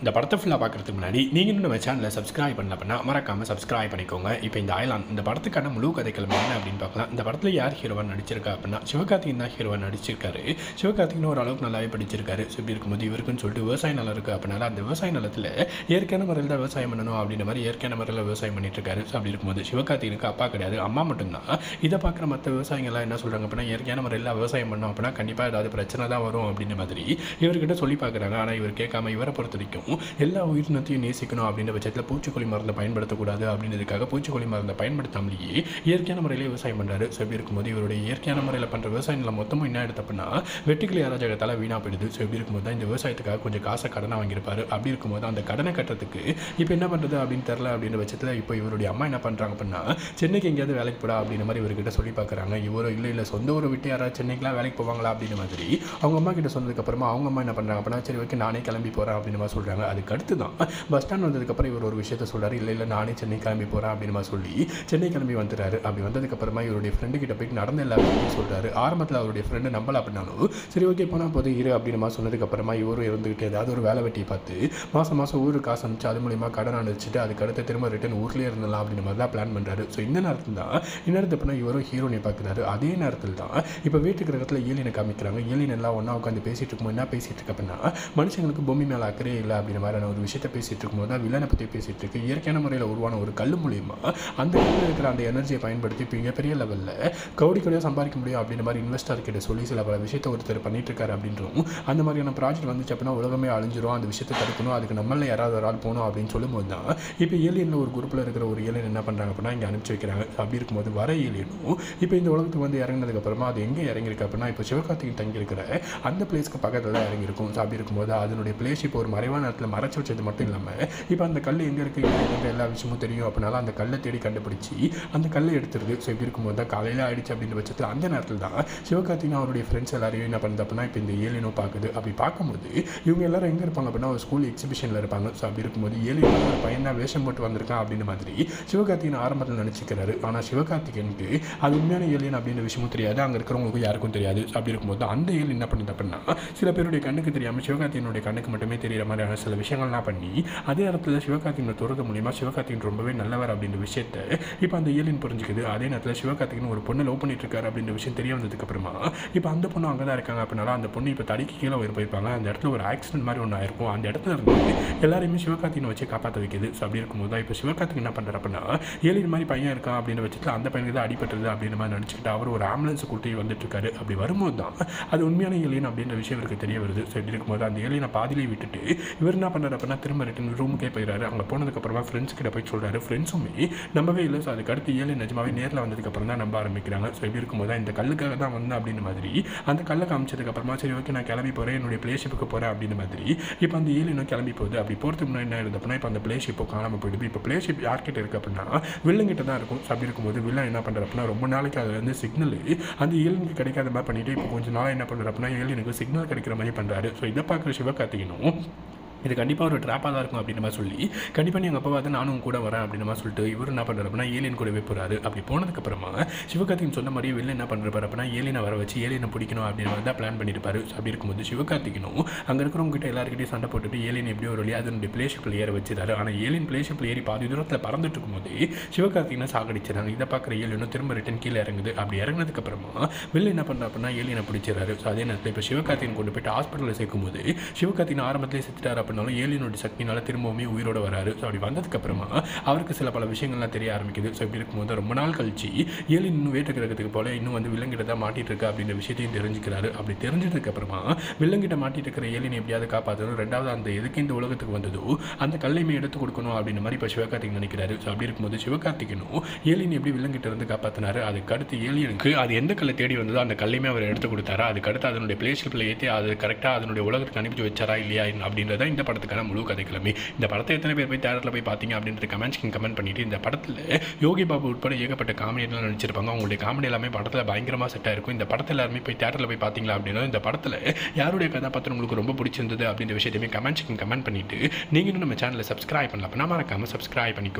S1: இந்த படத்தை ஃபுல்லாக பார்க்குறதுக்கு முன்னாடி நீங்கள் இன்னும் நம்ம சேனலை சப்ஸ்கிரைப் பண்ணல அப்படின்னா மறக்காமல் சப்ஸ்கிரைப் பண்ணிக்கோங்க இப்போ இந்த அயலான் இந்த படத்துக்கான முழு கதைக்கிழமை என்ன அப்படின்னு பார்க்கலாம் இந்த படத்தில் யார் ஹீரோவாக நடிச்சிருக்கா அப்படின்னா சிவகார்த்திகேயன் தான் ஹீரோவாக நடிச்சிருக்காரு சிவகார்த்திகேயன் ஓரளவுக்கு நல்லாவே படிச்சிருக்காரு ஸோ இப்படி இருக்கும்போது இவருக்குன்னு சொல்லிட்டு விவசாய நிலம் இருக்குது அப்படின்னால அந்த விவசாய நிலத்தில் இயற்கையான முறையில் தான் விவசாயம் பண்ணணும் அப்படின்ற மாதிரி இயற்கையான முறையில் விவசாயம் பண்ணிட்டு இருக்காரு ஸோ அப்படி இருக்கும்போது சிவகார்த்திகனுக்கு அப்பா கிடையாது அம்மா மட்டும்தான் இதை பார்க்குற மற்ற விவசாயிகள்லாம் என்ன சொல்கிறாங்க அப்படின்னா இயற்கையான முறையில் விவசாயம் பண்ணோம் அப்படின்னா கண்டிப்பாக ஏதாவது பிரச்சனை தான் வரும் அப்படின்ற மாதிரி இவர்கிட்ட சொல்லி பார்க்குறாங்க ஆனால் இவர் கேட்காம இவரை பொறுத்த வரைக்கும் எல்லா உயிரினத்தையும் நேசிக்கணும் அப்படின்ற பட்சத்தில் பூச்சிக்கொல்லி மருந்தை பயன்படுத்தக்கூடாது அப்படின்றதுக்காக பூச்சிக்கொல்லி மருந்தை பயன்படுத்தாமலேயே இயற்கையான முறையில் விவசாயம் பண்ணுறாரு ஸோ இப்படி இருக்கும்போது இவருடைய இயற்கையான முறையில் பண்ணுற விவசாய நிலம் மொத்தமும் என்ன எடுத்து அப்படின்னா வெட்டுக்கிளி அராஜகத்தால் வீணாக போயிடுது ஸோ இப்படி இருக்கும்போது தான் இந்த விவசாயத்துக்காக கொஞ்சம் காசை கடனை வாங்கியிருப்பாரு அப்படி இருக்கும்போது அந்த கடனை கட்டுறதுக்கு இப்போ என்ன பண்ணுறது அப்படின்னு தெரில அப்படின்ற பட்சத்தில் இப்போ இவருடைய அம்மா என்ன பண்ணுறாங்க அப்படின்னா சென்னைக்கு எங்கேயாவது வேலைக்கு போடா அப்படின்ற மாதிரி இவர்கிட்ட சொல்லி பார்க்குறாங்க இவரும் இல்லை இல்லை சொந்த ஊரை விட்டு யாராவது சென்னைக்குலாம் வேலைக்கு போவாங்களா அப்படின்ற மாதிரி அவங்க அம்மா கிட்ட சொன்னதுக்கப்புறமா அவங்க அம்மா என்ன பண்ணுறாங்க அப்படின்னா சரி ஓகே நானே கிளம்பி போகிறேன் அப்படின்னு மாதிரி சொல்கிறாங்க அதுக்கு அடுத்து தான் பஸ் ஸ்டாண்ட் வந்ததுக்கப்புறம் இவர் ஒரு விஷயத்த சொல்கிறாரு இல்லை இல்லை நானே சென்னை கிளம்பி போகிறேன் அப்படின்னு மாதிரி சொல்லி சென்னை கிளம்பி வந்துட்டாரு அப்படி வந்ததுக்கப்புறமா இவருடைய ஃப்ரெண்டு கிட்ட போய் நடந்த எல்லா விஷயத்தையும் சொல்கிறாரு ஆரம்பத்தில் அவருடைய ஃப்ரெண்டு நம்பல அப்படின்னாலும் சரி ஓகே போனால் போது இரு அப்படின்னு மாதிரி சொன்னதுக்கப்புறமா இவரும் இருந்துக்கிட்டு ஏதாவது ஒரு வேலை வெட்டியை பார்த்து மாதம் மாதம் ஊருக்கு காசு அனுப்பிச்சு அது மூலியமாக கடன் அனுப்பிச்சிட்டு அதுக்கு அடுத்து திரும்ப ரிட்டன் ஊர்லேயே இருந்தலாம் அப்படின்ற மாதிரி தான் பிளான் பண்ணுறாரு ஸோ இந்த நேரத்தில் தான் இந்நேரத்து பண்ணால் இவரும் ஹீரோனை பார்க்குறாரு அதே நேரத்தில் தான் இப்போ வீட்டுக்கு இடத்துல ஏலியனை காமிக்கிறாங்க ஏலியன் எல்லாம் ஒன்றா உட்காந்து பேசிட்டு இருக்கும்போது என்ன பேசிட்டு இருக்கு அப்படின்னா மனுஷங்களுக்கு பூமி மேலே அக்கறையே இல்லை அப்படின்ற மாதிரியான ஒரு விஷயத்தை பேசிட்டு இருக்கும்போது தான் வில்லனை பற்றி பேசிட்டு இருக்கு இயற்கையான முறையில் உருவான ஒரு கல் மூலியமா அந்த கல்லில் இருக்கிற அந்த எனர்ஜியை பயன்படுத்தி இப்போ மிகப்பெரிய லெவலில் கவுடி கவுடியாக சம்பாதிக்க முடியும் அப்படின்ற மாதிரி இன்வெஸ்டர் கிட்ட சொல்லி சில பல விஷயத்தை ஒருத்தர் பண்ணிட்டு இருக்காரு அப்படின்றோம் அந்த மாதிரியான ப்ராஜெக்ட் வந்துச்சு அப்படின்னா உலகமே அழிஞ்சிரும் அந்த விஷயத்தை தடுக்கணும் அதுக்கு நம்மள யாராவது ஒரு ஆள் போகணும் அப்படின்னு சொல்லும்போது தான் இப்போ ஏலியனில் ஒரு குரூப்பில் இருக்கிற ஒரு ஏலியன் என்ன பண்ணுறாங்க அப்படின்னா இங்கே அனுப்பிச்சு வைக்கிறாங்க அப்படி இருக்கும்போது வர ஏலியனும் இப்போ இந்த உலகத்துக்கு வந்து இறங்கினதுக்கு அப்புறமா அது எங்கே இறங்கியிருக்கு அப்படின்னா இப்போ சிவகார்த்திகேயன் தங்கி இருக்கிற அந்த பிளேஸ்க்கு பக்கத்தில் தான் இறங்கியிருக்கும் ஸோ அப்படி இருக்கும்போது அதனுடைய பிளேஸ் இப்போ ஒரு மறைவான இடத்துல மறைச்சு வச்சது மட்டும் இல்லாமல் இப்போ அந்த கல் எங்கே இருக்குது எங்கே எல்லா விஷயமும் தெரியும் அப்படின்னால அந்த கல்லை தேடி கண்டுபிடிச்சி அந்த கல்லை எடுத்துருது ஸோ இப்படி இருக்கும்போது தான் காலையில் ஆயிடுச்சு அப்படின்ற பட்சத்தில் அந்த நேரத்தில் தான் சிவகார்த்திகேயன் அவருடைய ஃப்ரெண்ட்ஸ் எல்லாரையும் என்ன பண்ணுது அப்படின்னா இப்போ இந்த ஏலியனோ பார்க்குது அப்படி பார்க்கும்போது இவங்க எல்லாரும் எங்கே இருப்பாங்க அப்படின்னா ஒரு ஸ்கூல் எக்ஸிபிஷனில் இருப்பாங்க ஸோ அப்படி இருக்கும்போது ஏலியன் ஒரு பையன் தான் வேஷம் போட்டு வந்திருக்கான் அப்படின்ற மாதிரி சிவகார்த்திகேயன் ஆரம்பத்தில் நினச்சிக்கிறாரு ஆனால் சிவகார்த்திகேயனுக்கு அது உண்மையான ஏலியன் அப்படின்ற விஷயமும் தெரியாது அங்கே இருக்கிறவங்களுக்கும் யாருக்கும் தெரியாது So அப்படி இருக்கும்போது அந்த ஏலியன் என்ன பண்ணுது அப்படின்னா சில பேருடைய கண்ணுக்கு தெரியாமல் சிவகார்த்திகேயனுடைய கண்ணுக்கு மட்டுமே தெரியிற மாதிரியான சில விஷயங்கள்லாம் பண்ணி அதே இடத்துல சிவகார்த்திகேயனை துறது மூலியமா சிவகார்த்திகேயன் ரொம்பவே நல்லவர் அப்படின்ற விஷயத்த இப்போ அந்த ஏலியன் புரிஞ்சுக்குது அதே நேரத்தில் சிவகார்த்திகேயன் ஒரு பொண்ணை லவ் பண்ணிட்டு இருக்காரு அப்படின்ற விஷயம் தெரிய வந்ததுக்கு அப்புறமா இப்போ அந்த பொண்ணு அங்கே தான் இருக்காங்க அப்படின்னால அந்த பொண்ணு இப்போ தடிக்கு கீழே உயிர் போயிருப்பாங்க அந்த இடத்துல ஒரு ஆக்சிடென்ட் மாதிரி ஒன்று ஆயிருக்கும் அந்த இடத்துல இருந்து எல்லாரையுமே சிவகார்த்திகேயனை வச்சு காப்பாற்ற வைக்குது ஸோ அப்படி இருக்கும்போது தான் இப்போ சிவகார்த்திகேயன் என்ன பண்ணுறாரு அப்படின்னா ஏலியன் மாதிரி பையன் இருக்கான் அப்படின்ற பட்சத்தில் அந்த பையனுக்கு தான் அடிபட்டுருது அப்படின்ற மாதிரி நினச்சிக்கிட்டு அவர் ஒரு ஆம்புலன்ஸ் கூட்டி வந்துட்டு இருக்காரு அப்படி வரும்போது தான் அது உண்மையான ஏலியன் அப்படின்ற விஷயம் இவருக்கு தெரிய வருது ஸோ இப்படி இருக்கும்போது அந்த ஏலியனை பாதியிலே விட்டுட்டு இவர் என்ன பண்ணுறாரு அப்படின்னா திரும்ப ரிட்டன் ரூமுக்கே போயிடுறாரு அங்கே போனதுக்கப்புறமா ஃப்ரெண்ட்ஸ் கிட்ட போய் சொல்கிறாரு ஃப்ரெண்ட்ஸுமே நம்பவே இல்லை ஸோ அதுக்கு அடுத்து ஏழு நிஜமாவே நேரில் வந்ததுக்கப்புறம் தான் நம்ப ஆரம்பிக்கிறாங்க ஸோ இப்படி இருக்கும்போது தான் இந்த கல்லுக்காக தான் வந்தேன் அப்படின்ற மாதிரி அந்த கல்லை காமிச்சதுக்கப்புறமா சரி ஓகே நான் கிளம்பி போகிறேன் என்னுடைய பிளேஷிப்புக்கு போகிறேன் அப்படின்ற மாதிரி இப்போ அந்த ஏழு இன்னும் கிளம்பி போகுது அப்படி போகிறதுக்கு முன்னாடி என்ன ஆயிடுது அப்படின்னா இப்போ அந்த பிளேஷிப்போ காணாமல் போயிடுது இப்போ பிளேஷிப் யார்கிட்ட இருக்குது அப்படின்னா வில்லங்கிட்ட தான் இருக்கும் ஸோ அப்படி இருக்கும்போது வில்லன் என்ன பண்ணுறாரு அப்படின்னா ரொம்ப நாளைக்கு அதுல இருந்து சிக்னல் அந்த ஏழுனுக்கு கிடைக்காத மாதிரி பண்ணிட்டு இப்போ கொஞ்சம் நாளாக என்ன பண்ணுறாரு அப்படின்னா ஏழுனுக்கு சிக்னல் கிடைக்கிற மாதிரி பண்ணுறாரு ஸோ இதை பார்க்குற சிவகார்த்திகனும் இது கண்டிப்பாக ஒரு ட்ராப்பாக தான் இருக்கும் அப்படின்ற மாதிரி சொல்லி கண்டிப்பாக நீ எங்கள் அப்பா வந்து நானும் கூட வரேன் அப்படின்ற மாதிரி சொல்லிட்டு இவர் என்ன பண்ணுறாரு அப்படின்னா ஏலியன் கூடவே போகிறாரு அப்படி போனதுக்கப்புறமா சிவகார்த்திகன் சொன்ன மாதிரி வெளில என்ன பண்ணுறாரு அப்படின்னா ஏலியனை வர வச்சு ஏலியனை பிடிக்கணும் அப்படின்ற மாதிரி தான் பிளான் பண்ணியிருப்பாரு So அப்படி இருக்கும்போது சிவகார்த்திகனும் அங்கே இருக்கிறவங்க கிட்ட எல்லாருக்கிட்டையும் சண்டை போட்டுட்டு ஏலியன் எப்படியோ ஒரு வழியாக அதனுடைய பிளேஷிப்பில் ஏற வச்சிருக்காரு ஆனால் ஏலியன் பிளேஷிப்பில் ஏறி பாதி தூரத்தில் பறந்துட்டு இருக்கும்போது சிவகார்த்திகனை சாகடிச்சிடறாங்க இதை பார்க்குற ஏலியனும் திரும்ப ரிட்டன் கீழே இறங்குது அப்படி இறங்கினதுக்கப்புறமா வெளில என்ன பண்ணுறா அப்படின்னா ஏலியனை பிடிச்சிடறாரு ஸோ அதே நேரத்தில் இப்போ சிவகார்த்திகன் கொண்டு போயிட்டு ஹாஸ்பிட்டலில் சேர்க்கும்போது சிவகார்த்திகன் ஆரம்பத்திலே செத்துட்டார் அப்படின்னாலும் ஏலியனுடைய சக்தினால திரும்பவுமே உயிரோட வராரு ஸோ அப்படி வந்ததுக்கப்புறமா அவருக்கு சில பல விஷயங்கள்லாம் தெரிய ஆரம்பிக்குது ஸோ இப்படி இருக்கும்போது ரொம்ப நாள் கழிச்சு ஏலியன் இன்னும் வேட்டு கிரகத்துக்கு போல இன்னும் வந்து விலங்கிட்ட தான் மாட்டிட்டு இருக்கா அப்படின்ற விஷயத்தையும் தெரிஞ்சுக்கிறாரு அப்படி தெரிஞ்சதுக்கப்புறமா விலங்கிட்ட மாட்டிட்டு இருக்கிற ஏலியன் எப்படியாவது காப்பாற்றணும் ரெண்டாவது அந்த எதுக்கு இந்த உலகத்துக்கு வந்ததோ அந்த கல்லையுமே எடுத்து கொடுக்கணும் அப்படின்ற மாதிரி இப்போ சிவகார்த்திகன் நினைக்கிறாரு ஸோ அப்படி இருக்கும்போது சிவகார்த்திகனும் ஏலியன் எப்படி விலங்கிட்ட இருந்து காப்பாற்றினாரு அதுக்கு அடுத்து ஏலியனுக்கு அது எந்த கல்லை தேடி வந்ததோ அந்த கல்லையுமே அவர் எடுத்து கொடுத்தாரா அதுக்கு அடுத்து அதனுடைய பிளேஷிப்பில் ஏற்றி அது கரெக்டாக அதனுடைய உலகத்துக்கு அனுப்பி வச்சாரா இல்லையா அப்படின்றத இந்த படத்துக்கான முழு கதைக்கிழமை இந்த படத்தை எத்தனை பேர் போய் தேட்டரில் போய் பார்த்தீங்க அப்படின்ற கமெண்ட்ஸ்க்கு கமெண்ட் பண்ணிட்டு இந்த படத்தில் யோகி பாபு உட்பட ஏகப்பட்ட காமெடியெல்லாம் நடிச்சிருப்பாங்க அவங்களுடைய காமெடி எல்லாமே படத்தில் பயங்கரமாக செட் ஆயிருக்கும் இந்த படத்தில் எல்லாருமே போய் தேட்டரில் போய் பார்த்தீங்களா அப்படின்னா இந்த படத்தில் யாருடைய கதாபாத்திரம் உங்களுக்கு ரொம்ப பிடிச்சிருந்தது அப்படின்ற விஷயத்தையுமே கமெண்ட்ஸ்க்கு கமெண்ட் பண்ணிட்டு நீங்கள் இன்னும் நம்ம சேனலை சப்ஸ்கிரைப் பண்ணல அப்படின்னா மறக்காமல் சப்ஸ்கிரைப் பண்ணிக்கோங்க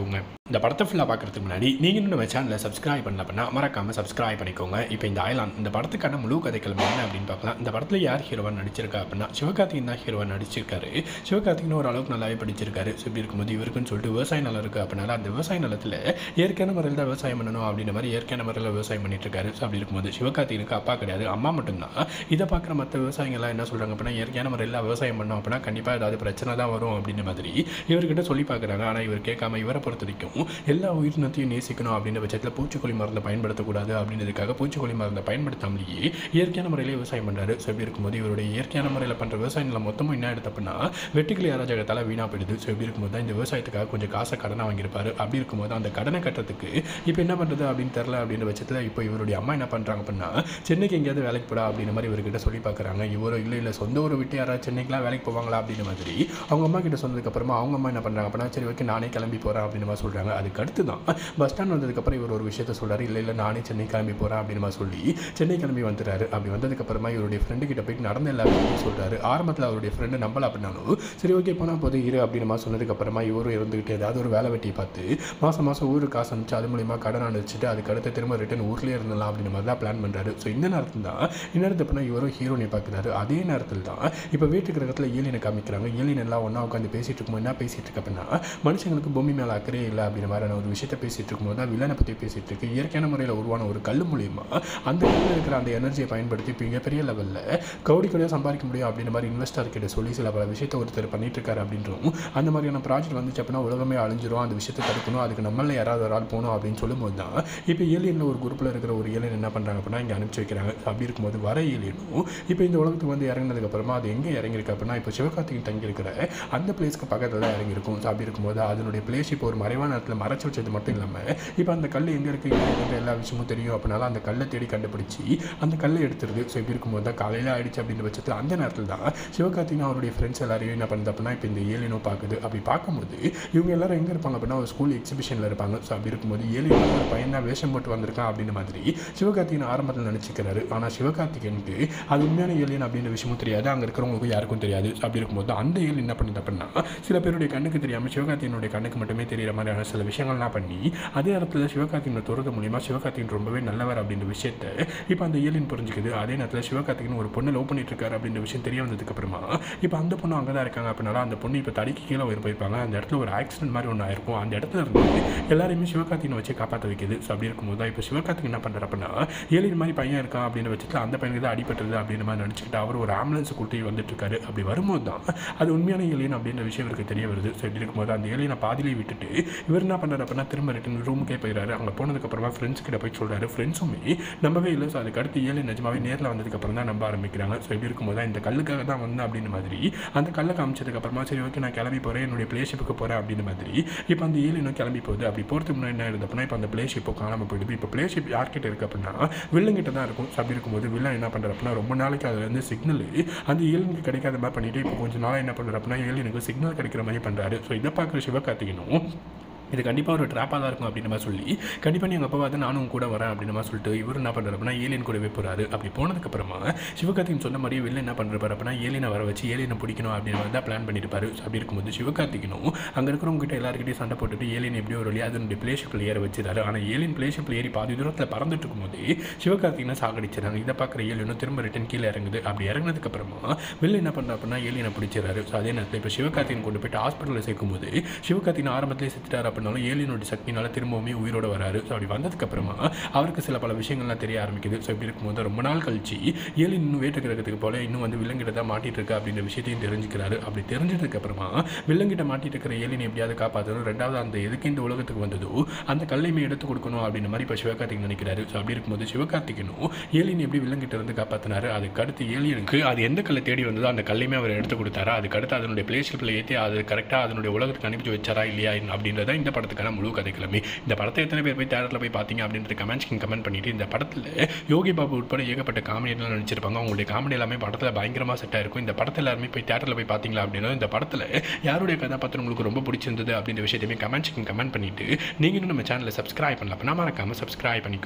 S1: இந்த படத்தை ஃபுல்லாக பார்க்குறதுக்கு முன்னாடி நீங்கள் இன்னும் நம்ம சேனலை சப்ஸ்கிரைப் பண்ணல அப்படின்னா மறக்காமல் சப்ஸ்கிரைப் பண்ணிக்கோங்க இப்போ இந்த அயலான் இந்த படத்துக்கான முழு கதைக்களம் என்ன அப்படின்னு பார்க்கலாம் இந்த படத்தில் யார் ஹீரோவாக நடிச்சிருக்கா அப்படின்னா சிவகார்த்திகன் தான் ஹீரோவாக நடிச்சிருக்காரு சிவகார்த்திகன் ஒரு அளவுக்கு நல்லாவே படிச்சிருக்காரு ஸோ இப்படி இருக்கும்போது இவருக்குன்னு சொல்லிட்டு விவசாய நிலம் இருக்குது அப்படின்னால அந்த விவசாய நிலத்தில் இயற்கையான முறையில் தான் விவசாயம் பண்ணணும் அப்படின்ற மாதிரி இயற்கையான முறையில் விவசாயம் பண்ணிட்டு இருக்காரு ஸோ அப்படி இருக்கும்போது சிவகார்த்திகனுக்கு அப்பா கிடையாது அம்மா மட்டும்தான் இதை பார்க்குற மற்ற விவசாயிகள்லாம் என்ன சொல்கிறாங்க அப்படின்னா இயற்கையான முறையில் விவசாயம் பண்ணோம் அப்படின்னா கண்டிப்பாக ஏதாவது பிரச்சனை தான் வரும் அப்படின்ற மாதிரி இவர்கிட்ட சொல்லி பார்க்குறாங்க ஆனால் இவர் கேட்காம இவரை பொறுத்த வரைக்கும் எல்லா உயிரினத்தையும் நேசிக்கணும் அப்படின்ற பட்சத்தில் பூச்சிக்கொல்லி மருந்தை பயன்படுத்தக்கூடாது அப்படின்றதுக்காக பூச்சிக்கொல்லி மருந்தை பயன்படுத்தாமலேயே இயற்கையான முறையில் விவசாயம் பண்ணுறாரு ஸோ இப்படி இருக்கும்போது இவருடைய இயற்கையான முறையில் பண்ணுற விவசாய நிலம் மொத்தமும் என்ன எடுத்து அப்படின்னா வெட்டுக்கிளி அராஜகத்தால் வீணாக போயிடுது ஸோ இப்படி இருக்கும்போது தான் இந்த விவசாயத்துக்காக கொஞ்சம் காசை கடனை வாங்கியிருப்பாரு அப்படி இருக்கும்போது அந்த கடனை கட்டுறதுக்கு இப்போ என்ன பண்ணுறது அப்படின்னு தெரில அப்படின்ற பட்சத்தில் இப்போ இவருடைய அம்மா என்ன பண்ணுறாங்க அப்படின்னா சென்னைக்கு எங்கேயாவது வேலைக்கு போடா அப்படின்ற மாதிரி இவர்கிட்ட சொல்லி பார்க்குறாங்க இவரோ இல்லை இல்லை சொந்த ஊரை விட்டு யாராவது சென்னைக்குலாம் வேலைக்கு போவாங்களா அப்படின்ற மாதிரி அவங்க அம்மா கிட்ட சொன்னதுக்கப்புறமா அவங்க அம்மா என்ன பண்ணுறாங்க அப்படின்னா சரி ஓகே நானே கிளம்பி போகிறேன் அப்படின்னு மாதிரி சொல்கிறாங்க அதுக்கு அடுத்து தான் பஸ் ஸ்டாண்ட் வந்ததுக்கப்புறம் இவர் ஒரு விஷயத்த சொல்கிறாரு இல்லை இல்லை நானே சென்னை கிளம்பி போகிறேன் அப்படின்னு மாதிரி சொல்லி சென்னை கிளம்பி வந்துடுறாரு அப்படி வந்ததுக்கப்புறமா இவருடைய ஃப்ரெண்டு கிட்ட போயிட்டு நடந்த எல்லா விஷயத்தையும் சொல்கிறாரு ஆரம்பத்தில் அவருடைய ஃப்ரெண்டு நம்பல அப்படின்னாலும் சரி ஓகே போனால் போது இரு அப்படின்னு மாதிரி சொன்னதுக்கப்புறமா இவரும் இருந்துக்கிட்டு ஏதாவது ஒரு வேலை வெட்டியை பார்த்து மாதம் மாதம் ஊருக்கு காசு அனுப்பிச்சு அது மூலியமாக கடன் அனுப்பிச்சிட்டு அதுக்கு அடுத்து திரும்ப ரிட்டன் ஊர்லேயே இருந்தலாம் அப்படின்ற மாதிரி தான் பிளான் பண்ணுறாரு ஸோ இந்த நேரத்தில் தான் இந்நேரத்து அப்படின்னா இவரும் ஹீரோனை பார்க்குறாரு அதே நேரத்தில் தான் இப்போ வீட்டுக்கு இடத்துல ஏலியனை காமிக்கிறாங்க ஏலியன் எல்லாம் ஒன்றா உட்காந்து பேசிட்டு இருக்கும்போது என்ன பேசிட்டு இருக்கு அப்படின்னா மனுஷங்களுக்கு பூமி மேலே அக்கறையே இல்லை அப்படின்ற மாதிரியான ஒரு விஷயத்தை பேசிட்டு இருக்கும்போது தான் வில்லனை பற்றி பேசிட்டு இருக்கு இயற்கையான முறையில் உருவான ஒரு கல் மூலியமா அந்த கல்லில் இருக்கிற அந்த எனர்ஜியை பயன்படுத்தி இப்போ மிகப்பெரிய லெவலில் கவுடி கவுடியாக சம்பாதிக்க முடியும் அப்படின்ற மாதிரி இன்வெஸ்டர் கிட்ட சொல்லி சில பல விஷயத்தை ஒருத்தர் பண்ணிட்டு இருக்காரு அப்படின்றோம் அந்த மாதிரியான ப்ராஜெக்ட் வந்துச்சு அப்படின்னா உலகமே அழிஞ்சிரும் அந்த விஷயத்தை தடுக்கணும் அதுக்கு நம்மள யாராவது ஒரு ஆள் போகணும் அப்படின்னு சொல்லும்போது தான் இப்போ ஏலியனில் ஒரு குரூப்பில் இருக்கிற ஒரு ஏலியன் என்ன பண்ணுறாங்க அப்படின்னா இங்கே அனுப்பிச்சு வைக்கிறாங்க அப்படி இருக்கும்போது வர ஏலியனும் இப்போ இந்த உலகத்துக்கு வந்து இறங்கினதுக்கு அப்புறமா அது எங்கே இறங்கியிருக்கு அப்படின்னா இப்போ சிவகார்த்திகன் தங்கி இருக்கிற அந்த பிளேஸ்க்கு பக்கத்தில் தான் இறங்கியிருக்கும் ஸோ அப்படி இருக்கும்போது அதனுடைய பிளேஸ் இப்போ ஒரு மறைவான இடத்துல மறைச்சு வச்சது மட்டும் இல்லாமல் இப்போ அந்த கல் எங்கே இருக்குது எங்கே எல்லா விஷயமும் தெரியும் அப்படின்னால அந்த கல்லை தேடி கண்டுபிடிச்சி அந்த கல்லை எடுத்துருது ஸோ இப்படி இருக்கும்போது தான் காலையில் ஆயிடுச்சு அப்படின்ற பட்சத்தில் அந்த நேரத்தில் தான் சிவகார்த்திகன் அவருடைய ஃப்ரெண்ட்ஸ் எல்லாரையும் என்ன பண்ணுது அப்படின்னா இப்போ இந்த ஏலியனோ பார்க்குது அப்படி பார்க்கும்போது இவங்க எல்லாரும் எங்கே இருப்பாங்க அப்படின்னா ஒரு ஸ்கூல் எக்ஸிபிஷனில் இருப்பாங்க ஸோ அப்படி இருக்கும்போது ஏலியன் ஒரு பையன் தான் வேஷம் போட்டு வந்திருக்கான் அப்படின்ற மாதிரி சிவகார்த்திகன் ஆரம்பத்தில் நினச்சிக்கிறாரு ஆனால் சிவகார்த்திகனுக்கு அது உண்மையான ஏலியன் அப்படின்ற விஷயமும் தெரியாது அங்கே இருக்கிறவங்களுக்கு யாருக்கும் தெரியாது So அப்படி இருக்கும்போது அந்த ஏலியன் என்ன பண்ணுது அப்படின்னா சில பேருடைய கண்ணுக்கு தெரியாமல் சிவகார்த்திகனுடைய கண்ணுக்கு மட்டுமே தெரியிற மாதிரியான சில விஷயங்கள்லாம் பண்ணி அதே இடத்துல சிவகார்த்திகனை துறது மூலியமா சிவகார்த்திகன் ரொம்பவே நல்லவர் அப்படின்ற விஷயத்த இப்போ அந்த ஏலியன் புரிஞ்சுக்குது அதே நேரத்தில் சிவகார்த்திகன் ஒரு பொண்ணு லவ் பண்ணிட்டு இருக்காரு அப்படின்ற விஷயம் தெரிய வந்ததுக்கு அப்புறமா இப்போ அந்த பொண்ணு அங்கே தான் இருக்காங்க அப்படின்னால அந்த பொண்ணு இப்போ தடிக்கு கீழே உயிர் போயிருப்பாங்க அந்த இடத்துல ஒரு ஆக்சிடென்ட் மாதிரி ஒன்று ஆயிருக்கும் அந்த இடத்துல இருந்து எல்லாரையுமே சிவகார்த்திகனை வச்சு காப்பாற்ற வைக்குது ஸோ அப்படி இருக்கும்போது தான் இப்போ சிவகார்த்திகன் என்ன பண்ணுறாரு அப்படின்னா ஏலியன் மாதிரி பையன் இருக்கான் அப்படின்ற பட்சத்தில் அந்த பையனுக்கு தான் அடிபட்டது அப்படின்ற மாதிரி நினச்சிக்கிட்டு அவர் ஒரு ஆம்புலன்ஸ் கூட்டி வந்துட்டு இருக்காரு அப்படி வரும்போது தான் அது உண்மையான ஏலியன் அப்படின்ற விஷயம் இவருக்கு தெரிய வருது ஸோ இப்படி இருக்கும்போது அந்த ஏலியனை பாதியிலே விட்டுட்டு இவர் என்ன பண்ணுறாரு அப்படின்னா திரும்ப ரிட்டன் ரூமுக்கே போயிடுறாரு அங்கே போனதுக்கப்புறமா ஃப்ரெண்ட்ஸ் கிட்ட போய் சொல்கிறாரு ஃப்ரெண்ட்ஸுமே நம்பவே இல்லை ஸோ அதுக்கு அடுத்து ஏழு நிஜமாவே நேரில் வந்ததுக்கப்புறம் தான் நம்ப ஆரம்பிக்கிறாங்க ஸோ இப்படி இருக்கும்போது தான் இந்த கல்லுக்காக தான் வந்தேன் அப்படின்ற மாதிரி அந்த கல்லை காமிச்சதுக்கப்புறமா சரி ஓகே நான் கிளம்பி போகிறேன் என்னுடைய பிளேஷிப்புக்கு போகிறேன் அப்படின்ற மாதிரி இப்போ அந்த ஏழு இன்னும் கிளம்பி போகுது அப்படி போகிறதுக்கு முன்னாடி என்ன இருந்தது அப்படின்னா இப்போ அந்த பிளேஷிப்போ காணாமல் போயிடுது இப்போ பிளேஷிப் யார்கிட்ட இருக்குது அப்படின்னா வில்லங்கிட்ட தான் இருக்கும் ஸோ அப்படி இருக்கும்போது வில்லன் என்ன பண்ணுறாரு அப்படின்னா ரொம்ப நாளைக்கு அதுல இருந்து சிக்னல் அந்த ஏழுனுக்கு கிடைக்காத மாதிரி பண்ணிட்டு இப்போ கொஞ்சம் நாளாக என்ன பண்ணுறாரு அப்படின்னா ஏழுனுக்கு சிக்னல் கிடைக்கிற மாதிரி பண்ணுறாரு ஸோ இதை பார்க்குற சிவகார்த்திகனும் இது கண்டிப்பாக ஒரு ட்ராப்பாக தான் இருக்கும் அப்படின்னு மாதிரி சொல்லி கண்டிப்பாக நீ எங்கள் அப்பா பார்த்து நானும் உன் கூட வரேன் அப்படின்னு மாதிரி சொல்லிட்டு இவர் என்ன பண்ணுறாரு அப்படின்னா ஏலியன் கூடவே போகிறாரு அப்படி போனதுக்கப்புறமா சிவகார்த்திகன் சொன்ன மாதிரியே வெளில என்ன பண்ணுறாரு அப்படின்னா ஏலியனை வர வச்சு ஏலியனை பிடிக்கணும் அப்படின்னு மாதிரி தான் பிளான் பண்ணியிருப்பாரு ஸோ அப்படி இருக்கும்போது சிவகார்த்திகனும் அங்கே இருக்கிறவங்க கிட்ட எல்லாருக்கிட்டையும் சண்டை போட்டுட்டு ஏலியன் எப்படியோ ஒரு வழியாக அதனுடைய பிளேஷிப்பில் ஏற வச்சிருந்தாரு ஆனால் ஏலியன் பிளேஷிப்பில் ஏறி பாதி தூரத்தில் பறந்துட்டு இருக்கும்போது சிவகார்த்திகனை சாகடிச்சிடறாங்க இதை பார்க்குற ஏலியனும் திரும்ப ரிட்டன் கீழே இறங்குது அப்படி இறங்கினதுக்கப்புறமா வெளில என்ன பண்ணுறா அப்படின்னா ஏலியனை பிடிச்சிடறாரு ஸோ அதே நேரத்தில் இப்போ சிவகார்த்திகன் கொண்டு போயிட்டு ஹாஸ்பிட்டலில் சேர்க்கும்போது சிவகார்த்திகன் ஆரம்பத்திலே செத்துட்டார் அப்படின்னாலும் ஏலியனோட சக்தினால திரும்பவுமே உயிரோட வராரு ஸோ அப்படி வந்ததுக்கப்புறமா அவருக்கு சில பல விஷயங்கள்லாம் தெரிய ஆரம்பிக்குது ஸோ இப்படி இருக்கும்போது ரொம்ப நாள் கழிச்சு ஏலியன் இன்னும் வேட்டு கிரகத்துக்கு போல இன்னும் வந்து விலங்கிட்ட தான் மாட்டிட்டு இருக்கு அப்படின்ற விஷயத்தையும் தெரிஞ்சுக்கிறாரு அப்படி தெரிஞ்சதுக்கு அப்புறமா விலங்கிட்ட மாட்டிட்டு இருக்கிற ஏலியனை எப்படியாவது காப்பாற்றணும் ரெண்டாவது அந்த எதுக்கு இந்த உலகத்துக்கு வந்ததோ அந்த கல்லையுமே எடுத்து கொடுக்கணும் அப்படின்ற மாதிரி இப்போ சிவகார்த்திகன் நினைக்கிறாரு ஸோ அப்படி இருக்கும்போது சிவகார்த்திகனும் ஏலியன் எப்படி விலங்கிட்ட இருந்து காப்பாற்றினாரு அதுக்கு அடுத்து ஏலியனுக்கு அது எந்த கல்லை தேடி வந்ததோ அந்த கல்லையுமே அவர் எடுத்து கொடுத்தாரா அதுக்கு அடுத்து அதனுடைய பிளேஷிப்பில் ஏற்றி அது கரெக்டாக அதனுடைய உலகத்துக்கு அனுப்பிச்சு வச்சாரா இல்லையா அப்படின்றத இந்த படத்துக்கான முழு கதைக்கிழமை இந்த படத்தை எத்தனை பேர் போய் தேட்டரில் போய் பார்த்தீங்க அப்படின்றது கமெண்ட்ஸ்க்கு கமெண்ட் பண்ணிட்டு இந்த படத்தில் யோகி பாபு உட்பட ஏகப்பட்ட காமெடியெல்லாம் நடிச்சிருப்பாங்க அவங்களுடைய காமெடி எல்லாமே படத்தில் பயங்கரமாக செட் ஆயிருக்கும் இந்த படத்தில் எல்லாருமே போய் தேட்டரில் போய் பார்த்தீங்களா அப்படின்னா இந்த படத்தில் யாருடைய கதாபாத்திரம் உங்களுக்கு ரொம்ப பிடிச்சிருந்தது அப்படின்ற விஷயத்தையுமே கமெண்ட்ஸ்க்கு கமெண்ட் பண்ணிட்டு நீங்களும் நம்ம சேனலை சப்ஸ்கிரைப் பண்ணல அப்படின்னா மறக்காமல் சப்ஸ்கிரைப் பண்ணிக்கோங்க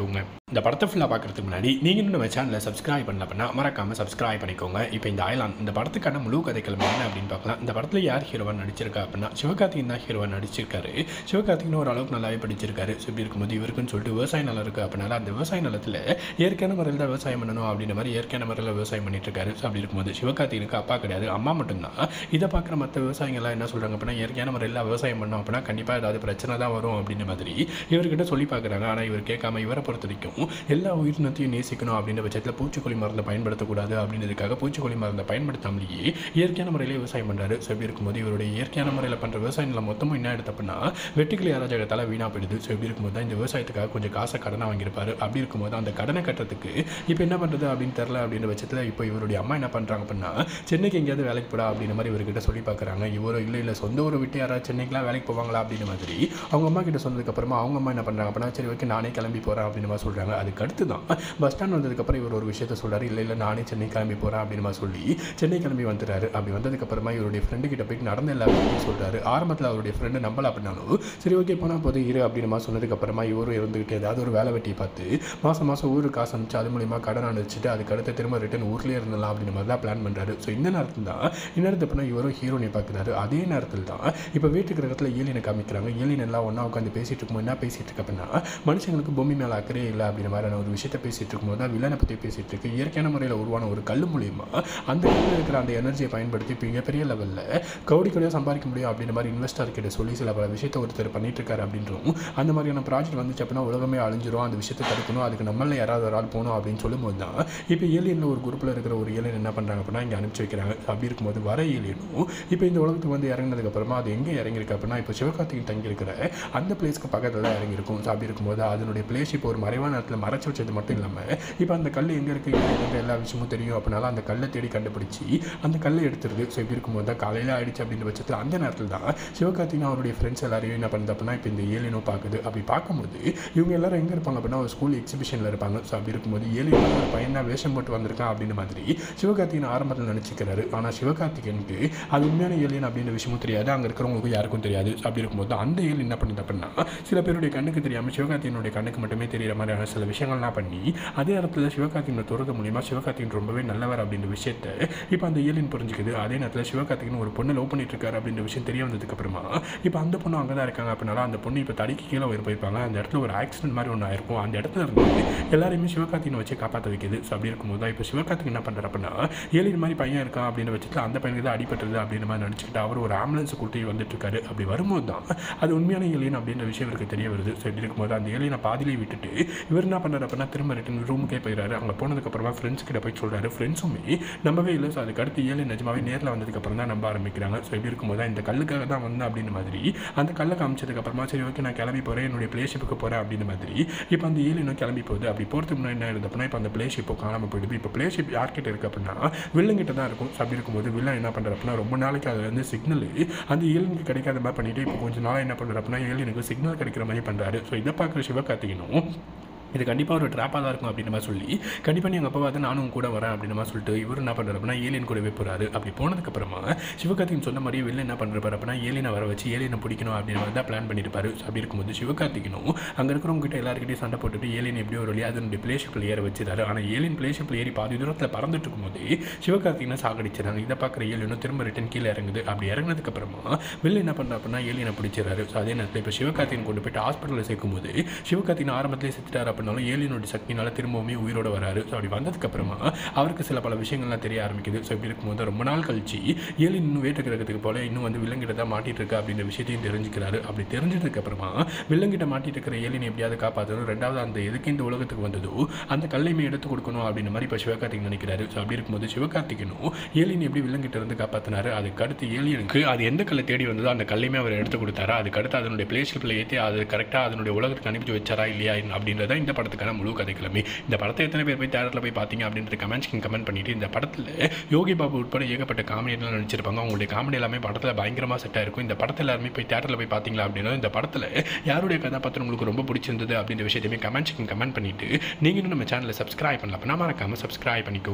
S1: இந்த படத்தை ஃபுல்லாக பார்க்குறதுக்கு முன்னாடி நீங்கள் இன்னும் நம்ம சேனலை சப்ஸ்கிரைப் பண்ணல அப்படின்னா மறக்காமல் சப்ஸ்கிரைப் பண்ணிக்கோங்க இப்போ இந்த அயலான் இந்த படத்துக்கான முழு கதைக்களம் என்ன அப்படின்னு பார்க்கலாம் இந்த படத்தில் யார் ஹீரோவாக நடிச்சிருக்கா அப்படின்னா சிவகார்த்திகன் தான் ஹீரோவாக நடிச்சிருக்காரு சிவகார்த்திகன் ஓரளவுக்கு நல்லாவே படிச்சிருக்காரு ஸோ இப்படி இருக்கும்போது இவருக்குன்னு சொல்லிட்டு விவசாய நிலம் இருக்குது அப்படின்னால அந்த விவசாய நிலத்தில் இயற்கையான முறையில் தான் விவசாயம் பண்ணணும் அப்படின்ற மாதிரி இயற்கையான முறையில் விவசாயம் பண்ணிட்டு இருக்காரு ஸோ அப்படி இருக்கும்போது சிவகார்த்திகனுக்கு அப்பா கிடையாது அம்மா மட்டும்தான் இதை பார்க்குற மற்ற விவசாயிகள்லாம் என்ன சொல்கிறாங்க அப்படின்னா இயற்கையான முறையில் விவசாயம் பண்ணோம் அப்படின்னா கண்டிப்பாக ஏதாவது பிரச்சனை தான் வரும் அப்படின்ற மாதிரி இவர்கிட்ட சொல்லி பார்க்குறாங்க ஆனால் இவர் கேட்காம இவரை பொறுத்த வரைக்கும் எல்லா உயிரினத்தையும் நேசிக்கணும் அப்படின்ற பட்சத்தில் பூச்சிக்கொல்லி மருந்தை பயன்படுத்தக்கூடாது அப்படின்றதுக்காக பூச்சிக்கொல்லி மருந்தை பயன்படுத்தாமலேயே இயற்கையான முறையில் விவசாயம் பண்ணுறாரு ஸோ இப்படி இருக்கும்போது இவருடைய இயற்கையான முறையில் பண்ணுற விவசாய நிலம் மொத்தமும் என்ன எடுத்து அப்படின்னா வெட்டுக்கிளி அராஜகத்தால் வீணாக போயிடுது ஸோ இப்படி இருக்கும்போது தான் இந்த விவசாயத்துக்காக கொஞ்சம் காசை கடனை வாங்கியிருப்பாரு அப்படி இருக்கும்போது அந்த கடனை கட்டுறதுக்கு இப்போ என்ன பண்ணுறது அப்படின்னு தெரில அப்படின்ற பட்சத்தில் இப்போ இவருடைய அம்மா என்ன பண்ணுறாங்க அப்படின்னா சென்னைக்கு எங்கேயாவது வேலைக்கு போடா அப்படின்ற மாதிரி இவர்கிட்ட சொல்லி பார்க்குறாங்க இவரோ இல்லை இல்லை சொந்த ஊரை விட்டு யாராவது சென்னைக்குலாம் வேலைக்கு போவாங்களா அப்படின்ற மாதிரி அவங்க அம்மா கிட்ட சொன்னதுக்கப்புறமா அவங்க அம்மா என்ன பண்ணுறாங்க அப்படின்னா சரி ஓகே நானே கிளம்பி போகிறேன் அப்படின்னு மாதிரி சொல்கிறாங்க அதுக்கு அடுத்து தான் பஸ் ஸ்டாண்ட் வந்ததுக்கப்புறம் இவர் ஒரு விஷயத்த சொல்கிறாரு இல்லை இல்லை நானே சென்னை கிளம்பி போகிறேன் அப்படின்னு மாதிரி சொல்லி சென்னை கிளம்பி வந்துட்டாரு அப்படி வந்ததுக்கப்புறமா இவருடைய ஃப்ரெண்டு கிட்ட போயிட்டு நடந்த எல்லா விஷயத்தையும் சொல்கிறாரு ஆரம்பத்தில் அவருடைய ஃப்ரெண்டு நம்பல அப்படின்னாலும் சரி ஓகே போனால் போது இரு அப்படின்னு மாதிரி சொன்னதுக்கப்புறமா இவரும் இருந்துக்கிட்டு ஏதாவது ஒரு வேலை வெட்டி பார்த்து மாதம் மாதம் ஊருக்கு காசு அனுப்பிச்சு அது மூலியமாக கடன் அனுப்பிச்சிட்டு அதுக்கு அடுத்து திரும்ப ரிட்டன் ஊர்லேயே இருந்தலாம் அப்படின்னு மாதிரி தான் பிளான் பண்ணுறாரு ஸோ இந்த நேரத்தில் தான் இந்நேரத்து அப்படின்னா இவரும் ஹீரோனை பார்க்குறாரு அதே நேரத்தில் தான் இப்போ வீட்டுக்கு இடத்துல ஏலியனை காமிக்கிறாங்க ஏலியன் எல்லாம் ஒன்றா உட்காந்து பேசிட்டு இருக்கும்போது என்ன பேசிட்டு இருக்கு அப்படின்னா மனுஷங்களுக்கு பூமி மேலே அக்கறையே இல்லை அப்படின்ற மாதிரியான ஒரு விஷயத்தை பேசிட்டு இருக்கும்போது தான் வில்லனை பற்றி பேசிட்டு இருக்கு இயற்கையான முறையில் உருவான ஒரு கல் மூலியமா அந்த கல்லில் இருக்கிற அந்த எனர்ஜியை பயன்படுத்தி இப்போ மிகப்பெரிய லெவலில் கவுடி கவுடியாக சம்பாதிக்க முடியும் அப்படின்ற மாதிரி இன்வெஸ்டர் கிட்ட சொல்லி சில பல விஷயத்தை ஒருத்தர் பண்ணிட்டு இருக்காரு அப்படின்றோம் அந்த மாதிரியான ப்ராஜெக்ட் வந்துச்சு அப்படின்னா உலகமே அழிஞ்சிரும் அந்த விஷயத்தை தடுக்கணும் அதுக்கு நம்மள யாராவது ஒரு ஆள் போகணும் அப்படின்னு சொல்லும்போது தான் இப்போ ஏலியனில் ஒரு குரூப்பில் இருக்கிற ஒரு ஏலியன் என்ன பண்ணுறாங்க அப்படின்னா இங்கே அனுப்பிச்சு வைக்கிறாங்க அப்படி இருக்கும்போது வர ஏலியனும் இப்போ இந்த உலகத்துக்கு வந்து இறங்கினதுக்கப்புறமா அது எங்கே இறங்கியிருக்கு அப்படின்னா இப்போ சிவகார்த்திகன் தங்கியிருக்கிற அந்த பிளேஸ்க்கு பக்கத்தில் தான் இறங்கியிருக்கும் ஸோ அப்படி இருக்கும்போது அதனுடைய பிளேஸ் இப்போ ஒரு மறைவான இடத்துல மறைச்சு வச்சது மட்டும் இல்லாமல் இப்போ அந்த கல் எங்கே இருக்குது எங்கே எல்லா விஷயமும் தெரியும் அப்படினால அந்த கல்லை தேடி கண்டுபிடிச்சி அந்த கல்லை எடுத்துருது ஸோ இப்படி இருக்கும்போது தான் காலையில் ஆயிடுச்சு அப்படின்ற பட்சத்தில் அந்த நேரத்தில் தான் சிவகார்த்திகன் அவருடைய ஃப்ரெண்ட்ஸ் எல்லாரையும் என்ன பண்ணுது அப்படின்னா இப்போ இந்த ஏலியனும் பார்க்குது அப்படி பார்க்கும்போது இவங்க எல்லாரும் எங்கே இருப்பாங்க அப்படின்னா ஒரு ஸ்கூல் எக்ஸிபிஷனில் இருப்பாங்க ஸோ அப்படி இருக்கும்போது ஏலியன் ஒரு பையன் தான் வேஷம் போட்டு வந்திருக்கான் அப்படின்ற மாதிரி சிவகார்த்திகன் ஆரம்பத்தில் நினச்சிக்கிறாரு ஆனால் சிவகார்த்திகனுக்கு அது உண்மையான ஏலியன் அப்படின்ற விஷயமும் தெரியாது அங்கே இருக்கிறவங்களுக்கு யாருக்கும் தெரியாது So அப்படி இருக்கும்போது அந்த ஏலியன் என்ன பண்ணுது அப்படின்னா சில பேருடைய கண்ணுக்கு தெரியாமல் சிவகார்த்திகனுடைய கண்ணுக்கு மட்டுமே தெரியிற மாதிரியான சில விஷயங்கள்லாம் பண்ணி அதே இடத்துல சிவகார்த்திகனை துறது மூலியமாக சிவகார்த்திகன் ரொம்பவே நல்லவர் அப்படின்ற விஷயத்த இப்போ அந்த ஏலியன் புரிஞ்சுக்குது அதே நேரத்தில் சிவகார்த்திகன் ஒரு பொண்ணை லவ் பண்ணிட்டு இருக்காரு அப்படின்ற விஷயம் தெரிய வந்ததுக்கு அப்புறமா இப்போ அந்த பொண்ணு அங்கே தான் இருக்காங்க அப்படின்னால அந்த பொண்ணு இப்போ தடிக்கு கீழே உயிர் போயிருப்பாங்க அந்த இடத்துல ஒரு ஆக்சிடென்ட் மாதிரி ஒன்று ஆயிருக்கும் அந்த இடத்துல இருந்து எல்லாரையுமே சிவகார்த்திகனை வச்சு காப்பாற்ற வைக்குது ஸோ அப்படி இருக்கும்போது தான் இப்போ சிவகார்த்திகன் என்ன பண்ணுறாரு அப்படின்னா ஏலியன் மாதிரி பையன் இருக்கான் அப்படின்ற பட்சத்தில் அந்த பையனுக்கு தான் அடிபட்டுருது அப்படின்ற மாதிரி நினச்சிக்கிட்டு அவர் ஒரு ஆம்புலன்ஸ் கூட்டி வந்துட்டு இருக்காரு அப்படி வரும்போது தான் அது உண்மையான ஏலியன் அப்படின்ற விஷயம் இவருக்கு தெரிய வருது ஸோ இப்படி இருக்கும்போது அந்த ஏலியனை பாதியிலே விட்டுட்டு இவர் என்ன பண்ணுறாரு அப்படின்னா திரும்ப ரிட்டன் ரூமுக்கே போயிடுறாரு அங்கே போனதுக்கப்புறமா ஃப்ரெண்ட்ஸ் கிட்ட போய் சொல்கிறாரு ஃப்ரெண்ட்ஸுமே நம்பவே இல்லை ஸோ அதுக்கு அடுத்து ஏழு நிஜமாவே நேரில் வந்ததுக்கப்புறம் தான் நம்ப ஆரம்பிக்கிறாங்க ஸோ இப்படி இருக்கும்போது தான் இந்த கல்லுக்காக தான் வந்தேன் அப்படின்ற மாதிரி அந்த கல்லை காமிச்சதுக்கப்புறமா சரி ஓகே நான் கிளம்பி போகிறேன் என்னுடைய பிளேஷிப்புக்கு போகிறேன் அப்படின்ற மாதிரி இப்போ அந்த ஏழு இன்னும் கிளம்பி போகுது அப்படி போகிறதுக்கு முன்னாடி என்ன இருந்தது அப்படின்னா இப்போ அந்த பிளேஷிப்போ காணாமல் போயிடுது இப்போ பிளேஷிப் யார்கிட்ட இருக்குது அப்படின்னா வில்லங்கிட்ட தான் இருக்கும் ஸோ அப்படி இருக்கும்போது வில்லன் என்ன பண்ணுறாரு அப்படின்னா ரொம்ப நாளைக்கு அதில் வந்து சிக்னல் அந்த ஏழுனுக்கு கிடைக்காத மாதிரி பண்ணிட்டு இப்போ கொஞ்சம் நாளாக என்ன பண்ணுறாரு அப்படின்னா ஏழுனுக்கு சிக்னல் கிடைக்கிற மாதிரி பண்ணுறாரு ஸோ இதை பார்க்குற சிவகார்த்திகனும் இது கண்டிப்பாக ஒரு ட்ராப்பாக தான் இருக்கும் அப்படின்னு மாதிரி சொல்லி கண்டிப்பாக நீ எங்கள் அப்பா வந்து நானும் உன் கூட வரேன் அப்படின்னு மாதிரி சொல்லிட்டு இவர் என்ன பண்ணுறாரு அப்படின்னா ஏலியன் கூடவே போகிறாரு அப்படி போனதுக்கப்புறமா சிவகார்த்திகன் சொன்ன மாதிரியே வெளில என்ன பண்ணுறாரு அப்படின்னா ஏலியனை வர வச்சு ஏலியனை பிடிக்கணும் அப்படின்னு மாதிரி தான் பிளான் பண்ணியிருப்பாரு So அப்படி இருக்கும்போது சிவகார்த்திகனும் அங்கே இருக்கிறவங்க கிட்ட எல்லாருக்கிட்டையும் சண்டை போட்டுட்டு ஏலியன் எப்படியோ ஒரு வழியாக அதனுடைய பிளேஷிப்பில் ஏற வச்சிருக்காரு ஆனால் ஏலியன் பிளேஷிப்பில் ஏறி பாதி தூரத்தில் பறந்துட்டு இருக்கும்போது சிவகார்த்திகனை சாகடிச்சிடறாங்க இதை பார்க்குற ஏலியனும் திரும்ப ரிட்டன் கீழே இறங்குது அப்படி இறங்கினதுக்கப்புறமா வெளில என்ன பண்ணுறா அப்படின்னா ஏலியனை பிடிச்சிடறாரு ஸோ அதே நேரத்தில் இப்போ சிவகார்த்திகன் கொண்டு போயிட்டு ஹாஸ்பிட்டலில் சேர்க்கும்போது சிவகார்த்திகன் ஆரம்பத்திலே செத்துட்டார் அப்படின்னாலும் ஏலியனோட சக்தினால திரும்பவுமே உயிரோட வராரு ஸோ அப்படி வந்ததுக்கப்புறமா அவருக்கு சில பல விஷயங்கள்லாம் தெரிய ஆரம்பிக்குது ஸோ இப்படி இருக்கும்போது ரொம்ப நாள் கழிச்சு ஏலியன் இன்னும் வேட்டு கிரகத்துக்கு போல இன்னும் வந்து வில்லங்கிட்ட தான் மாட்டிட்டு இருக்கா அப்படின்ற விஷயத்தையும் தெரிஞ்சுக்கிறாரு அப்படி தெரிஞ்சதுக்கு அப்புறமா வில்லங்கிட்ட மாட்டிட்டு இருக்கிற ஏலியனை எப்படியாவது காப்பாற்றணும் ரெண்டாவது அந்த எதுக்கு இந்த உலகத்துக்கு வந்ததோ அந்த கல்லையுமே எடுத்து கொடுக்கணும் அப்படின்ற மாதிரி இப்போ சிவகார்த்திகன் நினைக்கிறாரு ஸோ அப்படி இருக்கும்போது சிவகார்த்திகனும் ஏலியன் எப்படி வில்லங்கிட்ட இருந்து காப்பாற்றினாரு அதுக்கு அடுத்து ஏலியனுக்கு அது எந்த கல்லை தேடி வந்ததோ அந்த கல்லையுமே அவர் எடுத்து கொடுத்தாரா அதுக்கு அடுத்து அதனுடைய பிளேஷிப்பில் ஏற்றி அது கரெக்டாக அதனுடைய உலகத்துக்கு அனுப்பிச்சு வச்சாரா இல்லையா அப்படின்றத இந்த படத்துக்கான முழு கதைக்கிழமை இந்த படத்தை எத்தனை பேர் போய் தேட்டரில் போய் பார்த்தீங்க அப்படின்ற கமெண்ட்ஸ்க்கு கமெண்ட் பண்ணிட்டு இந்த படத்தில் யோகி பாபு உட்பட ஏகப்பட்ட காமெடியெல்லாம் நடிச்சிருப்பாங்க அவங்களுடைய காமெடி எல்லாமே படத்தில் பயங்கரமாக செட் ஆயிருக்கும் இந்த படத்தில் எல்லாருமே போய் தேட்டரில் போய் பார்த்தீங்களா அப்படின்னா இந்த படத்தில் யாருடைய கதாபாத்திரம் உங்களுக்கு ரொம்ப பிடிச்சிருந்தது அப்படின்ற விஷயத்தையுமே கமெண்ட்ஸ்க்கு கமெண்ட் பண்ணிட்டு நீங்களும் நம்ம சேனலை சப்ஸ்கிரைப் பண்ணல அப்படின்னா மறக்காமல் சப்ஸ்கிரைப் பண்ணிக்கோங்க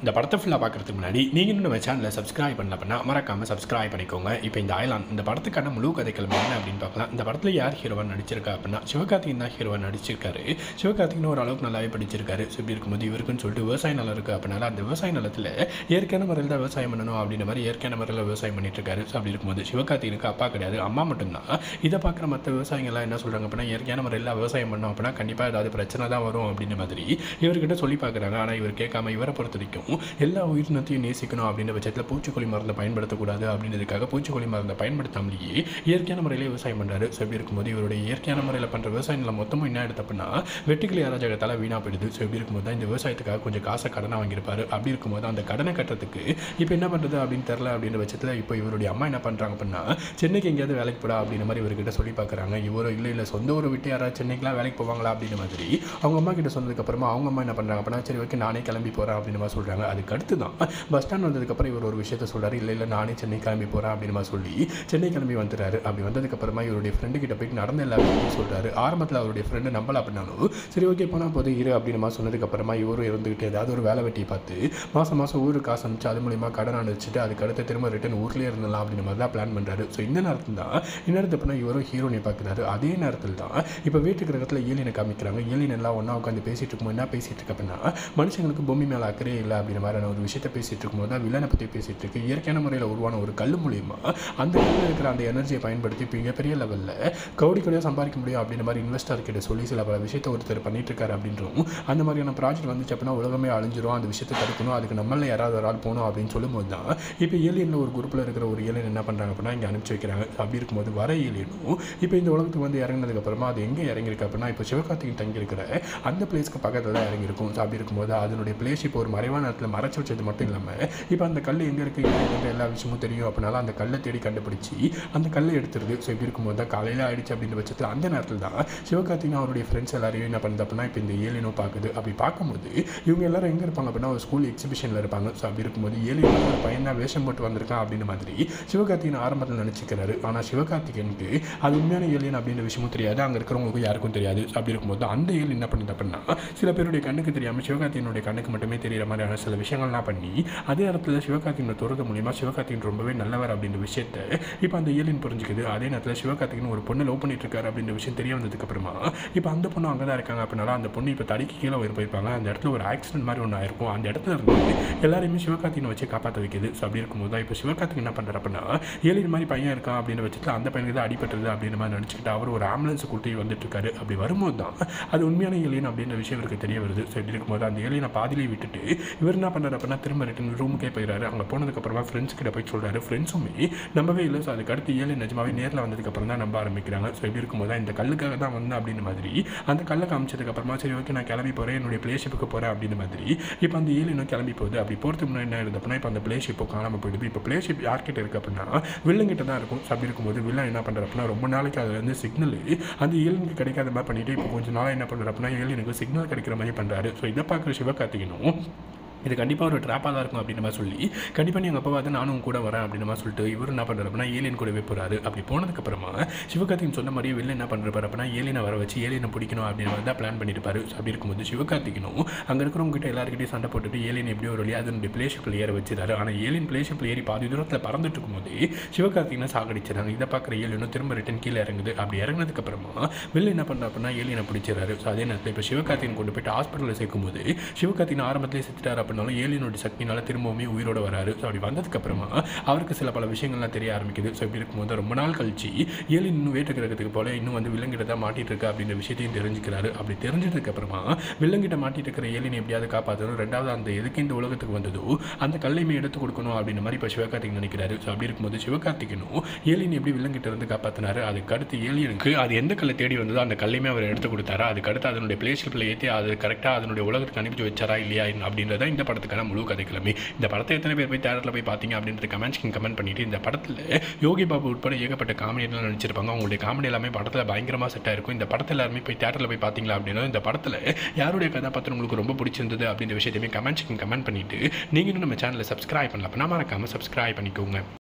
S1: இந்த படத்தை ஃபுல்லாக பார்க்குறதுக்கு முன்னாடி நீங்கள் இன்னும் நம்ம சேனலை சப்ஸ்கிரைப் பண்ணல அப்படின்னா மறக்காமல் சப்ஸ்கிரைப் பண்ணிக்கோங்க இப்போ இந்த அயலான் இந்த படத்துக்கான முழு கதைக்களம் என்ன அப்படின்னு பார்க்கலாம் இந்த படத்தில் யார் ஹீரோவாக நடிச்சிருக்கா அப்படின்னா சிவகார்த்திகன் தான் ஹீரோவாக நடிச்சிருக்காரு சிவகார்த்திகன் ஓரளவுக்கு நல்லாவே படிச்சிருக்காரு ஸோ இப்படி இருக்கும்போது இவருக்குன்னு சொல்லிட்டு விவசாய நிலம் இருக்குது அப்படின்னால அந்த விவசாய நிலத்தில் இயற்கையான முறையில் தான் விவசாயம் பண்ணணும் அப்படின்ற மாதிரி இயற்கையான முறையில் விவசாயம் பண்ணிட்டு இருக்காரு ஸோ அப்படி இருக்கும்போது சிவகார்த்திகனுக்கு அப்பா கிடையாது அம்மா மட்டும்தான் இதை பார்க்குற மற்ற விவசாயிகள்லாம் என்ன சொல்கிறாங்க அப்படின்னா இயற்கையான முறையில் விவசாயம் பண்ணோம் அப்படின்னா கண்டிப்பாக ஏதாவது பிரச்சனை தான் வரும் அப்படின்ற மாதிரி இவர்கிட்ட சொல்லி பார்க்குறாங்க ஆனால் இவர் கேட்காம இவரை பொறுத்த வரைக்கும் எல்லா உயிரினத்தையும் நேசிக்கணும் அப்படின்ற பட்சத்தில் பூச்சிக்கொல்லி மருந்தை பயன்படுத்தக்கூடாது அப்படின்றதுக்காக பூச்சிக்கொல்லி மருந்தை பயன்படுத்தாமலேயே இயற்கையான முறையில் விவசாயம் பண்ணுறாரு ஸோ இப்படி இருக்கும்போது இவருடைய இயற்கையான முறையில் பண்ணுற விவசாய நிலம் மொத்தமும் என்ன எடுத்து அப்படின்னா வெட்டுக்கிளி அராஜகத்தால் வீணாக போயிடுது ஸோ இப்படி இருக்கும்போது தான் இந்த விவசாயத்துக்காக கொஞ்சம் காசை கடனை வாங்கியிருப்பாரு அப்படி இருக்கும்போது அந்த கடனை கட்டுறதுக்கு இப்போ என்ன பண்ணுறது அப்படின்னு தெரில அப்படின்ற பட்சத்தில் இப்போ இவருடைய அம்மா என்ன பண்ணுறாங்க அப்படின்னா சென்னைக்கு எங்கேயாவது வேலைக்கு போடா அப்படின்ற மாதிரி இவர்கிட்ட சொல்லி பார்க்குறாங்க இவரோ இல்லை இல்லை சொந்த ஊரை விட்டு யாராவது சென்னைக்குலாம் வேலைக்கு போவாங்களா அப்படின்ற மாதிரி அவங்க அம்மா கிட்ட சொன்னதுக்கப்புறமா அவங்க அம்மா என்ன பண்ணுறாங்க அப்படின்னா சரி ஓகே நானே கிளம்பி போகிறேன் அப்படின்னு மாதிரி சொல்கிறாங்க அதுக்கு அடுத்து தான் பஸ் ஸ்டாண்ட் வந்ததுக்கப்புறம் இவர் ஒரு விஷயத்த சொல்கிறாரு இல்லை இல்லை நானே சென்னை கிளம்பி போகிறேன் அப்படின்னு மாதிரி சொல்லி சென்னை கிளம்பி வந்துடுறாரு அப்படி வந்ததுக்கப்புறமா இவருடைய ஃப்ரெண்டு கிட்ட போயிட்டு நடந்த எல்லா விஷயத்தையும் சொல்கிறாரு ஆரம்பத்தில் அவருடைய ஃப்ரெண்டு நம்பல அப்படின்னாலும் சரி ஓகே போனால் போது இரு அப்படின்னு மாதிரி சொன்னதுக்கப்புறமா இவரும் இருந்துக்கிட்டு ஏதாவது ஒரு வேலை வெட்டியை பார்த்து மாதம் மாதம் ஊருக்கு காசு அனுப்பிச்சு அது மூலிமா கடன் அனுப்பிச்சிட்டு அதுக்கு அடுத்து திரும்ப ரிட்டன் ஊர்லேயே இருந்தலாம் அப்படின்ற மாதிரி தான் பிளான் பண்ணுறாரு ஸோ இந்த நேரத்தில் தான் இந்நேரத்து அப்படின்னா இவரும் ஹீரோனை பார்க்குறாரு அதே நேரத்தில் தான் இப்போ வீட்டுக்கு இடத்துல ஏலியனை காமிக்கிறாங்க ஏலியன் எல்லாம் ஒன்றா உட்காந்து பேசிட்டு இருக்கும்போது என்ன பேசிட்டு இருக்கு அப்படின்னா மனுஷங்களுக்கு பூமி மேலே அக்கறையே இல்லை அப்படின்ற மாதிரியான ஒரு விஷயத்த பேசிட்டு இருக்கும்போது தான் வில்லனை பற்றி பேசிட்டு இருக்கு இயற்கையான முறையில் உருவான ஒரு கல் மூலியமா அந்த கல்லில் இருக்கிற அந்த எனர்ஜியை பயன்படுத்தி இப்போ மிகப்பெரிய லெவலில் கவுடி கவுடியாக சம்பாதிக்க முடியும் அப்படின்ற மாதிரி இன்வெஸ்டர் கிட்ட சொல்லி சில பல விஷயத்தை ஒருத்தர் பண்ணிட்டு இருக்காரு அப்படின்றோம் அந்த மாதிரியான ப்ராஜெக்ட் வந்துச்சு அப்படின்னா உலகமே அழிஞ்சிரும் அந்த விஷயத்தை தடுக்கணும் அதுக்கு நம்மள யாராவது ஒரு ஆள் போகணும் அப்படின்னு சொல்லும்போது தான் இப்போ ஏலியனில் ஒரு குரூப்பில் இருக்கிற ஒரு ஏலியன் என்ன பண்ணுறாங்க அப்படின்னா இங்கே அனுப்பிச்சு வைக்கிறாங்க அப்படி இருக்கும்போது வர ஏலியனும் இப்போ இந்த உலகத்துக்கு வந்து இறங்கினதுக்கப்புறமா அது எங்கே இறங்கியிருக்கு அப்படின்னா இப்போ சிவகார்த்திகன் தங்கியிருக்கிற அந்த பிளேஸ்க்கு பக்கத்தில் தான் இறங்கியிருக்கும் ஸோ அப்படி இருக்கும்போது அதனுடைய பிளேஸ் இப்போ ஒரு மறைவான இடத்துல மறைச்சு வச்சது மட்டும் இல்லாமல் இப்போ அந்த கல் எங்கே இருக்குது எங்கே இருக்குது எல்லா விஷயமும் தெரியும் அப்படினால அந்த கல்லை தேடி கண்டுபிடிச்சி அந்த கல்லை எடுத்துருது ஸோ இப்படி இருக்கும்போது தான் காலையில் ஆயிடுச்சு அப்படின்ற பட்சத்தில் அந்த நேரத்தில் தான் சிவகார்த்திகன் அவருடைய ஃப்ரெண்ட்ஸ் எல்லாரையும் என்ன பண்ணுது அப்படின்னா இப்போ இந்த ஏலியனோ பார்க்குது அப்படி பார்க்கும்போது இவங்க எல்லாரும் எங்கே இருப்பாங்க அப்படின்னா ஒரு ஸ்கூல் எக்ஸிபிஷனில் இருப்பாங்க ஸோ அப்படி இருக்கும்போது ஏலியன் ஒரு பையன் தான் வேஷம் போட்டு வந்திருக்கான் அப்படின்ற மாதிரி சிவகார்த்திகன் ஆரம்பத்தில் நினச்சிக்கிறாரு ஆனால் சிவகார்த்திகனுக்கு அது உண்மையான ஏலியன் அப்படின்ற விஷயமும் தெரியாது அங்கே இருக்கிறவங்களுக்கு யாருக்கும் தெரியாது அப்படி இருக்கும்போது அந்த ஏலியன் என்ன பண்ணுது அப்படின்னா சில பேருடைய கண்ணுக்கு தெரியாமல் சிவகார்த்திகனுடைய கண்ணுக்கு மட்டுமே தெரியிற மாதிரியான சில விஷயங்கள்லாம் பண்ணி அதே இடத்துல சிவகார்த்திகனை துறது மூலியமாக சிவகார்த்திகன் ரொம்பவே நல்லவர் அப்படின்ற விஷயத்த இப்போ அந்த ஏலியன் புரிஞ்சுக்குது அதே நேரத்தில் சிவகார்த்திகன் ஒரு பொண்ணு லவ் பண்ணிட்டு இருக்காரு அப்படின்ற விஷயம் தெரிய வந்ததுக்கப்புறமா இப்போ அந்த பொண்ணு அங்கே தான் இருக்காங்க அப்படின்னால அந்த பொண்ணு இப்போ தடிக்கு கீழே உயிர் போயிருப்பாங்க அந்த இடத்துல ஒரு ஆக்சிடென்ட் மாதிரி ஒன்று ஆயிருக்கும் அந்த இடத்துல இருந்து எல்லாரையுமே சிவகார்த்திகனை வச்சு காப்பாற்ற வைக்குது ஸோ அப்படி இருக்கும்போது தான் இப்போ சிவகார்த்திகன் என்ன பண்ணுறாரு அப்படின்னா ஏலியன் மாதிரி பையன் இருக்கான் அப்படின்ற பட்சத்தில் அந்த பையனுக்கு தான் அடிபட்டது அப்படின்ற மாதிரி நினச்சிக்கிட்டு அவர் ஒரு ஆம்புலன்ஸ் கூட்டி வந்துட்டு இருக்காரு அப்படி வரும்போது தான் அது உண்மையான ஏலியன் அப்படின்ற விஷயம் இவருக்கு தெரிய வருது ஸோ இப்படி இருக்கும்போது அந்த ஏலியனை பாதியிலே விட்டுட்டு இவர் என்ன பண்ணுறாரு அப்படின்னா திரும்ப ரிட்டன் ரூமுக்கே போயிடுறாரு அங்கே போனதுக்கப்புறமா ஃப்ரெண்ட்ஸ் கிட்ட போய் சொல்கிறாரு ஃப்ரெண்ட்ஸுமே நம்பவே இல்லை ஸோ அதுக்கு அடுத்து ஏழு நிஜமாவே நேரில் வந்ததுக்கப்புறம் தான் நம்ப ஆரம்பிக்கிறாங்க ஸோ இப்படி இருக்கும்போது தான் இந்த கல்லுக்காக தான் வந்தேன் அப்படின்ற மாதிரி அந்த கல்லை காமிச்சதுக்கப்புறமா சரி ஓகே நான் கிளம்பி போகிறேன் என்னுடைய பிளேஷிப்புக்கு போகிறேன் அப்படின்ற மாதிரி இப்போ அந்த ஏழு இன்னும் கிளம்பி போகுது அப்படி போகிறதுக்கு முன்னாடி என்ன இருந்தது அப்படின்னா இப்போ அந்த பிளேஷிப்போ காணாமல் போயிடுது இப்போ பிளேஷிப் யார்கிட்ட இருக்குது அப்படின்னா வில்லன் கிட்ட தான் இருக்கும் ஸோ அப்படி இருக்கும்போது வில்லன் என்ன பண்ணுறாரு அப்படின்னா ரொம்ப நாளைக்கு அதுல இருந்து சிக்னல் அந்த ஏழுனுக்கு கிடைக்காத மாதிரி பண்ணிட்டு இப்போ கொஞ்சம் நாளாக என்ன பண்ணுறாரு அப்படின்னா ஏழுனுக்கு சிக்னல் கிடைக்கிற மாதிரி பண்ணுறாரு ஸோ இதை பார்க்குற சிவகார்த்திகனும் இது கண்டிப்பாக ஒரு ட்ராப்பாக தான் இருக்கும் அப்படின்ற மாதிரி சொல்லி கண்டிப்பாக நீ எங்கள் அப்பா பார்த்து நானும் உன் கூட வரேன் அப்படின்ற மாதிரி சொல்லிட்டு இவர் என்ன பண்ணுறாரு அப்படின்னா ஏலியன் கூடவே போகிறாரு அப்படி போனதுக்கப்புறமா சிவகார்த்திகன் சொன்ன மாதிரி வெளில என்ன பண்ணுறாரு அப்படின்னா ஏலியனை வர வச்சு ஏலியனை பிடிக்கணும் அப்படின்ற மாதிரி தான் பிளான் பண்ணியிருப்பாரு So அப்படி இருக்கும்போது சிவகார்த்திகனும் அங்கே இருக்கிறவங்க கிட்ட எல்லாருக்கிட்டையும் சண்டை போட்டுட்டு ஏலியன் எப்படியோ ஒரு வழியா அதனுடைய பிளேஷிப்பில் ஏற வச்சிருக்காரு ஆனால் ஏலியன் பிளேஷிப்பில் ஏறி பாதி தூரத்தில் பறந்துட்டு இருக்கும்போது சிவகார்த்திகனை சாகடிச்சிடறாங்க இதை பார்க்குற ஏலியனும் திரும்ப ரிட்டன் கீழே இறங்குது அப்படி இறங்கினதுக்கப்புறமா வெளில என்ன பண்ணுறா அப்படின்னா ஏலியனை பிடிச்சிடறாரு ஸோ அதே நேரத்தில் இப்போ சிவகார்த்திகன் கொண்டு போயிட்டு ஹாஸ்பிட்டலில் சேர்க்கும்போது சிவகார்த்திகன் ஆரம்பத்திலே செத்துட்டார் அப்படின்னாலும் ஏலியனோட சக்தினால திரும்பவுமே உயிரோட வராரு ஸோ அப்படி வந்ததுக்கப்புறமா அவருக்கு சில பல விஷயங்கள்லாம் தெரிய ஆரம்பிக்குது ஸோ இப்படி இருக்கும்போது ரொம்ப நாள் கழிச்சு ஏலியன் இன்னும் வேட்டு கிரகத்துக்கு போல இன்னும் வந்து விலங்கிட்ட தான் மாட்டிட்டு இருக்கு அப்படின்ற விஷயத்தையும் தெரிஞ்சுக்கிறாரு அப்படி தெரிஞ்சதுக்கப்புறமா விலங்கிட்ட மாட்டிட்டு இருக்கிற ஏலியன் எப்படியாவது காப்பாற்றணும் ரெண்டாவது அந்த எதுக்கு இந்த உலகத்துக்கு வந்ததோ அந்த கல்லையுமே எடுத்து கொடுக்கணும் அப்படின்ற மாதிரி இப்போ சிவகார்த்திகன் நினைக்கிறாரு ஸோ அப்படி இருக்கும்போது சிவகார்த்திகனும் ஏலியன் எப்படி விலங்கிட்ட இருந்து காப்பாற்றினாரு அதுக்கு அடுத்து ஏலியனுக்கு அது எந்த கல்லை தேடி வந்ததோ அந்த கல்லையுமே அவர் எடுத்து கொடுத்தாரா அதுக்கு அடுத்து அதனுடைய பிளேஷிப்பில் ஏற்றி அது கரெக்டாக அதனுடைய உலகத்துக்கு அனுப்பிச்சு வச்சாரா இல்லையா அப்படின்றத இந்த படத்துக்கான முழு கதைக்கிழமை இந்த படத்தை எத்தனை பேர் போய் தேட்டரில் போய் பார்த்தீங்க அப்படின்றது கமெண்ட்ஸ்க்கு கமெண்ட் பண்ணிட்டு இந்த படத்தில் யோகி பாபு உட்பட ஏகப்பட்ட காமெடியெல்லாம் நடிச்சிருப்பாங்க அவங்களுடைய காமெடி எல்லாமே படத்தில் பயங்கரமாக செட் ஆயிருக்கும் இந்த படத்தில் எல்லாருமே போய் தேட்டரில் போய் பார்த்தீங்களா அப்படின்னா இந்த படத்தில் யாருடைய கதாபாத்திரம் உங்களுக்கு ரொம்ப பிடிச்சிருந்தது அப்படின்ற விஷயத்தையுமே கமெண்ட்ஸ்க்கு கமெண்ட் பண்ணிட்டு நீங்கள் இன்னும் நம்ம சேனலை சப்ஸ்கிரைப் பண்ணல அப்படின்னா மறக்காமல் சப்ஸ்கிரைப் பண்ணிக்கோங்க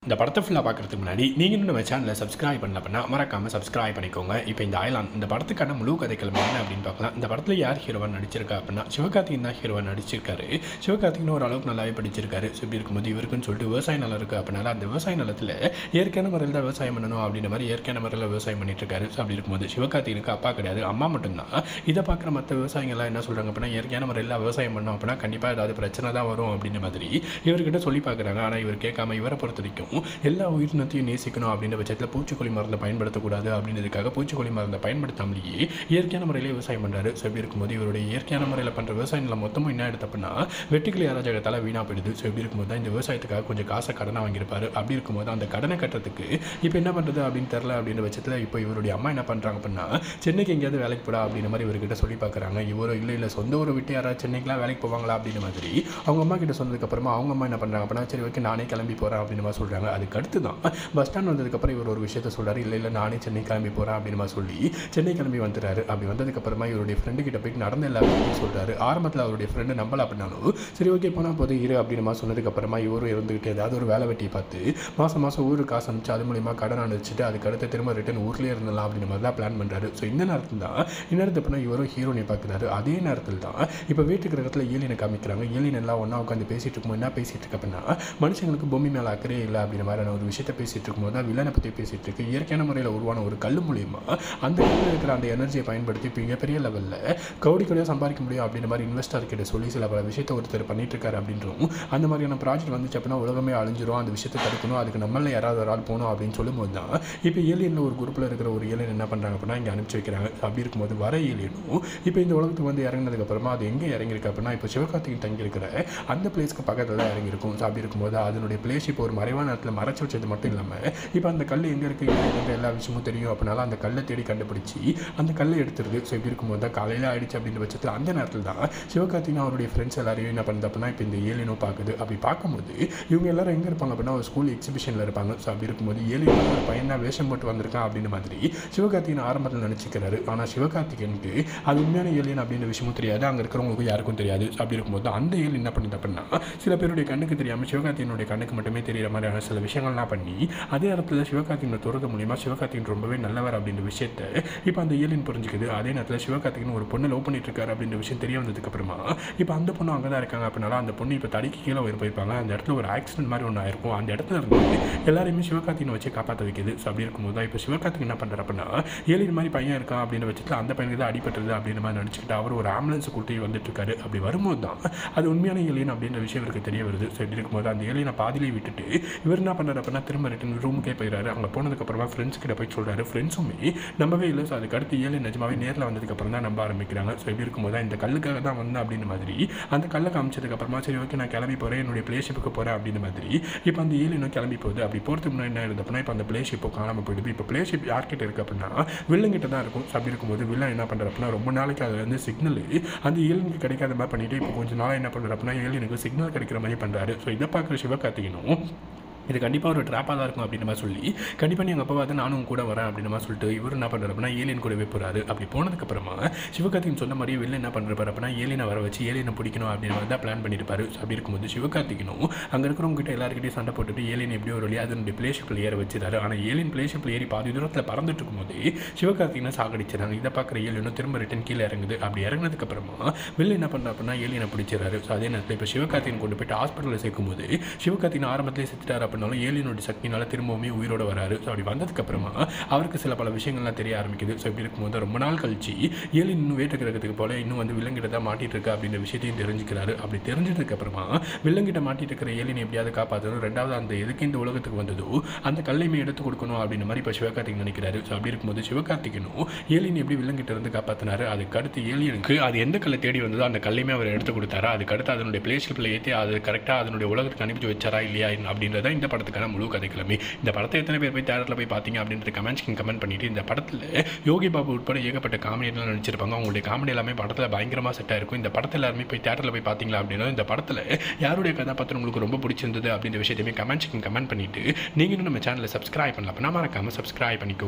S1: இந்த படத்தை ஃபுல்லாக பார்க்குறதுக்கு முன்னாடி நீங்கள் இன்னும் நம்ம சேனலை சப்ஸ்கிரைப் பண்ணல அப்படின்னா மறக்காமல் சப்ஸ்கிரைப் பண்ணிக்கோங்க இப்போ இந்த அயலான் இந்த படத்துக்கான முழு கதைக்கிழமை என்ன அப்படின்னு பார்க்கலாம் இந்த படத்தில் யார் ஹீரோவாக நடிச்சிருக்கா அப்படின்னா சிவகார்த்திகன் தான் ஹீரோவாக நடிச்சிருக்காரு சிவகார்த்திகன் ஓரளவுக்கு நல்லாவே படிச்சிருக்காரு ஸோ இப்படி இருக்கும்போது இவருக்குன்னு சொல்லிட்டு விவசாய நிலம் இருக்குது அப்படின்னால அந்த விவசாய நிலத்தில் இயற்கையான முறையில் தான் விவசாயம் பண்ணணும் அப்படின்ற மாதிரி இயற்கையான முறையில் விவசாயம் பண்ணிட்டு இருக்காரு ஸோ அப்படி இருக்கும்போது சிவகார்த்திகனுக்கு அப்பா கிடையாது அம்மா மட்டும்தான் இதை பார்க்குற மற்ற விவசாயிகள்லாம் என்ன சொல்கிறாங்க அப்படின்னா இயற்கையான முறையில் விவசாயம் பண்ணோம் அப்படின்னா கண்டிப்பாக ஏதாவது பிரச்சனை தான் வரும் அப்படின்ற மாதிரி இவர்கிட்ட சொல்லி பார்க்குறாங்க ஆனால் இவர் கேட்காம இவரை பொறுத்த வரைக்கும் எல்லா உயிரினத்தையும் நேசிக்கணும் அப்படின்ற பட்சத்தில் பூச்சிக்கொல்லி மருந்தை பயன்படுத்தக்கூடாது அப்படின்றதுக்காக பூச்சிக்கொல்லி மருந்தை பயன்படுத்தாமலேயே இயற்கையான முறையில் விவசாயம் பண்ணுறாரு ஸோ இப்படி இருக்கும்போது இவருடைய இயற்கையான முறையில் பண்ணுற விவசாய நிலம் மொத்தமும் என்ன எடுத்து அப்படின்னா வெட்டுக்கிளி அராஜகத்தால் வீணாக போயிடுது ஸோ இப்படி இருக்கும்போது தான் இந்த விவசாயத்துக்காக கொஞ்சம் காசை கடனை வாங்கியிருப்பாரு அப்படி இருக்கும்போது அந்த கடனை கட்டுறதுக்கு இப்போ என்ன பண்ணுறது அப்படின்னு தெரில அப்படின்ற பட்சத்தில் இப்போ இவருடைய அம்மா என்ன பண்ணுறாங்க அப்படின்னா சென்னைக்கு எங்கேயாவது வேலைக்கு போடா அப்படின்ற மாதிரி இவர்கிட்ட சொல்லி பார்க்குறாங்க இவரும் இல்லை இல்லை சொந்த ஊரை விட்டு யாராவது சென்னைக்குலாம் வேலைக்கு போவாங்களா அப்படின்ற மாதிரி அவங்க அம்மா கிட்ட சொன்னதுக்கப்புறமா அவங்க அம்மா என்ன பண்ணுறாங்க அப்படின்னா சரி ஓகே நானே கிளம்பி போகிறேன் அப்படின்னு மாதிரி சொல்கிறாங்க அதுக்கு அடுத்து தான் பஸ் ஸ்டாண்ட் வந்ததுக்கப்புறம் இவர் ஒரு விஷயத்த சொல்கிறாரு இல்லை இல்லை நானே சென்னை கிளம்பி போகிறேன் அப்படின்னு மாதிரி சொல்லி சென்னை கிளம்பி வந்துட்டாரு அப்படி வந்ததுக்கப்புறமா இவருடைய ஃப்ரெண்டு கிட்ட போயிட்டு நடந்த எல்லா விஷயத்தையும் சொல்கிறாரு ஆரம்பத்தில் அவருடைய ஃப்ரெண்டு நம்பல அப்படின்னாலும் சரி ஓகே போனால் போது இரு அப்படின்னு மாதிரி சொன்னதுக்கப்புறமா இவரும் இருந்துக்கிட்டு ஏதாவது ஒரு வேலை வெட்டியை பார்த்து மாதம் மாதம் ஊருக்கு காசு அனுப்பிச்சு அது மூலியமாக கடன் அனுப்பிச்சிட்டு அதுக்கு அடுத்து திரும்ப ரிட்டன் ஊர்லேயே இருந்தலாம் அப்படின்ற மாதிரி தான் பிளான் பண்ணுறாரு ஸோ இந்த நேரத்தில் தான் இந்நேரத்து பண்ண இவரும் ஹீரோனை பார்க்குறாரு அதே நேரத்தில் தான் இப்போ வீட்டுக்கு இடத்துல ஏலியனை காமிக்கிறாங்க ஏலியன் எல்லாம் ஒன்றா உட்காந்து பேசிட்டு இருக்கும்போது என்ன பேசிட்டு இருக்கு அப்படின்னா மனுஷங்களுக்கு பூமி மேலே அக்கறையே இல்லை அப்படின்ற மாதிரியான ஒரு விஷயத்தை பேசிட்டு இருக்கும்போது தான் வில்லனை பற்றி பேசிட்டு இருக்கு இயற்கையான முறையில் உருவான ஒரு கல் மூலியமா அந்த கல்லில் இருக்கிற அந்த எனர்ஜியை பயன்படுத்தி இப்போ மிகப்பெரிய லெவலில் கவுடி கவுடியாக சம்பாதிக்க முடியும் அப்படின்ற மாதிரி இன்வெஸ்டர் கிட்ட சொல்லி சில பல விஷயத்தை ஒருத்தர் பண்ணிட்டு இருக்காரு அப்படின்றோம் அந்த மாதிரியான ப்ராஜெக்ட் வந்துச்சு அப்படின்னா உலகமே அழிஞ்சிரும் அந்த விஷயத்தை தடுக்கணும் அதுக்கு நம்மள யாராவது ஒரு ஆள் போகணும் அப்படின்னு சொல்லும்போது தான் இப்போ ஏலியனில் ஒரு குரூப்பில் இருக்கிற ஒரு ஏலியன் என்ன பண்ணுறாங்க அப்படின்னா இங்கே அனுப்பிச்சு வைக்கிறாங்க அப்படி இருக்கும்போது வர ஏலியனும் இப்போ இந்த உலகத்துக்கு வந்து இறங்கினதுக்கப்புறமா அது எங்கே இறங்கியிருக்கு அப்படின்னா இப்போ சிவகார்த்திகன் தங்கியிருக்கிற அந்த பிளேஸ்க்கு பக்கத்தில் தான் இறங்கியிருக்கும் ஸோ அப்படி இருக்கும்போது அதனுடைய பிளேஸ் இப்போ ஒரு மறைவான இடத்துல மறைச்சு வச்சது மட்டும் இல்லாமல் இப்போ அந்த கல் எங்கே இருக்குது எங்கே எல்லா விஷயமும் தெரியும் அப்படின்னால அந்த கல்லை தேடி கண்டுபிடிச்சி அந்த கல்லை எடுத்துருது ஸோ இப்படி இருக்கும்போது தான் காலையில் ஆயிடுச்சு அப்படின்ற பட்சத்தில் அந்த நேரத்தில் தான் சிவகார்த்திகன் அவருடைய ஃப்ரெண்ட்ஸ் எல்லாரையும் என்ன பண்ணுது அப்படின்னா இப்போ இந்த ஏலியனும் பார்க்குது அப்படி பார்க்கும்போது இவங்க எல்லாரும் எங்கே இருப்பாங்க அப்படின்னா ஒரு ஸ்கூல் எக்ஸிபிஷனில் இருப்பாங்க ஸோ அப்படி இருக்கும்போது ஏலியன் ஒரு பையன் தான் வேஷம் போட்டு வந்திருக்கான் அப்படின்ற மாதிரி சிவகார்த்திகன் ஆரம்பத்தில் நினச்சிக்கிறாரு ஆனால் சிவகார்த்திகனுக்கு அது உண்மையான ஏலியன் அப்படின்ற விஷயமும் தெரியாது அங்கே இருக்கிறவங்களுக்கு யாருக்கும் தெரியாது அப்படி இருக்கும்போது அந்த ஏலியன் என்ன பண்ணுது அப்படின்னா சில பேருடைய கண்ணுக்கு தெரியாமல் சிவகார்த்திகனுடைய கண்ணுக்கு மட்டுமே தெரியிற மாதிரியான சில விஷயங்கள்லாம் பண்ணி அதே இடத்துல சிவகார்த்திகனை துறது மூலியமா சிவகார்த்திகன் ரொம்பவே நல்லவர் அப்படின்ற விஷயத்த இப்போ அந்த ஏலியன் புரிஞ்சுக்குது அதே நேரத்தில் சிவகார்த்திகன் ஒரு பொண்ணை லவ் பண்ணிட்டு இருக்காரு அப்படின்ற விஷயம் தெரிய வந்ததுக்கு அப்புறமா இப்போ அந்த பொண்ணு அங்கே தான் இருக்காங்க அப்படின்னால அந்த பொண்ணு இப்போ தடிக்கு கீழே உயிர் போயிருப்பாங்க அந்த இடத்துல ஒரு ஆக்சிடென்ட் மாதிரி ஒன்று ஆயிருக்கும் அந்த இடத்துல இருந்து எல்லாரையுமே சிவகார்த்திகனை வச்சு காப்பாற்ற வைக்குது ஸோ அப்படி இருக்கும்போது தான் இப்போ சிவகார்த்திகன் என்ன பண்ணுறாரு அப்படின்னா ஏலியன் மாதிரி பையன் இருக்கான் அப்படின்ற பட்சத்தில் அந்த பையனுக்கு தான் அடிபட்டது அப்படின்ற மாதிரி நினச்சிக்கிட்டு அவர் ஒரு ஆம்புலன்ஸ் கூட்டி வந்துட்டு இருக்காரு அப்படி வரும்போது தான் அது உண்மையான ஏலியன் அப்படின்ற விஷயம் இவருக்கு தெரிய வருது ஸோ இப்படி இருக்கும்போது அந்த ஏலியனை பாதியிலே விட்டுட்டு இவர் என்ன பண்ணுறாரு அப்படின்னா திரும்ப ரிட்டன் ரூமுக்கே போயிடுறாரு அங்கே போனதுக்கப்புறமா ஃப்ரெண்ட்ஸ் கிட்ட போய் சொல்கிறாரு ஃப்ரெண்ட்ஸுமே நம்பவே இல்லை ஸோ அதுக்கு அடுத்து ஏழு நிஜமாவே நேரில் வந்ததுக்கப்புறம் தான் நம்ப ஆரம்பிக்கிறாங்க ஸோ இப்படி இருக்கும்போது தான் இந்த கல்லுக்காக தான் வந்தேன் அப்படின்ற மாதிரி அந்த கல்லை காமிச்சதுக்கப்புறமா சரி ஓகே நான் கிளம்பி போகிறேன் என்னுடைய பிளேஷிப்புக்கு போகிறேன் அப்படின்ற மாதிரி இப்போ அந்த ஏழு இன்னும் கிளம்பி போகுது அப்படி போகிறதுக்கு முன்னாடி என்ன இருந்தது அப்படின்னா இப்போ அந்த பிளேஷிப்போ காணாமல் போயிடுது இப்போ பிளேஷிப் யார்கிட்ட இருக்குது அப்படின்னா வில்லங்கிட்ட தான் இருக்கும் ஸோ அப்படி இருக்கும்போது வில்லன் என்ன பண்ணுறாரு அப்படின்னா ரொம்ப நாளைக்கு அதில் வந்து சிக்னல் அந்த ஏழுனுக்கு கிடைக்காத மாதிரி பண்ணிட்டு இப்போ கொஞ்சம் நாளாக என்ன பண்ணுறாரு அப்படின்னா ஏழுனுக்கு சிக்னல் கிடைக்கிற மாதிரி பண்ணுறாரு ஸோ இதை பார்க்குற சிவகார்த்திகனும் இது கண்டிப்பாக ஒரு ட்ராப்பாக தான் இருக்கும் அப்படின்ற மாதிரி சொல்லி கண்டிப்பாக நீ எங்கள் அப்பா வந்து நானும் உங்க கூட வரேன் அப்படின்ற மாதிரி சொல்லிட்டு இவர் என்ன பண்ணுறாரு அப்படின்னா ஏலியன் கூடவே போகிறாரு அப்படி போனதுக்கப்புறமா சிவகார்த்திகன் சொன்ன மாதிரியே வெளில என்ன பண்ணுறாரு அப்படின்னா ஏலியனை வர வச்சு ஏலியனை பிடிக்கணும் அப்படின்ற மாதிரி தான் பிளான் பண்ணியிருப்பாரு So அப்படி இருக்கும்போது சிவகார்த்திகனும் அங்கே இருக்கிறவங்க கிட்ட எல்லாருக்கிட்டையும் சண்டை போட்டுட்டு ஏலியன் எப்படியோ ஒரு வழியாக அதனுடைய பிளேஷிப்பில் ஏற வச்சிருக்காரு ஆனால் ஏலியன் பிளேஷிப்பில் ஏறி பாதி தூரத்தில் பறந்துட்டு இருக்கும்போது சிவகார்த்திகனை சாகடிச்சிடறாங்க இதை பார்க்குற ஏலியனும் திரும்ப ரிட்டன் கீழே இறங்குது அப்படி இறங்கினதுக்கப்புறமா வெளில என்ன பண்ணுறா அப்படின்னா ஏலியனை பிடிச்சிடறாரு ஸோ அதே நேரத்தில் இப்போ சிவகார்த்திகன் கொண்டு போயிட்டு ஹாஸ்பிட்டலில் சேர்க்கும்போது சிவகார்த்திகன் ஆரம்பத்திலே செத்துட்டார் அப்படின்னாலும் ஏலியனுடைய சக்தினால திரும்பவுமே உயிரோட வராரு ஸோ அப்படி வந்ததுக்கப்புறமா அவருக்கு சில பல விஷயங்கள்லாம் தெரிய ஆரம்பிக்குது ஸோ இப்படி இருக்கும்போது ரொம்ப நாள் கழிச்சு ஏலியன் இன்னும் வேட்டு கிரகத்துக்கு போல இன்னும் வந்து விலங்கிட்ட தான் மாட்டிட்டு இருக்கா அப்படின்ற விஷயத்தையும் தெரிஞ்சுக்கிறாரு அப்படி தெரிஞ்சதுக்கப்புறமா விலங்கிட்ட மாட்டிட்டு இருக்கிற ஏலியன் எப்படியாவது காப்பாற்றணும் ரெண்டாவது அந்த எதுக்கு இந்த உலகத்துக்கு வந்ததோ அந்த கல்லையுமே எடுத்து கொடுக்கணும் அப்படின்ற மாதிரி இப்போ சிவகார்த்திகன் நினைக்கிறாரு ஸோ அப்படி இருக்கும்போது சிவகார்த்திகனும் ஏலியன் எப்படி விலங்கிட்ட இருந்து காப்பாற்றினாரு அதுக்கு அடுத்து ஏலியனுக்கு அது எந்த கல்லை தேடி வந்ததோ அந்த கல்லையுமே அவர் எடுத்து கொடுத்தாரா அதுக்கு அடுத்து அதனுடைய பிளேஸ்ல ஏற்றி அது கரெக்டாக அதனுடைய உலகத்துக்கு அனுப்பிச்சு வச்சாரா இல்லையா அப்படின்றத இந்த படத்துக்கான முழு கதைக்கிழமை இந்த படத்தை எத்தனை பேர் போய் தேட்டரில் போய் பார்த்தீங்க அப்படின்றது கமெண்ட்ஸ்க்கு கமெண்ட் பண்ணிட்டு இந்த படத்தில் யோகி பாபு உட்பட ஏகப்பட்ட காமெடியெல்லாம் நடிச்சிருப்பாங்க அவங்களுடைய காமெடி எல்லாமே படத்தில் பயங்கரமாக செட்டாக இருக்கும் இந்த படத்தில் எல்லாருமே போய் தேட்டரில் போய் பார்த்தீங்களா அப்படின்னா இந்த படத்தில் யாருடைய கதாபாத்திரம் உங்களுக்கு ரொம்ப பிடிச்சிருந்தது அப்படின்ற விஷயத்தையுமே கமெண்ட்ஸ்க்கு கமெண்ட் பண்ணிட்டு நீங்கள் இன்னும் நம்ம சேனலை சப்ஸ்கிரைப் பண்ணல அப்படின்னா மறக்காமல் சப்ஸ்கிரைப் பண்ணிக்கோங்க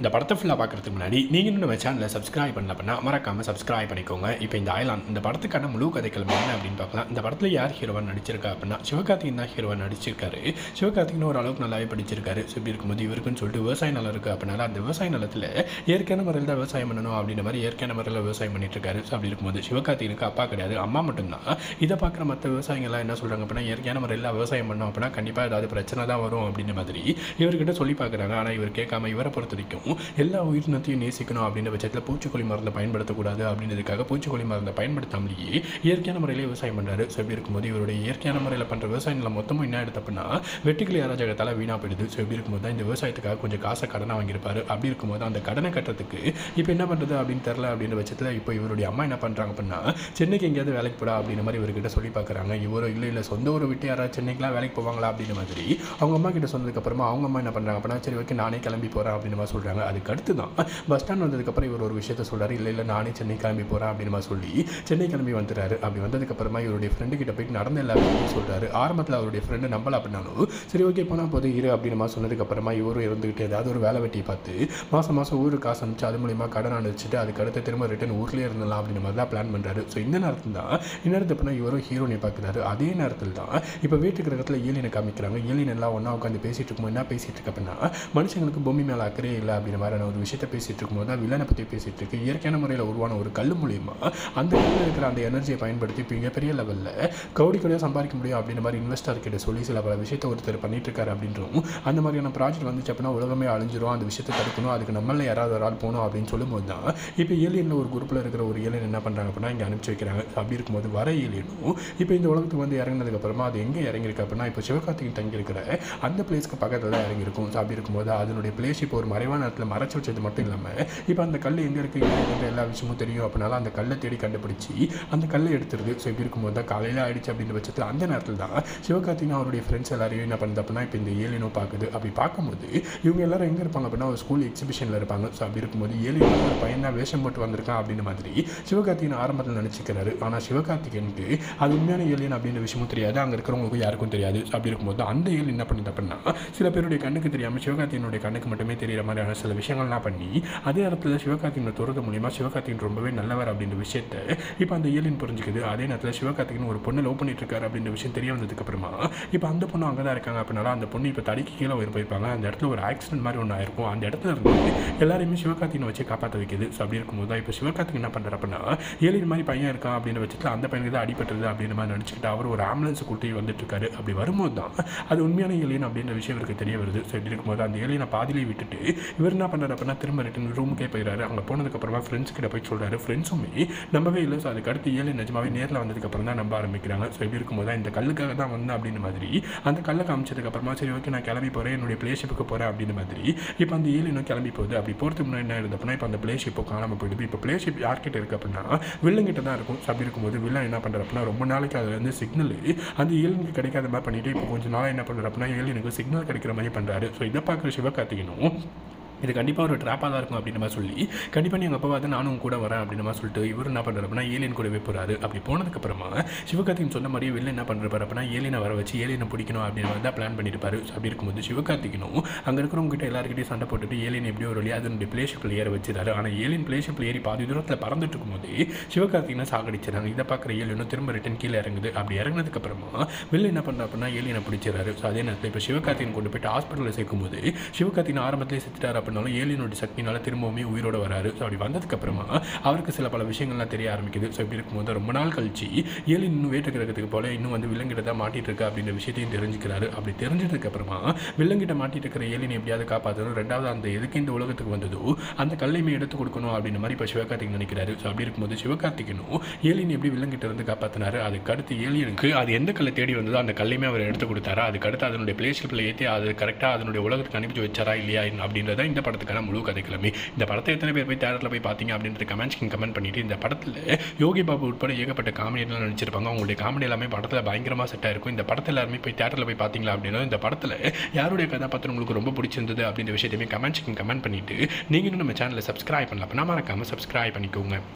S1: இந்த படத்தை ஃபுல்லாக பார்க்குறதுக்கு முன்னாடி நீங்கள் இன்னும் நம்ம சேனலை சப்ஸ்கிரைப் பண்ணல அப்படின்னா மறக்காமல் சப்ஸ்கிரைப் பண்ணிக்கோங்க இப்போ இந்த அயலான் இந்த படத்துக்கான முழு கதைக்களம் என்ன அப்படின்னு பார்க்கலாம் இந்த படத்தில் யார் ஹீரோவாக நடிச்சிருக்கா அப்படின்னா சிவகார்த்திகேயன் தான் ஹீரோவாக நடிச்சிருக்காரு சிவகார்த்திகேயன் ஒரு அளவுக்கு நல்லாவே படிச்சிருக்காரு ஸோ இப்படி இருக்கும்போது இவருக்குன்னு சொல்லிட்டு விவசாய நிலம் இருக்குது அப்படின்னால அந்த விவசாய நிலத்தில் இயற்கையான முறையில் தான் விவசாயம் பண்ணணும் அப்படின்ற மாதிரி இயற்கையான முறையில் விவசாயம் பண்ணிட்டு இருக்காரு ஸோ அப்படி இருக்கும்போது சிவகார்த்திகனுக்கு அப்பா கிடையாது அம்மா மட்டும்தான் இதை பார்க்குற மற்ற விவசாயிகள்லாம் என்ன சொல்கிறாங்க அப்படின்னா இயற்கையான முறையில் விவசாயம் பண்ணோம் அப்படின்னா கண்டிப்பாக ஏதாவது பிரச்சனை தான் வரும் அப்படின்ற மாதிரி இவர்கிட்ட சொல்லி பார்க்குறாங்க ஆனால் இவர் கேட்காம இவரை பொறுத்த வரைக்கும் எல்லா உயிரினத்தையும் நேசிக்கணும் அப்படின்ற பட்சத்தில் பூச்சிக்கொல்லி மருந்தை பயன்படுத்தக்கூடாது அப்படின்றதுக்காக பூச்சிக்கொல்லி மருந்தை பயன்படுத்தாமலேயே இயற்கையான முறையில் விவசாயம் பண்ணுறாரு ஸோ இப்படி இருக்கும்போது இவருடைய இயற்கையான முறையில் பண்ணுற விவசாய நிலம் மொத்தமும் என்ன எடுத்து அப்படின்னா வெட்டுக்கிளி அராஜகத்தால் வீணாக போயிடுது ஸோ இப்படி இருக்கும்போது தான் இந்த விவசாயத்துக்காக கொஞ்சம் காசை கடனை வாங்கியிருப்பாரு அப்படி இருக்கும்போது அந்த கடனை கட்டுறதுக்கு இப்போ என்ன பண்ணுறது அப்படின்னு தெரில அப்படின்ற பட்சத்தில் இப்போ இவருடைய அம்மா என்ன பண்ணுறாங்க அப்படின்னா சென்னைக்கு எங்கேயாவது வேலைக்கு போடா அப்படின்ற மாதிரி இவர்கிட்ட சொல்லி பார்க்குறாங்க இவரும் இல்லை இல்லை சொந்த ஊரை விட்டு யாராவது சென்னைக்குலாம் வேலைக்கு போவாங்களா அப்படின்ற மாதிரி அவங்க அம்மா கிட்ட சொன்னதுக்கப்புறமா அவங்க அம்மா என்ன பண்ணுறாங்க அப்படின்னா சரி ஓகே நானே கிளம்பி போகிறேன் அப்படின்னு மாதிரி சொல்கிறாங்க அதுக்கு அடுத்து தான் பஸ் ஸ்டாண்ட் வந்ததுக்கப்புறம் இவர் ஒரு விஷயத்த சொல்கிறாரு இல்லை இல்லை நானே சென்னை கிளம்பி போகிறேன் அப்படின்னு மாதிரி சொல்லி சென்னை கிளம்பி வந்துடுறாரு அப்படி வந்ததுக்கப்புறமா இவருடைய ஃப்ரெண்டு கிட்ட போயிட்டு நடந்த எல்லா விஷயத்தையும் சொல்கிறாரு ஆரம்பத்தில் அவருடைய ஃப்ரெண்டு நம்பல அப்படின்னாலும் சரி ஓகே போனால் போது இரு அப்படின்னு மாதிரி சொன்னதுக்கப்புறமா இவரும் இருந்துக்கிட்டு ஏதாவது ஒரு வேலை வெட்டியை பார்த்து மாதம் மாதம் ஊருக்கு காசு அனுப்பிச்சு அது மூலியமாக கடன் அனுப்பிச்சிட்டு அதுக்கு அடுத்து திரும்ப ரிட்டன் ஊர்லேயே இருந்தலாம் அப்படின்ற மாதிரி தான் பிளான் பண்ணுறாரு ஸோ இந்த நேரத்தில் தான் இன்னொருத்த பண்ண இவரும் ஹீரோனை பார்க்குறாரு அதே நேரத்தில் தான் இப்போ வீட்டுக்கு இடத்துல ஏலியனை காமிக்கிறாங்க ஏலியன் எல்லாம் ஒன்றா உட்காந்து பேசிட்டு இருக்கும்போது என்ன பேசிட்டு இருக்கு அப்படின்னா மனுஷங்களுக்கு பூமி மேலே அக்கறையே இல்லை அப்படின்ற மாதிரியான ஒரு விஷயத்தை பேசிட்டு இருக்கும்போது தான் வில்லனை பற்றி பேசிட்டு இருக்கு இயற்கையான முறையில் உருவான ஒரு கல் மூலியமா அந்த கல்லில் இருக்கிற அந்த எனர்ஜியை பயன்படுத்தி இப்போ மிகப்பெரிய லெவலில் கவுடி கவுடியாக சம்பாதிக்க முடியும் அப்படின்ற மாதிரி இன்வெஸ்டர் கிட்ட சொல்லி சில பல விஷயத்தை ஒருத்தர் பண்ணிட்டு இருக்காரு அப்படின்றும் அந்த மாதிரியான ப்ராஜெக்ட் வந்துச்சு அப்படின்னா உலகமே அழிஞ்சிரும் அந்த விஷயத்தை தடுக்கணும் அதுக்கு நம்மள யாராவது ஒரு ஆள் போகணும் அப்படின்னு சொல்லும்போது தான் இப்போ ஏலியனில் ஒரு குரூப்பில் இருக்கிற ஒரு ஏலியன் என்ன பண்ணுறாங்க அப்படின்னா இங்கே அனுப்பிச்சு வைக்கிறாங்க அப்படி இருக்கும்போது வர ஏலியனும் இப்போ இந்த உலகத்துக்கு வந்து இறங்கினதுக்கு அப்புறமா அது எங்கே இறங்கியிருக்கு அப்படின்னா இப்போ சிவகார்த்திகேயன் தங்கி இருக்கிற அந்த பிளேஸ்க்கு பக்கத்தில் தான் இறங்கியிருக்கும் ஸோ அப்படி இருக்கும்போது அதனுடைய பிளேஸ் இப்போ ஒரு மறைவான இடத்துல மறைச்சு வச்சது மட்டும் இல்லாமல் இப்போ அந்த கல் எங்கே இருக்குது எங்கே எல்லா விஷயமும் தெரியும் அப்படின்னால அந்த கல்லை தேடி கண்டுபிடிச்சி அந்த கல்லை எடுத்துருது ஸோ இப்படி இருக்கும்போது தான் காலையில் ஆயிடுச்சு அப்படின்ற பட்சத்தில் அந்த நேரத்தில் தான் சிவகார்த்திகேயன் அவருடைய ஃப்ரெண்ட்ஸ் எல்லாரையும் என்ன பண்ணுது அப்படின்னா இப்போ இந்த ஏலியனும் பார்க்குது அப்படி பார்க்கும்போது இவங்க எல்லாரும் எங்கே இருப்பாங்க அப்படின்னா ஒரு ஸ்கூல் எக்ஸிபிஷனில் இருப்பாங்க ஸோ அப்படி இருக்கும்போது ஏலியன் ஒரு பையன் தான் வேஷம் போட்டு வந்திருக்கான் அப்படின்ற மாதிரி சிவகார்த்திகேயன் ஆரம்பத்தில் நினச்சிக்கிறாரு ஆனால் சிவகார்த்திகேயனுக்கு அது உண்மையான ஏலியன் அப்படின்ற விஷயமும் தெரியாது அங்கே இருக்கிறவங்களுக்கும் யாருக்கும் தெரியாது So அப்படி இருக்கும்போது அந்த ஏலியன் என்ன பண்ணுது அப்படின்னா சில பேருடைய கண்ணுக்கு தெரியாமல் சிவகார்த்திகேயனுடைய கண்ணுக்கு மட்டுமே தெரியிற மாதிரியான சில விஷயங்கள்லாம் பண்ணி அதே இடத்துல சிவகார்த்திகேயனை துறது மூலியமா சிவகார்த்திகேயன் ரொம்பவே நல்லவர் அப்படின்ற விஷயத்த இப்போ அந்த ஏலியன் புரிஞ்சுக்குது அதே நேரத்தில் சிவகார்த்திகேயன் ஒரு பொண்ணை லவ் பண்ணிட்டு இருக்காரு அப்படின்ற விஷயம் தெரிய வந்ததுக்கு அப்புறமா இப்போ அந்த பொண்ணு அங்கே தான் இருக்காங்க அப்படின்னால அந்த பொண்ணு இப்போ தடிக்கு கீழே உயிர் போயிருப்பாங்க அந்த இடத்துல ஒரு ஆக்சிடென்ட் மாதிரி ஒன்று ஆயிருக்கும் அந்த இடத்துல இருந்து எல்லாரையுமே சிவகார்த்திகேயனை வச்சு காப்பாற்ற வைக்குது ஸோ அப்படி இருக்கும்போது தான் இப்போ சிவகார்த்திகேயன் என்ன பண்ணுறாரு அப்படின்னா ஏலியன் மாதிரி பையன் இருக்கான் அப்படின்ற பட்சத்தில் அந்த பையனுக்கு தான் அடிபட்டது அப்படின்ற மாதிரி நினச்சிக்கிட்டு அவர் ஒரு ஆம்புலன்ஸ் கூட்டி வந்துட்டு இருக்காரு அப்படி வரும்போது தான் அது உண்மையான ஏலியன் அப்படின்ற விஷயம் இவருக்கு தெரிய வருது ஸோ இப்படி இருக்கும்போது அந்த ஏலியனை பாதியிலே விட்டுட்டு இவர் என்ன பண்ணுறாரு அப்படின்னா திரும்ப ரிட்டன் ரூமுக்கே போயிடுறாரு அங்கே போனதுக்கப்புறமா ஃப்ரெண்ட்ஸ் கிட்ட போய் சொல்கிறாரு ஃப்ரெண்ட்ஸுமே நம்பவே இல்லை ஸோ அதுக்கு அடுத்து ஏழு நிஜமாவே நேரில் வந்ததுக்கப்புறம் தான் நம்ப ஆரம்பிக்கிறாங்க ஸோ இப்படி இருக்கும்போது தான் இந்த கல்லுக்காக தான் வந்தேன் அப்படின்ற மாதிரி அந்த கல்லை காமிச்சதுக்கப்புறமா சரி ஓகே நான் கிளம்பி போகிறேன் என்னுடைய பிளேஷிப்புக்கு போகிறேன் அப்படின்னு மாதிரி இப்போ அந்த ஏழு இன்னும் கிளம்பி போகுது அப்படி போகிறதுக்கு முன்னாடி என்ன இருந்தது அப்படின்னா இப்போ அந்த பிளேஷிப்போ காணாமல் போயிடுது இப்போ பிளேஷிப் யார்கிட்ட இருக்குது அப்படின்னா வில்லங்கிட்ட தான் இருக்கும் ஸோ அப்படி இருக்கும்போது வில்லன் என்ன பண்ணுறாரு அப்படின்னா ரொம்ப நாளைக்கு அதில் இருந்து சிக்னல் அந்த ஏழுனுக்கு கிடைக்காத மாதிரி பண்ணிட்டு இப்போ கொஞ்சம் நாளாக என்ன பண்ணுறாரு அப்படின்னா ஏழுனுக்கு சிக்னல் கிடைக்கிற மாதிரி பண்ணுறாரு ஸோ இதை பார்க்குற சிவகார்த்திகனும் இது கண்டிப்பாக ஒரு ட்ராப்பாக தான் இருக்கும் அப்படின்ற மாதிரி சொல்லி கண்டிப்பாக நீ எங்கள் அப்பா வந்து நானும் கூட வரேன் அப்படின்ற மாதிரி சொல்லிட்டு இவர் என்ன பண்ணுறாரு அப்படின்னா ஏலியன் கூடவே போகிறாரு அப்படி போனதுக்கப்புறமா சிவகார்த்திகன் சொன்ன மாதிரியே வெளில என்ன பண்ணுறாரு அப்படின்னா ஏலியனை வர வச்சு ஏலியனை பிடிக்கணும் அப்படின்ற மாதிரி தான் பிளான் பண்ணியிருப்பாரு ஸோ அப்படி இருக்கும்போது சிவகார்த்திகனும் அங்கே இருக்கிறவங்க கிட்ட எல்லாருக்கிட்டையும் சண்டை போட்டுட்டு ஏலியன் எப்படியோ ஒரு வழியாக அதனுடைய பிளேஷிப்பில் ஏற வச்சிருந்தாரு ஆனால் ஏலியன் பிளேஷிப்பில் ஏறி பாதி தூரத்தில் பறந்துட்டு இருக்கும்போது சிவகார்த்திகனை சாகடிச்சிடறாங்க இதை பார்க்குற ஏலியனும் திரும்ப ரிட்டன் கீழே இறங்குது அப்படி இறங்கினதுக்கப்புறமா வெளில என்ன பண்ணுறா அப்படின்னா ஏலியனை பிடிச்சிடறாரு ஸோ அதே நேரத்தில் இப்போ சிவகார்த்திகன் கொண்டு போயிட்டு ஹாஸ்பிட்டலில் சேர்க்கும்போது சிவகார்த்திகன் ஆரம்பத்திலே செத்துட்டார் அப்படின்னாலும் ஏலியனுடைய சக்தினால திரும்பவுமே உயிரோட வராரு ஸோ அப்படி வந்ததுக்கப்புறமா அவருக்கு சில பல விஷயங்கள்லாம் தெரிய ஆரம்பிக்குது ஸோ இப்படி இருக்கும்போது ரொம்ப நாள் கழிச்சு ஏலியன் இன்னும் வேட்டு கிரகத்துக்கு போல இன்னும் வந்து விலங்கிட்ட தான் மாட்டிட்டு இருக்கு அப்படின்ற விஷயத்தையும் தெரிஞ்சுக்கிறாரு அப்படி தெரிஞ்சதுக்கப்புறமா விலங்கிட்ட மாட்டிட்டு இருக்கிற ஏலியன் எப்படியாவது காப்பாற்றணும் ரெண்டாவது அந்த எதுக்கு இந்த உலகத்துக்கு வந்ததோ அந்த கல்லையுமே எடுத்து கொடுக்கணும் அப்படின்ற மாதிரி இப்போ சிவகார்த்திகன் நினைக்கிறாரு ஸோ அப்படி இருக்கும்போது சிவகார்த்திகனும் ஏலியன் எப்படி விலங்கிட்ட இருந்து காப்பாற்றினாரு அதுக்கு அடுத்து ஏலியனுக்கு அது எந்த கல்லை தேடி வந்ததோ அந்த கல்லையுமே அவர் எடுத்து கொடுத்தாரு அதுக்கு அடுத்து அதனுடைய பிளேஸ்ஷிப்பில் ஏற்றி அது கரெக்டாக அதனுடைய உலகத்துக்கு அனுப்பிச்சு வச்சாரா இல்லையா அப்படின்றத இந்த படத்துக்கான முழு கதைக்கிழமை இந்த படத்தை எத்தனை பேர் போய் தேட்டரில் போய் பார்த்தீங்க அப்படின்ற கமெண்ட்ஸ்க்கு கமெண்ட் பண்ணிட்டு இந்த படத்தில் யோகி பாபு உட்பட ஏகப்பட்ட காமெடியெல்லாம் நடிச்சிருப்பாங்க அவங்களுடைய காமெடி எல்லாமே படத்தில் பயங்கரமாக செட் ஆயிருக்கும் இந்த படத்தில் எல்லாருமே போய் தேட்டரில் போய் பார்த்தீங்களா அப்படின்னா இந்த படத்தில் யாருடைய கதாபாத்திரம் உங்களுக்கு ரொம்ப பிடிச்சிருந்தது அப்படின்ற விஷயத்தையுமே கமெண்ட்ஸ்க்கு கமெண்ட் பண்ணிட்டு நீங்களும் நம்ம சேனலை சப்ஸ்கிரைப் பண்ணல அப்படின்னா மறக்காமல் சப்ஸ்கிரைப் பண்ணிக்கோங்க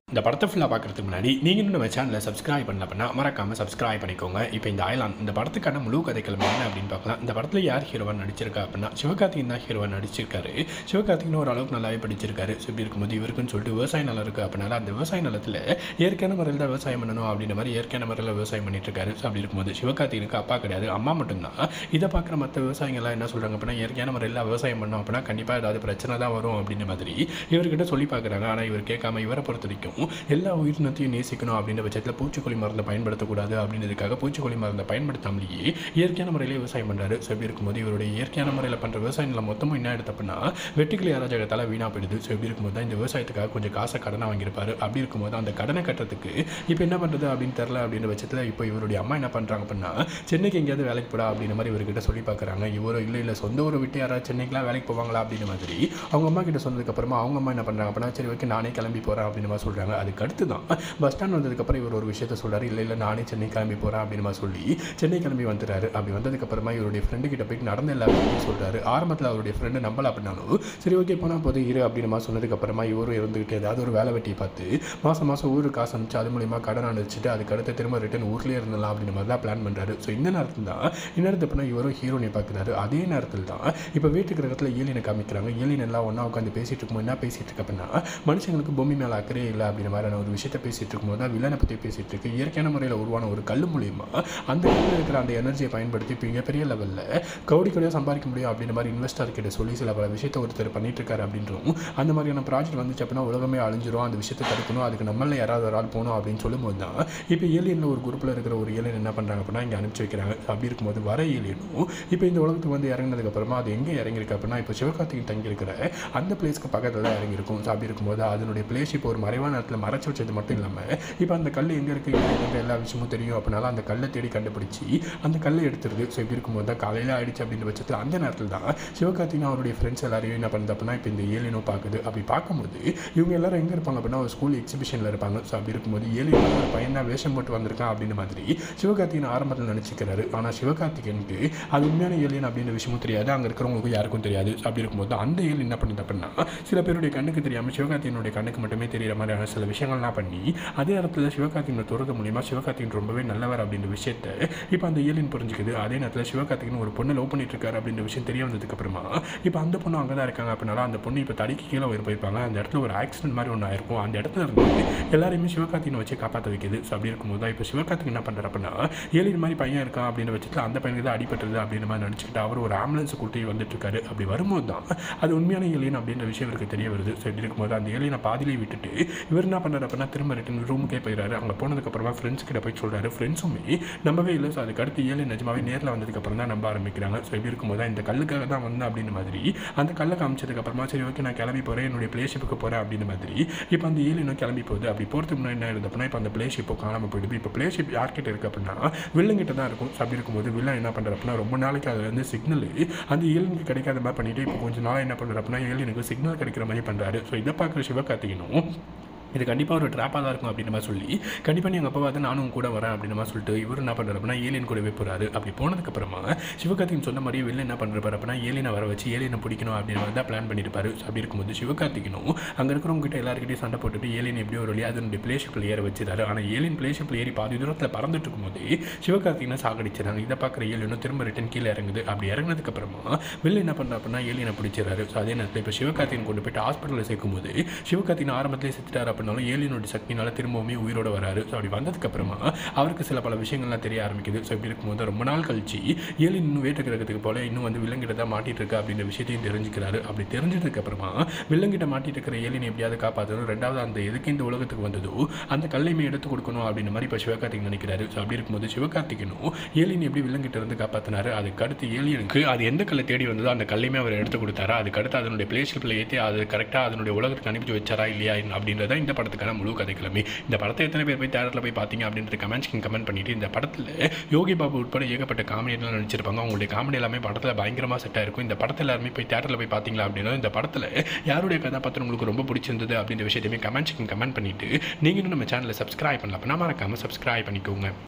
S1: இந்த படத்தை ஃபுல்லாக பார்க்குறதுக்கு முன்னாடி நீங்கள் இன்னும் நம்ம சேனலை சப்ஸ்கிரைப் பண்ணல அப்படின்னா மறக்காமல் சப்ஸ்கிரைப் பண்ணிக்கோங்க இப்போ இந்த அயலான் இந்த படத்துக்கான முழு கதைக்களம் என்ன அப்படின்னு பார்க்கலாம் இந்த படத்தில் யார் ஹீரோவாக நடிச்சிருக்கா அப்படின்னா சிவகார்த்திகன் தான் ஹீரோவாக நடிச்சிருக்காரு சிவகார்த்திகன் ஓரளவுக்கு நல்லாவே படிச்சிருக்காரு ஸோ இப்படி இருக்கும்போது இவருக்குன்னு சொல்லிட்டு விவசாய நிலம் இருக்குது அப்படின்னால அந்த விவசாய நிலத்தில் இயற்கையான முறையில் தான் விவசாயம் பண்ணணும் அப்படின்ற மாதிரி இயற்கையான முறையில் விவசாயம் பண்ணிட்டு இருக்காரு ஸோ அப்படி இருக்கும்போது சிவகார்த்திகனுக்கு அப்பா கிடையாது அம்மா மட்டும்தான் இதை பார்க்குற மற்ற விவசாயிகள்லாம் என்ன சொல்கிறாங்க அப்படின்னா இயற்கையான முறையில் விவசாயம் பண்ணோம் அப்படின்னா கண்டிப்பாக ஏதாவது பிரச்சனை தான் வரும் அப்படின்ற மாதிரி இவர்கிட்ட சொல்லி பார்க்குறாங்க ஆனால் இவர் கேட்காம இவரை பொறுத்த வரைக்கும் எல்லா உயிரினத்தையும் நேசிக்கணும் அப்படின்ற பட்சத்தில் பூச்சிக்கொல்லி மருந்தை பயன்படுத்தக்கூடாது அப்படின்றதுக்காக பூச்சிக்கொல்லி மருந்தை பயன்படுத்தாமலேயே இயற்கையான முறையில் விவசாயம் பண்ணுறாரு ஸோ இப்படி இருக்கும்போது இவருடைய இயற்கையான முறையில் பண்ணுற விவசாய நிலம் மொத்தமும் என்ன எடுத்து அப்படின்னா வெட்டுக்கிளி அராஜகத்தால் வீணாக போயிடுது ஸோ இப்படி இருக்கும்போது தான் இந்த விவசாயத்துக்காக கொஞ்சம் காசை கடனை வாங்கியிருப்பாரு அப்படி இருக்கும்போது அந்த கடனை கட்டுறதுக்கு இப்போ என்ன பண்ணுறது அப்படின்னு தெரில அப்படின்ற பட்சத்தில் இப்போ இவருடைய அம்மா என்ன பண்ணுறாங்க அப்படின்னா சென்னைக்கு எங்கேயாவது வேலைக்கு போடா அப்படின்ற மாதிரி இவர்கிட்ட சொல்லி பார்க்குறாங்க இவரோ இல்லை இல்லை சொந்த ஊரை விட்டு யாராவது சென்னைக்குலாம் வேலைக்கு போவாங்களா அப்படின்ற மாதிரி அவங்க அம்மா கிட்ட சொன்னதுக்கப்புறமா அவங்க அம்மா என்ன பண்ணுறாங்க அப்படின்னா சரி ஓகே நானே கிளம்பி போகிறேன் அப்படின்னு மாதிரி சொல்கிறாங்க அதுக்கு அடுத்து தான் பஸ் ஸ்டாண்ட் வந்ததுக்கப்புறம் இவர் ஒரு விஷயத்த சொல்கிறாரு இல்லை இல்லை நானே சென்னை கிளம்பி போகிறேன் அப்படின்னு மாதிரி சொல்லி சென்னை கிளம்பி வந்துடுறாரு அப்படி வந்ததுக்கப்புறமா இவருடைய ஃப்ரெண்டு கிட்ட போயிட்டு நடந்த எல்லா விஷயத்தையும் சொல்கிறாரு ஆரம்பத்தில் அவருடைய ஃப்ரெண்டு நம்பல அப்படின்னாலும் சரி ஓகே போனால் போது இரு அப்படின்னு மாதிரி சொன்னதுக்கப்புறமா இவரும் இருந்துக்கிட்டு ஏதாவது ஒரு வேலை வெட்டியை பார்த்து மாதம் மாதம் ஊருக்கு காசு அனுப்பிச்சு அது மூலியமாக கடன் அனுப்பிச்சிட்டு அதுக்கு அடுத்து திரும்ப ரிட்டன் ஊர்லேயே இருந்தலாம் அப்படின்ற மாதிரி தான் பிளான் பண்ணுறாரு ஸோ இந்த நேரத்தில் தான் இந்நேரத்து அப்படின்னா இவரும் ஹீரோனை பார்க்குறாரு அதே நேரத்தில் தான் இப்போ வீட்டுக்கு இடத்துல ஏலியனை காமிக்கிறாங்க ஏலியன் எல்லாம் ஒன்றா உட்காந்து பேசிட்டு இருக்கும்போது என்ன பேசிட்டு இருக்கு அப்படின்னா மனுஷங்களுக்கு பூமி மேலே அக்கறையே இல்லை அப்படின்ற மாதிரியான ஒரு விஷயத்தை பேசிட்டு இருக்கும்போது தான் வில்லனை பற்றி பேசிட்டு இருக்கு இயற்கையான முறையில் உருவான ஒரு கல் மூலியமா அந்த கல்லில் இருக்கிற அந்த எனர்ஜியை பயன்படுத்தி இப்போ மிகப்பெரிய லெவலில் கவுடி கவுடியாக சம்பாதிக்க முடியும் அப்படின்ற மாதிரி இன்வெஸ்டர் கிட்ட சொல்லி சில பல விஷயத்தை ஒருத்தர் பண்ணிட்டு இருக்காரு அப்படின்றோம் அந்த மாதிரியான ப்ராஜெக்ட் வந்துச்சு அப்படின்னா உலகமே அழிஞ்சிரும் அந்த விஷயத்தை தடுக்கணும் அதுக்கு நம்மள யாராவது ஒரு ஆள் போகணும் அப்படின்னு சொல்லும்போது தான் இப்போ ஏலியனில் ஒரு குரூப்பில் இருக்கிற ஒரு ஏலியன் என்ன பண்ணுறாங்க அப்படின்னா இங்கே அனுப்பிச்சு வைக்கிறாங்க அப்படி இருக்கும்போது வர ஏலியனும் இப்போ இந்த உலகத்துக்கு வந்து இறங்கினதுக்கு அப்புறமா அது எங்கே இறங்கியிருக்கு அப்படின்னா இப்போ சிவகார்த்திகன் தங்கி இருக்கிற அந்த பிளேஸ்க்கு பக்கத்தில் தான் இறங்கியிருக்கும் ஸோ அப்படி இருக்கும்போது அதனுடைய பிளேஸ் இப்போ ஒரு மறைவான இடத்துல மறைச்சு வச்சது மட்டும் இல்லாமல் இப்போ அந்த கல் எங்கே இருக்குது எங்கே எல்லா விஷயமும் தெரியும் அப்படின்னால அந்த கல்லை தேடி கண்டுபிடிச்சி அந்த கல்லை எடுத்துருது ஸோ இப்படி இருக்கும்போது தான் காலையில் ஆயிடுச்சு அப்படின்ற பட்சத்தில் அந்த நேரத்தில் தான் சிவகார்த்திகன் அவருடைய ஃப்ரெண்ட்ஸ் எல்லாரையும் என்ன பண்ணுது அப்படின்னா இப்போ இந்த ஏலியனோ பார்க்குது அப்படி பார்க்கும்போது இவங்க எல்லாரும் எங்கே இருப்பாங்க அப்படின்னா ஒரு ஸ்கூல் எக்ஸிபிஷனில் இருப்பாங்க ஸோ அப்படி இருக்கும்போது ஏலியன் ஒரு பையன் தான் வேஷம் போட்டு வந்திருக்கான் அப்படின்ற மாதிரி சிவகார்த்திகன் ஆரம்பத்தில் நினச்சிக்கிறாரு ஆனால் சிவகார்த்திகனுக்கு அது உண்மையான ஏலியன் அப்படின்ற விஷயமும் தெரியாது அங்கே இருக்கிறவங்களுக்கு யாருக்கும் தெரியாது So அப்படி இருக்கும்போது அந்த ஏலியன் என்ன பண்ணுது அப்படின்னா சில பேருடைய கண்ணுக்கு தெரியாமல் சிவகார்த்திகனுடைய கண்ணுக்கு மட்டுமே தெரியிற மாதிரியான சில விஷயங்கள்லாம் பண்ணி அதே இடத்துல சிவகார்த்திகனை துறது மூலியமா சிவகார்த்திகன் ரொம்பவே நல்லவர் அப்படின்ற விஷயத்த இப்போ அந்த ஏலியன் புரிஞ்சுக்குது அதே நேரத்தில் சிவகார்த்திகன் ஒரு பொண்ணை லவ் பண்ணிட்டு இருக்காரு அப்படின்ற விஷயம் தெரிய வந்ததுக்கு அப்புறமா இப்போ அந்த பொண்ணு அங்கே தான் இருக்காங்க அப்படின்னால அந்த பொண்ணு இப்போ தடிக்கு கீழே உயிர் போயிருப்பாங்க அந்த இடத்துல ஒரு ஆக்சிடென்ட் மாதிரி ஒன்று ஆயிருக்கும் அந்த இடத்துல இருந்து எல்லாரையுமே சிவகார்த்திகனை வச்சு காப்பாற்ற வைக்குது ஸோ அப்படி இருக்கும்போது தான் இப்போ சிவகார்த்திகன் என்ன பண்ணுறாரு அப்படின்னா ஏலியன் மாதிரி பையன் இருக்கான் அப்படின்ற பட்சத்தில் அந்த பையனுக்கு தான் அடிபட்டது அப்படின்ற மாதிரி நினச்சிக்கிட்டு அவர் ஒரு ஆம்புலன்ஸ் கூட்டி வந்துட்டு இருக்காரு அப்படி வரும்போது தான் அது உண்மையான ஏலியன் அப்படின்ற விஷயம் இவருக்கு தெரிய வருது ஸோ இப்படி இருக்கும்போது அந்த ஏலியனை பாதியிலே விட்டுட்டு இவர் என்ன பண்ணுறாரு அப்படின்னா திரும்ப ரிட்டன் ரூமுக்கே போயிடுறாரு அங்கே போனதுக்கப்புறமா ஃப்ரெண்ட்ஸ் கிட்ட போய் சொல்கிறாரு ஃப்ரெண்ட்ஸுமே நம்பவே இல்லை ஸோ அதுக்கு அடுத்து ஏழு நிஜமாவே நேரில் வந்ததுக்கப்புறம் தான் நம்ப ஆரம்பிக்கிறாங்க ஸோ இப்படி இருக்கும்போது தான் இந்த கல்லுக்காக தான் வந்தேன் அப்படின்ற மாதிரி அந்த கல்லை காமிச்சதுக்கப்புறமா சரி ஓகே நான் கிளம்பி போகிறேன் என்னுடைய பிளேஷிப்புக்கு போகிறேன் அப்படின்ற மாதிரி இப்போ அந்த ஏழு இன்னும் கிளம்பி போகுது அப்படி போகிறதுக்கு முன்னாடி என்ன இருந்தது அப்படின்னா இப்போ அந்த பிளேஷிப்போ காணாமல் போயிடுது இப்போ பிளேஷிப் யார்கிட்ட இருக்குது அப்படின்னா வில்லங்கிட்ட தான் இருக்கும் ஸோ அப்படி இருக்கும்போது வில்லன் என்ன பண்ணுற அப்படின்னா ரொம்ப நாளைக்கு அதில் வந்து சிக்னல் அந்த ஏழுனுக்கு கிடைக்காத மாதிரி பண்ணிட்டு இப்போ கொஞ்சம் நாளாக என்ன பண்ணுறாரு அப்படின்னா ஏழுனுக்கு சிக்னல் கிடைக்கிற மாதிரி பண்ணுறாரு ஸோ இதை பார்க்குற சிவகார்த்திகனும் இது கண்டிப்பாக ஒரு ட்ராப்பாக தான் இருக்கும் அப்படின்ற மாதிரி சொல்லி கண்டிப்பாக நீ எங்கள் அப்பா வந்து நானும் கூட வரேன் அப்படின்ற மாதிரி சொல்லிட்டு இவர் என்ன பண்ணுறாரு அப்படின்னா ஏலியன் கூடவே போகிறாரு அப்படி போனதுக்கப்புறமா சிவகார்த்திகன் சொன்ன மாதிரியே வெளில என்ன பண்ணுறாரு அப்படின்னா ஏலியனை வர வச்சு ஏலியனை பிடிக்கணும் அப்படின்ற மாதிரி தான் பிளான் பண்ணியிருப்பாரு So அப்படி இருக்கும்போது சிவகார்த்திகனும் அங்கே இருக்கிறவங்க கிட்ட எல்லாருக்கிட்டையும் சண்டை போட்டுட்டு ஏலியன் எப்படியோ ஒரு வழியாக அதனுடைய பிளேஷிப்பில் ஏற வச்சிருக்காரு ஆனால் ஏலியன் பிளேஷிப்பில் ஏறி பாதி தூரத்தில் பறந்துட்டு இருக்கும்போது சிவகார்த்திகனை சாகடிச்சிடறாங்க இதை பார்க்குற ஏலியனும் திரும்ப ரிட்டன் கீழே இறங்குது அப்படி இறங்கினதுக்கப்புறமா வெளில என்ன பண்ணுறா அப்படின்னா ஏலியனை பிடிச்சிடறாரு ஸோ அதே நேரத்தில் இப்போ சிவகார்த்திகன் கொண்டு போயிட்டு ஹாஸ்பிட்டலில் சேர்க்கும்போது சிவகார்த்திகன் ஆரம்பத்திலே செத்துட்டார் அப்படின்னாலும் ஏலியனோட சக்தினால திரும்பவுமே உயிரோட வராரு ஸோ அப்படி வந்ததுக்கப்புறமா அவருக்கு சில பல விஷயங்கள்லாம் தெரிய ஆரம்பிக்குது ஸோ இப்படி இருக்கும்போது ரொம்ப நாள் கழிச்சு ஏலியன் இன்னும் வேட்டு கிரகத்துக்கு போல இன்னும் வந்து விலங்கிட்ட தான் மாட்டிட்டு இருக்கு அப்படின்ற விஷயத்தையும் தெரிஞ்சுக்கிறாரு அப்படி தெரிஞ்சதுக்கு அப்புறமா விலங்கிட்ட மாட்டிட்டு இருக்கிற ஏலியனை எப்படியாவது காப்பாற்றணும் ரெண்டாவது அந்த எதுக்கு இந்த உலகத்துக்கு வந்ததோ அந்த கல்லையுமே எடுத்து கொடுக்கணும் அப்படின்ற மாதிரி இப்போ சிவகார்த்திகன் நினைக்கிறாரு ஸோ அப்படி இருக்கும்போது சிவகார்த்திகனும் ஏலியன் எப்படி விலங்கிட்ட இருந்து காப்பாற்றினாரு அதுக்கு அடுத்து ஏலியனுக்கு அது எந்த கல்லை தேடி வந்ததோ அந்த கல்லையுமே அவர் எடுத்து கொடுத்தாரா அதுக்கு அடுத்து அதனுடைய பிளேஷிப்பில் ஏற்றி அது கரெக்டாக அதனுடைய உலகத்துக்கு அனுப்பிச்சு வச்சாரா இல்லையா அப்படின்றத இந்த படத்துக்கான முழு கதைக்கிழமை இந்த படத்தை எத்தனை பேர் போய் தேட்டரில் போய் பார்த்தீங்க அப்படின்றது கமெண்ட்ஸ்க்கு கமெண்ட் பண்ணிட்டு இந்த படத்தில் யோகி பாபு உட்பட ஏகப்பட்ட காமெடியெல்லாம் நடிச்சிருப்பாங்க அவங்களுடைய காமெடி எல்லாமே படத்தில் பயங்கரமாக செட் ஆயிருக்கும் இந்த படத்தில் எல்லாருமே போய் தேட்டரில் போய் பார்த்தீங்களா அப்படின்னா இந்த படத்தில் யாருடைய கதாபாத்திரம் உங்களுக்கு ரொம்ப பிடிச்சிருந்தது அப்படின்ற விஷயத்தையுமே கமெண்ட்ஸ்க்கு கமெண்ட் பண்ணிட்டு நீங்களும் நம்ம சேனலை சப்ஸ்கிரைப் பண்ணல அப்படின்னா மறக்காமல் சப்ஸ்கிரைப் பண்ணிக்கோங்க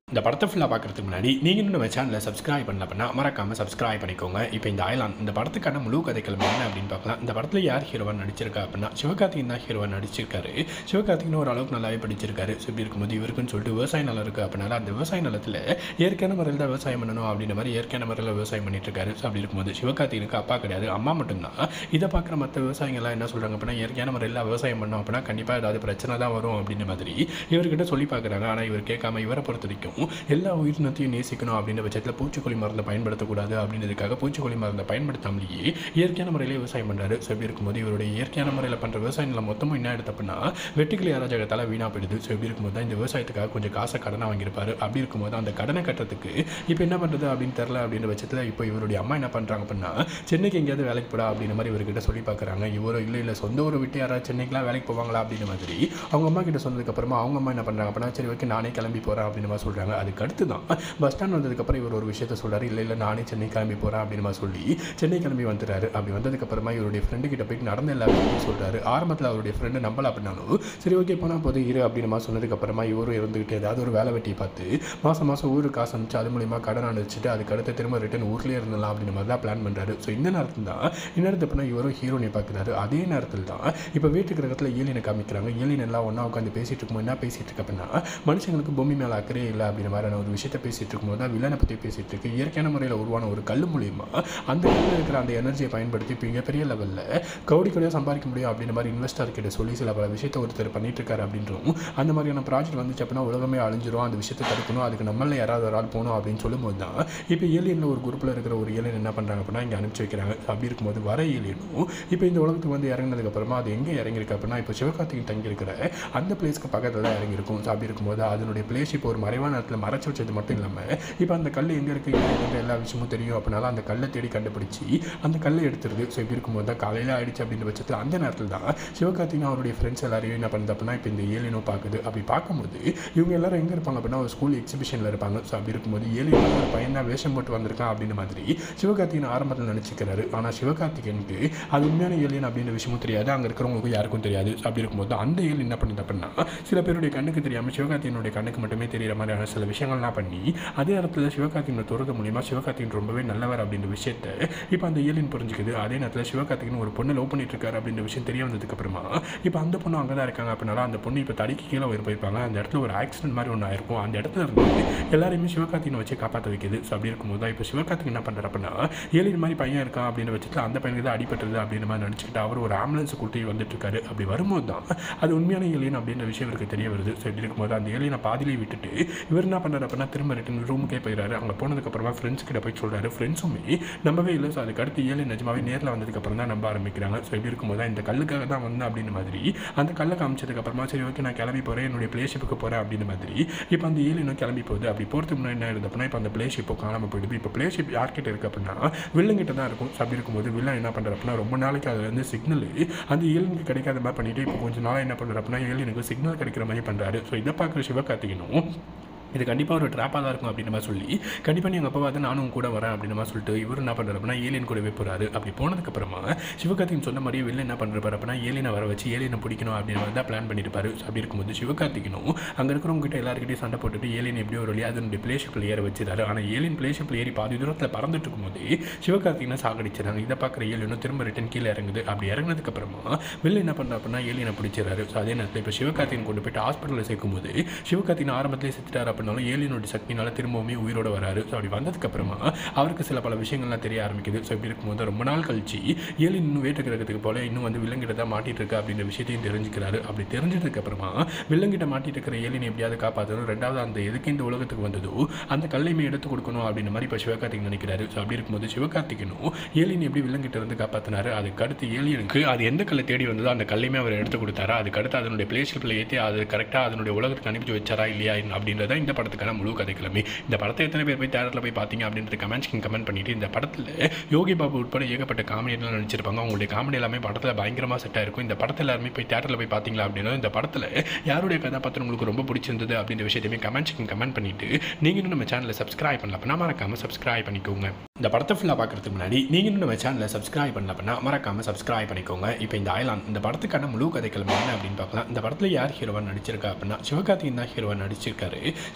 S1: இந்த படத்தை ஃபுல்லாக பார்க்குறதுக்கு முன்னாடி நீங்கள் இன்னும் நம்ம சேனலை சப்ஸ்கிரைப் பண்ணல அப்படின்னா மறக்காமல் சப்ஸ்கிரைப் பண்ணிக்கோங்க இப்போ இந்த அயலான் இந்த படத்துக்கான முழு கதைக்களம் என்ன அப்படின்னு பார்க்கலாம் இந்த படத்தில் யார் ஹீரோவாக நடிச்சிருக்கா அப்படின்னா சிவகார்த்திகன் தான் ஹீரோவாக நடிச்சிருக்காரு சிவகார்த்திகன் ஓரளவுக்கு நல்லாவே படிச்சிருக்காரு ஸோ இப்படி இருக்கும்போது இவருக்குன்னு சொல்லிட்டு விவசாய நிலம் இருக்குது அப்படின்னால அந்த விவசாய நிலத்தில் இயற்கையான முறையில் தான் விவசாயம் பண்ணணும் அப்படின்ற மாதிரி இயற்கையான முறையில் விவசாயம் பண்ணிட்டு இருக்காரு ஸோ அப்படி இருக்கும்போது சிவகார்த்திகனுக்கு அப்பா கிடையாது அம்மா மட்டும்தான் இதை பார்க்குற மற்ற விவசாயிகள்லாம் என்ன சொல்கிறாங்க அப்படின்னா இயற்கையான முறையில் விவசாயம் பண்ணோம் அப்படின்னா கண்டிப்பாக ஏதாவது பிரச்சனை தான் வரும் அப்படின்ற மாதிரி இவர்கிட்ட சொல்லி பார்க்குறாங்க ஆனால் இவர் கேட்காம இவரை பொறுத்த வரைக்கும் எல்லா உயிரினத்தையும் நேசிக்கணும் அப்படின்ற பட்சத்தில் பூச்சிக்கொல்லி மருந்தை பயன்படுத்தக்கூடாது அப்படின்றதுக்காக பூச்சிக்கொல்லி மருந்தை பயன்படுத்தாமலேயே இயற்கையான முறையில் விவசாயம் பண்ணுறாரு ஸோ இப்படி இருக்கும்போது இவருடைய இயற்கையான முறையில் பண்ணுற விவசாய நிலம் மொத்தமும் என்ன எடுத்து அப்படின்னா வெட்டுக்கிளி அராஜகத்தால் வீணாக போயிடுது ஸோ இப்படி இருக்கும்போது தான் இந்த விவசாயத்துக்காக கொஞ்சம் காசை கடனாக வாங்கியிருப்பாரு அப்படி இருக்கும்போது அந்த கடனை கட்டுறதுக்கு இப்போ என்ன பண்ணுறது அப்படின்னு தெரில அப்படின்ற பட்சத்தில் இப்போ இவருடைய அம்மா என்ன பண்ணுறாங்க அப்படின்னா சென்னைக்கு எங்கேயாவது வேலைக்கு போடா அப்படின்ற மாதிரி இவர்கிட்ட சொல்லி பார்க்குறாங்க இவரும் இல்லை இல்லை சொந்த ஊரை விட்டு யாராவது சென்னைக்குலாம் வேலைக்கு போவாங்களா அப்படின்ற மாதிரி அவங்க அம்மா கிட்ட சொன்னதுக்கப்புறமா அவங்க அம்மா என்ன பண்ணுறாங்க அப்படின்னா சரி ஓகே நானே கிளம்பி போகிறேன் அப்படின்னு மாதிரி சொல்கிறாங்க அதுக்கு அடுத்து தான் பஸ் ஸ்டாண்ட் வந்ததுக்கப்புறம் இவர் ஒரு விஷயத்த சொல்கிறாரு இல்லை இல்லை நானே சென்னை கிளம்பி போகிறேன் அப்படின்னு மாதிரி சொல்லி சென்னை கிளம்பி வந்துட்டாரு அப்படி வந்ததுக்கப்புறமா இவருடைய ஃப்ரெண்டு கிட்ட போயிட்டு நடந்த எல்லா விஷயத்தையும் சொல்கிறாரு ஆரம்பத்தில் அவருடைய ஃப்ரெண்டு நம்பல அப்படின்னாலும் சரி ஓகே போனால் போது இரு அப்படின்னு மாதிரி சொன்னதுக்கப்புறமா இவரும் இருந்துக்கிட்டு ஏதாவது ஒரு வேலை வெட்டியை பார்த்து மாதம் மாதம் ஊருக்கு காசு அனுப்பிச்சு அது மூலியமாக கடன் அனுப்பிச்சிட்டு அதுக்கு அடுத்து திரும்ப ரிட்டன் ஊர்லேயே இருந்தலாம் அப்படின்னு மாதிரி தான் பிளான் பண்ணுறாரு ஸோ இந்த நேரத்தில் தான் இந்நேரத்து அப்படின்னா இவரும் ஹீரோனை பார்க்குறாரு அதே நேரத்தில் தான் இப்போ வீட்டுக்கு இடத்துல ஏலியனை காமிக்கிறாங்க ஏலியன் எல்லாம் ஒன்றா உட்காந்து பேசிட்டு இருக்கும்போது என்ன பேசிட்டு இருக்கு அப்படின்னா மனுஷங்களுக்கு பூமி மேலே அக்கறையே இல்லை அப்படின்ற மாதிரியான ஒரு விஷயத்தை பேசிட்டு இருக்கும்போது தான் வில்லனை பற்றி பேசிட்டு இருக்கு இயற்கையான முறையில் உருவான ஒரு கல் மூலியமா அந்த கல்லில் இருக்கிற அந்த எனர்ஜியை பயன்படுத்தி இப்போ மிகப்பெரிய லெவலில் கவுடி கவுடியாக சம்பாதிக்க முடியும் அப்படின்ற மாதிரி இன்வெஸ்டர் கிட்ட சொல்லி சில பல விஷயத்தை ஒருத்தர் பண்ணிட்டு இருக்காரு அப்படின்றதும் அந்த மாதிரியான ப்ராஜெக்ட் வந்துச்சு அப்படின்னா உலகமே அழிஞ்சிரும் அந்த விஷயத்தை தடுக்கணும் அதுக்கு நம்மள யாராவது ஒரு ஆள் போகணும் அப்படின்னு சொல்லும்போது தான் இப்போ ஏலியனில் ஒரு குரூப்பில் இருக்கிற ஒரு ஏலியன் என்ன பண்ணுறாங்க அப்படின்னா இங்கே அனுப்பிச்சு வைக்கிறாங்க அப்படி இருக்கும்போது வர ஏலியனும் இப்போ இந்த உலகத்துக்கு வந்து இறங்கினதுக்கப்புறமா அது எங்கே இறங்கியிருக்கு அப்படின்னா இப்போ சிவகார்த்திகன் தங்கியிருக்கிற அந்த பிளேஸ்க்கு பக்கத்தில் தான் இறங்கியிருக்கும் ஸோ அப்படி இருக்கும்போது அதனுடைய பிளேஸ் இப்போ ஒரு மறைவான இடத்துல மறைச்சு வச்சது மட்டும் இல்லாமல் இப்போ அந்த கல் எங்கே இருக்குது எங்கே இருக்குன்ற எல்லா விஷயமும் தெரியும் அப்படினால அந்த கல்லை தேடி கண்டுபிடிச்சி அந்த கல்லை எடுத்துருது ஸோ இப்படி இருக்கும்போது தான் காலையில் ஆயிடுச்சு அப்படின்ற பட்சத்தில் அந்த நேரத்தில் தான் சிவகார்த்திகன் அவருடைய ஃப்ரெண்ட்ஸ் எல்லாரையும் என்ன பண்ணுது அப்படின்னா இப்போ இந்த ஏலியனோ பார்க்குது அப்படி பார்க்கும்போது இவங்க எல்லாரும் எங்கே இருப்பாங்க அப்படின்னா ஒரு ஸ்கூல் எக்ஸிபிஷனில் இருப்பாங்க ஸோ அப்படி இருக்கும்போது ஏலியன் ஒரு பையன் தான் வேஷம் போட்டு வந்திருக்கான் அப்படின்ற மாதிரி சிவகார்த்திகன் ஆரம்பத்தில் நினச்சிக்கிறாரு ஆனால் சிவகார்த்திகனுக்கு அது உண்மையான ஏலியன் அப்படின்ற விஷயமும் தெரியாது அங்கே இருக்கிறவங்களுக்கு யாருக்கும் தெரியாது So அப்படி இருக்கும்போது அந்த ஏலியன் என்ன பண்ணுது அப்படின்னா சில பேருடைய கண்ணுக்கு தெரியாமல் சிவகார்த்திகனுடைய கண்ணுக்கு மட்டுமே தெரியிற மாதிரியான சில விஷயங்கள்லாம் பண்ணி அதே இடத்துல சிவகார்த்திகனை துறது மூலியமாக சிவகார்த்திகன் ரொம்பவே நல்லவர் அப்படின்ற விஷயத்த இப்போ அந்த ஏலியன் புரிஞ்சுக்குது அதே நேரத்தில் சிவகார்த்திகன் ஒரு பொண்ணை லவ் பண்ணிட்டு இருக்காரு அப்படின்ற விஷயம் தெரிய வந்ததுக்கப்புறமா இப்போ அந்த பொண்ணு அங்கே தான் இருக்காங்க அப்படின்னால அந்த பொண்ணு இப்போ தடிக்கு கீழே உயிர் போயிருப்பாங்க அந்த இடத்துல ஒரு ஆக்சிடென்ட் மாதிரி ஒன்று ஆயிருக்கும் அந்த இடத்துல இருந்து எல்லாரையுமே சிவகார்த்திகனை வச்சு காப்பாற்ற வைக்குது ஸோ அப்படி இருக்கும்போது தான் இப்போ சிவகார்த்திகன் என்ன பண்ணுறாரு அப்படின்னா ஏலியன் மாதிரி பையன் இருக்கான் அப்படின்னு வச்சுட்டு அந்த பையனுக்கு தான் அடிபட்டுருது அப்படின்ற மாதிரி நினச்சிக்கிட்டு அவர் ஒரு ஆம்புலன்ஸ் கூட்டி வந்துட்டு இருக்காரு அப்படி வரும்போது தான் அது உண்மையான ஏலியன் அப்படின்ற விஷயம் இவருக்கு தெரிய வருது ஸோ இப்படி இருக்கும்போது அந்த ஏலியனை பாதியிலே விட்டுட்டு இவர் என்ன பண்ணுறாரு அப்படின்னா திரும்ப ரிட்டன் ரூமுக்கே போயிடுறாரு அங்கே போனதுக்கப்புறமா ஃப்ரெண்ட்ஸ் கிட்ட போய் சொல்கிறாரு ஃப்ரெண்ட்ஸுமே நம்பவே இல்லை ஸோ அதுக்கு அடுத்து ஏழு நிஜமாவே நேரில் வந்ததுக்கப்புறம் தான் நம்ப ஆரம்பிக்கிறாங்க ஸோ இப்படி இருக்கும்போது தான் இந்த கல்லுக்காக தான் வந்தேன் அப்படின்ற மாதிரி அந்த கல்லை காமிச்சதுக்கப்புறமா சரி ஓகே நான் கிளம்பி போகிறேன் என்னுடைய பிளேஷிப்புக்கு போகிறேன் அப்படின்ற மாதிரி இப்போ அந்த ஏலியனும் கிளம்பி போகுது அப்படி போகிறதுக்கு முன்னாடி என்ன ஆயிடுது அப்படின்னா இப்போ அந்த பிளேஷிப்போ காணாமல் போயிடுது இப்போ பிளேஷிப் யார்கிட்ட இருக்குது அப்படின்னா வில்லங்கிட்ட தான் இருக்கும் ஸோ அப்படி இருக்கும்போது வில்லன் என்ன பண்ணுறாரு அப்படின்னா ரொம்ப நாளைக்கு அதுல இருந்து சிக்னல் அந்த ஏலியனுக்கு கிடைக்காத மாதிரி பண்ணிட்டு இப்போ கொஞ்சம் நாளாக என்ன பண்ணுறாரு அப்படின்னா ஏலியனுக்கு சிக்னல் கிடைக்கிற மாதிரி பண்ணுறாரு ஸோ இதை பார்க்குற சிவகார்த்திகனும் இது கண்டிப்பாக ஒரு ட்ராப்பாக தான் இருக்கும் அப்படின்னு மாதிரி சொல்லி கண்டிப்பாக நீ எங்கள் அப்பா பார்த்து நானும் உன் கூட வரேன் அப்படின்னு மாதிரி சொல்லிட்டு இவர் என்ன பண்ணுறாரு அப்படின்னா ஏலியன் கூடவே போகிறாரு அப்படி போனதுக்கப்புறமா சிவகார்த்திகன் சொன்ன மாதிரி வெளில என்ன பண்ணுறாரு அப்படின்னா ஏலியனை வர வச்சு ஏலியனை பிடிக்கணும் அப்படின்னு மாதிரி தான் பிளான் பண்ணியிருப்பாரு So அப்படி இருக்கும்போது சிவகார்த்திகனும் அங்கே இருக்கிறவங்க கிட்ட எல்லாருக்கிட்டையும் சண்டை போட்டுட்டு ஏலியன் எப்படியோ ஒரு வழியாக அதனுடைய பிளேஷிப்பில் ஏற வச்சிருக்காரு ஆனால் ஏலியன் பிளேஷிப்பில் ஏறி பாதி தூரத்தில் பறந்துட்டு இருக்கும்போது சிவகார்த்திகனை சாகடிச்சிடறாங்க இதை பார்க்குற ஏலியனும் திரும்ப ரிட்டன் கீழே இறங்குது அப்படி இறங்கினதுக்கப்புறமா வெளில என்ன பண்ணுறா அப்படின்னா ஏலியனை பிடிச்சிடறாரு ஸோ அதே நேரத்தில் இப்போ சிவகார்த்திகன் கொண்டு போயிட்டு ஹாஸ்பிட்டலில் சேர்க்கும்போது சிவகார்த்திகன் ஆரம்பத்திலே செத்துட்டார் அப்படின்னாலும் ஏலியனோட சக்தினால திரும்பவுமே உயிரோட வராரு ஸோ அப்படி வந்ததுக்கப்புறமா அவருக்கு சில பல விஷயங்கள்லாம் தெரிய ஆரம்பிக்குது ஸோ இப்படி இருக்கும்போது ரொம்ப நாள் கழிச்சு ஏலியன் இன்னும் வேட்டு கிரகத்துக்கு போல இன்னும் வந்து விலங்கிட்ட தான் மாட்டிட்டு இருக்கு அப்படின்ற விஷயத்தையும் தெரிஞ்சுக்கிறாரு அப்படி தெரிஞ்சதுக்கப்புறமா விலங்கிட்ட மாட்டிட்டு இருக்கிற ஏலியன் எப்படியாவது காப்பாற்றணும் ரெண்டாவது அந்த எதுக்கு இந்த உலகத்துக்கு வந்ததோ அந்த கல்லையுமே எடுத்து கொடுக்கணும் அப்படின்ற மாதிரி இப்போ சிவகார்த்திகன் நினைக்கிறாரு ஸோ அப்படி இருக்கும்போது சிவகார்த்திகனும் ஏலியன் எப்படி விலங்கிட்ட இருந்து காப்பாற்றினாரு அதுக்கு அடுத்து ஏலியனுக்கு அது எந்த கல்லை தேடி வந்ததோ அந்த கல்லையுமே அவர் எடுத்து கொடுத்தாரா அதுக்கு அடுத்து அதனுடைய பிளேஷிப்பில் ஏற்றி அது கரெக்டாக அதனுடைய உலகத்துக்கு அனுப்பிச்சு வச்சாரா இல்லையா அப்படின்றத இந்த படத்துக்கான முழு கதைக்கிழமை இந்த படத்தை எத்தனை பேர் போய் தேட்டரில் போய் பார்த்தீங்க அப்படின்றது கமெண்ட்ஸ்க்கு கமெண்ட் பண்ணிட்டு இந்த படத்தில் யோகி பாபு உட்பட ஏகப்பட்ட காமெடியெல்லாம் நடிச்சிருப்பாங்க அவங்களுடைய காமெடி எல்லாமே படத்தில் பயங்கரமாக செட் ஆயிருக்கும் இந்த படத்தில் எல்லாருமே போய் தேட்டரில் போய் பார்த்தீங்களா அப்படின்னா இந்த படத்தில் யாருடைய கதாபாத்திரம் உங்களுக்கு ரொம்ப பிடிச்சிருந்தது அப்படின்ற விஷயத்தையுமே கமெண்ட்ஸ்க்கு கமெண்ட் பண்ணிட்டு நீங்கள் இன்னும் நம்ம சேனலை சப்ஸ்கிரைப் பண்ணல அப்படின்னா மறக்காமல் சப்ஸ்கிரைப் பண்ணிக்கோங்க இந்த படத்தை ஃபுல்லாக பார்க்குறதுக்கு முன்னாடி நீங்கள் இன்னும் நம்ம சேனலை சப்ஸ்கிரைப் பண்ணல அப்படின்னா மறக்காமல் சப்ஸ்கிரைப் பண்ணிக்கோங்க இப்போ இந்த அயலான் இந்த படத்துக்கான முழு கதைக்கிழமை என்ன அப்படின்னு பார்க்கலாம் இந்த படத்தில் யார் ஹீரோவாக நடிச்சிருக்கா அப்படின்னா சிவகார்த்திகன் தான் ஹீரோவாக நடிச்சிருக்காரு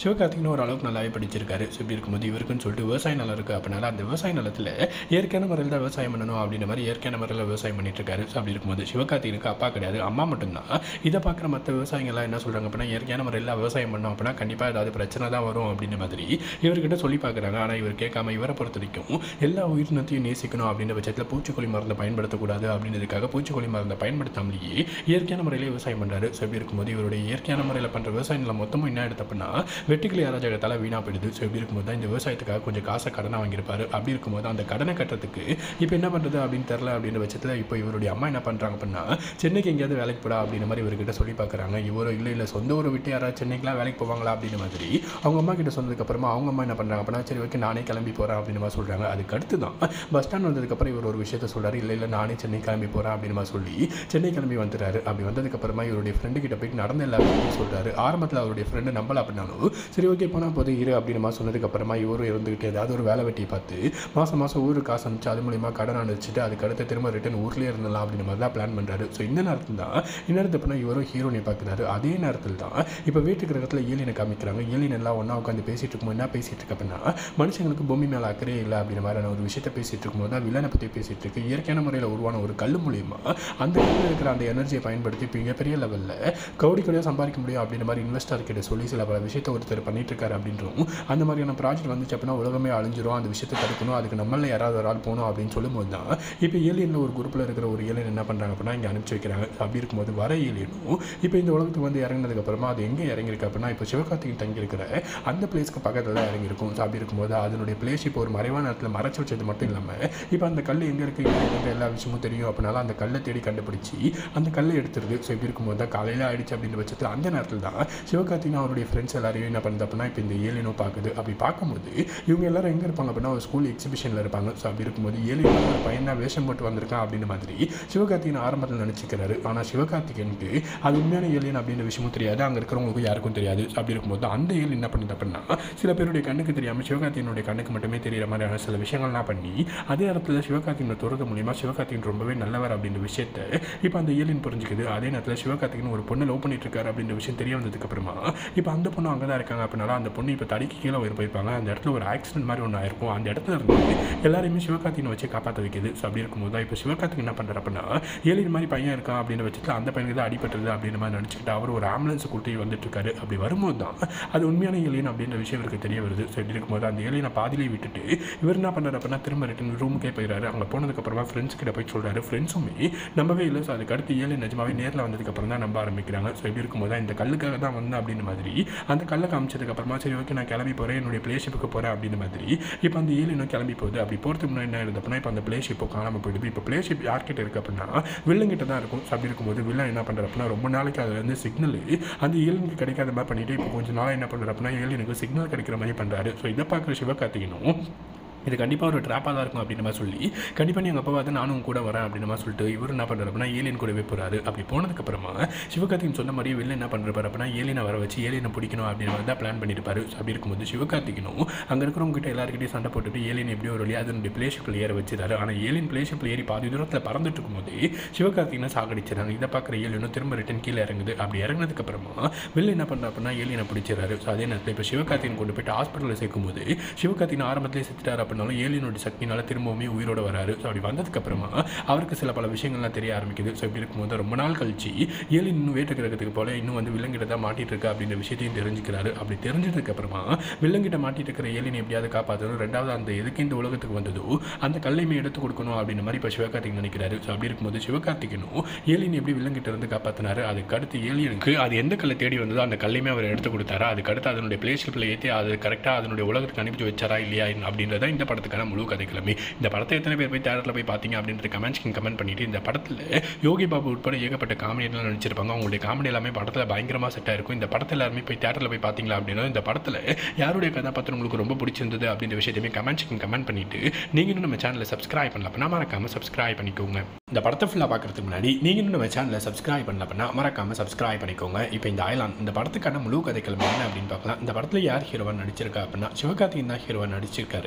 S1: சிவகார்த்திகன் ஓரளவுக்கு நல்லாவே படிச்சிருக்காரு ஸோ இப்படி இருக்கும்போது இவருக்குன்னு சொல்லிட்டு விவசாய நிலம் இருக்குது அப்படினால அந்த விவசாய நிலத்தில் இயற்கையான முறையில் தான் விவசாயம் பண்ணணும் அப்படின்ற மாதிரி இயற்கையான முறையில் விவசாயம் பண்ணிட்டு இருக்காரு ஸோ அப்படி இருக்கும்போது சிவகார்த்திகனுக்கு அப்பா கிடையாது அம்மா மட்டும்தான் இதை பார்க்குற மற்ற விவசாயிகள்லாம் என்ன சொல்கிறாங்க அப்படின்னா இயற்கையான முறையில் விவசாயம் பண்ணோம் அப்படின்னா கண்டிப்பாக ஏதாவது பிரச்சனை தான் வரும் அப்படின்ற மாதிரி இவர்கிட்ட சொல்லி பார்க்குறாங்க ஆனால் இவர் கேட்காம இவரை பொறுத்த வரைக்கும் எல்லா உயிரினத்தையும் நேசிக்கணும் அப்படின்ற பட்சத்தில் பூச்சிக்கொல்லி மருந்தை பயன்படுத்தக்கூடாது அப்படின்றதுக்காக பூச்சிக்கொல்லி மருந்தை பயன்படுத்தாமலேயே இயற்கையான முறையில் விவசாயம் பண்ணுறாரு ஸோ இப்படி இருக்கும்போது இவருடைய இயற்கையான முறையில் பண்ணுற விவசாய நிலம் மொத்தமும் என்ன எடுத்து அப்படின்னா வெட்டுக்கிளி அராஜகத்தால் வீணாக போயிடுது ஸோ இப்படி இருக்கும்போது தான் இந்த விவசாயத்துக்காக கொஞ்சம் காசை கடனை வாங்கியிருப்பாரு அப்படி இருக்கும்போது அந்த கடனை கட்டுறதுக்கு இப்போ என்ன பண்ணுறது அப்படின்னு தெரில அப்படின்ற பட்சத்தில் இப்போ இவருடைய அம்மா என்ன பண்ணுறாங்க அப்படின்னா சென்னைக்கு எங்கேயாவது வேலைக்கு போடா அப்படின்ற மாதிரி இவர்கிட்ட சொல்லி பார்க்குறாங்க இவரும் இல்லை இல்லை சொந்த ஊரை விட்டு யாராவது சென்னைக்குலாம் வேலைக்கு போவாங்களா அப்படின்ற மாதிரி அவங்க அம்மா கிட்ட சொன்னதுக்கப்புறமா அவங்க அம்மா என்ன பண்ணுறாங்க அப்படின்னா சரி ஓகே நானே கிளம்பி போகிறேன் அப்படின்ற மாதிரி சொல்கிறாங்க அதுக்கு அடுத்து தான் பஸ் ஸ்டாண்ட் வந்ததுக்கப்புறம் இவர் ஒரு விஷயத்த சொல்கிறாரு இல்லை இல்லை நானே சென்னை கிளம்பி போகிறேன் அப்படின்னு மாதிரி சொல்லி சென்னை கிளம்பி வந்துடுறாரு அப்படி வந்ததுக்கப்புறமா இவருடைய ஃப்ரெண்டு கிட்ட போய் நடந்த எல்லா விஷயத்தையும் சொல்கிறாரு ஆரம்பத்தில் அவருடைய ஃப்ரெண்டு நம்பல அப்படின்னாலும் சரி ஓகே போனால் போது இரு அப்படின்னு மாதிரி சொன்னதுக்கப்புறமா இவரும் இருந்துக்கிட்டு ஏதாவது ஒரு வேலை வெட்டியை பார்த்து மாதம் மாதம் ஊருக்கு காசு அனுப்பிச்சு அது மூலிமா கடன் அனுப்பிச்சிட்டு அதுக்கு அடுத்து திரும்ப ரிட்டன் ஊர்லேயே இருந்தலாம் அப்படின்ற மாதிரி தான் பிளான் பண்ணுறாரு ஸோ இந்த நேரத்தில் தான் இந்நேரத்து பண்ண இவரும் ஹீரோனை பார்க்குறாரு அதே நேரத்தில் தான் இப்போ வீட்டுக்கு இடத்துல ஏலியனை காமிக்கிறாங்க ஏலியன் எல்லாம் ஒன்றா உட்காந்து பேசிட்டு இருக்கும்போது என்ன பேசிட்டு இருக்கு அப்படின்னா மனுஷங்களுக்கு பூமி மேலே அக்கறையே இல்லை அப்படின்ற மாதிரியான ஒரு விஷயத்த பேசிட்டு இருக்கும்போது தான் வில்லனை பற்றி பேசிட்டு இருக்கு இயற்கையான முறையில் உருவான ஒரு கல் மூலியமா அந்த கல்லில் இருக்கிற அந்த எனர்ஜியை பயன்படுத்தி இப்போ மிகப்பெரிய லெவலில் கவுடி கவுடியாக சம்பாதிக்க முடியும் அப்படின்ற மாதிரி இன்வெஸ்டர் கிட்ட சொல்லி சில பல விஷயத்தை ஒருத்தர் பண்ணிட்டு இருக்காரு அப்படின்றோம் அந்த மாதிரியான ப்ராஜெக்ட் வந்துச்சு அப்படின்னா உலகமே அழிஞ்சிரும் அந்த விஷயத்தை தடுக்கணும் அதுக்கு நம்மள யாராவது ஒரு ஆள் போகணும் அப்படின்னு சொல்லும்போது தான் இப்போ ஏலியனில் ஒரு குரூப்பில் இருக்கிற ஒரு ஏலியன் என்ன பண்ணுறாங்க அப்படின்னா இங்கே அனுப்பிச்சு வைக்கிறாங்க அப்படி இருக்கும்போது வர ஏலியனும் இப்போ இந்த உலகத்துக்கு வந்து இறங்கினதுக்கப்புறமா அது எங்கே இறங்கியிருக்கு அப்படின்னா இப்போ சிவகார்த்திகன் தங்கியிருக்கிற அந்த பிளேஸ்க்கு பக்கத்தில் தான் இறங்கியிருக்கும் ஸோ அப்படி இருக்கும்போது அதனுடைய பிளேஸ் இப்போ ஒரு மறைவான இடத்துல மறைச்சு வச்சது மட்டும் இல்லாமல் இப்போ அந்த கல் எங்கே இருக்குது எங்கே இருக்குது எல்லா விஷயமும் தெரியும் அப்படினால அந்த கல்லை தேடி கண்டுபிடிச்சி அந்த கல்லை எடுத்துருது ஸோ இப்படி இருக்கும்போது தான் காலையில் ஆயிடுச்சு அப்படின்ற பட்சத்தில் அந்த நேரத்தில் தான் சிவகார்த்திகன் அவருடைய ஃப்ரெண்ட்ஸ் எல்லாரையும் என்ன பண்ணுது அப்படின்னா இப்போ இந்த ஏலியனும் பார்க்குது அப்படி பார்க்கும்போது இவங்க எல்லாரும் எங்கே இருப்பாங்க அப்படின்னா ஒரு ஸ்கூல் எக்ஸிபிஷனில் இருப்பாங்க ஸோ அப்படி இருக்கும்போது ஏலியன் ஒரு பையன் தான் வேஷம் போட்டு வந்திருக்கான் அப்படின்ற மாதிரி சிவகார்த்திகன் ஆரம்பத்தில் நினச்சிக்கிறாரு ஆனால் சிவகார்த்திகனுக்கு அது உண்மையான ஏலியன் அப்படின்ற விஷயமும் தெரியாது அங்கே இருக்கிறவங்களுக்கு யாருக்கும் தெரியாது அப்படி இருக்கும்போது அந்த ஏலியன் என்ன பண்ணுது அப்படின்னா சில பேருடைய கண்ணுக்கு தெரியாமல் சிவகார்த்திகனுடைய கண்ணுக்கு மட்டுமே தெரியிற மாதிரியான சில விஷயங்கள்லாம் பண்ணி அதே இடத்துல சிவகார்த்திகனை துறது மூலியமாக சிவகார்த்திகன் ரொம்பவே நல்லவர் அப்படின்ற விஷயத்த இப்போ அந்த ஏலியன் புரிஞ்சுக்குது அதே நேரத்தில் சிவகார்த்திகன் ஒரு பொண்ணு லவ் பண்ணிட்டு இருக்காரு அப்படின்ற விஷயம் தெரிய வந்ததுக்கு அப்புறமா இப்போ அந்த பொண்ணு அங்கே தான் இருக்காங்க அப்படின்னால அந்த பொண்ணு இப்போ தடிக்கு கீழே உயிர் போயிருப்பாங்க அந்த இடத்துல ஒரு ஆக்சிடென்ட் மாதிரி ஒன்று ஆயிருக்கும் அந்த இடத்துல இருந்து எல்லாரையுமே சிவகார்த்திகனை வச்சு காப்பாற்ற வைக்குது ஸோ அப்படி இருக்கும்போது தான் இப்போ சிவகார்த்திகன் என்ன பண்ணுறாரு அப்படின்னா ஏலியன் மாதிரி பையன் இருக்கான் அப்படின்னு வச்சுட்டு அந்த பையனுக்கு தான் அடிபட்டுருது அப்படின்ற மாதிரி நினச்சிக்கிட்டு அவர் ஒரு ஆம்புலன்ஸ் கூட்டி வந்துட்டு இருக்காரு அப்படி வரும்போது தான் அது உண்மையான ஏலியன் அப்படின்ற விஷயம் இவருக்கு தெரிய வருது ஸோ இப்படி இருக்கும்போது அந்த ஏலியனை பாதியிலே விட்டுட்டு இவர் என்ன பண்ணுறாரு அப்படின்னா திரும்ப ரிட்டன் ரூமுக்கே போயிடுறாரு அங்கே போனதுக்கப்புறமா ஃப்ரெண்ட்ஸ் கிட்ட போய் சொல்கிறாரு ஃப்ரெண்ட்ஸுமே நம்பவே இல்லை ஸோ அதுக்கு அடுத்து ஏலியன் நிஜமாவே நேரில் வந்ததுக்கப்புறம் தான் நம்ப ஆரம்பிக்கிறாங்க ஸோ இப்படி இருக்கும்போது தான் இந்த கல்லுக்காக தான் வந்தேன் அப்படின்ற மாதிரி அந்த கல்லை காமிச்சதுக்கப்புறமா சரி ஓகே நான் கிளம்பி போகிறேன் என்னுடைய பிளேஷிப்புக்கு போகிறேன் அப்படின்ற மாதிரி இப்போ அந்த ஏலியனும் கிளம்பி போகுது அப்படி போகிறதுக்கு முன்னாடி என்ன ஆயிடுது அப்படின்னா இப்போ அந்த பிளேஷிப்போ காணாமல் போயிடுது இப்போ பிளேஷிப் யார்கிட்ட இருக்குது அப்படின்னா வில்லங்கிட்ட தான் இருக்கும் ஸோ அப்படி இருக்கும்போது வில்லன் என்ன பண்ணுறாரு அப்படின்னா ரொம்ப நாளைக்கு அதுல இருந்து சிக்னல் அந்த ஏலியனுக்கு கிடைக்காத மாதிரி பண்ணிட்டு இப்போ கொஞ்சம் நாளாக என்ன பண்ணுறாரு அப்படின்னா ஏலியனுக்கு சிக்னல் கிடைக்கிற மாதிரி பண்ணுறாரு ஸோ இதை பார்க்குற சிவகார்த்திகனும் இது கண்டிப்பாக ஒரு ட்ராப்பாக தான் இருக்கும் அப்படின்ற மாதிரி சொல்லி கண்டிப்பாக நீ எங்கள் அப்பா பார்த்து நானும் உன் கூட வரேன் அப்படின்ற மாதிரி சொல்லிட்டு இவர் என்ன பண்ணுறாரு அப்படின்னா ஏலியன் கூடவே போகிறாரு அப்படி போனதுக்கப்புறமா சிவகார்த்திகன் சொன்ன மாதிரி வெளில என்ன பண்ணுறாரு அப்படின்னா ஏலியனை வர வச்சு ஏலியனை பிடிக்கணும் அப்படின்ற மாதிரி தான் பிளான் பண்ணியிருப்பாரு So அப்படி இருக்கும்போது சிவகார்த்திகனும் அங்கே இருக்கிறவங்க கிட்ட எல்லாருக்கிட்டையும் சண்டை போட்டுட்டு ஏலியன் எப்படியோ ஒரு வழியாக அதனுடைய பிளேஷிப்பில் ஏற வச்சிருக்காரு ஆனால் ஏலியன் பிளேஷிப்பில் ஏறி பாதி தூரத்தில் பறந்துட்டு இருக்கும்போது சிவகார்த்திகனை சாகடிச்சிடறாங்க இதை பார்க்குற ஏலியனும் திரும்ப ரிட்டன் கீழே இறங்குது அப்படி இறங்கினதுக்கப்புறமா வெளில என்ன பண்ணுறா அப்படின்னா ஏலியனை பிடிச்சிடறாரு ஸோ அதே நேரத்தில் இப்போ சிவகார்த்திகன் கொண்டு போயிட்டு ஹாஸ்பிட்டலில் சேர்க்கும்போது சிவகார்த்திகன் ஆரம்பத்திலே செத்துட்டார் அப்படின்னாலும் ஏலியனுடைய சக்தினால திரும்பவுமே உயிரோட வராரு ஸோ அப்படி வந்ததுக்கப்புறமா அவருக்கு சில பல விஷயங்கள்லாம் தெரிய ஆரம்பிக்குது ஸோ இப்படி இருக்கும்போது ரொம்ப நாள் கழிச்சு ஏலியன் இன்னும் வேட்டு கிரகத்துக்கு போல இன்னும் வந்து வில்லங்கிட்ட தான் மாட்டிட்டு இருக்கு அப்படின்ற விஷயத்தையும் தெரிஞ்சுக்கிறாரு அப்படி தெரிஞ்சதுக்கப்புறமா வில்லங்கிட்ட மாட்டிட்டு இருக்கிற ஏலியன் எப்படியாவது காப்பாற்றணும் ரெண்டாவது அந்த எதுக்கு இந்த உலகத்துக்கு வந்ததோ அந்த கல்லையுமே எடுத்து கொடுக்கணும் அப்படின்ற மாதிரி இப்போ சிவகார்த்திகன் நினைக்கிறாரு ஸோ அப்படி இருக்கும்போது சிவகார்த்திகனும் ஏலியன் எப்படி வில்லங்கிட்ட இருந்து காப்பாற்றினாரு அதுக்கு அடுத்து ஏலியனுக்கு அது எந்த கல்லை தேடி வந்ததோ அந்த கல்லையுமே அவர் எடுத்து கொடுத்தாரா அதுக்கு அடுத்து அதனுடைய பிளேஷிப்பில் ஏற்றி அது கரெக்டாக அதனுடைய உலகத்துக்கு அனுப்பிச்சு வச்சாரா இல்லையா அப்படின்றத இந்த படத்துக்கான முழு கதைக்கிழமை இந்த படத்தை எத்தனை பேர் போய் தேட்டரில் போய் பார்த்தீங்க அப்படின்றது கமெண்ட்ஸ்க்கு கமெண்ட் பண்ணிட்டு இந்த படத்தில் யோகி பாபு உட்பட ஏகப்பட்ட காமெடியெல்லாம் நடிச்சிருப்பாங்க அவங்களுடைய காமெடி எல்லாமே படத்தில் பயங்கரமாக செட் ஆயிருக்கும் இந்த படத்தில் எல்லாருமே போய் தேட்டரில் போய் பார்த்தீங்களா அப்படின்னா இந்த படத்தில் யாருடைய கதாபாத்திரம் உங்களுக்கு ரொம்ப பிடிச்சிருந்தது அப்படின்ற விஷயத்தையுமே கமெண்ட்ஸ்க்கு கமெண்ட் பண்ணிட்டு நீங்கள் இன்னும் நம்ம சேனலை சப்ஸ்கிரைப் பண்ணல அப்படின்னா மறக்காமல் சப்ஸ்கிரைப் பண்ணிக்கோங்க இந்த படத்தை ஃபுல்லாக பார்க்கறதுக்கு முன்னாடி நீங்கள் இன்னும் நம்ம சேனலை சப்ஸ்கிரைப் பண்ணல அப்படின்னா மறக்காமல் சப்ஸ்கிரைப் பண்ணிக்கோங்க இப்போ இந்த அயலான் இந்த படத்துக்கான முழு கதைக்கிழமை என்ன அப்படின்னு பார்க்கலாம் இந்த படத்தில் யார் ஹீரோவாக நடிச்சிருக்கா அப்படின்னா சிவகார்த்திகேயன் தான் ஹீரோவாக நடிச்சிருக்காரு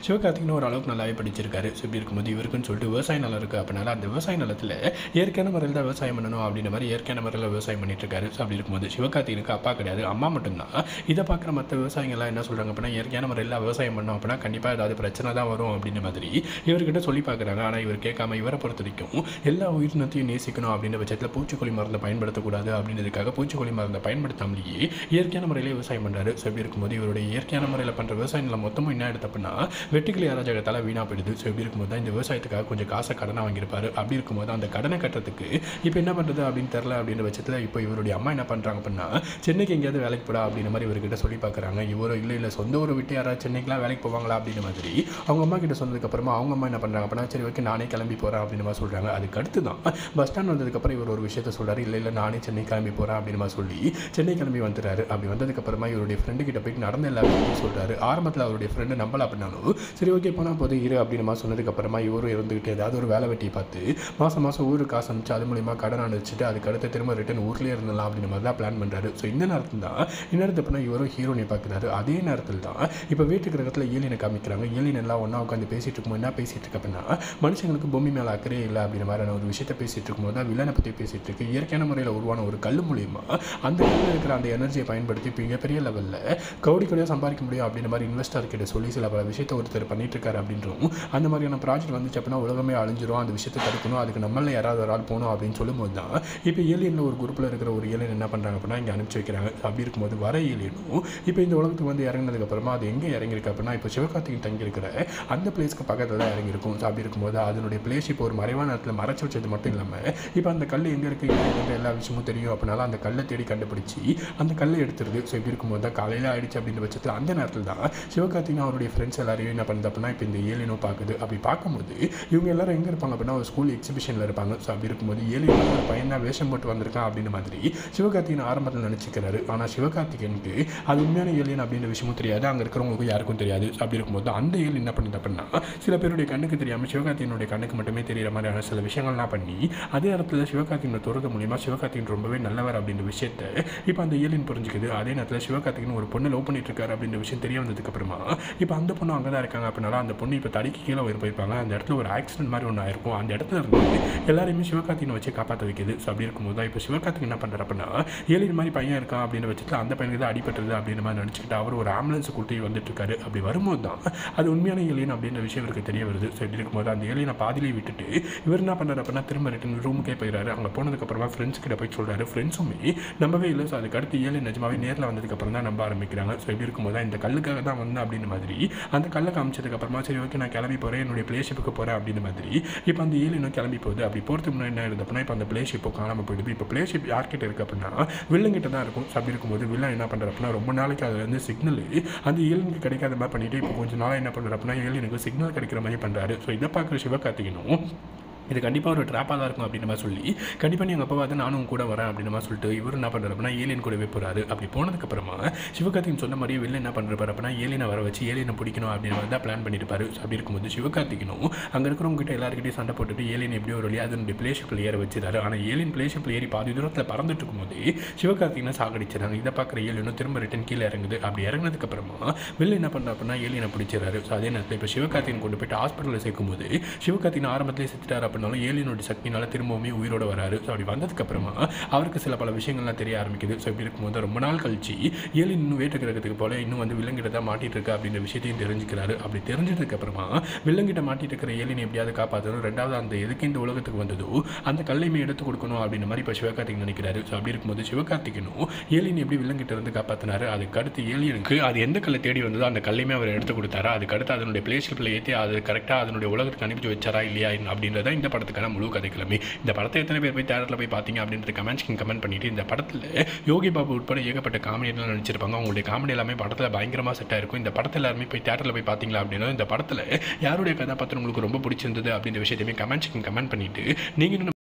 S1: சிவகார்த்திகேயன் ஒரு அளவுக்கு நல்லாவே படிச்சிருக்காரு ஸோ இப்படி இருக்கும்போது இவருக்குன்னு சொல்லிட்டு விவசாய நிலம் இருக்குது அப்படினால அந்த விவசாய நிலத்தில் இயற்கையான முறையில் தான் விவசாயம் பண்ணணும் அப்படின்ற மாதிரி இயற்கையான முறையில் விவசாயம் பண்ணிட்டு இருக்காரு ஸோ அப்படி இருக்கும்போது சிவகார்த்திகனுக்கு அப்பா கிடையாது அம்மா மட்டும்தான் இதை பார்க்குற மற்ற விவசாயிகள்லாம் என்ன சொல்கிறாங்க அப்படின்னா இயற்கையான முறையில் விவசாயம் பண்ணோம் அப்படின்னா கண்டிப்பாக ஏதாவது பிரச்சனை தான் வரும் அப்படின்ற மாதிரி இவர்கிட்ட சொல்லி பார்க்குறாங்க ஆனால் இவர் கேட்காம இவரை பொறுத்த வரைக்கும் எல்லா உயிரினத்தையும் நேசிக்கணும் அப்படின்ற பட்சத்தில் பூச்சிக்கொல்லி மருந்தை பயன்படுத்தக்கூடாது அப்படின்றதுக்காக பூச்சிக்கொல்லி மருந்தை பயன்படுத்தாமலேயே இயற்கையான முறையில் விவசாயம் பண்ணுறாரு ஸோ இப்படி இருக்கும்போது இவருடைய இயற்கையான முறையில் பண்ணுற விவசாய நிலம் மொத்தமும் என்ன எடுத்து அப்படின்னா வெட்டுக்கிளி அராஜகத்தால் வீணாக போயிடுது ஸோ இப்படி இருக்கும்போது தான் இந்த விவசாயத்துக்காக கொஞ்சம் காசை கடனை வாங்கியிருப்பாரு அப்படி இருக்கும்போது அந்த கடனை கட்டுறதுக்கு இப்போ என்ன பண்ணுறது அப்படின்னு தெரில அப்படின்ற பட்சத்தில் இப்போ இவருடைய அம்மா என்ன பண்ணுறாங்க அப்படின்னா சென்னைக்கு எங்கேயாவது வேலைக்கு போடா அப்படின்ற மாதிரி இவர்கிட்ட சொல்லி பார்க்குறாங்க இவரும் இல்லை இல்லை சொந்த ஊரை விட்டு யாராவது சென்னைக்குலாம் வேலைக்கு போவாங்களா அப்படின்ற மாதிரி அவங்க அம்மா கிட்ட சொன்னதுக்கப்புறமா அவங்க அம்மா என்ன பண்ணுறாங்க அப்படின்னா சரி ஓகே நானே கிளம்பி போகிறேன் அப்படின்னு மாதிரி சொல்கிறாங்க அதுக்கு அடுத்து தான் பஸ் ஸ்டாண்ட் வந்ததுக்கப்புறம் இவர் ஒரு விஷயத்த சொல்கிறாரு இல்லை இல்லை நானே சென்னை கிளம்பி போகிறேன் அப்படின்னு மாதிரி சொல்லி சென்னை கிளம்பி வந்துடுறாரு அப்படி வந்ததுக்கப்புறமா இவருடைய ஃப்ரெண்டு கிட்ட போயிட்டு நடந்த எல்லா விஷயத்தையும் சொல்கிறாரு ஆரம்பத்தில் அவருடைய ஃப்ரெண்டு நம்பல அப்படின்னாலும் சரி ஓகே போனால் போது இரு அப்படின்னு மாதிரி சொன்னதுக்கப்புறமா இவரும் இருந்துக்கிட்டு ஏதாவது ஒரு வேலை வெட்டியை பார்த்து மாதம் மாதம் ஊருக்கு காசு அனுப்பிச்சு அது மூலிமா கடன் அனுப்பிச்சிட்டு அதுக்கு அடுத்து திரும்ப ரிட்டன் ஊர்லேயே இருந்தலாம் அப்படின்ற மாதிரி தான் பிளான் பண்ணுறாரு ஸோ இந்த நேரத்தில் தான் இந்நேரத்து பண்ண இவரும் ஹீரோனை பார்க்குறாரு அதே நேரத்தில் தான் இப்போ வீட்டுக்கு இடத்துல ஏலியனை காமிக்கிறாங்க ஏலியன் எல்லாம் ஒன்றா உட்காந்து பேசிட்டு இருக்கும்போது என்ன பேசிட்டு இருக்கு அப்படின்னா மனுஷங்களுக்கு பூமி மேலே அக்கறையே இல்லை அப்படின்ற மாதிரியான ஒரு விஷயத்தை பேசிட்டு இருக்கும்போது தான் வில்லனை பற்றி பேசிட்டு இருக்கு இயற்கையான முறையில் உருவான ஒரு கல் மூலியமா அந்த கல்லில் இருக்கிற அந்த எனர்ஜியை பயன்படுத்தி இப்போ மிகப்பெரிய லெவலில் கவுடி கவுடியாக சம்பாதிக்க முடியும் அப்படின்ற மாதிரி இன்வெஸ்டர் கிட்ட சொல்லி சில பல விஷயத்தை ஒருத்தர் பண்ணிட்டு இருக்காரு அப்படின்றும் அந்த மாதிரியான ப்ராஜெக்ட் வந்துச்சு அப்படின்னா உலகமே அழிஞ்சிரும் அந்த விஷயத்தை தடுக்கணும் அதுக்கு நம்மள யாராவது ஒரு ஆள் போகணும் அப்படின்னு சொல்லும்போது தான் இப்போ ஏலியனில் ஒரு குரூப்பில் இருக்கிற ஒரு ஏலியன் என்ன பண்ணுறாங்க அப்படின்னா இங்கே அனுப்பிச்சு வைக்கிறாங்க அப்படி இருக்கும்போது வர ஏலியனும் இப்போ இந்த உலகத்துக்கு வந்து இறங்கினதுக்கப்புறமா அது எங்கே இறங்கியிருக்கு அப்படின்னா இப்போ சிவகார்த்திகேயன் தங்கியிருக்கிற அந்த பிளேஸ்க்கு பக்கத்தில் தான் இறங்கியிருக்கும் ஸோ அப்படி இருக்கும்போது அதனுடைய பிளேஸ் இப்போ ஒரு மறைவான இடத்துல மறைச்சு வச்சது மட்டும் இல்லாமல் இப்போ அந்த கல் எங்கே இருக்குது எங்கே எல்லா விஷயமும் தெரியும் அப்படின்னால அந்த கல்லை தேடி கண்டுபிடிச்சி அந்த கல்லை எடுத்துருது ஸோ இப்படி இருக்கும்போது தான் காலையில் ஆயிடுச்சு அப்படின்ற பட்சத்தில் அந்த நேரத்தில் தான் சிவகார்த்திகேயன் அவருடைய ஃப்ரெண்ட்ஸ் எல்லாரையும் என்ன பண்ணுது அப்படின்னா இப்போ இந்த ஏலியனும் பார்க்குது அப்படி பார்க்கும்போது இவங்க எல்லாரும் எங்கே இருப்பாங்க அப்படின்னா ஒரு ஸ்கூல் எக்ஸிபிஷனில் இருப்பாங்க ஸோ அப்படி இருக்கும்போது ஏலியன் ஒரு பையன் தான் வேஷம் போட்டு வந்திருக்கான் அப்படின்ற மாதிரி சிவகார்த்திகேயன் ஆரம்பத்தில் நினச்சிக்கிறாரு ஆனால் சிவகார்த்திகேயனுக்கு அது உண்மையான ஏலியன் அப்படின்ற விஷயமும் தெரியாது அங்கே இருக்கிறவங்களுக்கும் யாருக்கும் தெரியாது So அப்படி இருக்கும்போது அந்த ஏலியன் என்ன பண்ணுது அப்படின்னா சில பேருடைய கண்ணுக்கு தெரியாமல் சிவகார்த்திகேயனுடைய கண்ணுக்கு மட்டுமே தெரியிற மாதிரியான சில விஷயங்கள்லாம் பண்ணி அதே இடத்துல சிவகார்த்திகேயனை துறது மூலியமா சிவகார்த்திகேயன் ரொம்பவே நல்லவர் அப்படின்ற விஷயத்த இப்போ அந்த ஏலியன் புரிஞ்சுக்குது அதே நேரத்தில் சிவகார்த்திகேயன் ஒரு பொண்ணை லவ் பண்ணிட்டு இருக்காரு அப்படின்ற விஷயம் தெரிய வந்ததுக்கு அப்புறமா இப்போ அந்த பொண்ணு அங்கே தான் இருக்காங்க அப்படின்னால அந்த பொண்ணு இப்போ தடிக்கு கீழே உயிர் போயிருப்பாங்க அந்த இடத்துல ஒரு ஆக்சிடென்ட் மாதிரி ஒன்று ஆயிருக்கும் அந்த இடத்துல இருந்து எல்லாரையுமே சிவகார்த்திகேயனை வச்சு காப்பாற்ற வைக்குது ஸோ அப்படி இருக்கும்போது தான் இப்போ சிவகார்த்திகேயன் என்ன பண்ணுறாரு அப்படின்னா ஏலியன் மாதிரி பையன் இருக்கான் அப்படின்ற பட்சத்தில் அந்த பையனுக்கு தான் அடிபட்டது அப்படின்ற மாதிரி நினச்சிக்கிட்டு அவர் ஒரு ஆம்புலன்ஸ் கூட்டி வந்துட்டு இருக்காரு அப்படி வரும்போது தான் அது உண்மையான ஏலியன் அப்படின்ற விஷயம் இவருக்கு தெரிய வருது ஸோ இப்படி இருக்கும்போது அந்த ஏலியனை பாதியிலே விட்டுட்டு இவர் என்ன பண்ணுறாரு அப்படின்னா திரும்ப ரிட்டன் ரூமுக்கே போயிடுறாரு அங்கே போனதுக்கப்புறமா ஃப்ரெண்ட்ஸ் கிட்ட போய் சொல்கிறாரு ஃப்ரெண்ட்ஸுமே நம்பவே இல்லை ஸோ அதுக்கு அடுத்து ஏலியன் நிஜமாவே நேரில் வந்ததுக்கப்புறம் தான் நம்ப ஆரம்பிக்கிறாங்க ஸோ இப்படி இருக்கும்போது தான் இந்த கல்லுக்காக தான் வந்தேன் அப்படின்ற மாதிரி அந்த கல்லை காமிச்சதுக்கப்புறமா சரி ஓகே நான் கிளம்பி போகிறேன் என்னுடைய பிளேஷிப்புக்கு போகிறேன் அப்படின்ற மாதிரி இப்போ அந்த ஏலியனும் கிளம்பி போகுது அப்படி போகிறதுக்கு முன்னாடி என்ன ஆயிடுது அப்படின்னா இப்போ அந்த பிளேஷிப்போ காணாமல் போயிடுது இப்போ பிளேஷிப் யார்கிட்ட இருக்குது அப்படின்னா வில்லங்கிட்ட தான் இருக்கும் ஸோ அப்படி இருக்கும்போது வில்லன் என்ன பண்ணுறாரு அப்படின்னா ரொம்ப நாளைக்கு அதுல இருந்து சிக்னல் அந்த ஏலியனுக்கு கிடைக்காத மாதிரி பண்ணிட்டு இப்போ கொஞ்சம் நாளாக என்ன பண்ணுறாரு அப்படின்னா ஏலியனுக்கு சிக்னல் கிடைக்கிற மாதிரி பண்ணுறாரு ஸோ இதை பார்க்குற சிவகார்த்திகனும் இது கண்டிப்பாக ஒரு ட்ராப்பாக தான் இருக்கும் அப்படின்ற மாதிரி சொல்லி கண்டிப்பாக நீ எங்கள் அப்பா வந்து நானும் உன் கூட வரேன் அப்படின்ற மாதிரி சொல்லிட்டு இவர் என்ன பண்ணுறாரு அப்படின்னா ஏலியன் கூடவே போகிறாரு அப்படி போனதுக்கப்புறமா சிவகார்த்திகன் சொன்ன மாதிரியே வெளில என்ன பண்ணுறாரு அப்படின்னா ஏலியனை வர வச்சு ஏலியனை பிடிக்கணும் அப்படின்ற மாதிரி தான் பிளான் பண்ணியிருப்பாரு So அப்படி இருக்கும்போது சிவகார்த்திகனும் அங்கே இருக்கிறவங்க கிட்ட எல்லாருக்கிட்டையும் சண்டை போட்டுட்டு ஏலியன் எப்படியோ ஒரு வழியாக அதனுடைய பிளேஷிப்பில் ஏற வச்சிருக்காரு ஆனால் ஏலியன் பிளேஷிப்பில் ஏறி பாதி தூரத்தில் பறந்துட்டு இருக்கும்போது சிவகார்த்திகனை சாகடிச்சிடறாங்க இதை பார்க்குற ஏலியனும் திரும்ப ரிட்டன் கீழே இறங்குது அப்படி இறங்கினதுக்கப்புறமா வெளில என்ன பண்ணுறா அப்படின்னா ஏலியனை பிடிச்சிடறாரு ஸோ அதே நேரத்தில் இப்போ சிவகார்த்திகன் கொண்டு போயிட்டு ஹாஸ்பிட்டலில் சேர்க்கும்போது சிவகார்த்திகன் ஆரம்பத்திலே செத்துட்டார் அப்படின்னாலும் ஏலியனுடைய சக்தினால திரும்பவுமே உயிரோட வராரு ஸோ அப்படி வந்ததுக்கப்புறமா அவருக்கு சில பல விஷயங்கள்லாம் தெரிய ஆரம்பிக்குது ஸோ இப்படி இருக்கும்போது ரொம்ப நாள் கழிச்சு ஏலியன் இன்னும் வேட்டு கிரகத்துக்கு போல இன்னும் வந்து விலங்கிட்ட தான் மாட்டிட்டு இருக்கா அப்படின்ற விஷயத்தையும் தெரிஞ்சுக்கிறாரு அப்படி தெரிஞ்சதுக்கப்புறமா விலங்கிட்ட மாட்டிட்டு இருக்கிற ஏலியன் எப்படியாவது காப்பாற்றணும் ரெண்டாவது அந்த எதுக்கு இந்த உலகத்துக்கு வந்ததோ அந்த கல்லையுமே எடுத்து கொடுக்கணும் அப்படின்ற மாதிரி இப்போ சிவகார்த்திகன் நினைக்கிறாரு ஸோ அப்படி இருக்கும்போது சிவகார்த்திகனும் ஏலியன் எப்படி விலங்கிட்ட இருந்து காப்பாற்றினாரு அதுக்கு அடுத்து ஏலியனுக்கு அது எந்த கல்லை தேடி வந்ததோ அந்த கல்லையுமே அவர் எடுத்து கொடுத்தாரா அதுக்கு அடுத்து அதனுடைய பிளேஸ்ஷிப்பில் ஏற்றி அது கரெக்டாக அதனுடைய உலகத்துக்கு அனுப்பிச்சு வச்சாரா இல்லையா அப்படின்றத இந்த படத்துக்கான முழு கதைக்கிழமை இந்த படத்தை எத்தனை பேர் போய் தேட்டரில் போய் பார்த்தீங்க அப்படின்றது கமெண்ட்ஸ்க்கு கமெண்ட் பண்ணிட்டு இந்த படத்தில் யோகி பாபு உட்பட ஏகப்பட்ட காமெடியெல்லாம் நடிச்சிருப்பாங்க அவங்களுடைய காமெடி எல்லாமே படத்தில் பயங்கரமாக செட் ஆயிருக்கும் இந்த படத்தில் எல்லாருமே போய் தேட்டரில் போய் பார்த்தீங்களா அப்படின்னா இந்த படத்தில் யாருடைய கதாபாத்திரம் உங்களுக்கு ரொம்ப பிடிச்சிருந்தது அப்படின்ற விஷயத்தையுமே கமெண்ட்ஸ்க்கு கமெண்ட் பண்ணிட்டு நீங்கள் இன்னும்